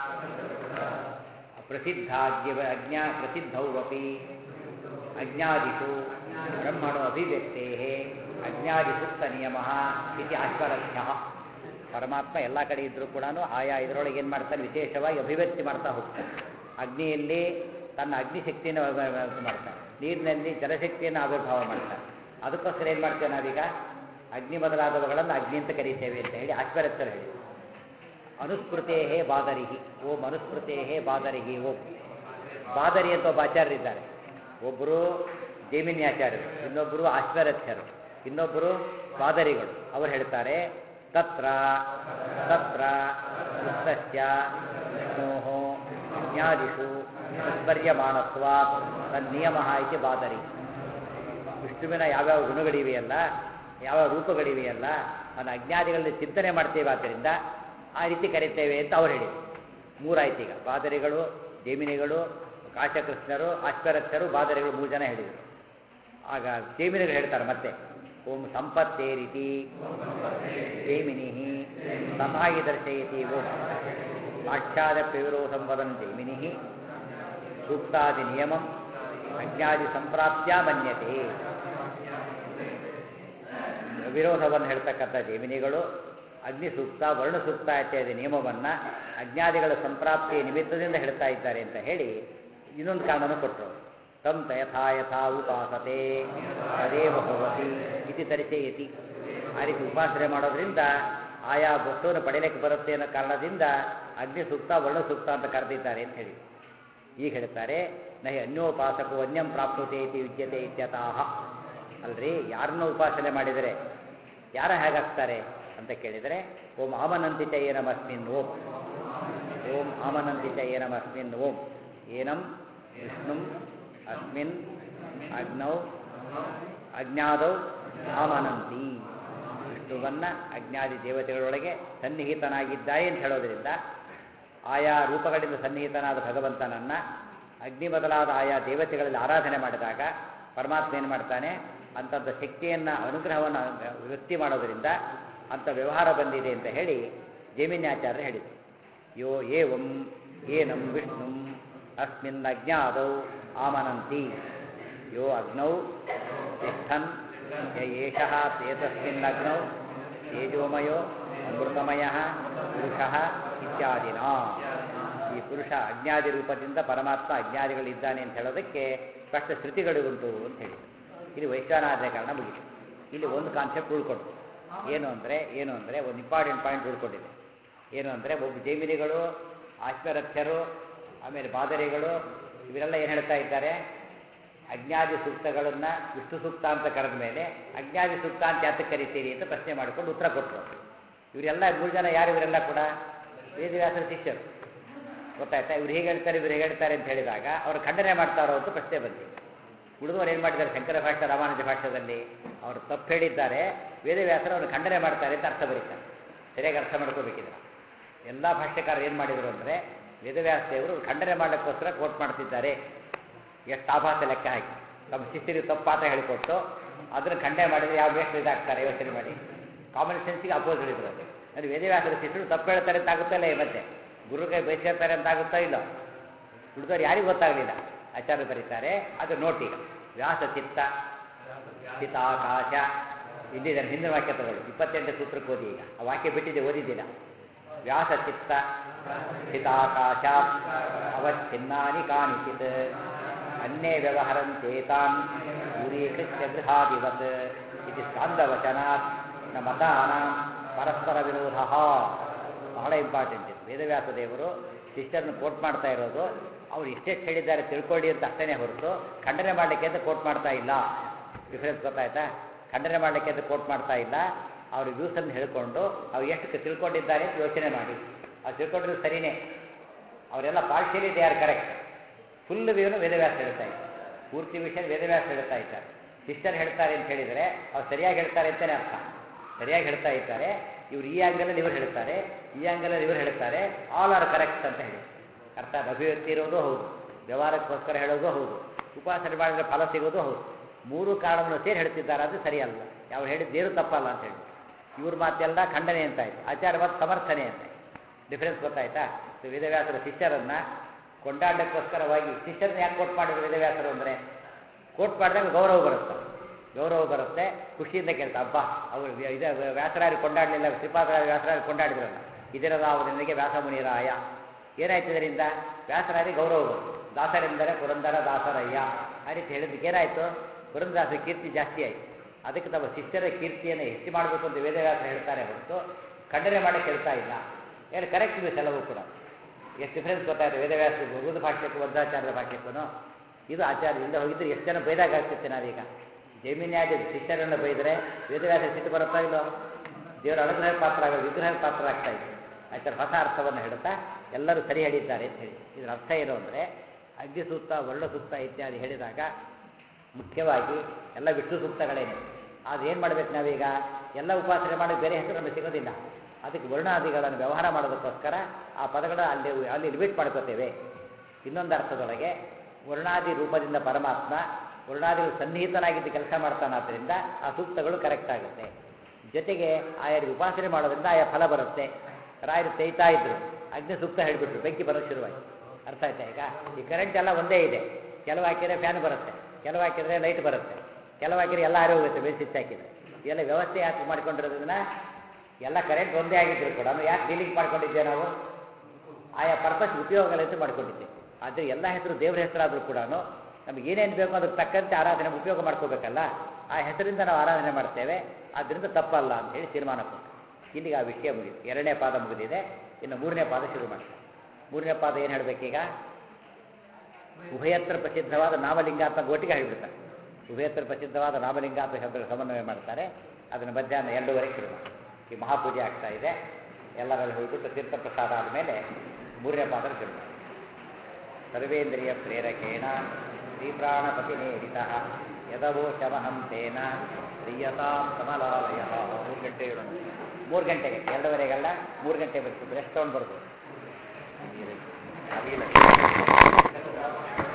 ಪ್ರಸಿದ್ಧಾಗ್ಯ ಅಜ್ಞಾ ಪ್ರಸಿದ್ಧೌ ಅಪಿ ಅಜ್ಞಾದಿಷು ಬ್ರಹ್ಮಣೋ ಅಭಿವ್ಯಕ್ತೇ ಅಜ್ಞಾದಿಸುತ್ತ ನಿಯಮ ಇತಿ ಆಶ್ವರಥ್ಯ ಪರಮಾತ್ಮ ಎಲ್ಲ ಕಡೆ ಇದ್ದರೂ ಕೂಡ ಆಯಾ ಇದರೊಳಗೆ ಏನು ಮಾಡ್ತಾನೆ ವಿಶೇಷವಾಗಿ ಅಭಿವ್ಯಕ್ತಿ ಮಾಡ್ತಾ ಹೋಗ್ತಾನೆ ಅಗ್ನಿಯಲ್ಲಿ ತನ್ನ ಅಗ್ನಿಶಕ್ತಿಯನ್ನು ಅಭಿವ್ಯಕ್ತಿ ಮಾಡ್ತಾನೆ ನೀರಿನಲ್ಲಿ ಜಲಶಕ್ತಿಯನ್ನು ಆವಿರ್ಭಾವ ಮಾಡ್ತಾನೆ ಅದಕ್ಕೋಸ್ಕರ ಏನು ಮಾಡ್ತೇವೆ ನಾವೀಗ ಅಗ್ನಿ ಮೊದಲಾದವುಗಳನ್ನು ಅಗ್ನಿ ಅಂತ ಕರೀತೇವೆ ಅಂತ ಹೇಳಿ ಆಶ್ವರಥರು ಹೇಳಿ ಅನುಸ್ಮೃತೇ ಬಾದರಿಹಿ ಓಂ ಅನುಸ್ಮೃತೇ ಬಾದರಿಹಿ ಓಂ ಬಾದರಿ ಅಂತ ಒಬ್ಬ ಆಚಾರ್ಯರಿದ್ದಾರೆ ಒಬ್ಬರು ಜೈಮಿನಿ ಆಚಾರ್ಯರು ಇನ್ನೊಬ್ಬರು ಆಶ್ವರಥ್ಯರು ಇನ್ನೊಬ್ಬರು ಬಾದರಿಗಳು ಅವರು ಹೇಳ್ತಾರೆ ತತ್ರ ತತ್ರ ಉಕ್ತಸ್ಯ ವಿಷ್ಣೋಃ ಅಜ್ಞಾದಿಷು ತತ್ಪರ್ಯಮಾನತ್ವ ತನ್ನಿಯಮ ಇತಿ ಬಾದರಿ ವಿಷ್ಣುವಿನ ಯಾವ್ಯಾವ ಗುಣಗಳಿವೆಯಲ್ಲ ಯಾವ ರೂಪಗಳಿವೆಯಲ್ಲ ಅದನ್ನು ಅಜ್ಞಾದಿಗಳಲ್ಲಿ ಚಿಂತನೆ ಮಾಡ್ತೇವೆ ಆದ್ದರಿಂದ ಆ ರೀತಿ ಕರಿತೇವೆ ಅಂತ ಅವ್ರು ಹೇಳಿದರು ಮೂರಾಯ್ತು ಈಗ ಬಾದರಿಗಳು ಜೈಮಿನಿಗಳು ಕಾಶಕೃಷ್ಣರು ಆಶ್ವರಥ್ಯರು ಬಾದರಿಗಳು ಮೂರು ಜನ ಹೇಳಿದರು ಆಗ ಜೈಮಿನಿಗಳು ಹೇಳ್ತಾರೆ ಮತ್ತೆ ಓಂ ಸಂಪತ್ತೇ ರೀತಿ ಜೈಮಿನಿ ಸಮಾಗಿ ದರ್ಶಯತಿ ಓಂ ಸಾಕ್ಷಾದ ಪ್ರವಿರೋಧಂ ವದನ್ ಜೈಮಿನಿ ಸೂಕ್ತಾದಿ ನಿಯಮಂ ಅಜ್ಞಾದಿ ಸಂಪ್ರಾಪ್ತ್ಯ ಮನ್ಯತೆ ವಿರೋಧವನ್ನು ಹೇಳ್ತಕ್ಕಂಥ ಜೈಮಿನಿಗಳು ಅಗ್ನಿ ಸೂಕ್ತ ವರ್ಣ ಸೂಕ್ತ ಇತ್ಯಾದಿ ನಿಯಮವನ್ನು ಅಜ್ಞಾದಿಗಳ ಸಂಪ್ರಾಪ್ತಿಯ ನಿಮಿತ್ತದಿಂದ ಹೇಳ್ತಾ ಇದ್ದಾರೆ ಅಂತ ಹೇಳಿ ಇನ್ನೊಂದು ಕಾರಣವನ್ನು ಕೊಟ್ಟರು ತಂ ತ ಯಥಾ ಯಥಾ ಉಪಾಸತೆ ತದೇವ ಭವತಿ ಇತಿ ತರಿಸೇಯತಿ ಆ ರೀತಿ ಉಪಾಸನೆ ಮಾಡೋದ್ರಿಂದ ಆಯಾ ವಸ್ತುವನ್ನು ಪಡೆಯಲಿಕ್ಕೆ ಬರುತ್ತೆ ಅನ್ನೋ ಕಾರಣದಿಂದ ಅಗ್ನಿ ಸೂಕ್ತ ವರ್ಣ ಸೂಕ್ತ ಅಂತ ಕರೆದಿದ್ದಾರೆ ಅಂತ ಹೇಳಿ ಈಗ ಹೇಳ್ತಾರೆ ನಹಿ ಅನ್ಯೋಪಾಸಕೋ ಅನ್ಯಂ ಪ್ರಾಪ್ತತೆ ಇತಿ ವಿದ್ಯತೆ ಇತ್ಯತಃ ಅಲ್ರಿ ಯಾರನ್ನ ಉಪಾಸನೆ ಮಾಡಿದರೆ ಯಾರ ಹೇಗಾಗ್ತಾರೆ ಅಂತ ಕೇಳಿದರೆ ಓಂ ಆಮನಂತಿತ ಏನಮಸ್ಮಿನ್ ಓಂ ಓಂ ಆಮನಂತಿತ ಏನಮಸ್ಮಿನ್ ಓಂ ಏನಂ ವಿಷ್ಣು ಅಸ್ಮಿನ್ ಅಗ್ನೌ ಅಜ್ಞಾದೌ ಆಮನಂತಿ ವಿಷ್ಣುವನ್ನ ಅಜ್ಞಾದಿ ದೇವತೆಗಳೊಳಗೆ ಸನ್ನಿಹಿತನಾಗಿದ್ದಾರೆ ಅಂತ ಹೇಳೋದ್ರಿಂದ ಆಯಾ ರೂಪಗಳಿಂದ ಸನ್ನಿಹಿತನಾದ ಭಗವಂತನನ್ನ ಅಗ್ನಿ ಬದಲಾದ ಆಯಾ ದೇವತೆಗಳಲ್ಲಿ ಆರಾಧನೆ ಮಾಡಿದಾಗ ಪರಮಾತ್ಮ ಏನು ಮಾಡ್ತಾನೆ ಅಂಥದ್ದ ಶಕ್ತಿಯನ್ನು ಅನುಗ್ರಹವನ್ನು ವ್ಯಕ್ತಿ ಮಾಡೋದರಿಂದ ಅಂಥ ವ್ಯವಹಾರ ಬಂದಿದೆ ಅಂತ ಹೇಳಿ ಜೈಮಿನ್ಯಾಚಾರ್ಯರು ಹೇಳಿದರು ಯೋ ಏವಂ ಏನಂ ವಿಷ್ಣು ಅಸ್ಮಿನ್ ಅಜ್ಞಾದೌ ಆಮನಂತಿ ಯೋ ಅಗ್ನೌ ತಿಷ್ಠನ್ ಯ ಏಷಃ ತೇತಸ್ಮಿನ್ ಅಗ್ನೌ ತೇಜೋಮಯೋ ಅಮೃತಮಯ ಪುರುಷಃ ಇತ್ಯಾದಿನ ಈ ಪುರುಷ ಅಜ್ಞಾದಿ ರೂಪದಿಂದ ಪರಮಾತ್ಮ ಅಜ್ಞಾದಿಗಳಿದ್ದಾನೆ ಅಂತ ಹೇಳೋದಕ್ಕೆ ಸ್ಪಷ್ಟ ಶ್ರುತಿಗಳು ಉಂಟು ಅಂತ ಹೇಳಿ ಇಲ್ಲಿ ವೈಶ್ವಾನಾದ ಕಾರಣ ಮುಗಿತು ಇಲ್ಲಿ ಒಂದು ಕಾನ್ಸೆಪ್ಟ್ ಉಳ್ಕೊಂಡು ಏನು ಅಂದರೆ ಏನು ಅಂದರೆ ಒಂದು ಇಂಪಾರ್ಟೆಂಟ್ ಪಾಯಿಂಟ್ ಉಳ್ಕೊಂಡಿದೆ ಏನು ಅಂದರೆ ಒಬ್ಬ ಜೈಮಿನಿಗಳು ಆಶ್ವರಥ್ಯರು ಆಮೇಲೆ ಬಾದರಿಗಳು ಇವರೆಲ್ಲ ಏನು ಹೇಳ್ತಾ ಇದ್ದಾರೆ ಅಜ್ಞಾದಿ ಸೂಕ್ತಗಳನ್ನು ವಿಷ್ಣು ಸೂಕ್ತ ಅಂತ ಕರೆದ ಮೇಲೆ ಅಜ್ಞಾದಿ ಸೂಕ್ತ ಅಂತ ಯಾತಕ್ಕೆ ಕರಿತೀರಿ ಅಂತ ಪ್ರಶ್ನೆ ಮಾಡಿಕೊಂಡು ಉತ್ತರ ಕೊಟ್ಟರು ಇವರೆಲ್ಲ ಮೂರು ಜನ ಯಾರು ಇವರೆಲ್ಲ ಕೂಡ ವೇದವ್ಯಾಸರ ಶಿಷ್ಯರು ಗೊತ್ತಾಯ್ತಾ ಇವ್ರು ಹೇಗೆ ಹೇಳ್ತಾರೆ ಇವ್ರು ಹೇಗೆ ಹೇಳ್ತಾರೆ ಅಂತ ಹೇಳಿದಾಗ ಅವರು ಖಂಡನೆ ಮಾಡ್ತಾರೋ ಅಂತ ಪ್ರಶ್ನೆ ಬಂದಿದೆ ಉಳಿದವರು ಏನು ಮಾಡಿದ್ದಾರೆ ಶಂಕರ ಭಾಷೆ ರಾಮಾನುಜ ಭಾಷೆಯಲ್ಲಿ ಅವರು ತಪ್ಪು ಹೇಳಿದ್ದಾರೆ ವೇದವ್ಯಾಸರು ಅವರು ಖಂಡನೆ ಮಾಡ್ತಾರೆ ಅಂತ ಅರ್ಥ ಬರೀತಾರೆ ಸರಿಯಾಗಿ ಅರ್ಥ ಮಾಡ್ಕೋಬೇಕಿದ್ರೆ ಎಲ್ಲ ಭಾಷ್ಯಕಾರರು ಏನು ಮಾಡಿದರು ಅಂದರೆ ವೇದವ್ಯಾಸ ದೇವರು ಖಂಡನೆ ಮಾಡಲಿಕ್ಕೋಸ್ಕರ ಕೋಟ್ ಮಾಡ್ತಿದ್ದಾರೆ ಎಷ್ಟು ಆಭಾಸ ಲೆಕ್ಕ ಹಾಕಿ ನಮ್ಮ ಶಿಷ್ಯರಿಗೆ ತಪ್ಪು ಪಾಠ ಹೇಳಿಕೊಟ್ಟು ಅದನ್ನು ಖಂಡನೆ ಮಾಡಿದರೆ ಯಾವ ಬೇಕು ಇದಾಗ್ತಾರೆ ಯೋಚನೆ ಮಾಡಿ ಕಾಮನ್ ಸೆನ್ಸಿಗೆ ಅಪೋಸಿಟ್ ಇದ್ರು ಅದು ಅಂದರೆ ವೇದವ್ಯಾಸರ ಶಿಷ್ಯರು ತಪ್ಪು ಹೇಳ್ತಾರೆ ಅಂತ ಆಗುತ್ತಲ್ಲ ಮತ್ತೆ ಗುರು ಕೈ ಬಯಸಿರ್ತಾರೆ ಅಂತ ಆಗುತ್ತಾ ಇಲ್ಲ ಹುಡುಗರು ಯಾರಿಗೂ ಗೊತ್ತಾಗಲಿಲ್ಲ ಆಚಾರ್ಯ ಬರೀತಾರೆ ಅದು ನೋಟ್ ಈಗ ವ್ಯಾಸ ಚಿತ್ತ ಚಿತಾಕಾಶ ಇಲ್ಲಿದೆ ಹಿಂದಿನ ವಾಕ್ಯ ತಗೊಳ್ಳಿ ಇಪ್ಪತ್ತೆಂಟು ಸೂತ್ರಕ್ಕೆ ಓದಿ ಈಗ ಆ ವಾಕ್ಯ ಬಿಟ್ಟಿದೆ ಓದಿದ್ದಿಲ್ಲ ವ್ಯಾಸ ಚಿತ್ತ ಚಿತಾಕಾಶ ಅವಚ್ಛಿನ್ನಾನಿ ಕಾನಿಚಿತ್ ಅನ್ಯೇ ವ್ಯವಹರಂತೇತಾನ್ ದೂರೀಕೃತ್ಯ ಗೃಹಾದಿವತ್ ಇದು ಸ್ಕಾಂದವಚನಾತ್ ನ ಮತಾನಾಂ ಪರಸ್ಪರ ವಿರೋಧ ಬಹಳ ಇಂಪಾರ್ಟೆಂಟ್ ಇದು ವೇದವ್ಯಾಸ ದೇವರು ಶಿಷ್ಯರನ್ನು ಕೋಟ್ ಮಾಡ್ತಾ ಇರೋದು ಅವ್ರು ಎಷ್ಟೆಷ್ಟು ಹೇಳಿದ್ದಾರೆ ತಿಳ್ಕೊಳ್ಳಿ ಅಂತ ಅಷ್ಟೇ ಹೊರತು ಖಂಡನೆ ಮಾಡಲಿಕ್ಕೆ ಅಂತ ಕೋಟ್ ಮಾಡ್ತಾ ಇಲ್ಲ ಡಿಫರೆನ್ಸ್ ಗೊತ್ತಾಯ್ತಾ ಖಂಡನೆ ಮಾಡಲಿಕ್ಕೆ ಅಂತ ಕೋಟ್ ಮಾಡ್ತಾ ಇಲ್ಲ ಅವ್ರ ವ್ಯೂಸನ್ನು ಹೇಳ್ಕೊಂಡು ಅವ್ರು ಎಷ್ಟು ತಿಳ್ಕೊಂಡಿದ್ದಾರೆ ಅಂತ ಯೋಚನೆ ಮಾಡಿ ಅವ್ರು ತಿಳ್ಕೊಂಡಿದ್ದು ಸರಿಯೇ ಅವರೆಲ್ಲ partially they are correct full ವ್ಯೂನು ವೇದವ್ಯಾಸ ಹೇಳ್ತಾ ಇದ್ದಾರೆ ಪೂರ್ತಿ ವಿಷಯ ವೇದವ್ಯಾಸ ಹೇಳ್ತಾ ಇದ್ದಾರೆ ಶಿಷ್ಯರು ಹೇಳ್ತಾರೆ ಅಂತ ಹೇಳಿದರೆ ಅವ್ರು ಸರಿಯಾಗಿ ಹೇಳ್ತಾರೆ ಅಂತಲೇ ಅರ್ಥ ಸರಿಯಾಗಿ ಹೇಳ್ತಾ ಇದ್ದಾರೆ ಇವ್ರು ಈ ಆ್ಯಂಗಲಲ್ಲಿ ಇವ್ರು ಹೇಳ್ತಾರೆ ಈ ಆ್ಯಂಗಲಲ್ಲಿ ಇವ್ರು ಹೇಳ್ತಾರೆ ಆಲ್ ಆರ್ ಕರೆಕ್ಟ್ ಅಂತ ಹೇಳಿ ಅರ್ಥ ಅಭಿವ್ಯಕ್ತಿ ಇರೋದು ಹೌದು ವ್ಯವಹಾರಕ್ಕೋಸ್ಕರ ಹೇಳೋದು ಹೌದು ಉಪಾಸನೆ ಮಾಡಿದ್ರೆ ಫಲ ಸಿಗೋದು ಹೌದು ಮೂರು ಕಾರಣವನ್ನು ಸೇರಿ ಹೇಳ್ತಿದ್ದಾರೆ ಅದು ಸರಿಯಲ್ಲ ಯಾವ ಹೇಳಿದ್ದೇನು ತಪ್ಪಲ್ಲ ಅಂತ ಹೇಳಿ ಇವ್ರ ಮಾತೆಲ್ಲ ಖಂಡನೆ ಅಂತ ಆಯ್ತು ಆಚಾರ ಮತ್ತು ಸಮರ್ಥನೆ ಅಂತ ಡಿಫರೆನ್ಸ್ ಗೊತ್ತಾಯ್ತಾ ಸೊ ವೇದವ್ಯಾಸರ ಶಿಷ್ಯರನ್ನ ಕೊಂಡಾಡಕ್ಕೋಸ್ಕರವಾಗಿ ಶಿಷ್ಯರನ್ನ ಯಾಕೆ ಕೋಟ್ ಮಾಡಿದ್ರು ವೇದವ್ಯಾಸರು ಅಂದರೆ ಕೋಟ್ ಮಾಡಿದಾಗ ಗೌರವ ಬರುತ್ತೆ ಗೌರವ ಬರುತ್ತೆ ಖುಷಿಯಿಂದ ಕೇಳ್ತಾ ಹಬ್ಬ ಅವರು ಇದೇ ವ್ಯಾಸರಾರಿ ಕೊಂಡಾಡಲಿಲ್ಲ ಶ್ರೀಪಾದರಾಯ ವ್ಯಾಸರಾರಿ ಕೊಂಡಾಡಿದ್ರಲ್ಲ ಇದರ ರಾವನಿಗೆ ವ್ಯಾಸಮುನಿರಾಯ ಏನಾಯ್ತು ಇದರಿಂದ ವ್ಯಾಸರಾರಿ ಗೌರವ ಬಂತು ದಾಸರೆಂದರೆ ಪುರಂದರ ದಾಸರಯ್ಯ ಆ ರೀತಿ ಹೇಳಿದ್ದಕ್ಕೆ ಏನಾಯಿತು ಪುರಂದರಾಸರ ಕೀರ್ತಿ ಜಾಸ್ತಿ ಆಯಿತು ಅದಕ್ಕೆ ನಮ್ಮ ಶಿಷ್ಯರ ಕೀರ್ತಿಯನ್ನು ಹೆಚ್ಚು ಮಾಡಬೇಕು ಅಂತ ವೇದವ್ಯಾಸ ಹೇಳ್ತಾರೆ ಹೊರತು ಖಂಡನೆ ಮಾಡಕ್ಕೆ ಹೇಳ್ತಾ ಇಲ್ಲ ಏನು ಕರೆಕ್ಟ್ ಇದೆ ಎಲ್ಲವೂ ಕೂಡ ಎಷ್ಟು ಡಿಫ್ರೆನ್ಸ್ ಗೊತ್ತಾಯಿತು ವೇದವ್ಯಾಸ ಉರ್ದು ಭಾಷೆಕ್ಕೂ ವಜ್ರಾಚಾರ್ಯರ ಭಾಷೆಕ್ಕೂ ಇದು ಆಚಾರ್ಯ ಇಲ್ಲದೆ ಹೋಗಿದ್ರೆ ಎಷ್ಟು ಜನ ಬೈದಾಗ ಆಗ್ತಿತ್ತೆ ನಾವೀಗ ಜಮೀನ್ಯಾದ ಶಿಷ್ಯರನ್ನು ಬೈದರೆ ವೇದವ್ಯಾಸ ಸಿಟ್ಟು ಬರುತ್ತಾ ಇಲ್ಲೋ ದೇವರ ಅನುಗ್ರಹ ಪಾತ್ರ ಆಗೋದು ವಿಗ್ರಹ ಪಾತ್ರ ಆಗ್ತಾ ಇದೆ ಆಚಾರ್ಯ ಹೊಸ ಅರ್ಥವನ್ನು ಹೇಳುತ್ತಾ ಎಲ್ಲರೂ ಸರಿ ಹೇಳಿದ್ದಾರೆ ಅಂತ ಹೇಳಿ ಇದರ ಅರ್ಥ ಏನು ಅಂದರೆ ಅಗ್ನಿ ಸೂಕ್ತ ವರ್ಣ ಸೂಕ್ತ ಇತ್ಯಾದಿ ಹೇಳಿದಾಗ ಮುಖ್ಯವಾಗಿ ಎಲ್ಲ ವಿಷ್ಣು ಸೂಕ್ತಗಳೇನೆ ಅದು ಏನು ಮಾಡ್ಬೇಕು ನಾವೀಗ ಎಲ್ಲ ಉಪಾಸನೆ ಮಾಡಿ ಬೇರೆ ಹೆಸರು ನಮಗೆ ಸಿಗೋದಿಲ್ಲ ಅದಕ್ಕೆ ವರ್ಣಾದಿಗಳನ್ನು ವ್ಯವಹಾರ ಮಾಡೋದಕ್ಕೋಸ್ಕರ ಆ ಪದಗಳ ಅಲ್ಲಿ ಅಲ್ಲಿ ಲಿಮಿಟ್ ಮಾಡ್ಕೋತೇವೆ ಇನ್ನೊಂದು ಅರ್ಥದೊಳಗೆ ವರ್ಣಾದಿ ರೂಪದಿಂದ ಪರಮಾತ್ಮ ವರ್ಣಾದಿಗಳು ಸನ್ನಿಹಿತನಾಗಿದ್ದು ಕೆಲಸ ಮಾಡ್ತಾನಾದ್ದರಿಂದ ಆ ಸೂಕ್ತಗಳು ಕರೆಕ್ಟ್ ಆಗುತ್ತೆ ಜೊತೆಗೆ ಆಯರಿಗೆ ಉಪಾಸನೆ ಮಾಡೋದ್ರಿಂದ ಆಯಾ ಫಲ ಬರುತ್ತೆ ರಾಯರು ತೇಯ್ತಾ ಇದ್ರು ಅಗ್ನಿ ಸೂಕ್ತ ಹೇಳಿಬಿಟ್ರು ಬೆಂಕಿ ಬರೋದು ಶುರುವಾಯಿತು ಅರ್ಥ ಆಯ್ತಾ ಈಗ ಈ ಕರೆಂಟ್ ಎಲ್ಲ ಒಂದೇ ಇದೆ ಕೆಲವು ಹಾಕಿದರೆ ಫ್ಯಾನ್ ಬರುತ್ತೆ ಕೆಲವು ಹಾಕಿದರೆ ಲೈಟ್ ಬರುತ್ತೆ ಕೆಲವು ಹಾಕಿದ್ರೆ ಎಲ್ಲ ಆರೋಗ್ಯ ಹೋಗುತ್ತೆ ಬೇರೆ ಸ್ವಿಚ್ ಹಾಕಿದರೆ ಎಲ್ಲ ವ್ಯವಸ್ಥೆ ಯಾಕೆ ಮಾಡ್ಕೊಂಡಿರೋದನ್ನ ಎಲ್ಲ ಕರೆಂಟ್ ಒಂದೇ ಆಗಿದ್ರು ಕೂಡ ಯಾಕೆ ಡೀಲಿಂಗ್ ಮಾಡ್ಕೊಂಡಿದ್ದೆ ನಾವು ಆಯಾ ಪರ್ಪಸ್ ಉಪಯೋಗಗಳಂತ ಮಾಡ್ಕೊಂಡಿದ್ದೆ ಆದರೆ ಎಲ್ಲ ಹೆಸರು ದೇವರ ಹೆಸರಾದರೂ ಕೂಡ ನಮಗೆ ಏನೇನು ಬೇಕೋ ಅದಕ್ಕೆ ತಕ್ಕಂತೆ ಆರಾಧನೆ ಉಪಯೋಗ ಮಾಡ್ಕೋಬೇಕಲ್ಲ ಆ ಹೆಸರಿಂದ ನಾವು ಆರಾಧನೆ ಮಾಡ್ತೇವೆ ಆದ್ದರಿಂದ ತಪ್ಪಲ್ಲ ಅಂತ ಹೇಳಿ ತೀರ್ಮಾನ ಕೊಟ್ಟು ಇಲ್ಲಿಗೆ ಆ ವಿಷಯ ಮುಗಿದು ಎರಡನೇ ಪಾದ ಮುಗಿದಿದೆ ಇನ್ನು ಮೂರನೇ ಪಾದ ಶುರು ಮಾಡ್ತಾರೆ ಮೂರನೇ ಪಾದ ಏನು ಹೇಳಬೇಕೀಗ ಉಭಯತ್ರ ಪ್ರಸಿದ್ಧವಾದ ನಾಮಲಿಂಗಾತ್ಮಕ ಒಟ್ಟಿಗೆ ಹೇಳಿಬಿಡ್ತಾರೆ ಉಭಯತ್ರ ಪ್ರಸಿದ್ಧವಾದ ನಾಮಲಿಂಗಾತ್ಮ ಶಬ್ದಗಳ ಸಮನ್ವಯ ಮಾಡ್ತಾರೆ ಅದನ್ನು ಮಧ್ಯಾಹ್ನ ಎರಡೂವರೆಗೆ ಶುರು ಮಾಡಿ ಈ ಮಹಾಪೂಜೆ ಆಗ್ತಾ ಇದೆ ಎಲ್ಲರಲ್ಲಿ ಹೋಗ್ಬಿಟ್ಟು ತೀರ್ಥ ಪ್ರಸಾದ ಆದಮೇಲೆ ಮೂರನೇ ಪಾದ ಶುರು ಮಾಡಿ ಸರ್ವೇಂದ್ರಿಯ ಪ್ರೇರಕೇಣ ಶ್ರೀಪ್ರಾಣಪತಿನೇರಿತ ಯದವೋಚಮಹಂ ತೇನ ಪ್ರಿಯತಾಂ ಕಮಲಾಲಯ ಮೂರು ಗಂಟೆ ಇರೋಣ ಮೂರು ಗಂಟೆಗೆ ಎರಡೂವರೆಗೆಲ್ಲ ಮೂರು ಗಂಟೆ ಬರ್ತೀವಿ ರೆಸ್ಟ್ ತಗೊಂಡು ಬರ್ಬೋದು ಅದಿಲ್ಲ